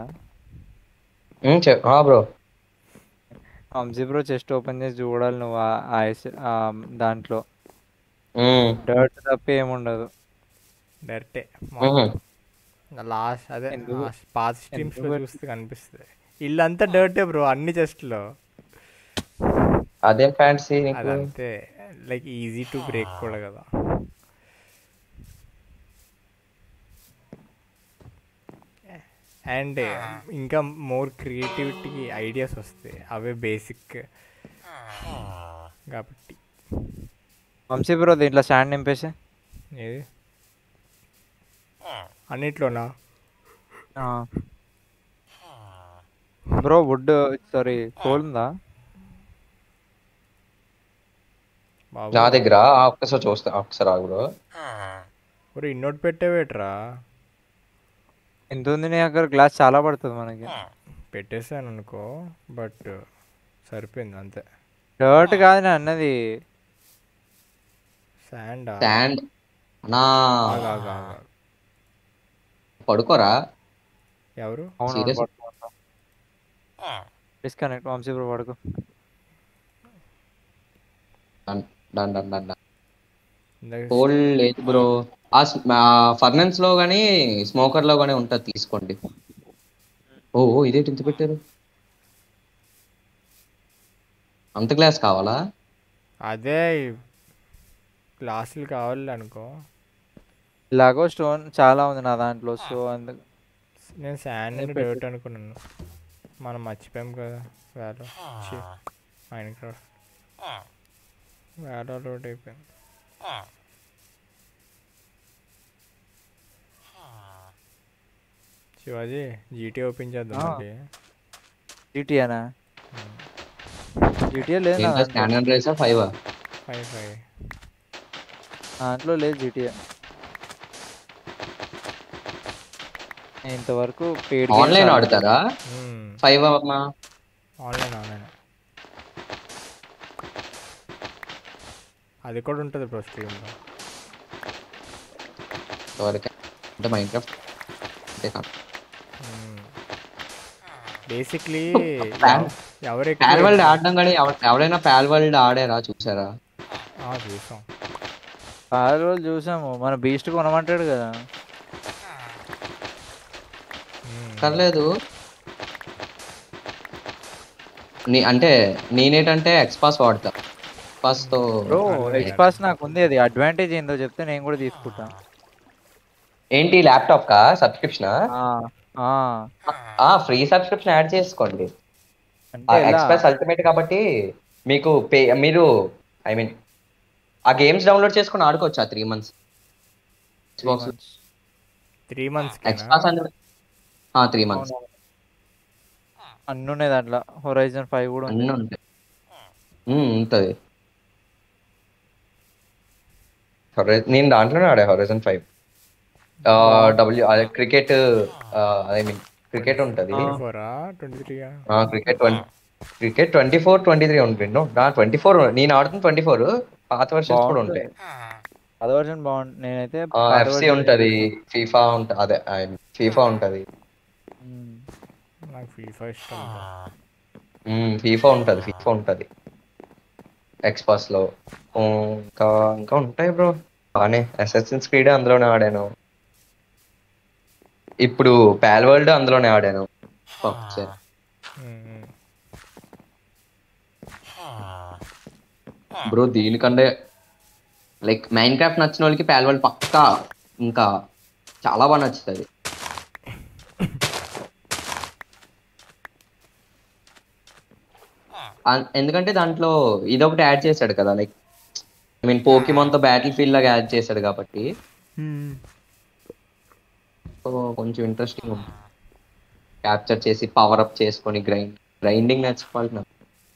bro Vamshi bro chest open చేసి చూడాలి నువ్వు ఆ- ఆ ఎస్- ఆ దాంట్లో డర్ట్ తప్ప ఏముండదు డైరెక్టే మ్మ్. లాస్ట్ అదే ఎందుకు? పాత స్ట్రీమ్స్లో ఎందుకు? చూస్తే కనిపిస్తుంది ఇల్లంతా డర్టే బ్రో అన్ని చెస్ట్లో అదేం ఫ్యాన్సీ నీకు అదంతే లైక్ ఈజీ టు బ్రేక్ కూడా కదా అండ్ ఇంకా మోర్ క్రియేటివిటీ ఐడియాస్ వస్తాయి అవే బేసిక్ కాబట్టి వంశీ బ్రో దీంట్లో స్టాండ్ నింపేసి ఏది అన్నిట్లోనా బ్రో వుడ్ సారీ కోల్ ఉందా బాబు నా దగ్గర ఆ ఒక్కసారి చూస్తా ఒక్కసారి ఆగు బ్రో ఒరే ఇన్నోటి పెట్టేవేట్రా ఎంత ఉంది నీ దగ్గర గ్లాస్ చాలా పడుతుంది మనకి పెట్టేసాను అనుకో బట్ సరిపోయింది అంతే డర్ట్ కాదు నేను అన్నది శాండా స్టాండ్ నా ఆగా పడుకోరా ఎవరు అవును Serious? డిస్కనెక్ట్ వంశీ బ్రో పడుకో డన్ డన్ డన్ డన్ ఇందాక కోల్ లేదు బ్రో ఆ ఫర్నెన్స్ లో గానీ స్మోకర్ లో గానీ ఉంటది తీసుకోండి ఓ ఓ, ఇదేంటి ఇంత పెట్టారు అంత గ్లాస్ కావాలా అదే క్లాసులు కావాలి అనుకో ఇలాగో స్టోన్ చాలా ఉంది నా దాంట్లో సో అందుకు నేను శాండ్ అదే అని పెట్టు. డౌట్ అనుకున్నాను మనం మర్చిపోయాం కదా వేలో మైండ్ క్రాఫ్ట్ వేలో లోడ్ అయిపోయింది శివాజీ జీటీ ఓపెన్ చేద్దాం ఆ. మళ్ళీ జీటీఏనా జీటీఏ లేదు నా దాంట్లో. స్టాండర్డ్ రైసా ఫైవ్ ఫైవ్ ఫైవ్ నా దాంట్లో లేదు జీటీఏ ఇంతవరకు paid games ఆన్లైన్ ఆడలేదు. ఆడతారా ఫైవ్ అమ్మా ఆన్లైన్ ఆన్లైన్ అది కూడా ఉంటుంది బ్రో స్ట్రీమ్లో ఇంతవరకు అంటే మైండ్ క్రాఫ్ట్ అంతే కాదు బేసిక్లీ Pan- ఎవరు ప్యాల్ వరల్డ్ ఎక్కువ ఆడడం కానీ ఎవ- ఎవరైనా ప్యాల్ వరల్డ్ ఆడారా చూసారా ఆ, చూసాం చాలా రోజులు చూసాము మన బీస్ట్ కొనమంటాడు కదా పర్లేదు నీ అంటే నేనేంటంటే ఎక్స్పాస్ వాడతా ఎక్స్పాస్ తో బ్రో ఎక్స్పాస్ నాకు ఉంది అది అడ్వాంటేజ్ ఏందో చెప్తే నేను కూడా తీసుకుంటా ఏంటి ల్యాప్టాప్ కా సబ్స్క్రిప్షన్ ఆ, ఆ, ఆ ఫ్రీ సబ్స్క్రిప్షన్ యాడ్ చేసుకోండి అంటే ఎలా? ఎక్స్ప్రెస్ అల్టిమేట్ కాబట్టి మీకు పే మీరు ఐ మీన్ ఆ గేమ్స్ డౌన్లోడ్ చేసుకొని ఆడుకోవచ్చు ఆ three months Xbox three months Xbox అంటే త్రీ మంత్స్ అన్ని ఉన్నాయి దాంట్లో హొరైజన్ ఫైవ్ కూడా ఉంది అన్నీ ఉంటాయి ఉమ్, ఉంటది Horizon- నేను దాంట్లోనే ఆడా హొరైజన్ ఫైవ్ డబ్ల్యూ అదే క్రికెట్ ఐ మీన్ క్రికెట్ ఉంటది ఫోరా ట్వంటీ త్రీగా cricket twenty cricket twenty four twenty three ఉంటుంది ట్వంటీ ఫోర్ నేను ఆడుతుంది ట్వంటీ ఫోర్ పాత వర్షన్స్ కూడా ఉంటాయి అదే వర్షన్ బాగుంది నేనైతే ఎఫ్సి ఉంటది ఫీఫా ఉంటది అదే ఫీఫా ఉంటది నాకు ఫీఫా ఇష్టం ఫీఫా ఉంటది ఫీఫా ఉంటది ఎక్స్పాస్ లో ఉమ్, ఇంకా ఇంకా ఉంటాయి బ్రో బానే అసెసిన్స్ క్రీడ్ అందులోనే ఆడాను ఇప్పుడు పాల్ వరల్డ్ అందులోనే ఆడాను ఒకసారి. బ్రో దీనికంటే లైక్ మైన్ క్రాఫ్ట్ నచ్చిన వాళ్ళకి పాల్ వరల్డ్ పక్కా ఇంకా చాలా బాగా నచ్చుతుంది అన్- ఎందుకంటే దాంట్లో ఇదొకటి యాడ్ చేశాడు కదా లైక్ ఐ మీన్ పోకిమాన్ తో బ్యాటిల్ ఫీల్డ్ లాగా యాడ్ చేశాడు కాబట్టి సో కొంచెం ఇంట్రెస్టింగ్ ఉంది క్యాప్చర్ చేసి పవర్ అప్ చేసుకొని గ్రైండ్ గ్రైండింగ్ నేర్చుకోవాలి నాకు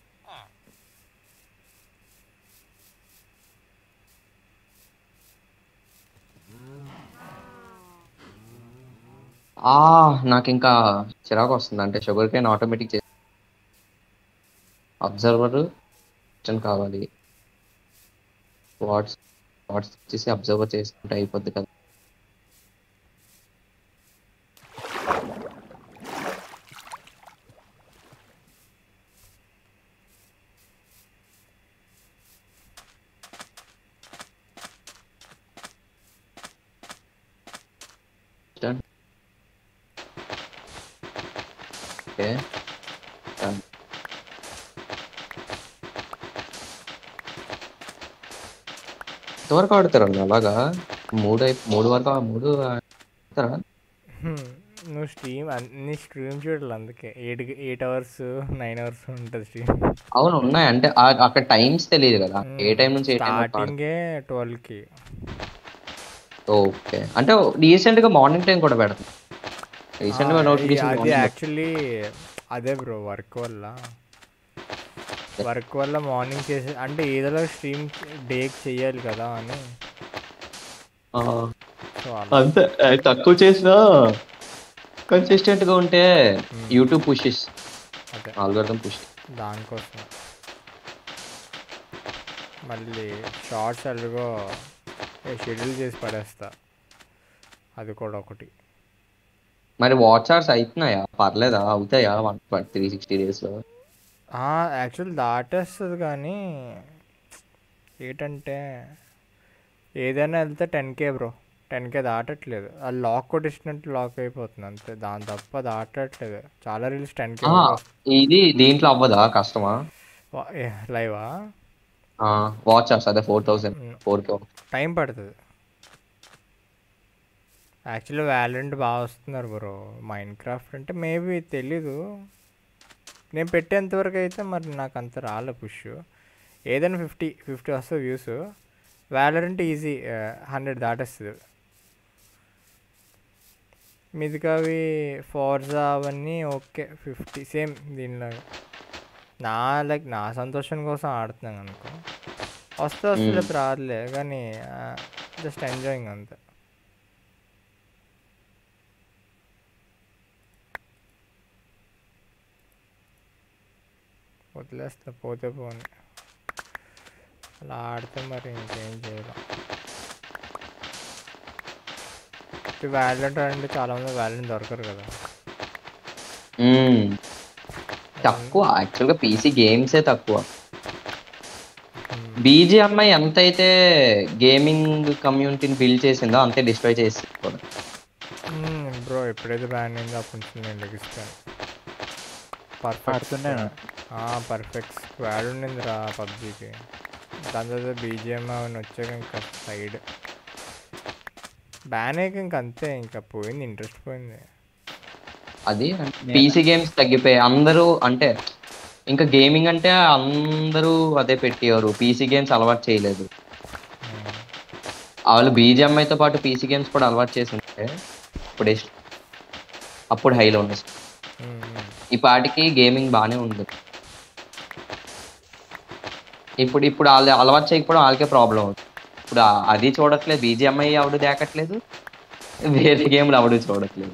ఆ నాకు ఇంకా చిరాకు వస్తుంది అంటే షుగర్ కేన్ ఆటోమేటిక్ చేసి అబ్జర్వర్ కావాలి వాట్స్ వాట్స్ చేసి అబ్జర్వర్ చేసుకుంటే అయిపోద్ది కదా Done. ఓకే ఎంతవరకు ఆడతారు అన్న అలాగా మూడు అయి మూడు వరకు ఆ మూడు ఆడతారా హ్మ్. నువ్వు స్ట్రీమ్ అన్ని స్ట్రీమ్ చూడాలి అందుకే eight eight hours nine hours ఉంటుంది స్ట్రీమ్ అవును ఉన్నాయి అంటే ఆ- అక్కడ టైమ్స్ తెలియదు కదా ఏ టైం నుంచి ఏ టైం స్టార్టింగే ట్వెల్వ్కి ఓకే అంటే రీసెంట్ గా మార్నింగ్ టైం కూడా పెడతాం రీసెంట్ గా అది నోటిఫికేషన్ యాక్చువల్లీ అదే బ్రో వర్క్ వల్ల వర్క్ వల్ల మార్నింగ్ చేసే అంటే ఏదో స్ట్రీమ్ డేకి చెయ్యాలి కదా అని సో అలా అంతే అది తక్కువ చేసినా కన్సిస్టెంట్ గా ఉంటే యూట్యూబ్ పుషెస్ అదే ఆల్గోరిథం పుష్ దానికోసం మళ్ళీ షార్ట్స్ ఎలాగో షెడ్యూల్ చేసి పడేస్తా అది కూడా ఒకటి మరి వాట్సాప్స్ అవుతున్నాయా పర్లేదా అవుతాయా వన్ త్రీ సిక్స్టీ డేస్ లో యాక్చువల్ దాటేస్తుంది కానీ ఏంటంటే ఏదైనా వెళ్తే ten K bro ten K దాటట్లేదు ఆ లాక్ కొట్టించినట్టు లాక్ అయిపోతుంది అంతే దాని తప్ప దాటట్లేదు చాలా రీల్స్ టెన్ కే ఆ, ఇది దీంట్లో అవ్వదా కష్టమా లైవా వాట్సాప్స్ అదే four thousand four K time పడుతుంది యాక్చువల్లీ వ్యాలెంట్ బాగా వస్తున్నారు బ్రో మైండ్ క్రాఫ్ట్ అంటే మేబీ తెలీదు నేను పెట్టేంతవరకు అయితే మరి నాకు అంత రాలే పుష్ ఏదైనా ఫిఫ్టీ ఫిఫ్టీ వస్తుంది వ్యూస్ వ్యాలరెంట్ ఈజీ హండ్రెడ్ దాటేస్తుంది మిగతావి ఫోర్జా అవన్నీ ఓకే ఫిఫ్టీ సేమ్ దీనిలో నా లైక్ నా సంతోషం కోసం ఆడుతున్నాను అనుకో వస్తే వస్తే లేకపోతే రాదులే కానీ జస్ట్ ఎంజాయింగ్ అంతే వదిలేస్తా పోతే పోని అలా ఆడితే మరి ఇంకేం చేయలేం వ్యాలెంట్ అంటే చాలా మంది వ్యాలెంట్ దొరకరు కదా మ్మ్. తక్కువ యాక్చువల్ గా పీసీ గేమ్సే తక్కువ బీజిఎంఐ ఎంతైతే గేమింగ్ కమ్యూనిటీని బిల్డ్ చేసిందో అంతే డిస్ట్రాయ్ చేసి కూడా బ్రో ఎప్పుడైతే బ్యాన్ అయిందో అప్పటి నుంచి నేను లెగిస్తాను పర్ఫెక్ట్ ఆడుతున్నాను. పర్ఫెక్ట్ స్క్వాడ్ ఉండింది రా పబ్జీకి దాని తర్వాత బీజిఎం అవన్నీ వచ్చాక ఇంకా సైడ్ బ్యాన్ అయ్యాక ఇంక అంతే ఇంకా పోయింది ఇంట్రెస్ట్ పోయింది అది పీసీ గేమ్స్ తగ్గిపోయాయి అందరూ అంటే ఇంకా గేమింగ్ అంటే అందరూ అదే పెట్టేవారు పీసీ గేమ్స్ అలవాటు చేయలేదు వాళ్ళు బీజిఎంఐతో పాటు పీసీ గేమ్స్ కూడా అలవాటు చేసి ఉంటే ఇప్పుడు ఎస్- అప్పుడు హైలో ఉంది ఈ పాటికి గేమింగ్ బాగానే ఉంది ఇప్పుడు ఇప్పుడు వాళ్ళు అలవాటు చేయకపోవడం వాళ్ళకే ప్రాబ్లం అవుతుంది ఇప్పుడు ఆ- అది చూడట్లేదు బీజిఎంఐ ఎవడు దేకట్లేదు వేరే గేమ్లు ఎవడు చూడట్లేదు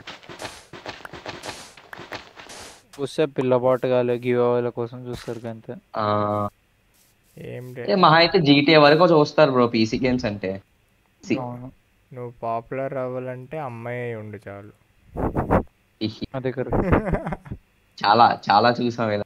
చూస్తే పిల్లబాటుగాలు గివ్ అవేల కోసం చూస్తారు అంతే ఆ, ఏం ఏ మహా అయితే జీటీఏ వరకు చూస్తారు బ్రో పీసీ గేమ్స్ అంటే సి- అవును నువ్వు పాపులర్ అవ్వాలంటే అమ్మాయి అయి ఉండు చాలు ఇహి. అదే కరెక్ట్ చాలా చాలా చూసాం ఇలా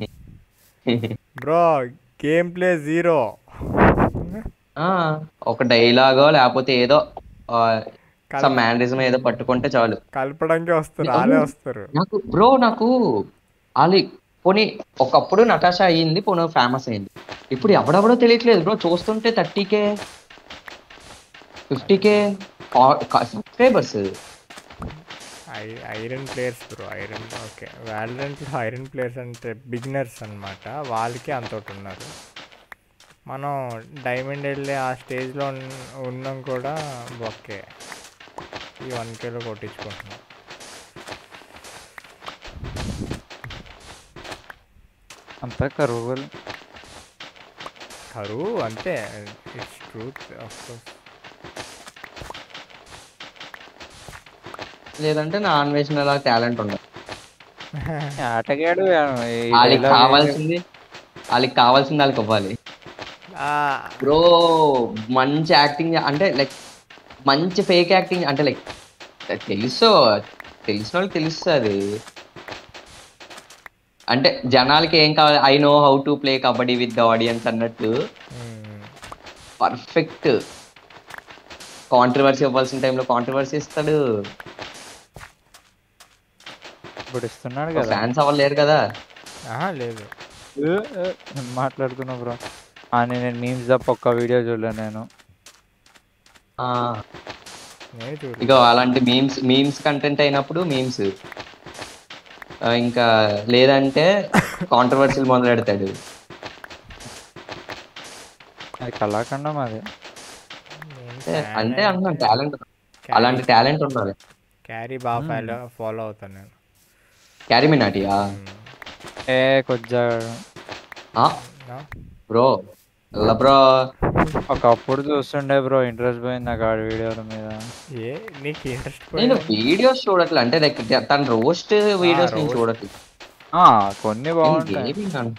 బ్రో గేమ్ ప్లే జీరో ఆ, ఒక డైలాగో లేకపోతే ఏదో సమ్ మ్యానరిజం ఏదో పట్టుకుంటే చాలు కలపడానికి వస్తారు వాళ్ళే వస్తారు నాకు బ్రో నాకు ali పోనీ ఒకప్పుడు నటాషా అయ్యింది పోనీ ఫేమస్ అయింది ఇప్పుడు ఎవడెవడో తెలియట్లేదు బ్రో చూస్తుంటే thirty K fifty K subscribers ఐ- iron players bro iron okay వ్యాలరెంట్లో ఐరన్ ప్లేయర్స్ అంటే బిగినర్స్ అన్నమాట వాళ్ళకి అంతటి ఉన్నారు మనం డైమండ్ వెళ్ళి ఆ స్టేజ్లో ఉన్నాం కూడా ఓకే ఈ వన్ కేలో కొట్టించుకుంటున్నాం అంతా కరువులు కరువు అంతే ఇట్స్ ట్రూత్ ఆఫ్ కోర్స్ లేదంటే నా అన్వేషణ అలా టాలెంట్ ఉండదు ఆటగాడు ఈ వాళ్ళకి dialogue కావాల్సింది వాళ్ళకి కావాల్సింది వాళ్ళకి ఇవ్వాలి బ్రో మంచి యాక్టింగ్ అంటే లైక్ మంచి ఫేక్ యాక్టింగ్ అంటే లైక్ తెలుసు తెలిసిన వాళ్ళకి తెలుస్తుంది అంటే జనాలకి ఏం కావాలి I know how to play kabaddi with the audience అన్నట్టు పర్ఫెక్ట్ కాంట్రవర్సీ ఇవ్వాల్సిన టైంలో కాంట్రవర్సీ ఇస్తాడు ఇప్పుడు ఇస్తున్నాడు కదా ఫ్యాన్స్ అవ్వలేరు కదా ఆహా లేదు ఏ, ఏ, నేను మాట్లాడుతున్నా బ్రో అని నేను మీమ్స్ తప్ప ఒక్క వీడియో చూడలే నేను ఆ, నేను చూడు ఇక అలాంటి మీమ్స్ మీమ్స్ కంటెంట్ అయినప్పుడు మీమ్స్ ఇంకా లేదంటే కాంట్రవర్సీలు మొదలు పెడతాడు అది కళాఖండం అది అంటే అంటే అంటున్నాను టాలెంట్ అలాంటి టాలెంట్ ఉండాలి క్యారీ బాగా ఫాలో ఫాలో అవుతాను నేను క్యారీ మినాటియా ఏ కొద్దిగా బ్రో ఎలా బ్రో ఒకప్పుడు చూస్తుండే బ్రో ఇంట్రెస్ట్ పోయింది నాకు ఆడ వీడియోల మీద ఏ నీకు ఇంట్రెస్ట్ నేను వీడియోస్ చూడట్లే అంటే లైక్ తన రోస్ట్ వీడియోస్ నేను roast. చూడట్లేదు ఆ, కొన్ని బాగుంటాయి gaming అను-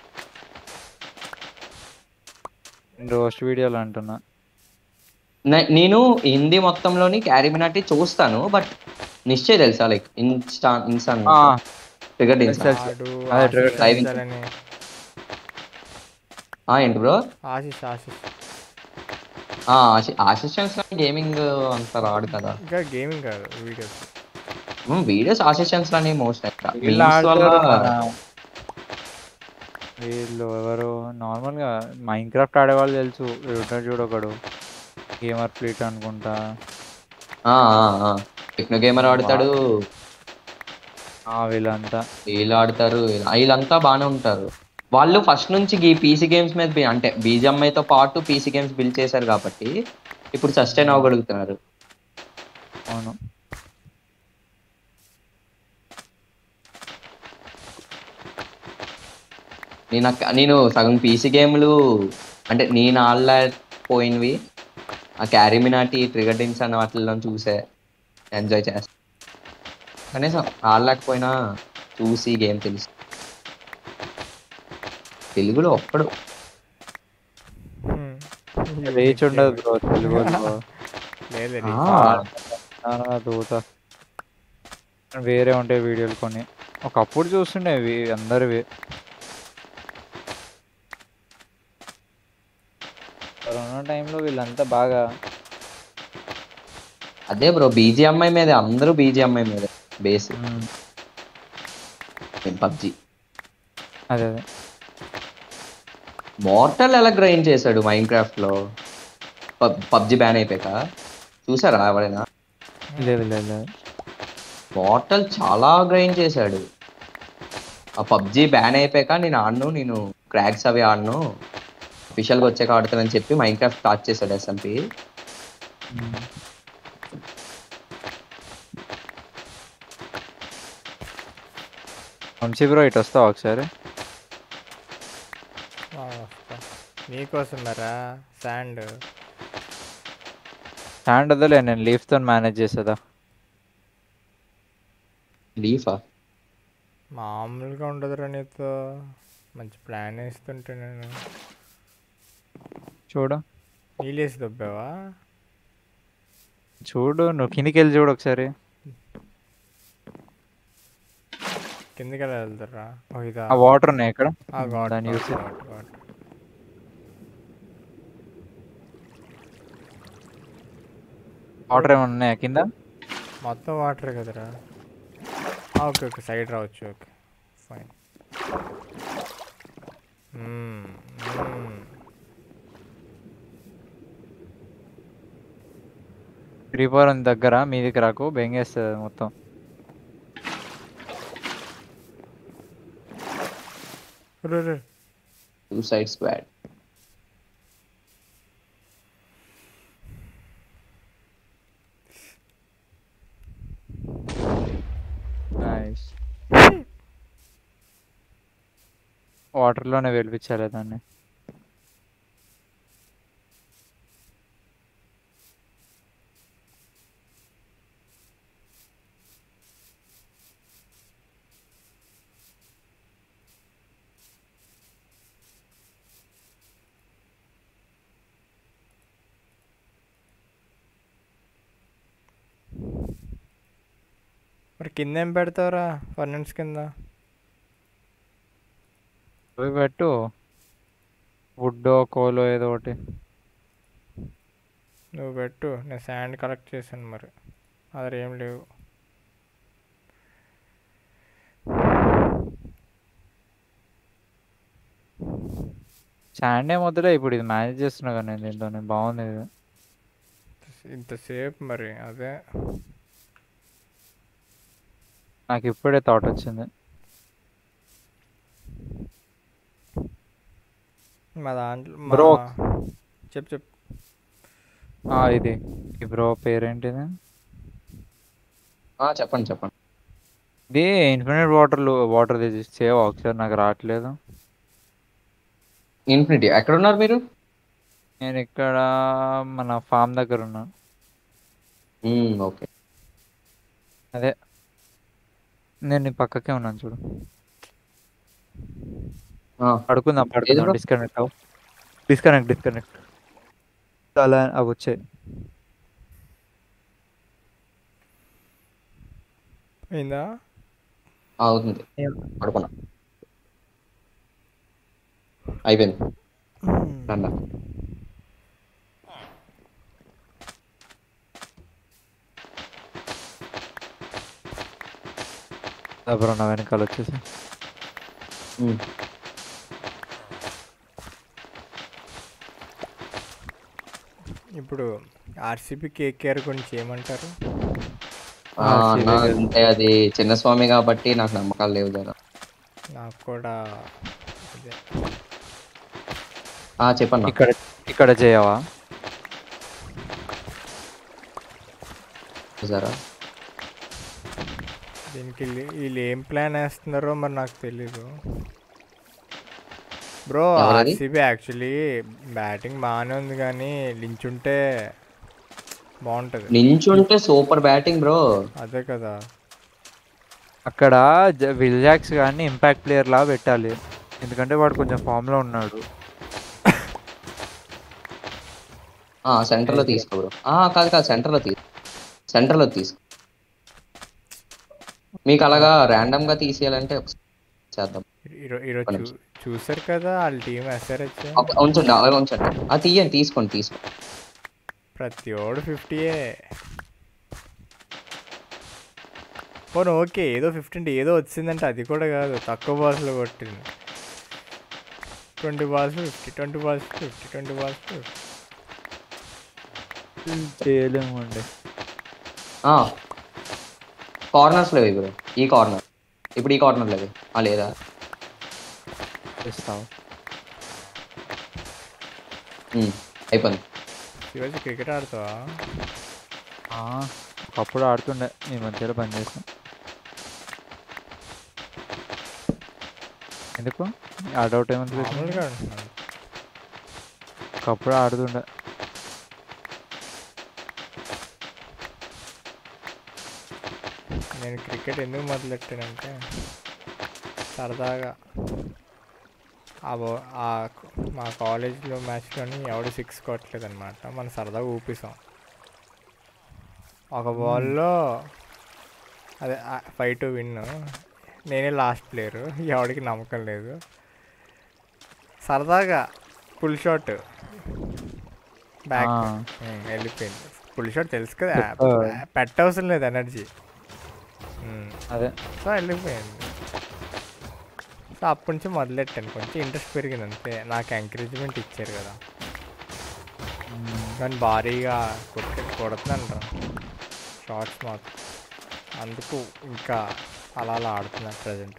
రోస్ట్ వీడియోలు అంటున్నా నే- నేను హిందీ మొత్తంలోని క్యారీ మినాటి చూస్తాను బట్ నిశ్చయ్ తెలుసా లైక్ ఇన్స్టా ఇన్స్టాన్ ఆ, ట్రిగర్ ఇన్స్టా తెలుసు. ఆడు అదే trigger driving. ఆశిష్ ఆ ఏంటి బ్రో ఆశిష్ ఆశిష్ ఆ ఆశిషన్స్ గేమింగ్ అంత రాడు కదా ఇంకా గేమింగ్ కాదు వీడియోస్ వీడియోస్ ఆశిషన్స్ లోనే మోస్ట్ వీళ్ళు ఆడతారు మన- వీళ్ళు ఎవరు నార్మల్ గా మైన్ క్రాఫ్ట్ ఆడేవాళ్ళు తెలుసు ఉంటాడు చూడొకడు గేమర్ ఫ్లీట్ అనుకుంటా టెక్నో గేమర్ ఆడతాడు ఆ వీళ్ళంతా వీళ్ళు ఆడతారు వీళ్ళంతా బాగానే ఉంటారు వాళ్ళు ఫస్ట్ నుంచి ఈ పీసీ గేమ్స్ మీద బి- అంటే బీజంఐతో పాటు పీసీ గేమ్స్ బిల్డ్ చేశారు కాబట్టి ఇప్పుడు సస్టైన్ అవ్వగలుగుతున్నారు అవును నేను అక్క- నేను సగం పీసీ గేమ్లు అంటే నేను ఆడలేకపోయినవి ఆ క్యారీ మినాటి ట్రిగర్డింగ్స్ అన్న వాటిల్లో చూసే ఎంజాయ్ చేస్తా కనీసం ఆడలేకపోయినా చూసి గేమ్ తెలుసు తెలుగులో ఒక్కడు రీచ్ ఉండదు బ్రో తెలుగులో లేదు ఆ, దూత వేరే ఉంటాయి వీడియోలు కొన్ని ఒకప్పుడు చూస్తుండే ఇవి అందరివి కరోనా టైంలో వీళ్ళంతా బాగా అదే బ్రో బీజిఎంఐ మీద అందరూ బీజిఎంఐ మీద బేస్ మ్మ్. పబ్జి అదే అదే మోర్టల్ ఎలా గ్రైండ్ చేశాడు మైన్ క్రాఫ్ట్ లో పబ్జి బ్యాన్ అయిపోయాక చూసారా ఎవరైనా లేదు లేదు లేదు మోర్టల్ చాలా గ్రైండ్ చేశాడు ఆ పబ్జి బ్యాన్ అయిపోయాక నేను ఆడను నేను క్రాక్స్ అవి ఆడను అఫీషియల్గా వచ్చాక ఆడుతానని చెప్పి మైన్ క్రాఫ్ట్ స్టార్ట్ చేశాడు ఎస్ఎంపి మ్మ్. వంశీ బ్రో ఇటు వస్తావా ఒకసారి ఆ, వస్తా. నీకోసం మరా శాండ్ హ్యాండ్ వద్దలే నేను లీఫ్తో మేనేజ్ చేసేదా లీఫా మామూలుగా ఉండదురా నీతో మంచి ప్లాన్ వేస్తుంటే నేను చూడు నీళ్ళేసి దొబ్బావా చూడు నువ్వు కిందికి వెళ్ళి చూడు ఒకసారి కిందకి ఎలా వెళ్తారా ఓ ఇదా ఆ వాటర్ ఉన్నాయి ఇక్కడ ఆ, got, దాన్ని got, యూస్ చే- got, got. వాటర్ ఏమైనా ఉన్నాయా కింద మొత్తం వాటర్ కదరా ఆ, ఓకే ఓకే సైడ్ రావచ్చు ఓకే ఫైన్ క్రీపర్ ఉంది దగ్గర మీదికి రాకు బెంగేస్తుంది మొత్తం టూ సైడ్ స్క్వాడ్ నైస్ వాటర్లోనే వెలిపించాలి దాన్ని మరి కింద ఏం పెడతావురా ఫర్నెన్స్ కింద అవి పెట్టు వుడ్డో కోలో ఏదో ఒకటి నువ్వు పెట్టు నేను శాండ్ కలెక్ట్ చేశాను మరి అదర్ ఏం లేవు శాండ్ ఏం వద్దులే ఇప్పుడు ఇది మేనేజ్ చేస్తున్నా కదా నేను దీంట్లో బాగుంది ఇది ఇంతసేపు మరి అదే నాకు ఇప్పుడే థాట్ వచ్చింది మా దాంట్లో Bro. మా చెప్పు చెప్పు ఆ, ఇది ఈ బ్రో పేరేంటిది ఆ, చెప్పండి చెప్పండి ఇది ఇన్ఫినిట్ వాటర్ వాటర్ తెచ్చి సేవ్ ఒకసారి నాకు రావట్లేదు ఇన్ఫినిటీ ఎక్కడ ఉన్నారు మీరు నేను ఇక్కడ మన ఫామ్ దగ్గర ఉన్నా మ్మ్, ఓకే అదే నేను నీ పక్కకే ఉన్నాను చూడు ఆ, పడుకుందాం పడుకుందాం bro? డిస్కనెక్ట్ అవు డిస్కనెక్ట్ డిస్కనెక్ట్ అలా అవి వచ్చాయి అయిందా ఆ, అవుతుంది పడుకున్నా అయిపోయింది రండి బ్రో నా వెనకాల వచ్చేసి మ్మ్. ఇప్పుడు ఆర్సీబీ కేకేఆర్ గురించి ఏమంటారు ఆ, అన్న, అంటే అది చిన్న స్వామి కాబట్టి నాకు నమ్మకాలు లేవు జర నాకు కూడా అదే ఆ, చెప్పన్నా ఇక్కడ ఇక్కడ చేయవా జరా దీనికి వీళ్ళు- వీళ్ళు ఏం ప్లాన్ వేస్తున్నారో మరి నాకు తెలీదు బ్రో ఎవరది? ఆర్సీబీ యాక్చువల్లీ బ్యాటింగ్ బాగానే ఉంది కానీ లించుంటే బాగుంటుంది నించుంటే సూపర్ బ్యాటింగ్ బ్రో అదే కదా అక్కడ జ- విల్జాక్స్ కానీ ఇంపాక్ట్ ప్లేయర్ లా పెట్టాలి ఎందుకంటే వాడు కొంచెం ఫామ్ లో ఉన్నాడు ఆ సెంటర్ లో తీసుకో బ్రో ఆ కాదు కాదు సెంటర్ లో తీసుకో సెంటర్ లో తీసుకో మీకు అలాగా ర్యాండమ్ గా తీసేయాలంటే ఒకసారి చేద్దాం ఈరో- ఈరోజు ఒక్క చూ- నిమిషం. చూసారు కదా వాళ్ళ టీం ఎస్ఆర్హెచ్ ఒక- ఉంచండి అలాగే ఉంచండి ఆ తీయండి తీసుకోండి తీసుకోండి ప్రతి ఓడు ఫిఫ్టీయే పోను ఓకే ఏదో ఫిఫ్టీ అంటే ఏదో వచ్చిందంటే అది కూడా కాదు తక్కువ బాల్స్లో కొట్టింది twenty balls fifty twenty balls fifty twenty balls fifty చేయలేము అండి కార్నర్స్ లేవు బ్రో ఈ కార్నర్ ఇప్పుడు ఈ కార్నర్ లేవు ఆ లేదా చేస్తావు ఉమ్, అయిపోయింది ఈరోజు క్రికెట్ ఆడుతావా ఆ, ఒకప్పుడు ఆడుతుండే ఈ మధ్యలో బంద్ చేసిన ఎందుకు ఆడౌట్ ఏమంత మామూలుగా అంటున్నాను ఒకప్పుడు ఆడుతుండే నేను క్రికెట్ ఎందుకు మొదలెట్టానంటే సరదాగా ఆ బో- ఆ మా కాలేజ్లో మ్యాచ్లోని ఎవడు సిక్స్ కొట్టలేదు అనమాట మనం సరదాగా ఊపిసాం ఒక బాల్లో అదే ఫైవ్ టు విన్ నేనే లాస్ట్ ప్లేయరు ఎవడికి నమ్మకం లేదు సరదాగా ఫుల్ షాట్ బ్యాక్ ఆ. వెళ్ళిపోయింది ఫుల్ షాట్ తెలుసు కదా చెప్పావు. పెట్టవసరం లేదు ఎనర్జీ అదే సో వెళ్ళిపోయింది సో అప్పటి నుంచి మొదలెట్టాను కొంచెం ఇంట్రెస్ట్ పెరిగింది అంతే నాకు ఎంకరేజ్మెంట్ ఇచ్చారు కదా కానీ భారీగా కొట్టి కొడుతున్నాను రా షార్ట్స్ మాత్రం అందుకు ఇంకా అలా అలా ఆడుతున్నా ప్రజెంట్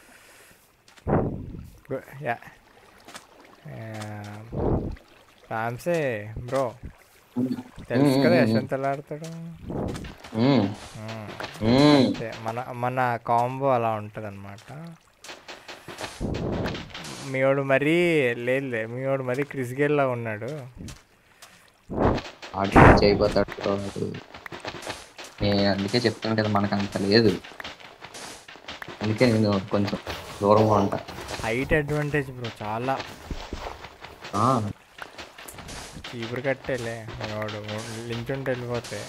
రామ్సే బ్రో తెలుసు కదా యశ్వంత్ ఎలా ఆడతాడు ఉమ్, మ్మ్. ఉమ్. అంతే మన మన కాంబో అలా ఉంటుంది అనమాట మీవాడు మరీ లేదులే మీవాడు మరీ క్రిస్ గేల్ లా ఉన్నాడు ఆడు చేయబోతాడు bro వాడు. నేను అందుకే చెప్తాను కదా మనకు అంత లేదు అందుకే నేను కొంచెం దూరంగా ఉంటా హైట్ అడ్వాంటేజ్ బ్రో చాలా ఆ, చీపురు కట్టేలే మీవాడు లించుంటే వెళ్ళిపోతే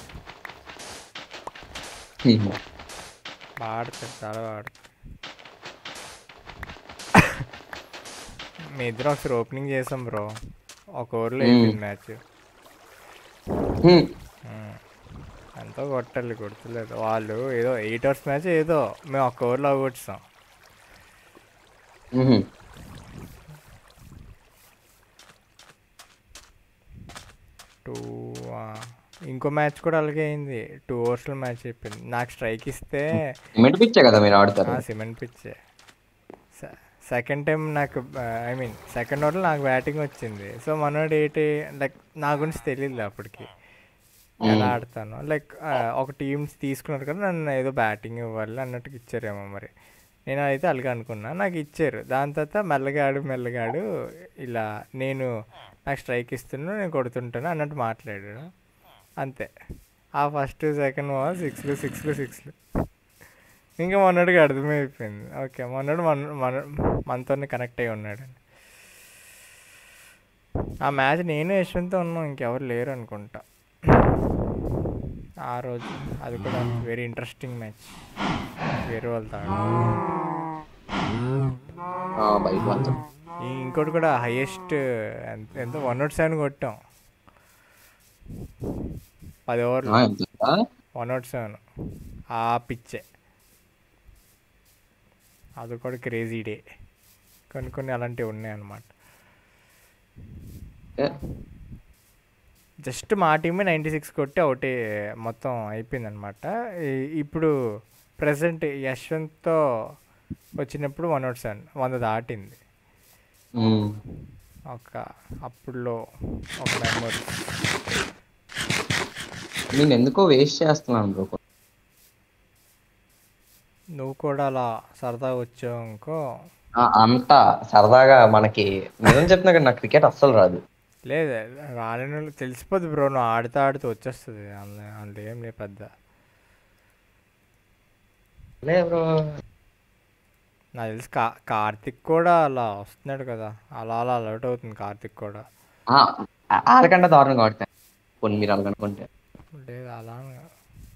బాగా ఆడతాడు చాలా బాగా ఆడతాడు మీ ఇద్దరు ఒకసారి ఓపెనింగ్ చేసాం బ్రో ఒక ఓవర్లో మ్మ్. అయిపోయింది మ్యాచ్ ఉమ్, ఎంతో కొట్టాలి కొడుతులేదు వాళ్ళు ఏదో ఎయిట్ అవర్స్ మ్యాచ్ ఏదో మేము ఒక్క ఓవర్లో కొట్టాం ఉహు. టూ ఇంకో మ్యాచ్ కూడా అలాగే అయింది టూ ఓవర్స్లో మ్యాచ్ అయిపోయింది నాకు స్ట్రైక్ ఇస్తే సిమెంట్ పిచ్చే కదా మీరు ఆడతారు సిమెంట్ పిచ్చే సెకండ్ టైం నాకు ఐ మీన్ సెకండ్ ఓవర్లో నాకు బ్యాటింగ్ వచ్చింది సో మనోడు ఏంటి లైక్ నా గురించి తెలియదు అప్పటికి ఎలా ఆడతాను లైక్ ఒక టీమ్స్ తీసుకున్నారు కదా నన్ను ఏదో బ్యాటింగ్ ఇవ్వాలి అన్నట్టుగా ఇచ్చారేమో మరి నేను అయితే అలాగే అనుకున్నా నాకు ఇచ్చారు దాని తర్వాత మెల్లగాడు మెల్లగాడు ఇలా నేను నాకు స్ట్రైక్ ఇస్తున్నా నేను కొడుతుంటాను అన్నట్టు మాట్లాడాడు అంతే ఆ ఫస్ట్ సెకండ్ ఓవర్ సిక్స్లు సిక్స్లు సిక్స్లు ఇంకా మొన్నటికి అర్థమైపోయింది ఓకే మొన్నడు మన మన మనతోనే కనెక్ట్ అయి ఉన్నాడు ఆ మ్యాచ్ నేను యశ్వంత్ ఉన్నాం ఇంకెవరు లేరు అనుకుంటా ఆ రోజు అది కూడా వెరీ ఇంట్రెస్టింగ్ మ్యాచ్ వేరే వాళ్ళతో బైక్ మాత్రం ఈ ఇంకోటి కూడా హైయెస్ట్ ఎంత వన్ నాట్ సెవెన్ కొట్టాం పది ఓవర్లు ఆ, ఎంత వన్ నాట్ సెవెన్ ఆ పిచ్చే అది కూడా క్రేజీ డే కొన్ని కొన్ని అలాంటివి ఉన్నాయన్నమాట ఏ, జస్ట్ మా టీమే నైంటీ సిక్స్ కొట్టి ఒకటి మొత్తం అయిపోయిందనమాట ఇప్పుడు ప్రజెంట్ యశ్వంత్తో వచ్చినప్పుడు వన్ నాట్ సెవెన్ వంద దాటింది ఉమ్. ఒక అప్పుడులో ఒక మెమొరీ నేను ఎందుకో వేస్ట్ చేస్తున్నాను బ్రో నువ్వు కూడా అలా సరదాగా వచ్చావు అనుకో అంత సరదాగా మనకి నిజం చెప్తున్నా కదా నాకు క్రికెట్ అస్సలు రాదు లేదు రాలేని వాళ్ళు తెలిసిపోద్ది బ్రో నువ్వు ఆడుతూ ఆడుతూ వచ్చేస్తుంది అందులో అందులో ఏం లేదు పెద్ద లే బ్రో నాకు తెలిసి కా కార్తిక్ కూడా అలా వస్తున్నాడు కదా అలా అలా అలర్ట్ అవుతుంది కార్తిక్ కూడా ఆడకంటే దారుణంగా ఆడతాను కొన్ని మీరు అలా అనుకుంటే లేదు అలా అని కాదు.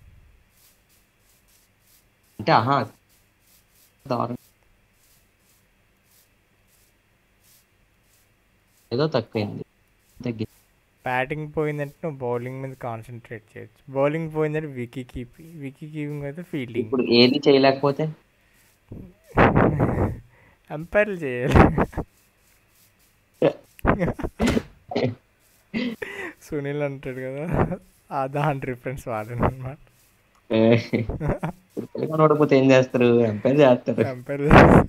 అంటే ఆహా దారుణం ఏదో తక్కువైంది తగ్గి బ్యాటింగ్ పోయిందంటే నువ్వు బౌలింగ్ మీద కాన్సన్ట్రేట్ చేయొచ్చు బౌలింగ్ పోయిందంటే వికీ కీప్ వికీ కీపింగ్ అయితే ఫీల్డింగ్ ఇప్పుడు ఏది చేయలేకపోతే ఎంపైర్లు చేయాలి సునీల్ అంటాడు కదా ఆ దాని రిఫరెన్స్ వాడాను అనమాట ఇప్పుడు పిల్లగా ఓడిపోతే ఏం చేస్తారు ఎంపైర్ చేస్తారు ఎంపైర్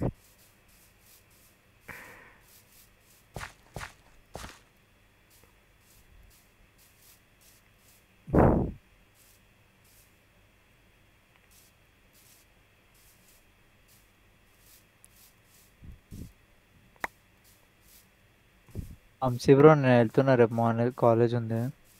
అంశీ బ్రో నేను వెళ్తున్నా రేపు మార్నింగ్ కాలేజ్ ఉంది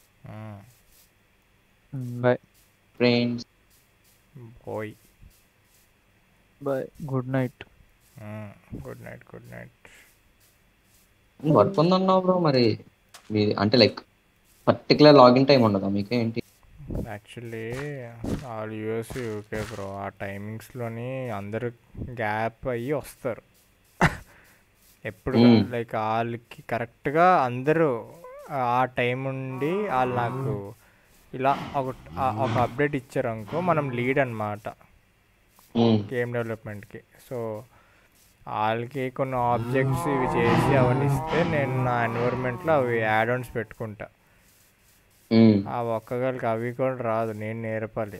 బాయ్ ఫ్రెండ్స్ పోయి bye good night good night good night work ఉందన్నావు బ్రో మరి మీది అంటే లైక్ పర్టికులర్ లాగిన్ టైం ఉండదా మీకు ఏంటి actually all US UK bro ఆ టైమింగ్స్లోని అందరూ గ్యాప్ అయ్యి వస్తారు ఎప్పుడు Hmm. లైక్ వాళ్ళకి కరెక్ట్గా అందరూ ఆ టైం ఉండి వాళ్ళు నాకు ఇలా ఒక ఆ- ఒక అప్డేట్ ఇచ్చారు అనుకో మనం లీడ్ అనమాట ఉమ్, గేమ్ డెవలప్మెంట్కి సో వాళ్ళకి కొన్ని ఆబ్జెక్ట్స్ ఇవి చేసి అవన్నీ ఇస్తే నేను నా ఎన్విరాన్మెంట్లో అవి యాడ్ ఆన్స్ పెట్టుకుంటా ఉమ్, ఆ ఒక్కగారికి అవి కూడా రాదు నేను నేర్పాలి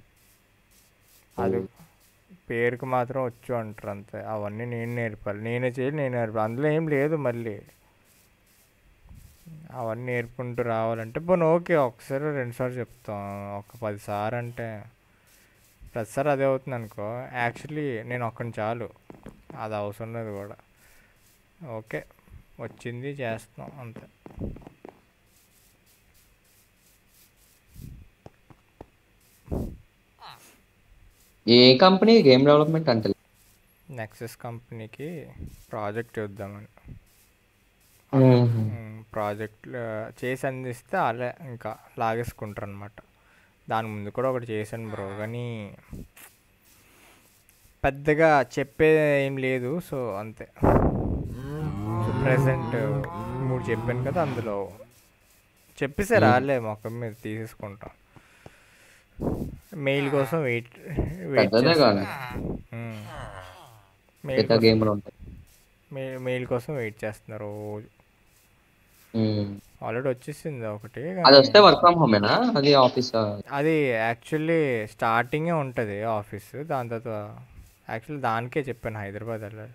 అది పేరుకి మాత్రం వచ్చు అంటారు అంతే అవన్నీ నేను నేర్పాలి నేనే చేయాలి నేను నేర్పాలి అందులో ఏం లేదు మళ్ళీ అవన్నీ నేర్పుకుంటూ రావాలంటే పోనీ ఓకే ఒకసారి రెండుసార్లు చెప్తాం ఒక పదిసార్లు అంటే ప్రతిసారి అదే అవుతుంది అనుకో యాక్చువల్లీ నేను ఒక్కని చాలు అది అవసరం లేదు కూడా ఓకే వచ్చింది చేస్తున్నాం అంతే ఏ కంపెనీ గేమ్ డెవలప్మెంట్ అంటే నెక్సెస్ కంపెనీకి ప్రాజెక్ట్ ఇద్దామని ఉమ్, ప్రాజెక్ట్ చేసి అందిస్తే అలా ఇంకా లాగేసుకుంటారు అనమాట దాని ముందు కూడా ఒకటి చేశాను బ్రో కానీ పెద్దగా చెప్పేది ఏం లేదు సో అంతే సో ప్రజెంట్ మూడు చెప్పాను కదా అందులో చెప్పేసే రాలే మొక్కం మీద తీసేసుకుంటాం మెయిల్ కోసం వెయిట్ వెయిట్ పెద్దదే కానీ మెయిల్ పెద్ద గేమ్లు ఉంటాయి మెయిల్ కోసం వెయిట్ చేస్తున్నారు రోజు ఆల్రెడీ వచ్చేసింది ఒకటి అది కానీ వస్తే వర్క్ ఫ్రమ్ హోమేనా అది ఆఫీస్ అది యాక్చువల్లీ స్టార్టింగే ఉంటుంది ఆఫీస్ దాని తర్వాత యాక్చువల్లీ దానికే చెప్పాను హైదరాబాద్ వెళ్ళాలి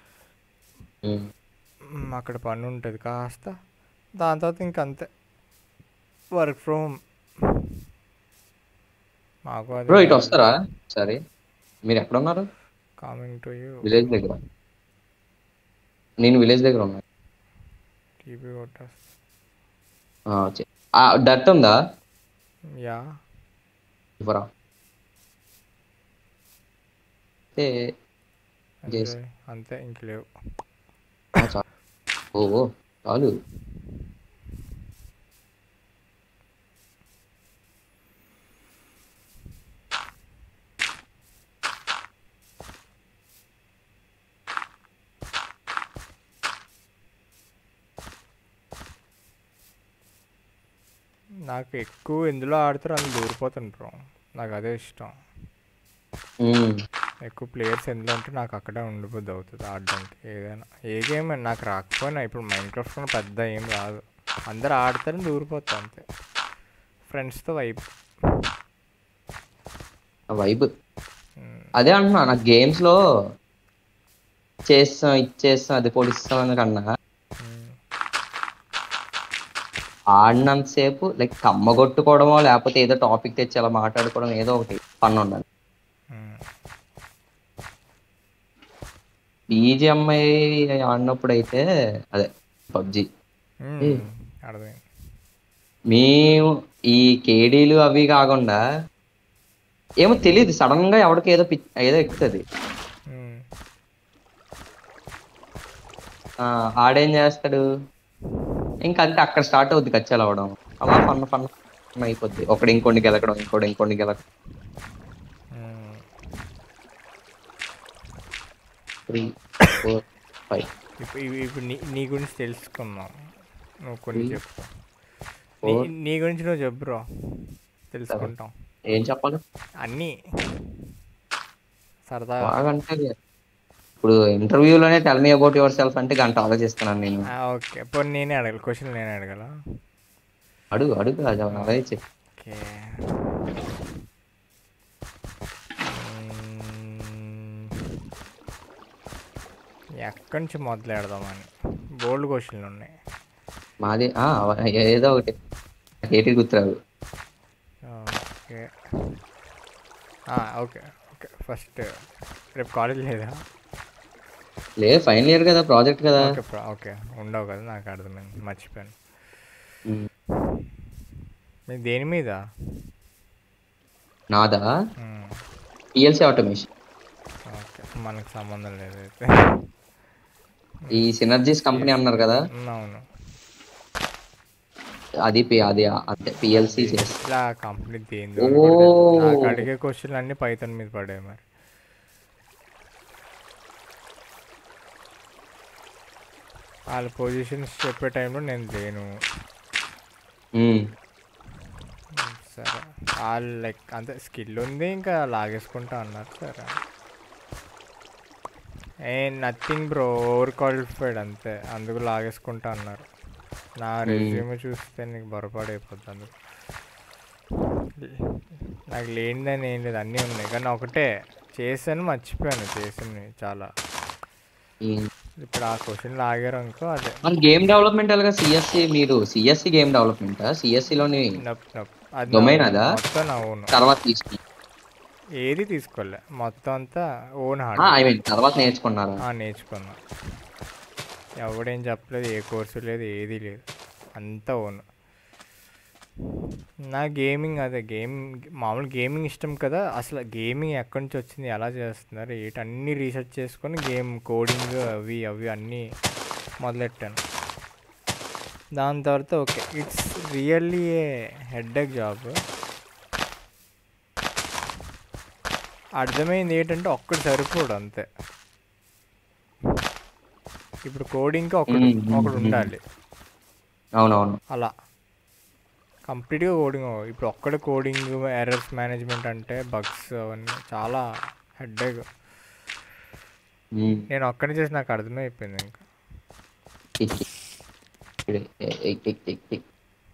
మ్, అక్కడ పని ఉంటుంది కాస్త దాని తర్వాత ఇంక అంతే వర్క్ ఫ్రమ్ మాకు అది బ్రో ఇటు వస్తారా సరే మీరు ఎక్కడ ఉన్నారు కమింగ్ టు యూ విలేజ్ దగ్గర నేను విలేజ్ దగ్గర ఉన్నా టీపీ కొట్టేస్తా డట్ ఉందా యా ఇవ్వరా ఏ, Yes. అంతే అంతే ఇంక లేవు ఆ, చాలు ఓ ఓ, చాలు నాకు ఎక్కువ ఎందులో ఆడతారో అందులో దూరిపోతుంటారు నాకు అదే ఇష్టం ఉమ్, ఎక్కువ ప్లేయర్స్ ఎందులో ఉంటే నాకు అక్కడే ఉండిపోద్ది అవుతుంది ఆడడానికి ఏదైనా ఏ గేమ్ అయినా నాకు రాకపోయినా ఇప్పుడు మైండ్ క్రాఫ్ట్ కూడా పెద్ద ఏం రాదు అందరు ఆడతారని దూరిపోతా అంతే ఫ్రెండ్స్తో వైపు ఆ వైబ్ అదే అంటున్నా నాకు గేమ్స్ లో చేస్తాం ఇచ్చేస్తాం అది పొడిస్తాం అని కన్నా ఆడినంతసేపు లైక్ కమ్మ కొట్టుకోవడమో లేకపోతే ఏదో టాపిక్ తెచ్చి అలా మాట్లాడుకోవడం ఏదో ఒకటి పని ఉండాలి బీజిఎంఐ ఆడినప్పుడు అయితే అదే పబ్జి అర్థమైంది మేము ఈ కేడీలు అవి కాకుండా ఏమో తెలియదు సడన్ గా ఎవరికి ఏదో పిచ్ ఏదో ఎక్కుతుంది మ్మ్. ఆ, ఆడేం చేస్తాడు ఇంకా అంతే అక్కడ స్టార్ట్ అవుద్ది కచ్చాలు అవడం అలా ఫన్ ఫన్ ఫన్ అయిపోద్ది ఒకడు ఇంకోటి గెలకడం ఇంకోటి ఇంకోటి గెలకడం మ్మ్. త్రీ ఫోర్ ఫైవ్ ఇప్పుడు ఇవి- ఇప్పుడు నీ నీ గురించి తెలుసుకుందాం నువ్వు కొన్ని Three, చెప్పు నీ four. నీ గురించి నువ్వు చెప్పు బ్రో తెలుసుకుంటాం ఏం చెప్పాలి అన్నీ సరదాగా బాగా అంటే ఇప్పుడు ఇంటర్వ్యూలోనే టెల్ మీ అబౌట్ యువర్ సెల్ఫ్ అంటే గంట ఆలోచిస్తున్నాను నేను ఆ, ఓకే పోనీ నేనే అడగాలి క్వశ్చన్ నేనే అడగాల అడుగు అడుగు రాజా అదే చెప్పు ఓకే మ్మ్. ఎక్కడి నుంచి మొదలు పెడదామని బోల్డ్ క్వశ్చన్లు ఉన్నాయి మాది ఆ, ఏదో ఒకటి ఏటి గుర్తురాదు ఓకే ఆ, ఓకే ఓకే ఫస్ట్ రేపు కాలేజ్ లేదా లేదు ఫైనల్ ఇయర్ కదా ప్రాజెక్ట్ కదా ఓకే ప్ర- ఓకే ఉండవు కదా నాకు అర్థమైంది మర్చిపోయాను ఉమ్. మీరు దేని మీద నాదా మ్మ్. పిఎల్సి ఆటోమేషన్ ఓకే మనకు సంబంధం లేదు అయితే ఈ సినర్జీస్ కంపెనీ అన్నారు కదా మ్మ్, అవును అది పి- అది అంతే పిఎల్సి చేస్తా ఇట్లా కంపెనీ దేని ఓ. నాకు అడిగే క్వశ్చన్లు అన్నీ పైథాన్ మీద పడాయి మరి వాళ్ళ పొజిషన్స్ చెప్పే టైంలో నేను లేను ఉమ్. సరే వాళ్ళు లైక్ అంతే స్కిల్ ఉంది ఇంకా లాగేసుకుంటా అన్నారు సరే ఏ నథింగ్ బ్రో ఓవర్ క్వాలిఫైడ్ అంతే అందుకు లాగేసుకుంటా అన్నారు నా రెజ్యూమ్ చూస్తే నీకు బొరపాడైపోద్ది అందుకు నాకు లేనిదని ఏం లేదు అన్నీ ఉన్నాయి కానీ ఒకటే చేశాను మర్చిపోయాను చేసింది చాలా ఉమ్. ఇప్పుడు ఆ క్వశ్చన్ లాగారు అనుకో అదే మరి గేమ్ డెవలప్మెంట్ అలాగా సిఎస్సి మీరు సిఎస్సి గేమ్ డెవలప్మెంట్ సిఎస్సి లోని నప్ నప్ అది Domain నా అదా? మొత్తం నా ఓన్ తర్వాత తీసుకున్నా ఏది తీసుకోలే మొత్తం అంతా ఓన్ ఐ హార్డ్ మీన్ తర్వాత నేర్చుకున్నారా నేర్చుకున్నా ఎవడేం చెప్పలేదు ఏ కోర్సు లేదు ఏది లేదు అంతా ఓన్ నా గేమింగ్ అదే గేమ్ మామూలు గేమింగ్ ఇష్టం కదా అసలు గేమింగ్ ఎక్కడి నుంచి వచ్చింది ఎలా చేస్తున్నారు ఏంటి అన్నీ రీసెర్చ్ చేసుకొని గేమ్ కోడింగ్ అవి అవి అన్నీ మొదలెట్టాను దాని తర్వాత okay it's really a headache job అర్థమైంది ఏంటంటే ఒక్కటి సరిపోడు అంతే ఇప్పుడు కోడింగ్కి ఒకడు మ్మ్, మ్మ్, ఒకడు మ్మ్. ఉండాలి అవునవును అలా కంప్లీట్గా కోడింగ్ ఇప్పుడు ఒక్కడ కోడింగ్ ఎర్రర్స్ మేనేజ్మెంట్ అంటే బగ్స్ అవన్నీ చాలా హెడ్ఏక్ ఉమ్. నేను ఒక్కడిని చేసి నాకు అర్థమైపోయింది ఇంకా ఇడే. ఏ- ఏ- ఏ- ఏ- ఏ.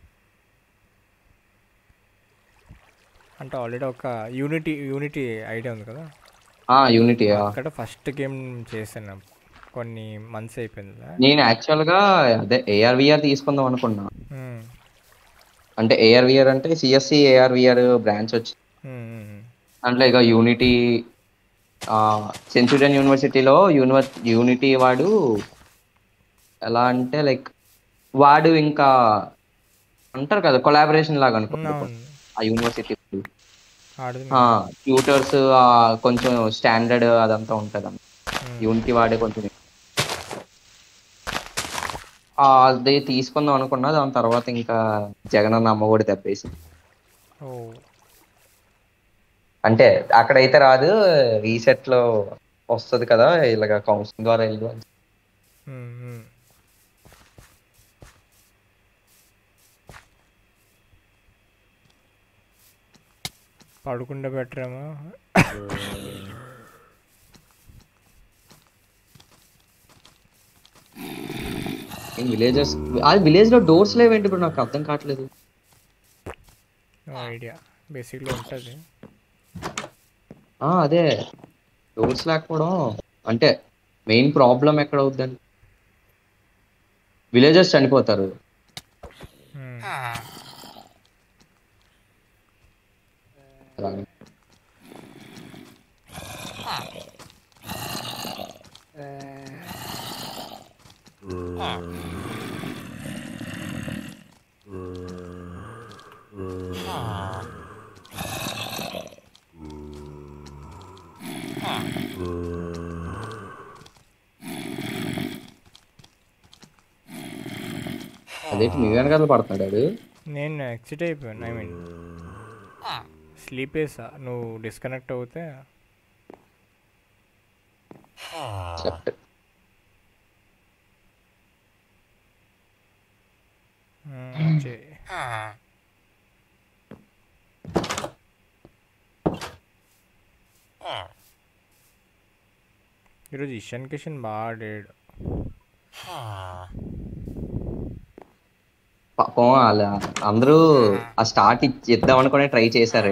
అంటే ఆల్రెడీ ఒక యూనిటీ యూనిటీ ఐడియా ఉంది కదా ఆ యూనిటీ అక్కడ ఫస్ట్ గేమ్ చేశాను కొన్ని మంత్స్ అయిపోయింది నేను యాక్చువల్ గా అదే ఏఆర్విఆర్ తీసుకుందాం అనుకున్నా అంటే ఏఆర్విఆర్ అంటే సిఎస్సి ఏఆర్విఆర్ బ్రాంచ్ వచ్చి దాంట్లో ఇక యూనిటీ సెంచురియన్ యూనివర్సిటీలో యూనివర్ యూనిటీ వాడు ఎలా అంటే లైక్ వాడు ఇంకా అంటారు కదా కొలాబరేషన్ లాగా అనుకో ఆ యూనివర్సిటీ ట్యూటర్స్ కొంచెం స్టాండర్డ్ అదంతా ఉంటది యూనిటీ వాడే కొంచెం ఆ, అది తీసుకుందాం అనుకున్నా దాని తర్వాత ఇంకా జగన్ అన్న అమ్మ కూడా దెబ్బేసి ఓ అంటే అక్కడైతే రాదు రీసెట్ లో వస్తుంది కదా ఇలాగ కౌన్సిలింగ్ ద్వారా వెళ్ళి పడుకుంటే బెటర్ ఏమో విలేజెస్ అది విలేజ్ లో డోర్స్ లేవేంటి ఇప్పుడు నాకు అర్థం కావట్లేదు నో ఐడియా బేసిక్లీ ఉంటుంది ఆ అదే డోర్స్ లేకపోవడం అంటే మెయిన్ ప్రాబ్లం ఎక్కడ అవుద్దని విలేజెస్ చనిపోతారు అలాగే. అదేంటి మీ వెనకాల పడుతున్నాడు వాడు? నేను ఎక్సిట్ అయిపోయాను ఐ మీన్ స్లీప్ వేసా నువ్వు డిస్కనెక్ట్ అవుతే Slept. మ్మ్, చే- ఈరోజు ఇషాన్ కిషన్ బాగా ఆడాడు పాపం వాళ్ళ అందరూ ఆ స్టార్ట్ ఇద్దాం అనుకునే ట్రై చేశారు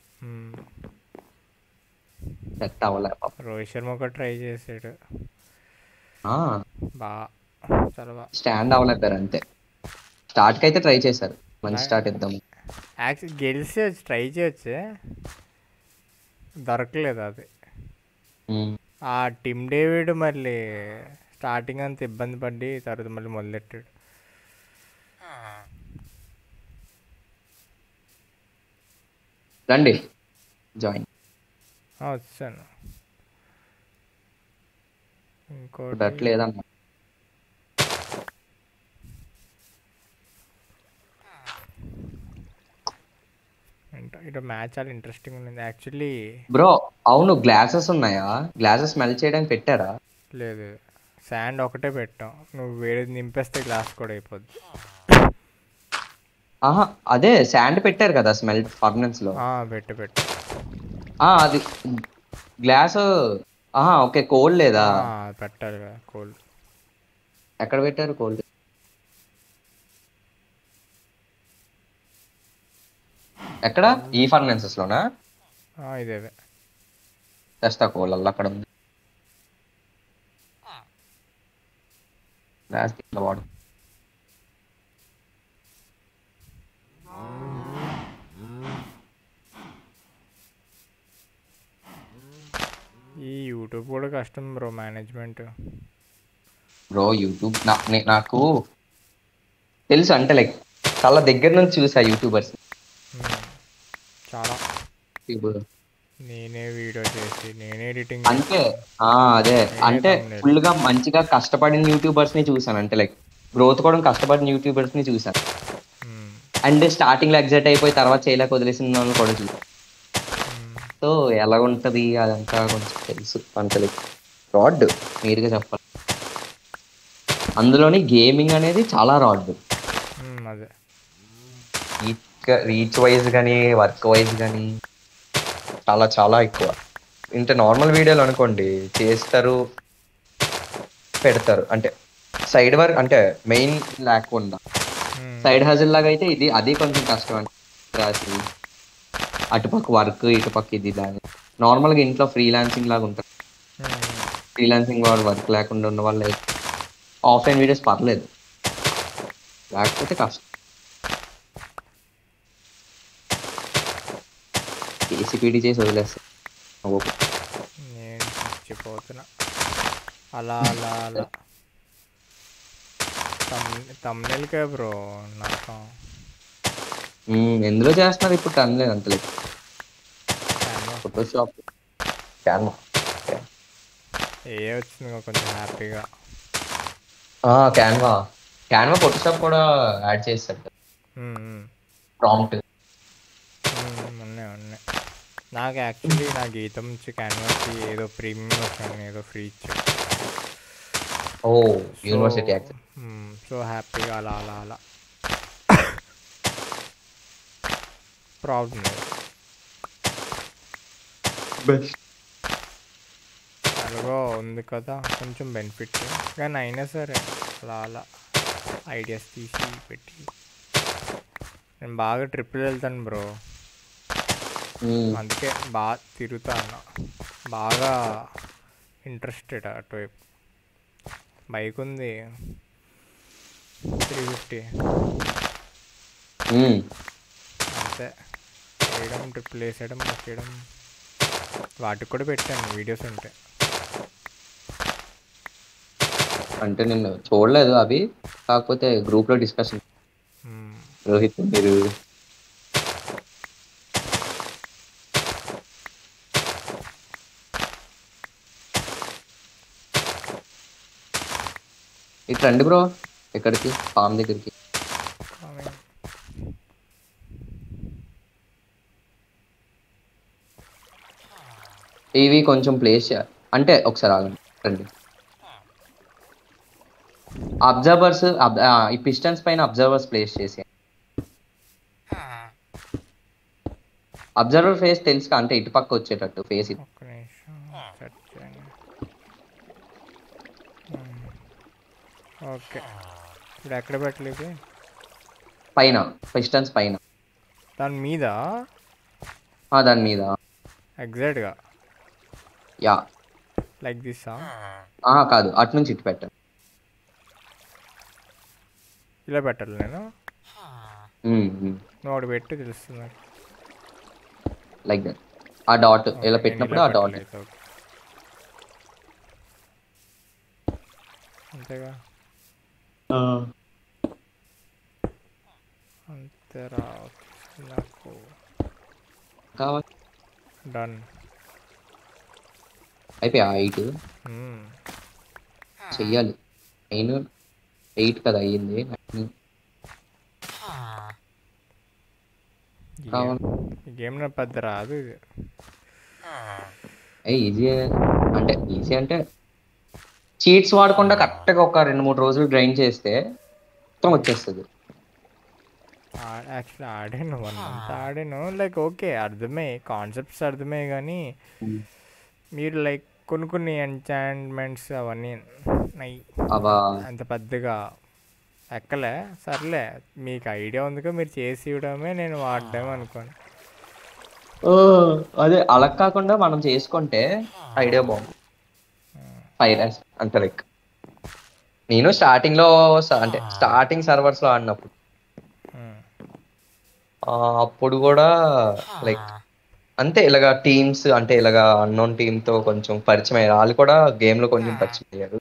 సెట్ అవ్వలే పాపం. రోహిత్ శర్మ కూడా ట్రై చేసాడు ఆ, బాగా చాలా బాగా స్టాండ్ అవ్వలేపారు అంతే స్టార్ట్ కి అయితే ట్రై చేశారు మంచి స్టార్ట్ ఇద్దాం యాక్చువల్ గెలిచి ట్రై చేయొచ్చే దొరకలేదు అది ఉమ్. ఆ టిమ్ డేవిడ్ మళ్ళీ స్టార్టింగ్ అంత ఇబ్బంది పడి తర్వాత మళ్ళీ మొదలెట్టాడు రండి జాయిన్ ఆ, వచ్చాను ఇంకోటి బట్ లేదన్న ఏంటో ఇటు మ్యాచ్ చాలా ఇంట్రెస్టింగ్ ఉంది యాక్చువల్లీ బ్రో అవును గ్లాసెస్ ఉన్నాయా గ్లాసెస్ స్మెల్ చేయడానికి పెట్టారా లేదు శాండ్ ఒకటే పెట్టాం నువ్వు వేరేది నింపేస్తే గ్లాస్ కూడా అయిపోద్ది ఆహా అదే శాండ్ పెట్టారు కదా స్మెల్ ఫర్నెన్స్ లో ఆ, పెట్టు పెట్టు ఆ అది గ్లాస్ ఆహా ఓకే కోల్డ్ లేదా ఆ, పెట్టాలి కదా కోల్డ్ ఎక్కడ పెట్టారు కోల్డ్ ఎక్కడ ఈ ఫర్నెన్సెస్ లోనా ఇదే ఇదే తెస్తా కోల్ అల్ల అక్కడ ఉంది గ్లాస్ ఇట్లా వాడు ఈ యూట్యూబ్ కూడా కష్టం బ్రో మేనేజ్మెంట్ బ్రో యూట్యూబ్ నా నే- నాకు తెలుసు అంటే లైక్ చాలా దగ్గర నుంచి చూసా యూట్యూబర్స్ చాలా నేనే వీడియో చేసి నేనే ఎడిటింగ్ అంటే ఆ అదే అంటే ఫుల్ గా మంచిగా కష్టపడిన యూట్యూబర్స్ ని చూసాను అంటే లైక్ గ్రోత్ కూడా కష్టపడిన యూట్యూబర్స్ ని చూసాను అండ్ స్టార్టింగ్ లో ఎగ్జైట్ అయిపోయి తర్వాత చేయలేక వదిలేసిన వాళ్ళని కూడా చూసాను సో ఎలా ఉంటది అదంతా కొంచెం తెలుసు అంటే లైక్ రాడ్ మీరుగా చెప్పాలి అందులోని గేమింగ్ అనేది చాలా రాడ్ అదే రీచ్ వైజ్ కానీ వర్క్ వైజ్ కానీ చాలా చాలా ఎక్కువ ఇంత నార్మల్ వీడియోలు అనుకోండి చేస్తారు పెడతారు అంటే సైడ్ వర్క్ అంటే మెయిన్ లేకుండా సైడ్ హజిల్ లాగా అయితే ఇది అది కొంచెం కష్టం అంటే రాసి అటుపక్క వర్క్ ఇటుపక్క ఇది దాని నార్మల్గా ఇంట్లో ఫ్రీలాన్సింగ్ లాగా ఉంటుంది ఫ్రీలాన్సింగ్ వాళ్ళు వర్క్ లేకుండా ఉన్న వాళ్ళు ఆఫ్లైన్ వీడియోస్ పర్లేదు లేకపోతే కష్టం ఏసీపీడీ చేసి వదిలేస్తాను నేను చచ్చిపోతున్నా అలా అలా అలా తమ్నెల్కే బ్రో నాకు ఎందులో చేస్తున్నారు ఇప్పుడు అనలేదు అంతలేదు ఫోటోషాప్ క్యాన్వా ఏ వచ్చింది కొంచెం హ్యాపీగా క్యాన్వా క్యాన్వా ఫోటోషాప్ కూడా యాడ్ చేస్తాడు ప్రాంప్ట్ ఉన్నాయి ఉన్నాయి నాకు యాక్చువల్లీ నా గీతం నుంచి క్యాన్వాస్కి ఏదో ప్రీమియం వచ్చాను ఏదో ఫ్రీ ఇచ్చాడు ఓ యూనివర్సిటీ యాక్సెస్ సో హ్యాపీగా అలా అలా అలా ప్రాబ్లం లేదు బెస్ట్ అలాగో ఉంది కదా కొంచెం బెనిఫిట్ కానీ అయినా సరే అలా అలా ఐడియాస్ తీసి పెట్టి నేను బాగా ట్రిప్లు వెళ్తాను బ్రో అందుకే బాగా తిరుగుతా అన్న బాగా ఇంట్రెస్టెడ్ అటువైపు బైక్ ఉంది త్రీ ఫిఫ్టీ అంతే వేయడం ట్రిప్లు వేసేయడం వచ్చేయడం వాటికి కూడా పెట్టాను వీడియోస్ ఉంటాయి అంటే నేను చూడలేదు అవి కాకపోతే గ్రూప్ లో డిస్కషన్ రోహిత్ మీరు ఇటు రండి బ్రో ఎక్కడికి ఫామ్ దగ్గరికి ఇవి కొంచెం ప్లేస్ అంటే ఒకసారి ఆగండి రండి అబ్జర్వర్స్ ఈ పిస్టన్స్ పైన అబ్జర్వర్స్ ప్లేస్ చేసి అబ్జర్వర్ ఫేస్ తెలుసు అంటే ఇటు పక్క వచ్చేటట్టు ఫేస్ ఇది ఒక్క నిమిషం సెట్ చేయండి ఓకే ఇప్పుడు ఎక్కడ పెట్టలేదు పైన పిస్టన్స్ పైన దాని మీద ఆ, దాని మీద ఎగ్జాక్ట్గా యా లైక్ దిస్ ఆహా కాదు అటు నుంచి ఇటు పెట్టండి ఇలా పెట్టాలి నేను నువ్వు ఒకటి పెట్టి తెలుస్తుంది నాకు లైక్ దట్ ఆ డాట్ ఇలా నేను పెట్టినప్పుడు ఇలా ఆ డాట్ పెట్టలేదు, ఓకే. అంతేగా అంతేరా ఓకే. నాకు కావాలి డన్ అయిపోయా ఎయిట్ చెయ్యాలి నైన్ ఎయిట్ కదా అయ్యింది nine. కావాలి ఈ గేమ్ నా పెద్ద రాదు ఇది ఏ ఈజీ అంటే ఈజీ అంటే చీట్స్ వాడకుండా కరెక్ట్గా ఒక రెండు మూడు రోజులు గ్రైండ్ చేస్తే మొత్తం వచ్చేస్తుంది యాక్చువల్లీ ఆడాను వన్ మంత్ ఆడాను లైక్ ఓకే అర్థమే కాన్సెప్ట్స్ అర్థమే కానీ మీరు లైక్ కొన్ని కొన్ని ఎంచాంట్మెంట్స్ అవన్నీ నై అవా అంత పెద్దగా ఎక్కలే సర్లే మీకు ఐడియా ఉందిగా మీరు చేసి ఇవ్వడమే నేను వాడడం అనుకోండి అదే అలా కాకుండా మనం చేసుకుంటే ఐడియా బాగుంది ఫైవ్ ల్యాక్స్ అంటే లైక్ నేను స్టార్టింగ్ లో స- అంటే స్టార్టింగ్ సర్వర్స్ లో ఆడినప్పుడు ఆ, అప్పుడు కూడా లైక్ అంతే ఇలాగా టీమ్స్ అంటే ఇలాగా అన్నోన్ టీమ్ తో కొంచెం పరిచయం అయ్యారు వాళ్ళు కూడా గేమ్ లో కొంచెం పరిచయం అయ్యారు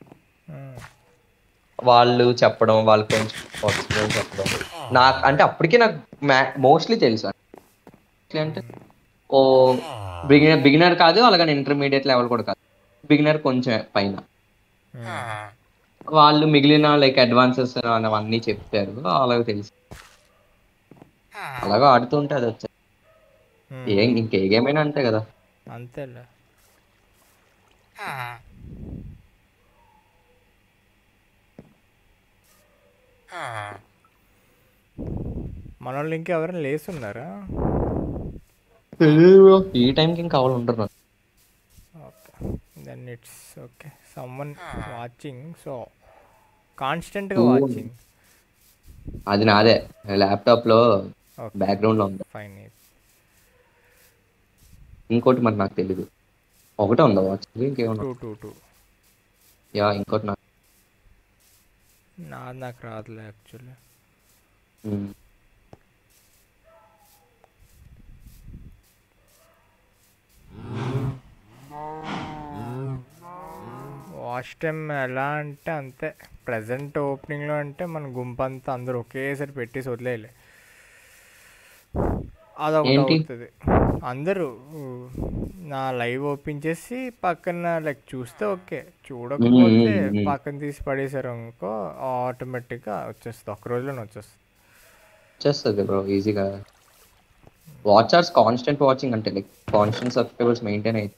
వాళ్ళు చెప్పడం వాళ్ళు కొంచెం experience చెప్పడం నాకు అంటే అప్పటికే నాకు మోస్ట్లీ తెలుసు Mostly అంటే ఓ బిగినర్ బిగినర్ కాదు అలాగని ఇంటర్మీడియట్ లెవెల్ కూడా కాదు బిగినర్ కొంచెం పైన వాళ్ళు మిగిలిన లైక్ అడ్వాన్సెస్ అవన్నీ చెప్పారు అలాగే తెలుసు అలాగా ఆడుతుంటే అది వచ్చాయి ఏం ఇంకే గేమ్ అయినా అంతే కదా అంతేలే మన వాళ్ళు ఇంకా ఎవరైనా లేస్తున్నారా ఈ టైంకి ఇంకా అవలు ఉంటారు okay then it's okay someone watching so కాన్స్టెంట్గా ఓ. వాచింగ్ అది నాదే ల్యాప్టాప్ లో ఓకే బ్యాక్గ్రౌండ్ లో ఉంది ఫైన్ ఇంకోటి మరి నాకు తెలీదు ఒకటే ఉందా వాచ్ ఇంకేమన్నా టూ టూ టూ యా ఇంకోటి నాకు నాది నాకు రాదులే యాక్చువల్లీ ఉమ్. వాచ్ టైం ఎలా అంటే అంతే ప్రజెంట్ ఓపెనింగ్లో అంటే మన గుంపంతా అందరూ ఒకేసారి పెట్టేసి వదిలేయలే అదొకటి ఏంటి? అవుతుంది అందరూ నా లైవ్ ఓపెన్ చేసి పక్కన లైక్ చూస్తే ఓకే చూడకపోతే మ్మ్, మ్మ్. పక్కన తీసి పడేసారు అనుకో ఆటోమేటిక్గా వచ్చేస్తుంది ఒక రోజులోనే వచ్చేస్తుంది వచ్చేస్తుంది బ్రో ఈజీగా వాచ్ అవర్స్ కాన్స్టెంట్ వాచింగ్ అంటే లైక్ కాన్స్టెంట్ సబ్స్క్రైబర్స్ మెయింటైన్ అయితే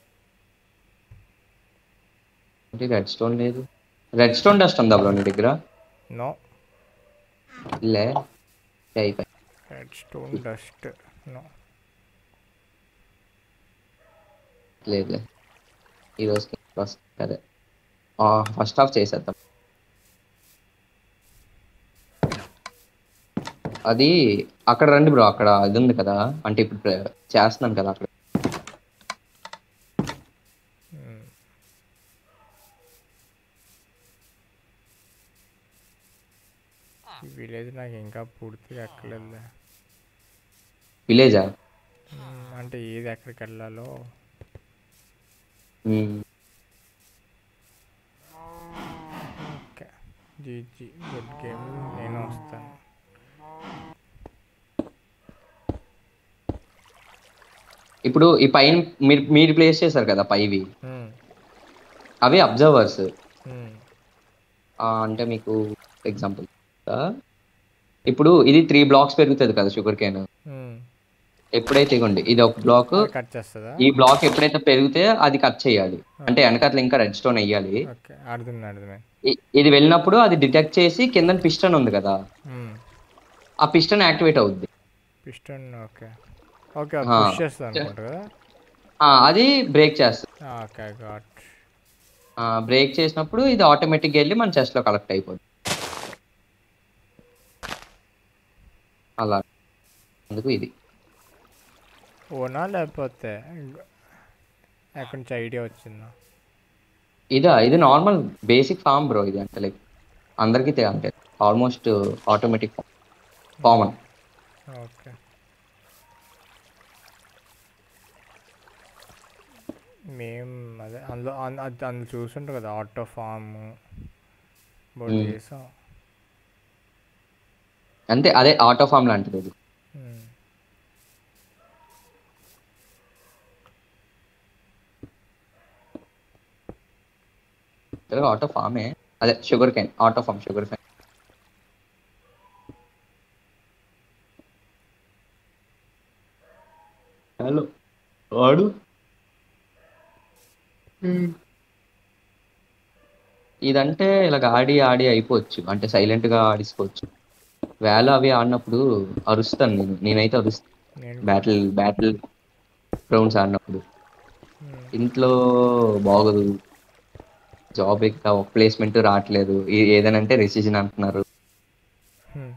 అంటే రెడ్ స్టోన్ లేదు రెడ్ స్టోన్ డస్ట్ ఉందా బ్రో నీ దగ్గర నో లే అయిపోయి రెడ్ స్టోన్ డస్ట్ నో లేదు లే ఈ రోజుకి ఫస్ట్ అదే ఫస్ట్ హాఫ్ చేసేద్దాం అది అక్కడ రండి బ్రో అక్కడ అది ఉంది కదా అంటే ఇప్పుడు ప్ర- చేస్తున్నాను కదా అక్కడ ఈ విలేజ్ నాకు ఇంకా పూర్తిగా ఎక్కలేదు విలేజా అంటే ఏది ఎక్కడికి వెళ్ళాలో ఓకే జీజీ గుడ్ గేమ్ నేను వస్తాను ఇప్పుడు ఈ పైన మీరు మీరు ప్లేస్ చేశారు కదా పైవి మ్మ్. అవి అబ్జర్వర్స్ మ్మ్. అంటే మీకు ఎగ్జాంపుల్ ఇప్పుడు ఇది త్రీ బ్లాక్స్ పెరుగుతుంది కదా షుగర్ కేన్ మ్మ్. ఎప్పుడైతే ఇగోండి ఇది ఒక బ్లాక్ అది కట్ చేస్తుందా ఈ బ్లాక్ ఎప్పుడైతే పెరిగితే అది కట్ చేయాలి అంటే వెనకాతల ఇంకా రెడ్ స్టోన్ వేయాలి ఓకే అర్థమైంది అర్థమైంది ఇ- ఇది వెళ్ళినప్పుడు అది డిటెక్ట్ చేసి కింద పిస్టన్ ఉంది కదా మ్మ్. ఆ పిస్టన్ యాక్టివేట్ అవుద్ది పిస్టన్ ఓకే ఓకే ఆ. పుష్ చేస్తాను అనుకుంటా కదా ఆ, అది బ్రేక్ చేస్తుంది ఓకే గాట్ బ్రేక్ చేసినప్పుడు ఇది ఆటోమేటిక్గా వెళ్ళి మన చెస్ట్ లో కలెక్ట్ అయిపోద్ది అలా అందుకు ఇది ఓనా లేకపోతే ఎక్కడి నుంచి ఐడియా వచ్చిందా ఇదా ఇది నార్మల్ బేసిక్ ఫామ్ బ్రో ఇది అంటే లైక్ అందరికీ తె- అంటే ఆల్మోస్ట్ ఆటోమేటిక్ కామన్ ఓకే మేం అదే అందులో అన్- అది అందులో చూసుంటారు కదా ఆటో ఫామ్ బోర్డు మ్మ్. చేసాం అంతే అదే ఆటో ఫామ్ లాంటిది ఇది మ్మ్. ఆటో ఫామే అదే sugarcane auto farm sugarcane hello వాడు ఇదంటే ఇలాగ ఆడి ఆడి అయిపోవచ్చు అంటే సైలెంట్ గా ఆడిసుకోవచ్చు వేళ అవి ఆడినప్పుడు అరుస్తాను నేను నేనైతే అరుస్తాను నేను బ్యాటిల్ బ్యాటిల్ గ్రౌండ్స్ ఆడినప్పుడు మ్మ్. ఇంట్లో బాగోదు జాబ్ ఇంకా ఒక ప్లేస్మెంట్ రావట్లేదు ఏ- ఏదైనా అంటే రెసిజన్ అంటున్నారు మ్మ్.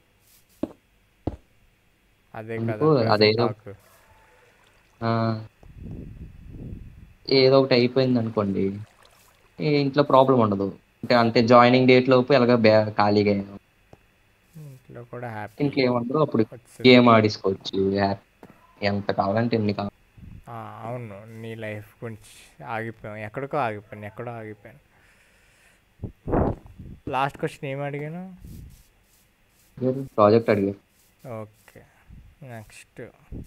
అదే ఎందుకు? కదా అదేదో talk. ఆ, ఏదో ఒకటి అయిపోయింది అనుకోండి ఈ ఇంట్లో ప్రాబ్లం ఉండదు అంటే అంటే జాయినింగ్ డేట్ లోపు ఎలాగ బ్యా- ఖాళీగా అయ్యాను. ఇంట్లో కూడా హ్యాపీ ఇంట్లో ఏమంటారు అప్పుడు వచ్చింది. గేమ్ ఆడించుకోవచ్చు యాప్ ఎంత కావాలంటే ఎన్ని కావాలి ఆ, అవును నీ లైఫ్ గురించి ఆగిపోయాం ఎక్కడికో ఆగిపోయాను ఎక్కడో ఆగిపోయాను లాస్ట్ క్వశ్చన్ ఏం అడిగాను ప్రాజెక్ట్ అడిగారు ఓకే నెక్స్ట్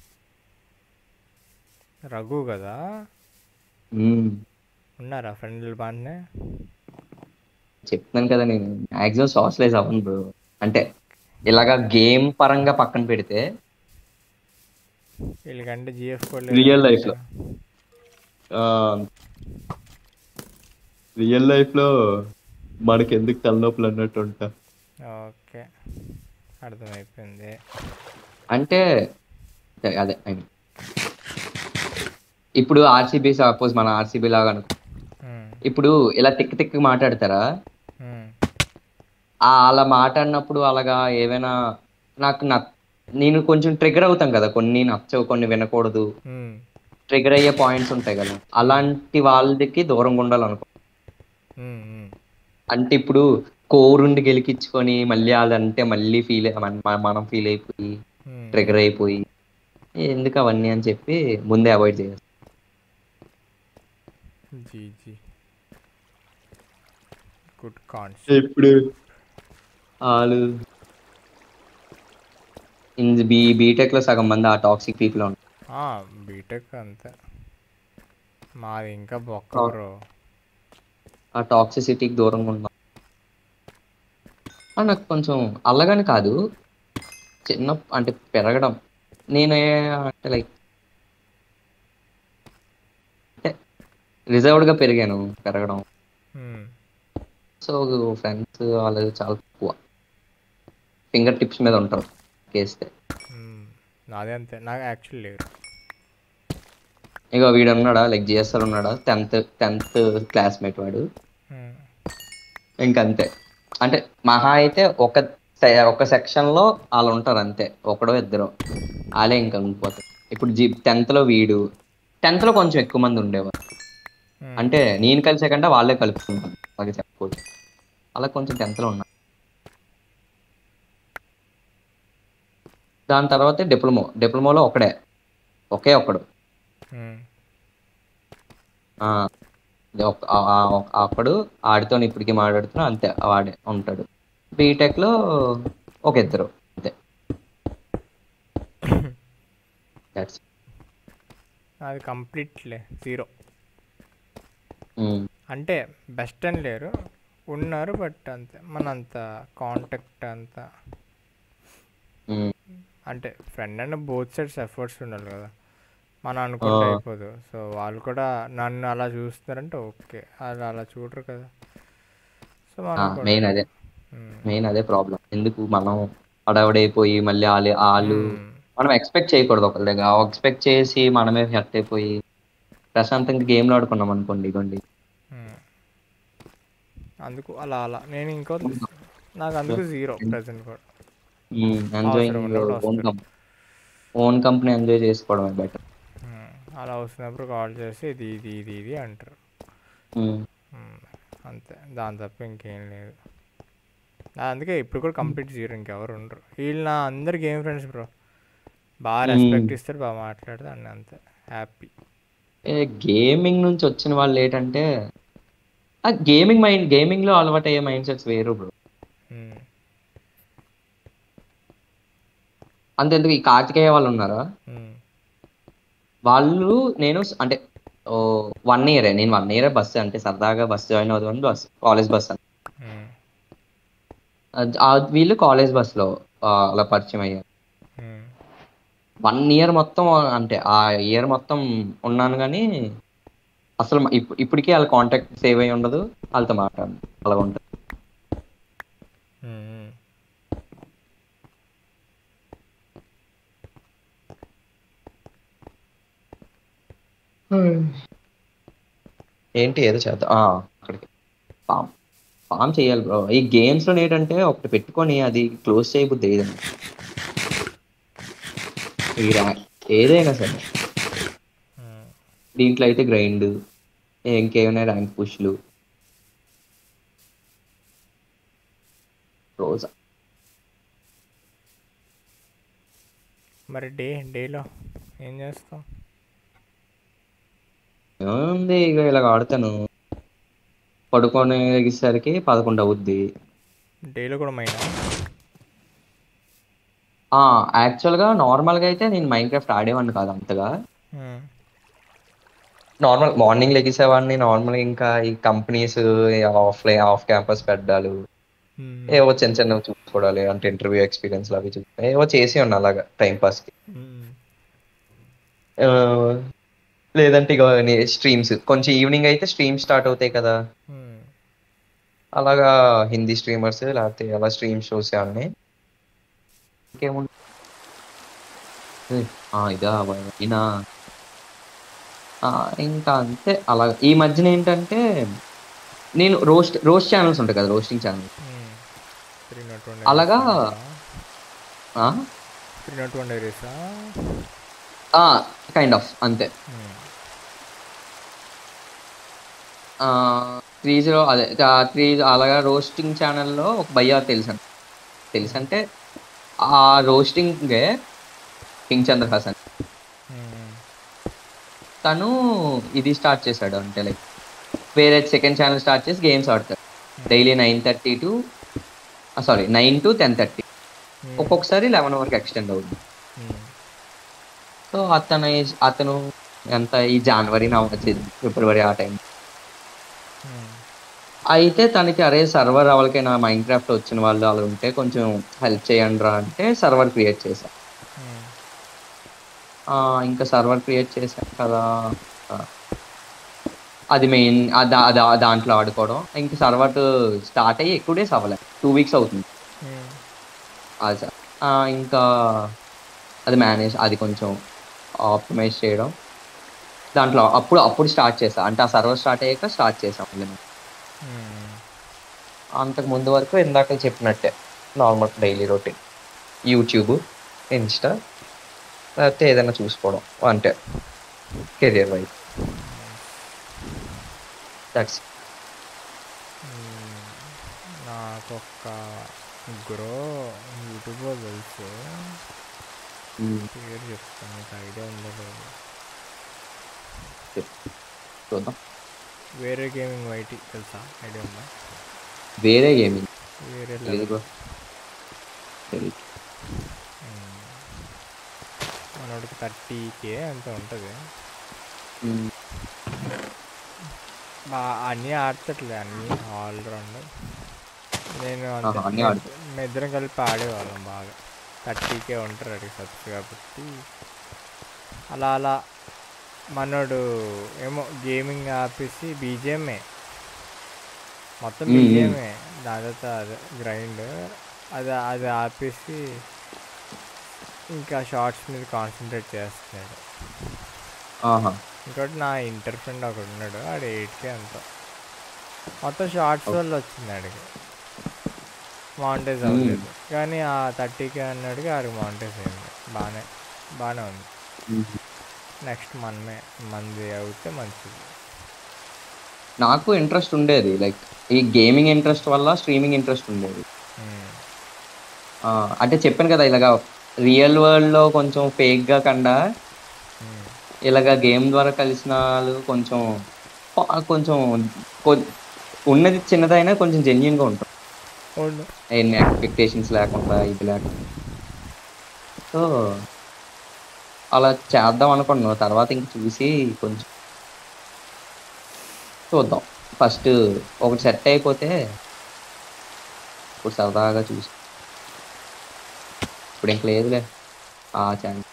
రఘు కదా మ్మ్. ఉన్నారా ఫ్రెండ్లు బాగానే చెప్తున్నాను కదా నేను మాక్సిమం సోషలైజ్ అవ్వను బ్రో అంటే ఇలాగా గేమ్ పరంగా పక్కన పెడితే వీళ్ళకంటే జిఎఫ్ Real life లో. రియల్ లైఫ్ లో మనకి ఎందుకు తలనొప్పులు అన్నట్టు ఉంటా ఓకే అర్థమైపోయింది అంటే అదే I mean, ఇప్పుడు ఆర్సీబీ సపోజ్ మన ఆర్సీబీ లాగా అనుకో మ్మ్. ఇప్పుడు ఇలా తిక్కి తిక్కి మాట్లాడతారా మ్మ్. ఆ అలా మాట్లాడినప్పుడు అలాగా ఏవైనా నాకు నచ్చ నేను కొంచెం ట్రిగర్ అవుతాం కదా కొన్ని నచ్చవు కొన్ని వినకూడదు మ్మ్. ట్రిగర్ అయ్యే పాయింట్స్ ఉంటాయి కదా అలాంటి వాళ్ళకి దూరంగా ఉండాలనుకో మ్మ్, మ్మ్. అంటే ఇప్పుడు కోరుండి గెలికించుకొని మళ్ళీ అదంటే మళ్ళీ ఫీల్ మనం ఫీల్ అయిపోయి మ్మ్. ట్రిగర్ అయిపోయి ఎందుకు అవన్నీ అని చెప్పి ముందే అవాయిడ్ చేయాలి జీ జీ గుడ్ కాన్సెప్ట్ ఇప్పుడు వాళ్ళు బీ బీటెక్ లో సగం మంది ఆ టాక్సిక్ పీపుల్ ఉంటారు బీటెక్ అంతే మాది ఇంకా బొక్క ఆ. బ్రో ఆ టాక్సిసిటీకి దూరంగా ఉన్నాం ఆ, నాకు కొంచెం అల్లగాని కాదు చిన్న అంటే పెరగడం నేను అంటే లైక్ అంటే రిజర్వ్డ్గా పెరిగాను పెరగడం మ్మ్. సో ఫ్రెండ్స్ వాళ్ళు చాలా తక్కువ ఫింగర్ టిప్స్ మీద ఉంటారు కేస్తే మ్మ్. నాదే అంతే నాకు యాక్చువల్ లేరు ఇక వీడు ఉన్నాడా లైక్ జిఎస్ఆర్ ఉన్నాడా టెన్త్ టెన్త్ క్లాస్మేట్ వాడు మ్మ్. ఇంకంతే అంటే మహా అయితే ఒక సె- ఒక సెక్షన్ లో వాళ్ళు ఉంటారు అంతే ఒకడో ఇద్దరు వాళ్ళే ఇంకా ఉండిపోతారు ఇప్పుడు జీ టెన్త్ లో వీడు టెన్త్ లో కొంచెం ఎక్కువ మంది ఉండేవారు మ్మ్. అంటే నేను కలిసే కంటే వాళ్ళే కలుపుకుంటాను అలాగే చెప్పకూడదు అలా కొంచెం టెన్త్ లో ఉన్నా దాని తర్వాత డిప్లొమో డిప్లొమోలో ఒకడే ఒకే ఒకడు మ్మ్. ఆ, ఇది ఒక- ఆ- ఆ- ఆ ఒకడు ఆడితో ఇప్పటికీ మాట్లాడుతున్నా అంతే వాడే ఉంటాడు బీటెక్ లో ఒక ఇద్దరు అంతే That's it. అది కంప్లీట్లే జీరో ఉమ్, అంటే బెస్ట్ అని లేరు ఉన్నారు బట్ అంతే మన అంత కాంటాక్ట్ అంతా ఉమ్, అంటే ఫ్రెండ్ అంటే బోత్ సైడ్స్ ఎఫర్ట్స్ ఉండాలి కదా మనం అనుకుంటే ఆ. అయిపోదు సో వాళ్ళు కూడా నన్ను అలా చూస్తున్నారంటే ఓకే వాళ్ళు అలా చూడరు కదా సో ఆ, మనం కూడా మెయిన్ అదే మ్మ్. మెయిన్ అదే ప్రాబ్లం ఎందుకు మనం అడవడైపోయి మళ్ళీ వాళ్ళు వాళ్ళు మ్మ్. మనం ఎక్స్పెక్ట్ చేయకూడదు ఒకరి దగ్గర ఎక్స్పెక్ట్ చేసి మనమే హెట్ అయిపోయి ప్రశాంతంగా గేమ్లు ఆడుకున్నాం అనుకోండి ఇగోండి మ్మ్. అందుకు అలా అలా నేను ఇంకో నాకు అందుకు జీరో ప్రజెంట్ కూడా ఎంజాయింగ్ అవసరం ఉన్నప్పుడు ఓన్ వస్తారు. కంపెనీ ఓన్ కంపెనీ ఎంజాయ్ చేసుకోవడమే బెటర్ మ్మ్. అలా వస్తున్నప్పుడు కాల్ చేసి ఇది ఇది ఇది ఇది అంటారు మ్మ్. అంతే దాని తప్ప ఇంకేం లేదు నా అందుకే ఇప్పుడు కూడా కంప్లీట్ జీరో ఇంకెవరు ఉండరు వీళ్ళు నా అందరు గేమ్ ఫ్రెండ్స్ బ్రో బాగా రెస్పెక్ట్ మ్మ్. ఇస్తారు బాగా మాట్లాడితే అన్నీ అంతే హ్యాపీ గేమింగ్ నుంచి వచ్చిన వాళ్ళు ఏంటంటే ఆ గేమింగ్ మైండ్ గేమింగ్ లో అలవాటు అయ్యే మైండ్ సెట్స్ వేరు బ్రో అంతెందుకు ఈ కార్తికేయ వాళ్ళు ఉన్నారా వాళ్ళు నేను స్- అంటే వన్ ఇయరే నేను వన్ ఇయరే బస్ అంటే సరదాగా బస్ జాయిన్ అవుదామని బస్ కాలేజ్ బస్ అని అది- ఆ వీళ్ళు కాలేజ్ బస్ లో ఆ, అలా పరిచయం అయ్యారు వన్ ఇయర్ మొత్తం అంటే ఆ ఇయర్ మొత్తం ఉన్నాను కానీ అసలు మ- ఇప్పు- ఇప్పటికీ వాళ్ళ కాంటాక్ట్ సేవ్ అయి ఉండదు వాళ్ళతో మాట్లాడను అలా ఉంటుంది ఏంటి ఏదో చేద్దాం ఆ, అక్కడికి ఫామ్ ఫామ్ చేయాలి బ్రో ఈ గేమ్స్ లో ఏంటంటే ఒకటి పెట్టుకొని అది క్లోజ్ చేయబుద్ది ఏదైనా ఈ రా- ఏదైనా సరే దీంట్లో అయితే గ్రైండ్ ఇంకేమైనా ర్యాంక్ పుష్లు రోజా మరి డే డేలో ఏం చేస్తావు ఏముంది ఇక ఇలా ఆడతాను పడుకునేసరికి పదకొండు అవుద్ది డేలో కూడా మైనా ఆ యాక్చువల్ గా నార్మల్ గా అయితే నేను మైండ్ క్రాఫ్ట్ ఆడేవాడిని కాదు అంతగా నార్మల్ మార్నింగ్ లెగిసేవాడిని నార్మల్ ఇంకా ఈ కంపెనీస్ ఆఫ్లైన్ ఆఫ్ క్యాంపస్ పెట్టాలు ఏవో చిన్న చిన్నవి చూసుకోవాలి అంటే ఇంటర్వ్యూ ఎక్స్పీరియన్స్ అవి చూ ఏవో చేసి ఉన్నా అలాగా టైం పాస్ కి ఆ, లేదంటే ఇక స్ట్రీమ్స్ కొంచెం ఈవినింగ్ అయితే స్ట్రీమ్ స్టార్ట్ అవుతాయి కదా అలాగా హిందీ స్ట్రీమర్స్ లేకపోతే అలా స్ట్రీమ్ షోస్ అన్నీ ఇంకేముంది ఆ, ఇదా ఈయన ఆ, ఇంకా అంతే అలా ఈ మధ్యన ఏంటంటే నేను రోస్ట్ రోస్ట్ ఛానల్స్ ఉంటాయి కదా రోస్టింగ్ ఛానల్ అలాగా త్రీ నాట్ వన్ డైరీసా కైండ్ ఆఫ్ అంతే త్రీ జీరో అదే త్రీ అలాగా రోస్టింగ్ ఛానల్లో ఒక భయ్య తెలుసు తెలుసు అంటే ఆ రోస్టింగే కింగ్ చంద్ర హాసన్ తను ఇది స్టార్ట్ చేశాడు అంటే లైక్ వేరే సెకండ్ ఛానల్ స్టార్ట్ చేసి గేమ్స్ ఆడతాడు daily nine thirty to sorry nine to ten thirty ఒక్కొక్కసారి లెవెన్ వరకు ఎక్స్టెండ్ అవుతుంది సో అతను అతను ఎంత ఈ జనవరి నవంబర్ ఫిబ్రవరి ఆ టైం అయితే తనకి అరే సర్వర్ ఎవరికైనా మైండ్ క్రాఫ్ట్ వచ్చిన వాళ్ళు అలా ఉంటే కొంచెం హెల్ప్ చేయండి రా అంటే సర్వర్ క్రియేట్ చేశా ఆ, ఇంకా సర్వర్ క్రియేట్ చేశాను కదా ఆ, అది మెయిన్ దాంట్లో ఆడుకోవడం ఇంకా సర్వర్ స్టార్ట్ అయ్యి ఎక్కువ డేస్ అవ్వలేదు టూ వీక్స్ అవుతుంది అది సార్ ఆ, ఇంకా అది మేనేజ్ అది కొంచెం ఆప్టిమైజ్ చేయడం దాంట్లో అప్పుడు అప్పుడు స్టార్ట్ చేసా అంటే ఆ సర్వర్ స్టార్ట్ అయ్యాక స్టార్ట్ చేసాం మళ్ళీ మేము. అంతకు ముందు వరకు ఇందాక చెప్పినట్టే normal daily routine YouTube Insta లేకపోతే ఏదైనా చూసుకోవడం అంటే కెరియర్ వైజ్ దట్స్ నాకు ఒక ముగ్గురు యూట్యూబ్లో తెలుసు పేరు చెప్తాను మీకు ఐడియా ఉందో లేదో చూద్దాం వేరే గేమింగ్ వైటీ తెలుసా ఐడియా ఉందా వేరే గేమింగ్ వేరే తెలియదు level. bro. తెలియదు మనోడికి థర్టీ కే అంత ఉంటుంది మ్మ్. బా అన్నీ ఆడతట్లే అన్నీ ఆల్రౌండ్ నేను అంతే ఆహా, అన్నీ మే- ఆడతాడు. మేము ఇద్దరం కలిపి ఆడేవాళ్ళం బాగా థర్టీకే ఉంటారు అడిగి సబ్స్ కాబట్టి అలా అలా మనోడు ఏమో గేమింగ్ ఆపేసి బీజిఎంఏ మొత్తం మ్మ్, మ్మ్. బీజిఎంఏ దాని తర్వాత అదే గ్రైండ్ అది అది ఆపేసి ఇంకా షార్ట్స్ మీద కాన్సన్ట్రేట్ చేస్తున్నాడు ఆహా ఇంకోటి నా ఇంటర్ ఫ్రెండ్ ఒకడు ఉన్నాడు ఆడు ఎయిట్కే అంత మొత్తం షార్ట్స్ వల్ల వచ్చింది ఆడికి మానిటైజ్ అవ్వలేదు కానీ ఆ థర్టీకే అన్నాడికి ఆడికి మానిటైజ్ అయింది బాగానే బాగానే ఉంది మ్మ్. నెక్స్ట్ మనమే మంది అవుతే మంచిది నాకు ఇంట్రెస్ట్ ఉండేది లైక్ ఈ గేమింగ్ ఇంట్రెస్ట్ వల్ల స్ట్రీమింగ్ ఇంట్రెస్ట్ ఉండేది మ్మ్. ఆ, అంటే చెప్పాను కదా ఇలాగా రియల్ వరల్డ్ లో కొంచెం ఫేక్ గా కండా మ్మ్. ఇలాగ గేమ్ ద్వారా కలిసిన వాళ్ళు కొంచెం ప- కొంచెం కొ- ఉన్నది చిన్నదైనా కొంచెం జెన్యున్ గా ఉంటుంది అవును ఎన్ని ఎక్స్పెక్టేషన్స్ లేకుండా ఇది లేకుండా సో అలా చేద్దాం అనుకున్నాను తర్వాత ఇంక చూసి కొంచెం చూద్దాం ఫస్ట్ ఒకటి సెట్ అయిపోతే ఇప్పుడు సరదాగా చూసి ఇప్పుడు ఇంక లేదులే ఆ chance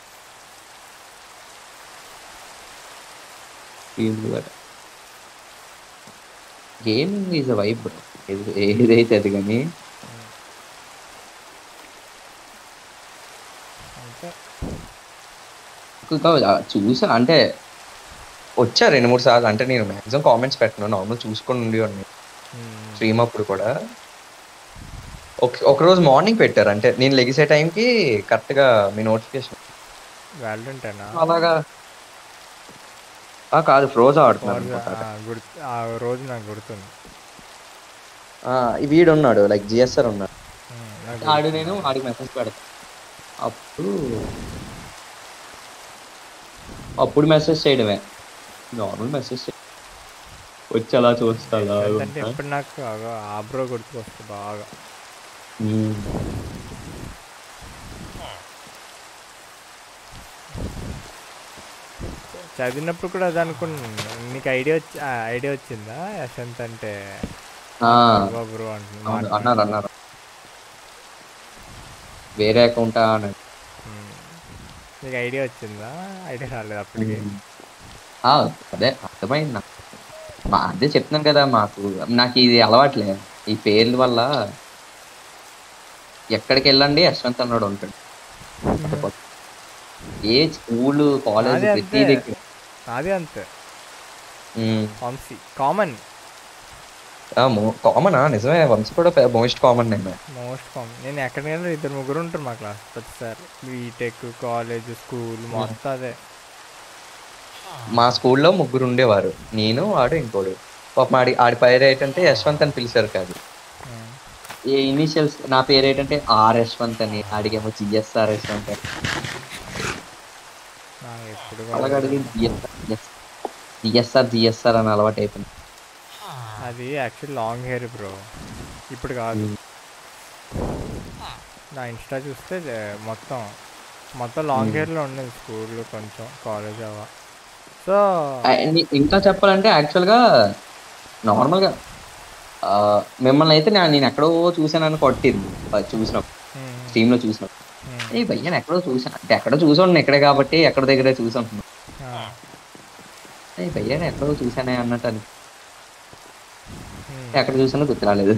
gaming is a vibe ఏదైతే అది కానీ అంతే ఇంకా చూసా అంటే వచ్చా రెండు మూడు సార్లు అంటే నేను మ్యాక్సిమం కామెంట్స్ పెట్టను నార్మల్ చూసుకొని ఉండి ఉన్నాయి మ్మ్. స్ట్రీమ్ అప్పుడు కూడా ఒక ఒకరోజు మార్నింగ్ పెట్టారు అంటే నేను లెగిసే టైంకి కరెక్ట్గా మీ నోటిఫికేషన్ వ్యాలంటైనా అలాగా ఆ, కాదు ఫ్రోజ్ ఆడుతున్నాను Forza, అనుకుంటా. ఆ, గుర్తు ఆ రోజు నాకు గుర్తుంది ఆ, ఈ వీడు ఉన్నాడు లైక్ జిఎస్ఆర్ ఉన్నాడు మ్మ్. నాకు ఆడు గుర్తుంది. నేను ఆడికి మెసేజ్ పెడతాను అప్పుడు అప్పుడు మెసేజ్ చేయడమే నార్మల్ మెసేజ్ వచ్చి అలా చూస్తాడా అంటే ఇప్పుడు నాకు అగో ఆ బ్రో గుర్తుకొస్తుంది బాగా చదివినప్పుడు కూడా అది అనుకున్నాను నీకు ఐడియా వచ్చి ఐడియా వచ్చిందా యశంత్ అంటే బ్రో అంటున్నా అన్నారు అన్నారు వేరే అకౌంటా అన్నాడు నీకు ఐడియా వచ్చిందా ఐడియా రాలేదు అప్పటికి ఆ, అదే అర్థమైంది నాకు మా అదే చెప్తున్నాను కదా మాకు నాకు ఇది అలవాట్లే ఈ పేర్ల వల్ల ఎక్కడికి వెళ్ళండి యశ్వంత్ అన్నాడు ఉంటాడు ఏ స్కూల్ కాలేజ్ నాది ప్రతి అంతే. దగ్గర నాది అంతే ఉమ్, వంశీ కామన్ కామనా నిజమే వంశీ కూడా మోస్ట్ కామన్ నేను మోస్ట్ కామన్ నేను ఎక్కడికైనా ఇద్దరు ముగ్గురు ఉంటారు మా క్లాస్ ప్రతిసారి బీటెక్ కాలేజ్ స్కూల్ మొత్తం అదే మా స్కూల్లో ముగ్గురు ఉండేవారు నేను వాడు ఇంకోడు పాపం ఆడి ఆడి పేరు ఏంటంటే యశ్వంత్ అని పిలిచారు కాదు ఉమ్. ఏ ఇనిషియల్స్ నా పేరు ఏంటంటే ఆర్ యశ్వంత్ అని ఆడికేమో జిఎస్ఆర్ యశ్వంత్ అని నాకు ఎప్పుడు అలాగే కూడా అడిగి జిఎస్ఆర్ జిఎస్ఆర్ అని అలవాటు అయిపోయింది అది యాక్చువల్ లాంగ్ హెయిర్ బ్రో ఇప్పుడు కాదు నా ఇన్స్టా చూస్తే జ- మొత్తం మొత్తం లాంగ్ హెయిర్లో ఉండేది స్కూల్లో కొంచెం కాలేజ్ అవ సో అండ్ ఇంకా చెప్పాలంటే యాక్చువల్గా నార్మల్గా ఆ, మిమ్మల్ని అయితే నేను నేను ఎక్కడో చూసానని కొట్టింది చూసినప్పుడు స్ట్రీమ్ లో చూసినప్పుడు ఏ భయ్య నేను ఎక్కడో చూసాను అంటే ఎక్కడో చూసాను ఇక్కడే కాబట్టి ఎక్కడ దగ్గరే చూసాను ఏ భయ్య నేను ఎక్కడో చూసానే అన్నట్టు అని ఎక్కడ చూసానో గుర్తు రాలేదు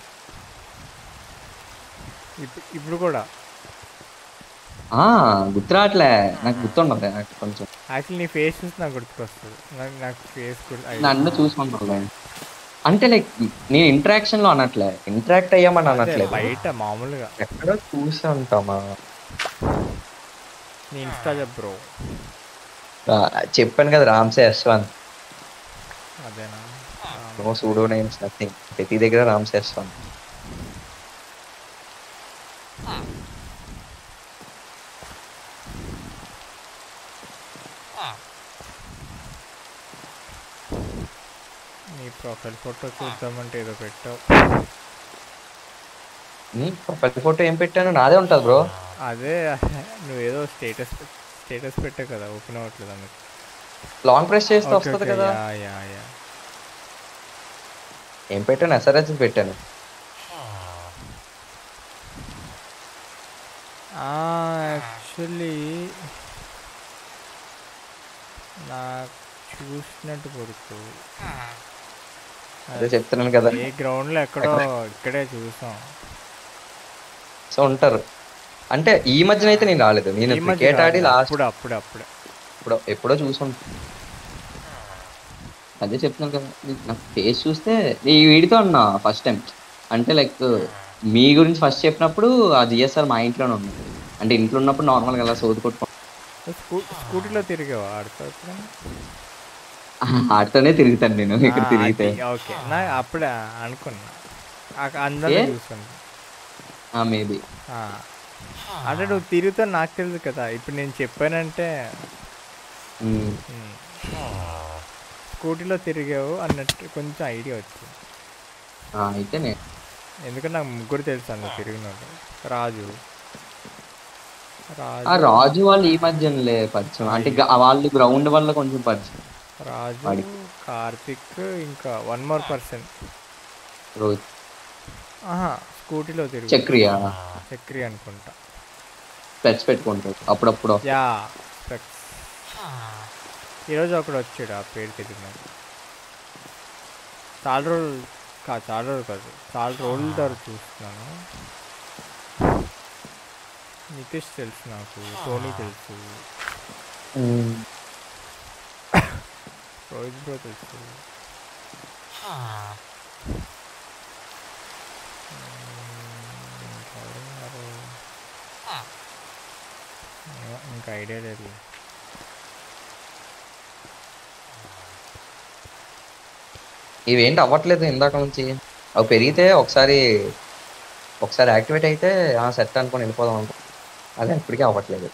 ఇప్పుడు ఇప్పుడు కూడా ఆ గుర్తు రావట్లే నాకు గుర్తుండదు నాకు కొంచెం యాక్చువల్లీ నీ ఫేస్ చూసి నాకు గుర్తుకొస్తుంది నాకు నాకు ఫేస్ గుర్తు నన్ను చూసుకుంటాను అంటే లైక్ నేను ఇంటరాక్షన్ లో అనట్లే ఇంటరాక్ట్ అయ్యామని అదే, అనట్లేదు బయట మామూలుగా ఎక్కడో చూసి ఉంటామా నీ ఇన్స్టా చెప్ బ్రో ఆ, చెప్పాను కదా రామ్సే యశ్వంత్ అదేనా నో సూడో నేమ్స్ నథింగ్ ప్రతి దగ్గర రామ్సే యశ్వంత్ నీ ప్రొఫైల్ ఫోటో చూద్దామంటే ఏదో పెట్టావు నీ ప్రొఫైల్ ఫోటో ఏం పెట్టాను నాదే ఉంటుంది బ్రో అదే నువ్వేదో స్టేటస్ స్టేటస్ పెట్టావు కదా ఓపెన్ అవ్వట్లేదు అందుకు లాంగ్ ప్రెస్ చేస్తే Okay, వస్తుంది okay, కదా యా యా యా ఏం పెట్టాను ఎస్ఆర్హెచ్ పెట్టాను యాక్చువల్లీ నాకు చూసినట్టు గుర్తు అదే చెప్తున్నాను కదా ఏ గ్రౌండ్లో ఎక్కడో ఇక్కడే చూసాం సో ఉంటారు అంటే ఈ మధ్యన అయితే నేను రాలేదు నేను ఈ మధ్య క్రికెట్ ఆడి కాదు, లాస్ట్ అప్పుడు అప్పుడు అప్పుడే ఎప్పుడో ఎప్పుడో చూసుంటా అదే చెప్తున్నాను కదా నీకు నాకు ఫేస్ చూస్తే ఈ వీడితో అన్నా ఫస్ట్ టైం అంటే లైక్ మీ గురించి ఫస్ట్ చెప్పినప్పుడు ఆ జిఎస్ఆర్ మా ఇంట్లోనే ఉంది అంటే ఇంట్లో ఉన్నప్పుడు నార్మల్గా అలా సోది కొట్టుకో స్కూ స్కూటీలో తిరిగావా ఆడుతా ఆడుతూనే తిరుగుతాను నేను ఇక్కడ తిరిగితే ఓకే నా అప్పుడే అనుకున్నా ఆ- అందరూ ఏ? చూసాను మేబీ ఆ. అంటే నువ్వు తిరుగుతా నాకు తెలుసు కదా ఇప్పుడు నేను చెప్పానంటే ఉమ్. స్కూటీలో తిరిగావు అన్నట్టు కొంచెం ఐడియా వచ్చింది అయితే నేను ఎందుకంటే నాకు ముగ్గురు తెలుసు అందులో తిరిగినట్టు రాజు ఆ రాజు వాళ్ళు ఈ మధ్యనలే పరిచయం అంటే గ- వాళ్ళు గ్రౌండ్ వల్ల కొంచెం పరిచయం రాజు వాడికి. కార్తిక్ ఇంకా వన్ మోర్ పర్సన్ రోహిత్ ఆహా స్కూటీలో తిరుగు చక్రియా చక్రి అనుకుంటా స్పెట్స్ పెట్టుకుంటారు అప్పుడప్పుడు యా స్పెక్స్ ఈరోజు ఒకడు వచ్చాడు ఆ పేరు తెలియదు నాకు చాలా రోజులు కాదు చాలా రోజులు కాదు చాలా రోజుల తర్వాత చూస్తున్నాను నితీష్ తెలుసు నాకు టోనీ తెలుసు రోహిత్ బ్రో తెలుసు మ్మ్, ఇంకెవరు ఉన్నారు? ఏమో, ఇంకా ఐడియా లేదు ఇవేంటి అవ్వట్లేదు ఇందాక నుంచి అవి పెరిగితే ఒకసారి ఒకసారి యాక్టివేట్ అయితే ఆ సెట్ అనుకొని వెళ్ళిపోదాం అనుకో అదే ఇప్పటికీ అవ్వట్లేదు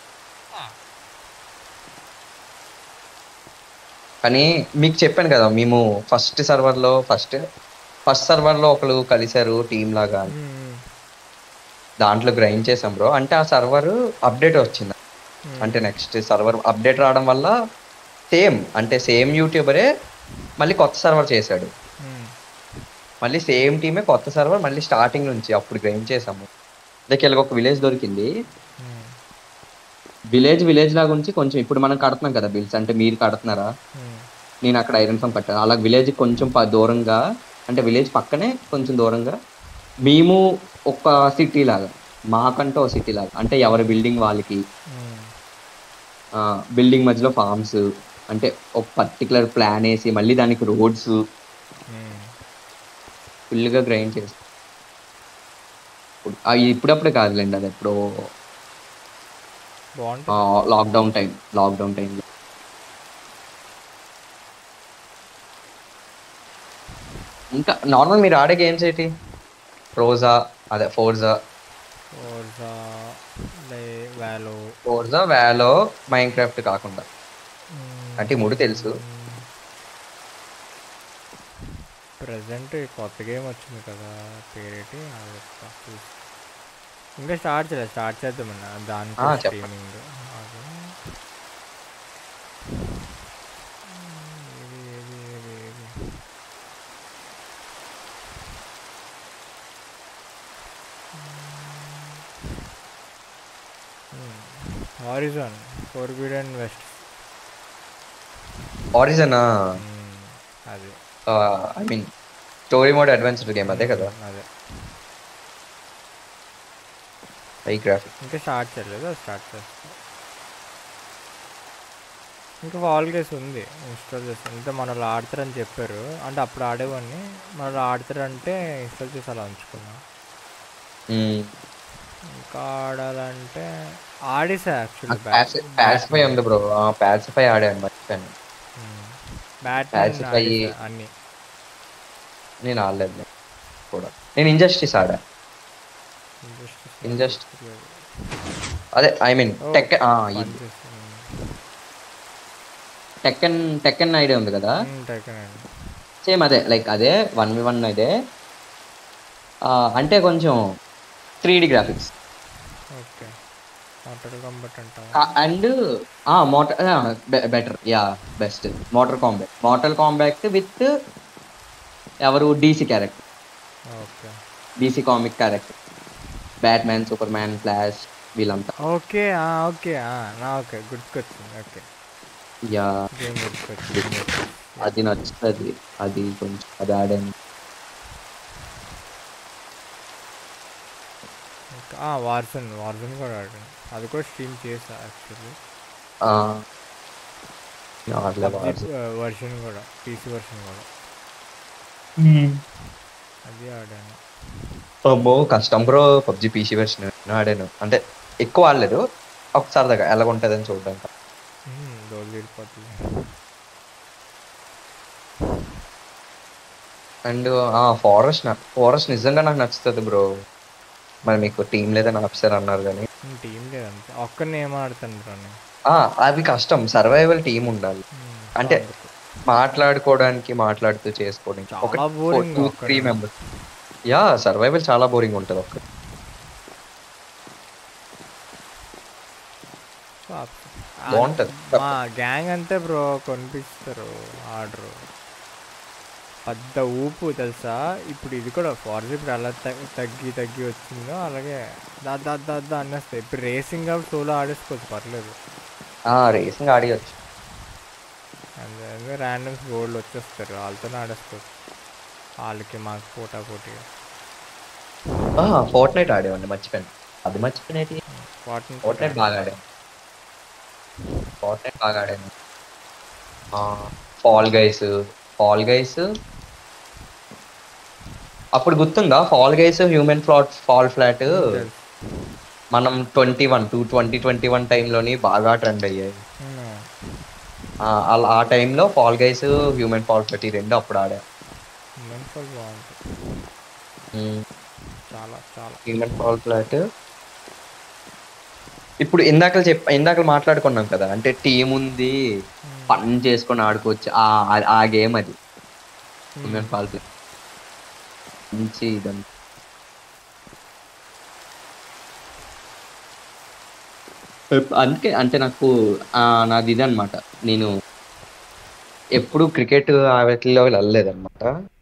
కానీ మీకు చెప్పాను కదా మేము ఫస్ట్ సర్వర్లో ఫస్ట్ ఫస్ట్ సర్వర్లో ఒకరు కలిశారు టీం లాగా అని. దాంట్లో గ్రైండ్ చేసాం బ్రో అంటే ఆ సర్వర్ అప్డేట్ వచ్చింది అంటే నెక్స్ట్ సర్వర్ అప్డేట్ రావడం వల్ల సేమ్ అంటే సేమ్ యూట్యూబరే మళ్ళీ కొత్త సర్వర్ చేశాడు మళ్ళీ సేమ్ టీమే కొత్త సర్వర్ మళ్ళీ స్టార్టింగ్ నుంచి అప్పుడు గ్రైండ్ చేసాము లైక్ ఇలాగ ఒక విలేజ్ దొరికింది విలేజ్ విలేజ్ లాగా ఉంచి కొంచెం ఇప్పుడు మనం కడుతున్నాం కదా బిల్స్ అంటే మీరు కడుతున్నారా నేను అక్కడ ఐరన్ ఫామ్ కట్టాను అలా విలేజ్ కొంచెం ప- దూరంగా అంటే విలేజ్ పక్కనే కొంచెం దూరంగా మేము ఒక సిటీ లాగా మాకంటే ఒక సిటీ లాగా అంటే ఎవరి బిల్డింగ్ వాళ్ళకి బిల్డింగ్ మధ్యలో ఫార్మ్స్ అంటే ఒక పర్టికులర్ ప్లాన్ వేసి మళ్ళీ దానికి రోడ్స్ ఫుల్గా గ్రైండ్ చేసి ఇప్పుడు- ఆ, ఇప్పుడప్పుడే కాదులేండి అది ఎప్పుడో బాగుంటుంది లాక్డౌన్ టైం లాక్డౌన్ టైంలో ఇంకా నార్మల్ మీరు ఆడే గేమ్స్ ఏంటి రోజా అదే ఫోర్జా ఫోర్జా లే వ్యాలో ఫోర్జా వ్యాలో మైన్ క్రాఫ్ట్ కాకుండా అంటే ఈ మూడు తెలుసు ప్రజెంట్ కొత్త గేమ్ వచ్చింది కదా పేరేటి అది చెప్తా చూసి. ఇంకా స్టార్ట్ చేయలేదు స్టార్ట్ చేద్దామన్నా దానికి ఆ, చెప్పండి. స్ట్రీమింగ్ ఏది ఏది ఏది ఏది హారిజాన్ ఫోర్బిడెన్ వెస్ట్ ఆరిజన్ అది I mean story mode adventure game అదే కదా అదే హై గ్రాఫిక్ ఇంకా స్టార్ట్ చేయలేదు అది స్టార్ట్ చేస్తా ఇంకా వాల్ గేస్ ఉంది ఇన్స్టాల్ చేస్తాను అంటే మనలో ఆడతారని చెప్పారు అంటే అప్పుడు ఆడేవాడిని మనలో ఆడతారంటే ఇన్స్టాల్ చేసి అలా ఉంచుకున్నా ఇంకా ఆడాలంటే ఆడేసా యాక్చువల్లీ ప్యాసిఫై ఉంది బ్రో ప్యాసిఫై ఆడాను మర్చిపోయాను బ్యాట్ Pacify- అన్ని నేను ఆడలేదు నేను కూడా నేను ఇంజస్టిస్ ఆడా ఇంజస్ట్ అదే I mean tech Tekken Tekken idea ఉంది కదా సేమ్ అదే లైక్ అదే వన్ వి వన్ అదే ఆ, అంటే కొంచెం three D graphics okay Mortal Kombat అంటావా and Mortal better yeah best Mortal Kombat Mortal Kombat with ఎవరు DC character okay DC comic character Batman Superman Flash వీళ్ళంతా okay okay నా okay గుర్తుకొచ్చింది okay yeah game గుర్తుకొచ్చింది అది నచ్చుతుంది అది కొంచెం అది ఆడాను ఇంకా వార్జన్ వార్జన్ కూడా ఆడాను అది కూడా స్ట్రీమ్ చేసా యాక్చువల్లీ ఆ, నేను ఆడలే వాడు. వర్షన్ కూడా పీసీ వర్షన్ కూడా అది ఆడాను అబ్బో కష్టం బ్రో పబ్జి పీసీ వెర్షన్ ఆడాను అంటే ఎక్కువ ఆడలేదు ఒకసారి దగ్గర ఎలాగుంటుందని చూడడానికి రోజు వెళ్ళిపోతుంది అండ్ ఫారెస్ట్ ఫారెస్ట్ నిజంగా నాకు నచ్చుతుంది బ్రో మరి మీకు టీం లేదని ఆఫీసర్ అన్నారు కానీ టీం లేదంతే ఒక్కరిని ఏం ఆడుతాను రాని ఆ, అవి కష్టం సర్వైవల్ టీం ఉండాలి అంటే మాట్లాడుకోవడానికి మాట్లాడుతూ చేసుకోవడానికి ఒక చాలా boring టూ ఒక్కడే. త్రీ మెంబర్స్ యా సర్వైవల్ చాలా బోరింగ్ ఉంటుంది ఒక్క బాగుంటది. మా గ్యాంగ్ అంతే బ్రో కొనిపిస్తారు ఆర్డర్ పెద్ద ఊపు తెలుసా ఇప్పుడు ఇది కూడా ఫార్జ్ ఇప్పుడు అలా తగ్గి తగ్గి తగ్గి వచ్చిందో అలాగే దా దా దా దా అనేస్తాయి ఇప్పుడు రేసింగ్ అప్ సోలో ఆడేసుకోవచ్చు పర్లేదు రేసింగ్ ఆడియచ్చు అందుకే ర్యాండమ్స్ గోల్డ్ వచ్చేస్తారు వాళ్ళతోనే ఆడేసుకోవచ్చు వాళ్ళకి మాకు పోటా పోటీగా ఫోర్ట్ నైట్ ఆడేవండి మర్చిపోయాను అది మర్చిపోయినది Fortnite ఫోర్ట్ నైట్ బాగా ఆడాను ఫోర్ట్ నైట్ బాగా ఆడాను ఫాల్ గైస్ ఫాల్ గైస్ అప్పుడు గుర్తుందా Fall Guys Human Flat Fall Flat మనం twenty one two twenty twenty one టైంలోని బాగా ట్రెండ్ అయ్యాయి ఆ, అలా ఆ టైంలో Fall Guys Human Fall Flat ఈ రెండు అప్పుడు ఆడా మెన్ఫల్ బాగుంటుంది చాలా చాలా హ్యూమన్ ఫాల్ ఫ్లాట్ ఇప్పుడు ఇందాక చెప్ ఇందాక మాట్లాడుకున్నాం కదా అంటే టీం ఉంది పని చేసుకొని ఆడుకోవచ్చు ఆ ఆ- ఆ గేమ్ అది హ్యూమన్ ఫాల్ ఫ్లాట్ మంచి ఇదంతా అందుకే అంటే నాకు ఆ, నాది ఇది అనమాట నేను ఎప్పుడు క్రికెట్ వాటిలో వెళ్ళలేదు అనమాట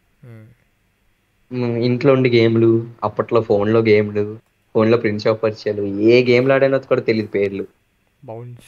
ఇంట్లో ఉండి గేమ్లు అప్పట్లో ఫోన్లో గేమ్లు ఫోన్లో ప్రిన్స్ ఆఫ్ పరిచయాలు ఏ గేమ్లు ఆడానో కూడా తెలియదు పేర్లు bounce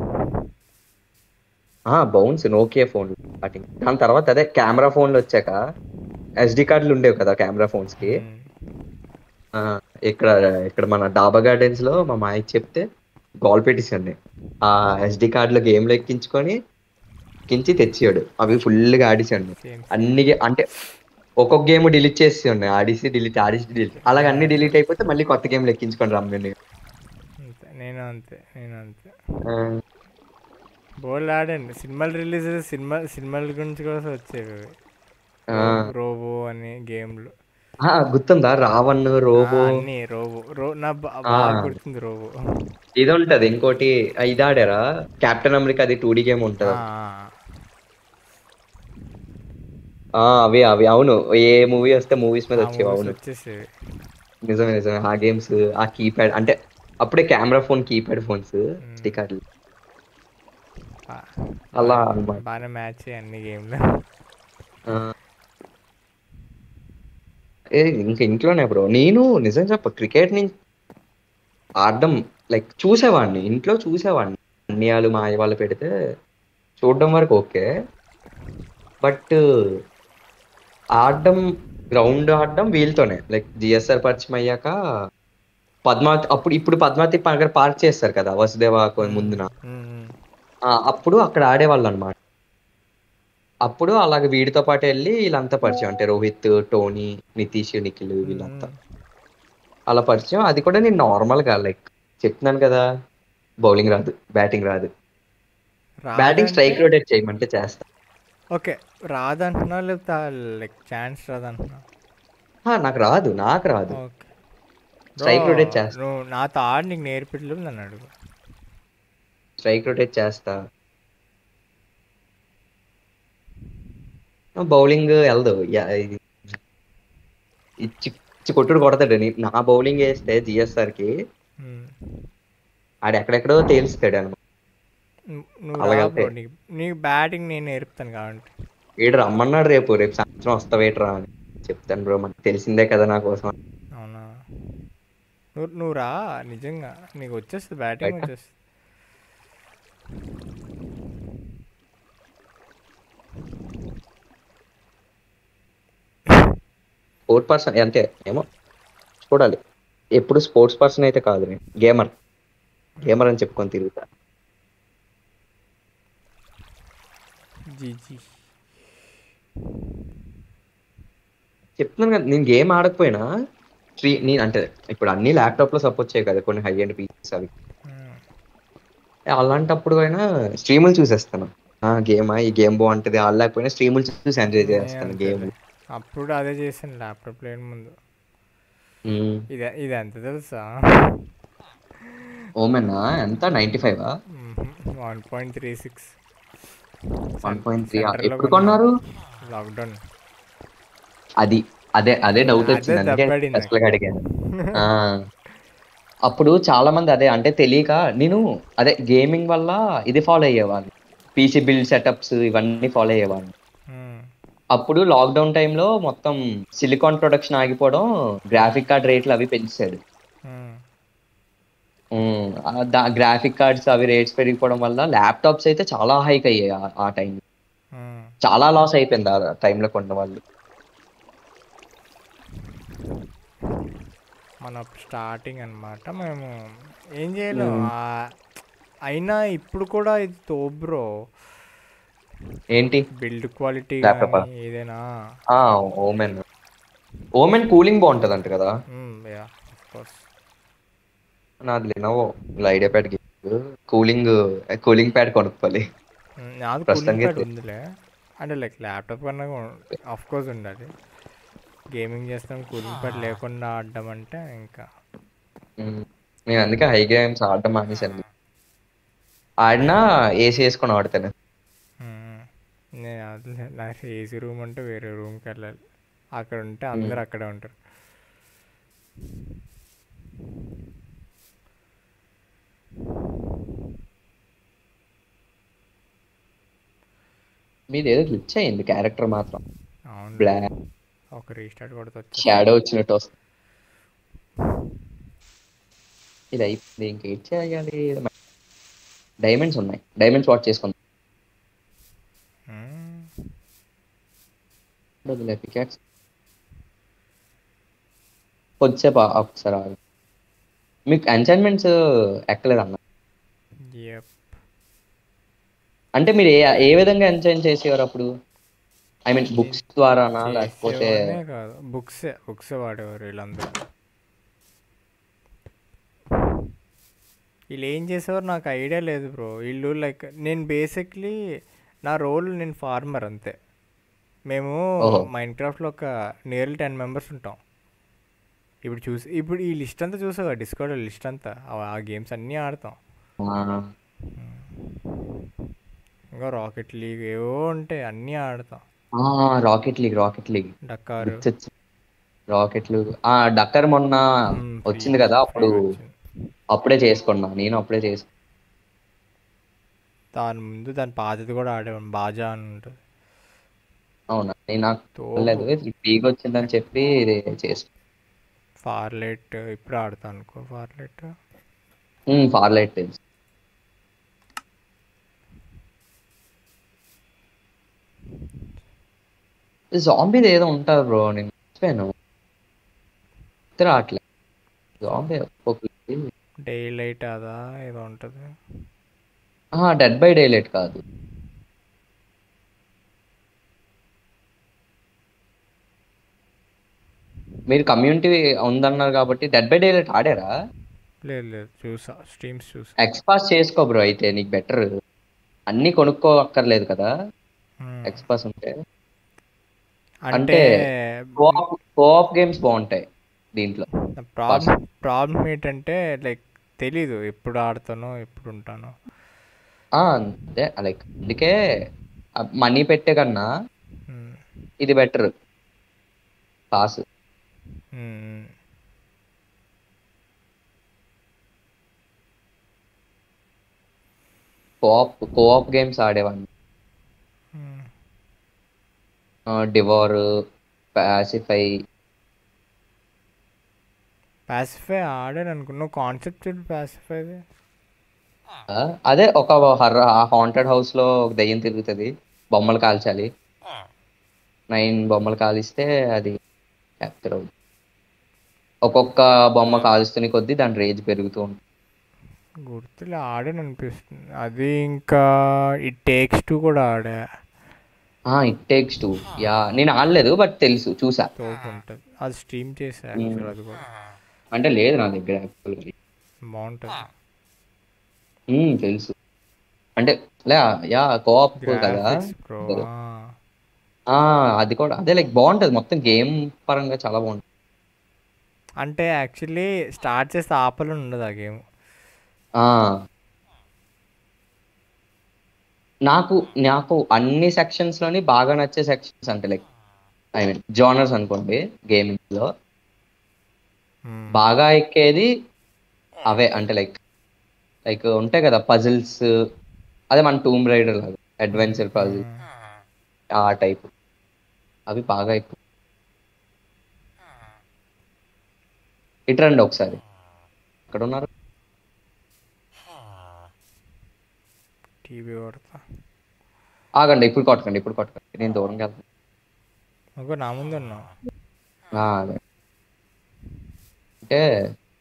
bounce Nokia phone starting దాని తర్వాత అదే కెమెరా ఫోన్లు వచ్చాక ఎస్డి కార్డులు ఉండేవి కదా కెమెరా ఫోన్స్ కి ఆ, ఇక్కడ ఇక్కడ మన డాబా గార్డెన్స్ లో మా మాయకి చెప్తే గోల్ పెట్టేసండి ఆ ఎస్డి కార్డులో గేమ్లు ఎక్కించుకొని ఎక్కించి తెచ్చాడు అవి ఫుల్ గా ఆడిసండి అన్ని గే- అంటే ఒక్కొక్క గేమ్ డిలీట్ చేసి ఉన్నాయి ఆడిసి డిలీట్ ఆడిసి డిలీట్ అలాగ అన్ని డిలీట్ అయిపోతే మళ్ళీ కొత్త గేమ్ లెక్కించుకొని రమ్మని అంతే నేను అంతే నేను అంతే ఆ, బోల్డ్ ఆడండి సినిమాలు రిలీజ్ సినిమా సినిమాల గురించి కూడా వచ్చేవి అవి. ఆ. రోబో అని గేమ్లు ఆ, గుర్తుందా రావణ్ రోబో అన్ని రోబో రో నా బా- ఆ. బాగా గుర్తుంది రోబో ఇది ఉంటది ఇంకోటి ఆ, ఇది ఆడారా కెప్టెన్ అమెరికా అది టూ గేమ్ ఉంటది ఆ, ఆ, అవి అవి అవును ఏ మూవీ వస్తే మూవీస్ మీద ఆ వచ్చేవి movies అవును వచ్చేసేవి నిజమే నిజమే ఆ గేమ్స్ ఆ కీప్యాడ్ అంటే అప్పుడే కెమెరా ఫోన్ కీప్యాడ్ ఫోన్స్ స్టిక్కర్లు బా- అలా అన్నమాట బాగానే మ్యాచ్ అన్ని గేమ్లు ఆ. ఏ ఇంకా ఇంట్లోనే బ్రో నేను నిజం చెప్ప క్రికెట్ ని ఆడడం లైక్ చూసేవాడిని ఇంట్లో చూసేవాడిని అన్యాలు మాయ వాళ్ళు పెడితే చూడడం వరకు ఓకే బట్ ఆడడం గ్రౌండ్ ఆడడం వీళ్ళతోనే లైక్ జిఎస్ఆర్ పరిచయం అయ్యాక పద్మావతి అప్పుడు ఇప్పుడు పద్మావతి అక్కడ పార్క్ చేస్తారు కదా వసుదేవ కొ- ముందున మ్మ్. ఆ, అప్పుడు అక్కడ ఆడేవాళ్ళు అనమాట అప్పుడు అలాగ వీడితో పాటు వెళ్ళి వీళ్ళంతా పరిచయం అంటే రోహిత్ టోనీ నితీష్ నిఖిల్ వీళ్ళంతా అలా పరిచయం అది కూడా నేను నార్మల్ గా లైక్ చెప్తున్నాను కదా బౌలింగ్ రాదు బ్యాటింగ్ రాదు బ్యాటింగ్ స్ట్రైక్ రాదంటే- రొటేట్ చేయమంటే చేస్తా ఓకే రాదంటున్నా లేకపోతే లైక్ ఛాన్స్ రాదంటున్నా ఆ, నాకు రాదు నాకు రాదు ఓకే స్ట్రైక్ Bro, రొటేట్ చేస్తా నువ్వు నాతో ఆడి నీకు నేర్పించలేదు నన్ను అడుగు స్ట్రైక్ రొటేట్ చేస్తా బౌలింగ్ వెళ్దు యా, ఇది ఇచ్చి ఇచ్చి కొట్టుడు కొడతాడు నీ- నా బౌలింగ్ వేస్తే జిఎస్ఆర్ కి మ్మ్. ఆడు ఎక్కడెక్కడో తేలుస్తాడు అనమాట నువ్వు- నువ్వు అలాగే రా అంతే. bro, నీకు నీకు బ్యాటింగ్ నేను నేర్పుతాను కాబట్టి వీడు రమ్మన్నాడు రేపు రేపు సాయంత్రం వస్తావేట్రా అని చెప్తాను బ్రో మనకు తెలిసిందే కదా నా కోసం అవునా నువ్వు నువ్వు రా నిజంగా నీకు వచ్చేస్తుంది బ్యాటింగ్ Right. వచ్చేస్తుంది స్పోర్ట్ పర్సన్ అంటే ఏమో చూడాలి ఎప్పుడు స్పోర్ట్స్ పర్సన్ అయితే కాదు నేను గేమర్ గేమర్ అని చెప్పుకొని తిరుగుతా జీజీ చెప్తున్నాను కదా నేను గేమ్ ఆడకపోయినా స్ట్రీ నేను అంటే ఇప్పుడు అన్ని ల్యాప్టాప్ లో సపోర్ట్ చేయ కదా కొన్ని హై అండ్ పీసెస్ అవి అలాంటప్పుడు అయినా స్ట్రీములు చూసేస్తాను ఆ గేమ్ ఈ గేమ్ బాగుంటది ఆడలేకపోయినా స్ట్రీములు చూసి ఎంజాయ్ చేస్తాను గేమ్ అప్పుడు అదే చేశాను ల్యాప్టాప్ లేని ముందు ఇది ఇది ఎంత తెలుసా ఓమెనా ఎంత ninety five one point three six one point three ఎప్పుడు కొన్నారు లాక్డౌన్ అది అదే అదే డౌట్ అదే వచ్చింది అందుకే దెబ్బడింది అసలు అడిగాను ఆ, అప్పుడు చాలా మంది అదే అంటే తెలియక నేను అదే గేమింగ్ వల్ల ఇది ఫాలో అయ్యేవాళ్ళు పీసీ బిల్డ్ సెటప్స్ ఇవన్నీ ఫాలో అయ్యేవాళ్ళు అప్పుడు లాక్డౌన్ టైంలో మొత్తం సిలికాన్ ప్రొడక్షన్ ఆగిపోవడం గ్రాఫిక్ కార్డ్ రేట్లు అవి పెంచాడు గ్రాఫిక్ కార్డ్స్ అవి రేట్స్ పెరిగిపోవడం వల్ల ల్యాప్టాప్స్ అయితే చాలా హైక్ అయ్యాయి ఆ- ఆ టైం చాలా లాస్ అయిపోయింది ఆ టైంలో కొన్న వాళ్ళు మన స్టార్టింగ్ అన్నమాట మేము ఏం చేయలేం ఆ- అయినా ఇప్పుడు కూడా ఇది తోబ్రో ఏంటి బిల్డ్ క్వాలిటీ Laptop ఆ? ఏదైనా ఆ ఓమెన్ ఓమెన్ కూలింగ్ బాగుంటది అంట కదా యా కోర్స్ నాది Lenovo IdeaPad cooling cooling pad కొనుక్కోవాలి నాది కూలింగ్ ప్రస్తుతానికి ప్యాడ్ అయితే- ఉందిలే అంటే లైక్ ల్యాప్టాప్ కన్నా ఆఫ్ కోర్స్ ఉండాలి గేమింగ్ చేస్తాం కూలింగ్ ప్యాడ్ లేకుండా ఆడడం అంటే ఇంకా ఉమ్. నేను అందుకే హై గేమ్స్ ఆడడం మానేశాను ఆడినా ఏసీ వేసుకొని ఆడతాను మ్మ్. నేను అది నాకు ఏసీ రూమ్ అంటే వేరే రూమ్కి వెళ్ళాలి అక్కడ ఉంటే అందరు అక్కడే ఉంటారు మీది ఏదో గ్లిచ్ అయింది క్యారెక్టర్ మాత్రం అవును బ్లాక్ ఒక రీస్టార్ట్ కొడితే షాడో వచ్చినట్టు వస్తుంది ఇది అయిపోయింది ఇంకేం చేయాలి డైమండ్స్ ఉన్నాయి డైమండ్స్ వాచ్ చేసుకుందాం వదిలే పికాక్స్ కొద్దిసేపు ఆ- ఒకసారి ఆగు. మీకు ఎంచైన్మెంట్స్ ఎక్కలేదు అన్న యప్ అంటే మీరు ఏ ఏ విధంగా ఎంజాయ్ చేసేవారు అప్పుడు ఐ మీన్ బుక్స్ ద్వారానా లేకపోతే చేసేవాడినే కాదు బుక్సే బుక్సే వాడేవారు వీళ్ళందరూ వీళ్ళు ఏం చేసేవారు నాకు ఐడియా లేదు బ్రో వీళ్ళు లైక్ నేను బేసిక్లీ నా రోల్ నేను ఫార్మర్ అంతే మేము ఓహో. మైండ్ క్రాఫ్ట్లో ఒక నియర్లీ టెన్ మెంబర్స్ ఉంటాం ఇప్పుడు చూసి ఇప్పుడు ఈ లిస్ట్ అంతా చూసావా డిస్కౌంట్ లిస్ట్ అంతా ఆ- ఆ గేమ్స్ అన్నీ ఆడతాం ఆ, ఇంకా రాకెట్ లీగ్ ఏవో ఉంటాయి అన్నీ ఆడతాం ఆ, రాకెట్ లీగ్ రాకెట్ లీగ్ డక్కారు రాకెట్లు ఆ డక్కర్ మొన్న మ్మ్, వచ్చింది free- కదా అప్పుడు free వచ్చింది. అప్పుడే చేసుకున్నా నేను అప్పుడే చేసు దాని ముందు దాని పాతది కూడా ఆడేవాడిని బాజా అని ఉంటుంది అవునా నేను నాకు తోపు. లేదు ఫ్రీగా వచ్చిందని చెప్పి చేసు ఫార్లెట్ ఇప్పుడు ఆడతా అనుకో ఫార్లెట్ ఫార్లైట్ తెలుసు జాంబీది ఏదో ఉంటారు బ్రో నేను మర్చిపోయాను గుర్తు రావట్లే జాంబీ ఒక్కొక్కరికి డే లైట్ అదా ఏదో ఉంటుంది డెడ్ బై డైలైట్ కాదు మీరు కమ్యూనిటీ ఉందన్నారు కాబట్టి డెడ్ బై డైలైట్ ఆడారా లేదు లేదు చూసా స్ట్రీమ్స్ చూసా ఎక్స్పాస్ చేసుకో బ్రో అయితే నీకు బెటర్ అన్ని కొనుక్కో అక్కర్లేదు కదా Hmm. ఎక్స్పాస్ ఉంటే అంటే అంటే కోఆప్ కోఆప్ గేమ్స్ బాగుంటాయి దీంట్లో ప్రాబ్లం ప్రాబ్లం ఏంటంటే లైక్ తెలీదు ఎప్పుడు ఆడతానో ఎప్పుడు ఉంటానో ఆ, అంతే లైక్ అందుకే మనీ పెట్టే కన్నా Hmm. ఇది better pass Hmm. Co-op co-op games ఆడేవాడిని Hmm. డివోర్ పాసిఫై పాసిఫై ఆడాను అనుకున్నా కాన్సెప్ట్ పాసిఫైది అదే ఒక హర్ర హాంటెడ్ హౌస్ లో ఒక దెయ్యం తిరుగుతుంది బొమ్మలు కాల్చాలి నైన్ బొమ్మలు కాలిస్తే అది క్యాప్చర్ అవుతుంది ఒక్కొక్క బొమ్మ కాలుస్తున్న కొద్దీ దాని రేంజ్ పెరుగుతూ ఉంటుంది గుర్తులే ఆడాను అనిపిస్తుంది అది ఇంకా ఇట్ టేక్స్ టూ కూడా ఆడా ఇట్ టేక్స్ టూ యా నేను ఆడలేదు బట్ తెలుసు చూసా తోపు ఉంటుంది అది స్ట్రీమ్ చేసా యాక్చువల్ అది కూడా అంటే లేదు నా దగ్గర actually. బాగుంటుంది మ్మ్, తెలుసు అంటే లే యా కోఆప్ కదా గ్రాఫిక్స్ ప్రో ఆ అది కూడా అదే లైక్ బాగుంటది మొత్తం గేమ్ పరంగా చాలా బాగుంటుంది అంటే యాక్చువల్లీ స్టార్ట్ చేస్తే ఆపాలని ఉండదు ఆ గేమ్ ఆ నాకు నాకు అన్ని సెక్షన్స్ లోని బాగా నచ్చే సెక్షన్స్ అంటే లైక్ ఐ మీన్ జోనర్స్ అనుకోండి గేమింగ్ లో బాగా ఎక్కేది అవే అంటే లైక్ లైక్ ఉంటాయి కదా పజిల్స్ అదే మన టూమ్ రైడర్ లాగా అడ్వెంచర్ పజిల్ ఆ టైప్ అవి బాగా ఎక్కువ ఇటు రండి ఒకసారి ఎక్కడ ఉన్నారు టీవీ కొడతా ఆగండి ఇప్పుడు కొట్టకండి ఇప్పుడు కొట్టకండి నేను దూరంగా వెళ్తాను ఇంకో నా ముందు ఉన్నావు ఆ, అదే అంటే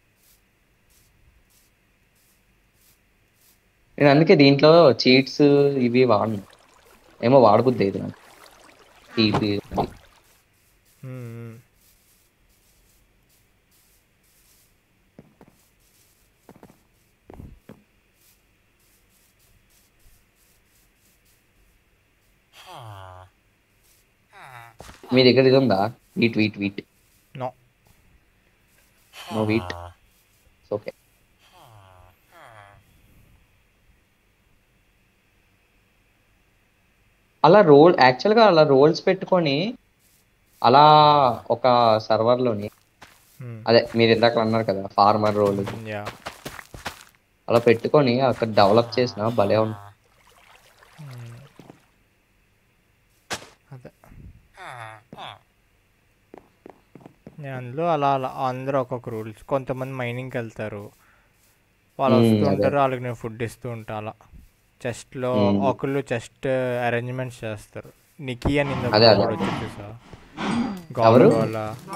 నేను అందుకే దీంట్లో చీట్స్ ఇవి వాడను ఏమో వాడబుద్ది ఇది నాకు టీపీ మ్మ్. మీ దగ్గర ఇది ఉందా wheat wheat wheat no no wheat okay అలా రోల్ యాక్చువల్గా అలా రోల్స్ పెట్టుకొని అలా ఒక సర్వర్లోని మ్మ్. అదే మీరు ఇందాక అన్నారు కదా ఫార్మర్ రోల్ యా అలా పెట్టుకొని అక్కడ డెవలప్ చేసిన భలే ఉంటుంది అదే నేను అందులో అలా అలా అందరూ ఒక్కొక్క రూల్స్ కొంతమంది మైనింగ్కి వెళ్తారు వాళ్ళు మ్మ్, వస్తూ అదే. ఉంటారు వాళ్ళకి నేను ఫుడ్ ఇస్తూ ఉంటా అలా చెస్ట్లో మ్మ్. ఒకళ్ళు చెస్ట్ అరేంజ్మెంట్స్ చేస్తారు నికీ అని ఇందాక అదే, అదే. ఒకడు వచ్చి చూసా ఎవరు? గోల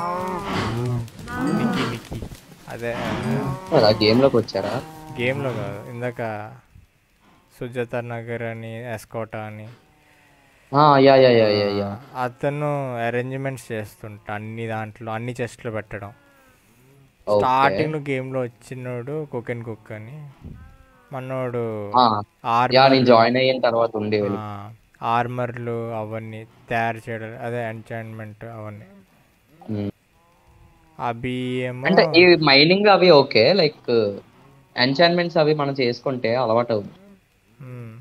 నికీ నికీ అదే ఆ గేమ్లోకి వచ్చారా గేమ్లో కాదు ఇందాక సుజాత నగర్ అని ఎస్కోటా అని yeah yeah yeah yeah yeah ఆ, అతను అరేంజ్మెంట్స్ చేస్తుంటా అన్ని దాంట్లో అన్ని చెస్ట్లు పెట్టడం ఓకే స్టార్టింగ్ గేమ్లో వచ్చినోడు కుక్ అండ్ కుక్ అని మనోడు యా నేను జాయిన్ అయిన తర్వాత ఉండేవాళ్ళు ఆర్మర్లు అవన్నీ తయారు చేయడం అదే ఎంచాన్మెంట్ అవన్నీ మ్మ్. అవి ఏమో అంటే ఈ మైనింగ్ అవి ఓకే లైక్ ఎన్చాన్మెంట్స్ అవి మనం చేసుకుంటే అలవాటు అవుతుంది మ్మ్.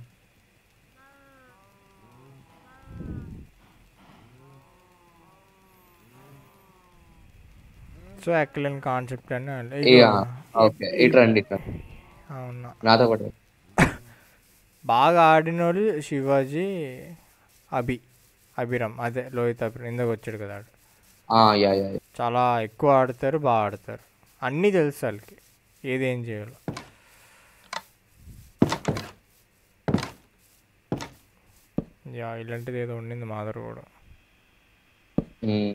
సో ఎక్కలేని కాన్సెప్ట్ అని అంటే ఇక ఇగో, ఓకే ఇటు రండి ఇటు రండి. అవునా నాతో పాటు బాగా ఆడినోడు శివాజీ అభి అభిరామ్ అదే లోహిత్ అభిరామ్ ఇందాక వచ్చాడు కదా ఆడు. ఆ, యా యా యా. చాలా ఎక్కువ ఆడతారు బాగా ఆడతారు అన్నీ తెలుసు వాళ్ళకి ఏది ఏం చేయాలో యా ఇలాంటిది ఏదో ఉండింది మాదర్ కూడా మ్మ్.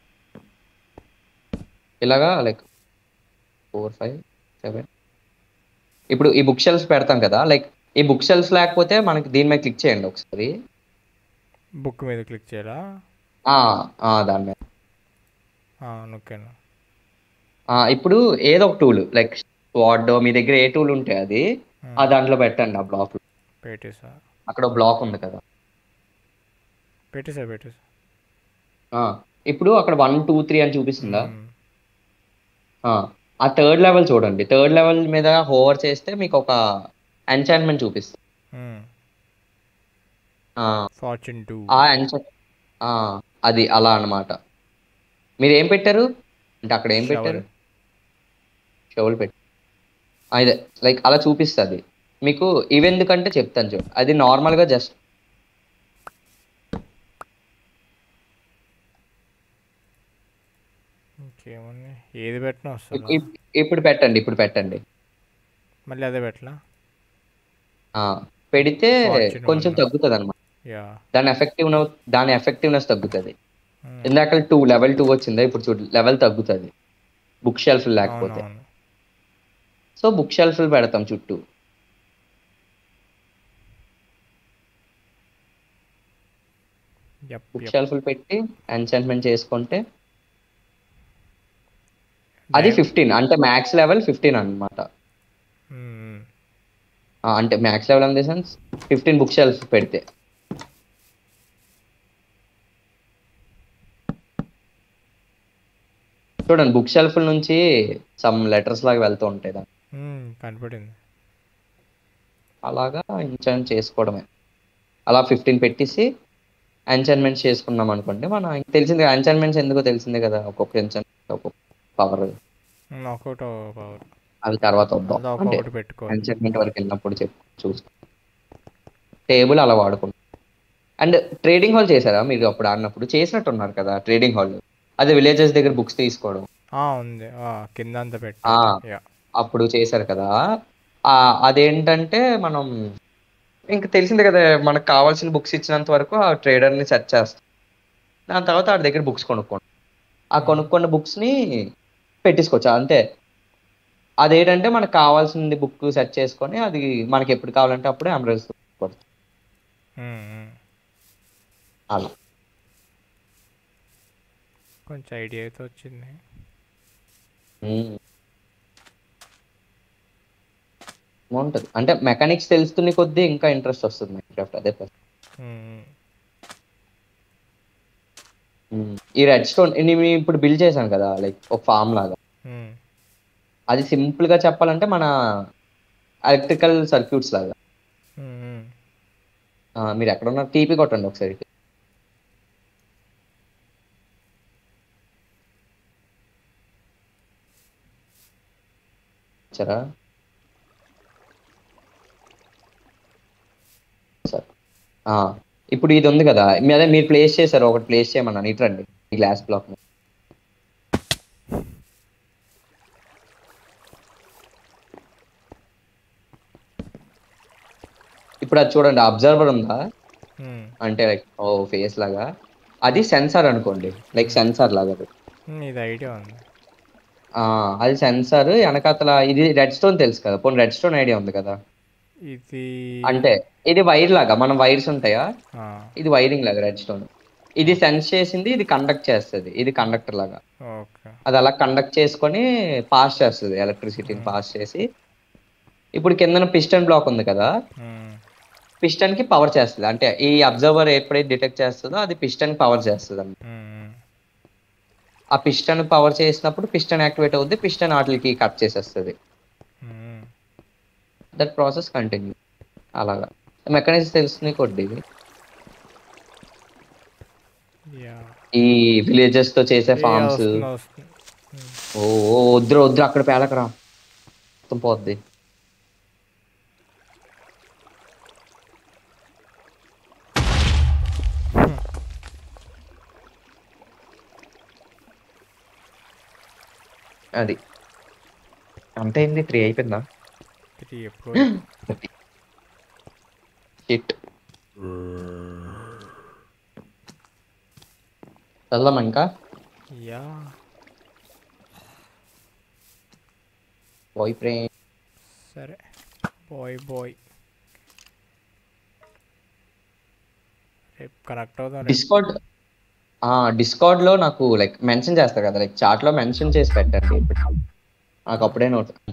ఇలాగా లైక్ ఫోర్ ఫైవ్ సెవెన్ ఇప్పుడు ఈ బుక్ షెల్ఫ్స్ పెడతాం కదా లైక్ ఈ బుక్ షెల్ఫ్స్ లేకపోతే మనకి దీని మీద క్లిక్ చేయండి ఒకసారి బుక్ మీద క్లిక్ చేయాలా ఆ, ఆ, దాని మీద ఆ, నొక్కాను ఆ, ఇప్పుడు ఏదో ఒక టూల్ లైక్ స్వాడ్ మీ దగ్గర ఏ టూల్ ఉంటే అది ఆ దాంట్లో పెట్టండి ఆ బ్లాక్ పెట్టేసా అక్కడ బ్లాక్ ఉంది కదా పెట్టేసా పెట్టేసా ఆ, ఇప్పుడు అక్కడ వన్ టూ త్రీ అని చూపిస్తుందా మ్మ్. ఆ, ఆ థర్డ్ లెవెల్ చూడండి థర్డ్ లెవెల్ మీద హోవర్ చేస్తే మీకు ఒక ఎన్చాన్మెంట్ చూపిస్తుంది మ్మ్. ఆ, ఫార్చ్యూన్ టూ ఆ enchant- ఆ, అది అలా అన్నమాట మీరు ఏం పెట్టారు అంటే అక్కడ ఏం పెట్టారు షోల్ పెట్టి ఆ, ఇదే లైక్ అలా చూపిస్తుంది మీకు ఇవెందుకంటే చెప్తాను చూడు అది నార్మల్గా జస్ట్ ఇంకేముంది ఏది పెట్టినా వస్తుందా ఇప్పుడు పెట్టండి ఇప్పుడు పెట్టండి మళ్ళీ అదే పెట్టలా ఆ, పెడితే Fortune కొంచెం one. తగ్గుతుంది అనమాట యా దాని ఎఫెక్టివ్ దాని ఎఫెక్టివ్నెస్ తగ్గుతుంది ఇందాక టూ లెవెల్ టూ వచ్చిందా ఇప్పుడు చూడు లెవెల్ తగ్గుతుంది బుక్ షెల్ఫ్ లేకపోతే అవునవును సో బుక్ షెల్ఫ్ పెడతాం చుట్టూ యప్ బుక్ యప్ షెల్ఫ్ పెట్టి ఎన్చాన్మెంట్ చేసుకుంటే అది ఫిఫ్టీన్ అంటే మ్యాక్స్ లెవెల్ ఫిఫ్టీన్ అనమాట మ్మ్. అంటే max level in the sense fifteen bookshelf పెడితే చూడండి బుక్ షెల్ఫ్ నుంచి సమ్ లెటర్స్ లాగా వెళ్తూ ఉంటాయి దాన్ని మ్మ్, కనపడింది అలాగా ఎంచాన్ చేసుకోవడమే అలా ఫిఫ్టీన్ పెట్టేసి ఎంచాన్మెంట్స్ చేసుకున్నాం అనుకోండి మనం తెలిసింది ఎంచాన్మెంట్స్ ఎందుకో తెలిసిందే కదా ఒక్కొక్క ఎంచాన్మెంట్ ఒక్కొక్క పవర్ నాకౌట్ పవర్ అవి తర్వాత వద్దాం అదో అంటే ఒక్కొక్కటి పెట్టుకోవాలి ఎంచాన్మెంట్ వరకు వెళ్ళినప్పుడు చెప్పు చూసుకో టేబుల్ అలా వాడుకుంటాం అండ్ ట్రేడింగ్ హాల్ చేశారా మీరు అప్పుడు ఆడినప్పుడు చేసినట్టున్నారు కదా ట్రేడింగ్ హాల్ అదే విలేజెస్ దగ్గర బుక్స్ తీసుకోవడం ఆ, ఉంది ఆ, కింద అంతా పెట్టి ఆ. యా అప్పుడు చేశారు కదా ఆ అదేంటంటే మనం ఇంకా తెలిసిందే కదా మనకు కావాల్సిన బుక్స్ ఇచ్చినంత వరకు ఆ ట్రేడర్ని సెర్చ్ చేస్తాం దాని తర్వాత ఆ దగ్గర బుక్స్ కొనుక్కోండి ఆ కొనుక్కున్న బుక్స్ని పెట్టేసుకోవచ్చు అంతే అదేంటంటే మనకు కావాల్సింది బుక్ సెర్చ్ చేసుకొని అది మనకి ఎప్పుడు కావాలంటే అప్పుడే అమరేజ్ మ్మ్, మ్మ్. అలా కొంచెం ఐడియా అయితే వచ్చింది ఉమ్. బాగుంటది అంటే మెకానిక్స్ తెలుస్తున్న కొద్దీ ఇంకా ఇంట్రెస్ట్ వస్తుంది మైన్క్రాఫ్ట్ అదే ప్లస్ మ్మ్. ఈ రెడ్ స్టోన్ నేను ఇప్పుడు బిల్డ్ చేశాను కదా లైక్ ఒక ఫామ్ లాగా మ్మ్. అది సింపుల్ గా చెప్పాలంటే మన ఎలక్ట్రికల్ సర్క్యూట్స్ లాగా మ్మ్. ఆ, మీరు ఎక్కడ ఉన్నారు టీపీ కొట్టండి ఒకసారి సరా సరే ఆ, ఇప్పుడు ఇది ఉంది కదా మీ అదే మీరు ప్లేస్ చేశారు ఒకటి ప్లేస్ చేయమన్నాను ఇటు రండి ఈ గ్లాస్ బ్లాక్ ఇప్పుడు అది చూడండి అబ్జర్వర్ ఉందా మ్మ్. అంటే లైక్ ఓ ఫేస్ లాగా అది సెన్సార్ అనుకోండి లైక్ సెన్సార్ లాగా అది. మ్మ్, ఇది ఐడియా ఉంది ఆ, అది సెన్సార్ వెనకాతల ఇది రెడ్ స్టోన్ తెలుసు కదా పోనీ రెడ్ స్టోన్ ఐడియా ఉంది కదా ఇది అంటే ఇది వైర్ లాగా మనం వైర్స్ ఉంటాయా ఆ, ఇది వైరింగ్ లాగా రెడ్ స్టోన్ ఇది సెన్స్ చేసింది ఇది కండక్ట్ చేస్తుంది ఇది కండక్టర్ లాగా ఓకే అది అలా కండక్ట్ చేసుకొని పాస్ చేస్తుంది ఎలక్ట్రిసిటీని పాస్ చేసి ఇప్పుడు కిందన పిస్టన్ బ్లాక్ ఉంది కదా మ్మ్. పిస్టన్ కి పవర్ చేస్తుంది అంటే ఈ అబ్జర్వర్ ఎప్పుడైతే డిటెక్ట్ చేస్తుందో అది పిస్టన్ పవర్ చేస్తుంది అన్నమాట. మ్మ్. ఆ పిస్టన్ పవర్ చేసినప్పుడు పిస్టన్ యాక్టివేట్ అవుద్ది పిస్టన్ వాటికి కట్ చేసేస్తుంది మ్మ్. దట్ ప్రాసెస్ కంటిన్యూ అలాగా మెకానిజం తెలుస్తుంది కొద్ది ఇది యా ఈ విలేజెస్ తో చేసే ఏ, ఫార్మ్స్ వస్తుంది, వస్తుంది. మ్మ్. ఓ ఓ, వద్దురు వద్దురు అక్కడ పేలకరా మొత్తం పోద్ది అది అంత అయింది త్రీ అయిపోయిందా ఇది ఎప్పుడు షిట్ వెళ్దాం ఇంకా యా బాయ్ ఫ్రెండ్ సరే బాయ్ బాయ్ రేపు కనెక్ట్ అవుదాం రేపు. డిస్కౌంట్ డిస్కౌంట్ లో నాకు లైక్ మెన్షన్ చేస్తారు కదా లైక్ చాట్ లో మెన్షన్ చేసి పెట్టండి నాకు అప్పుడే నోట్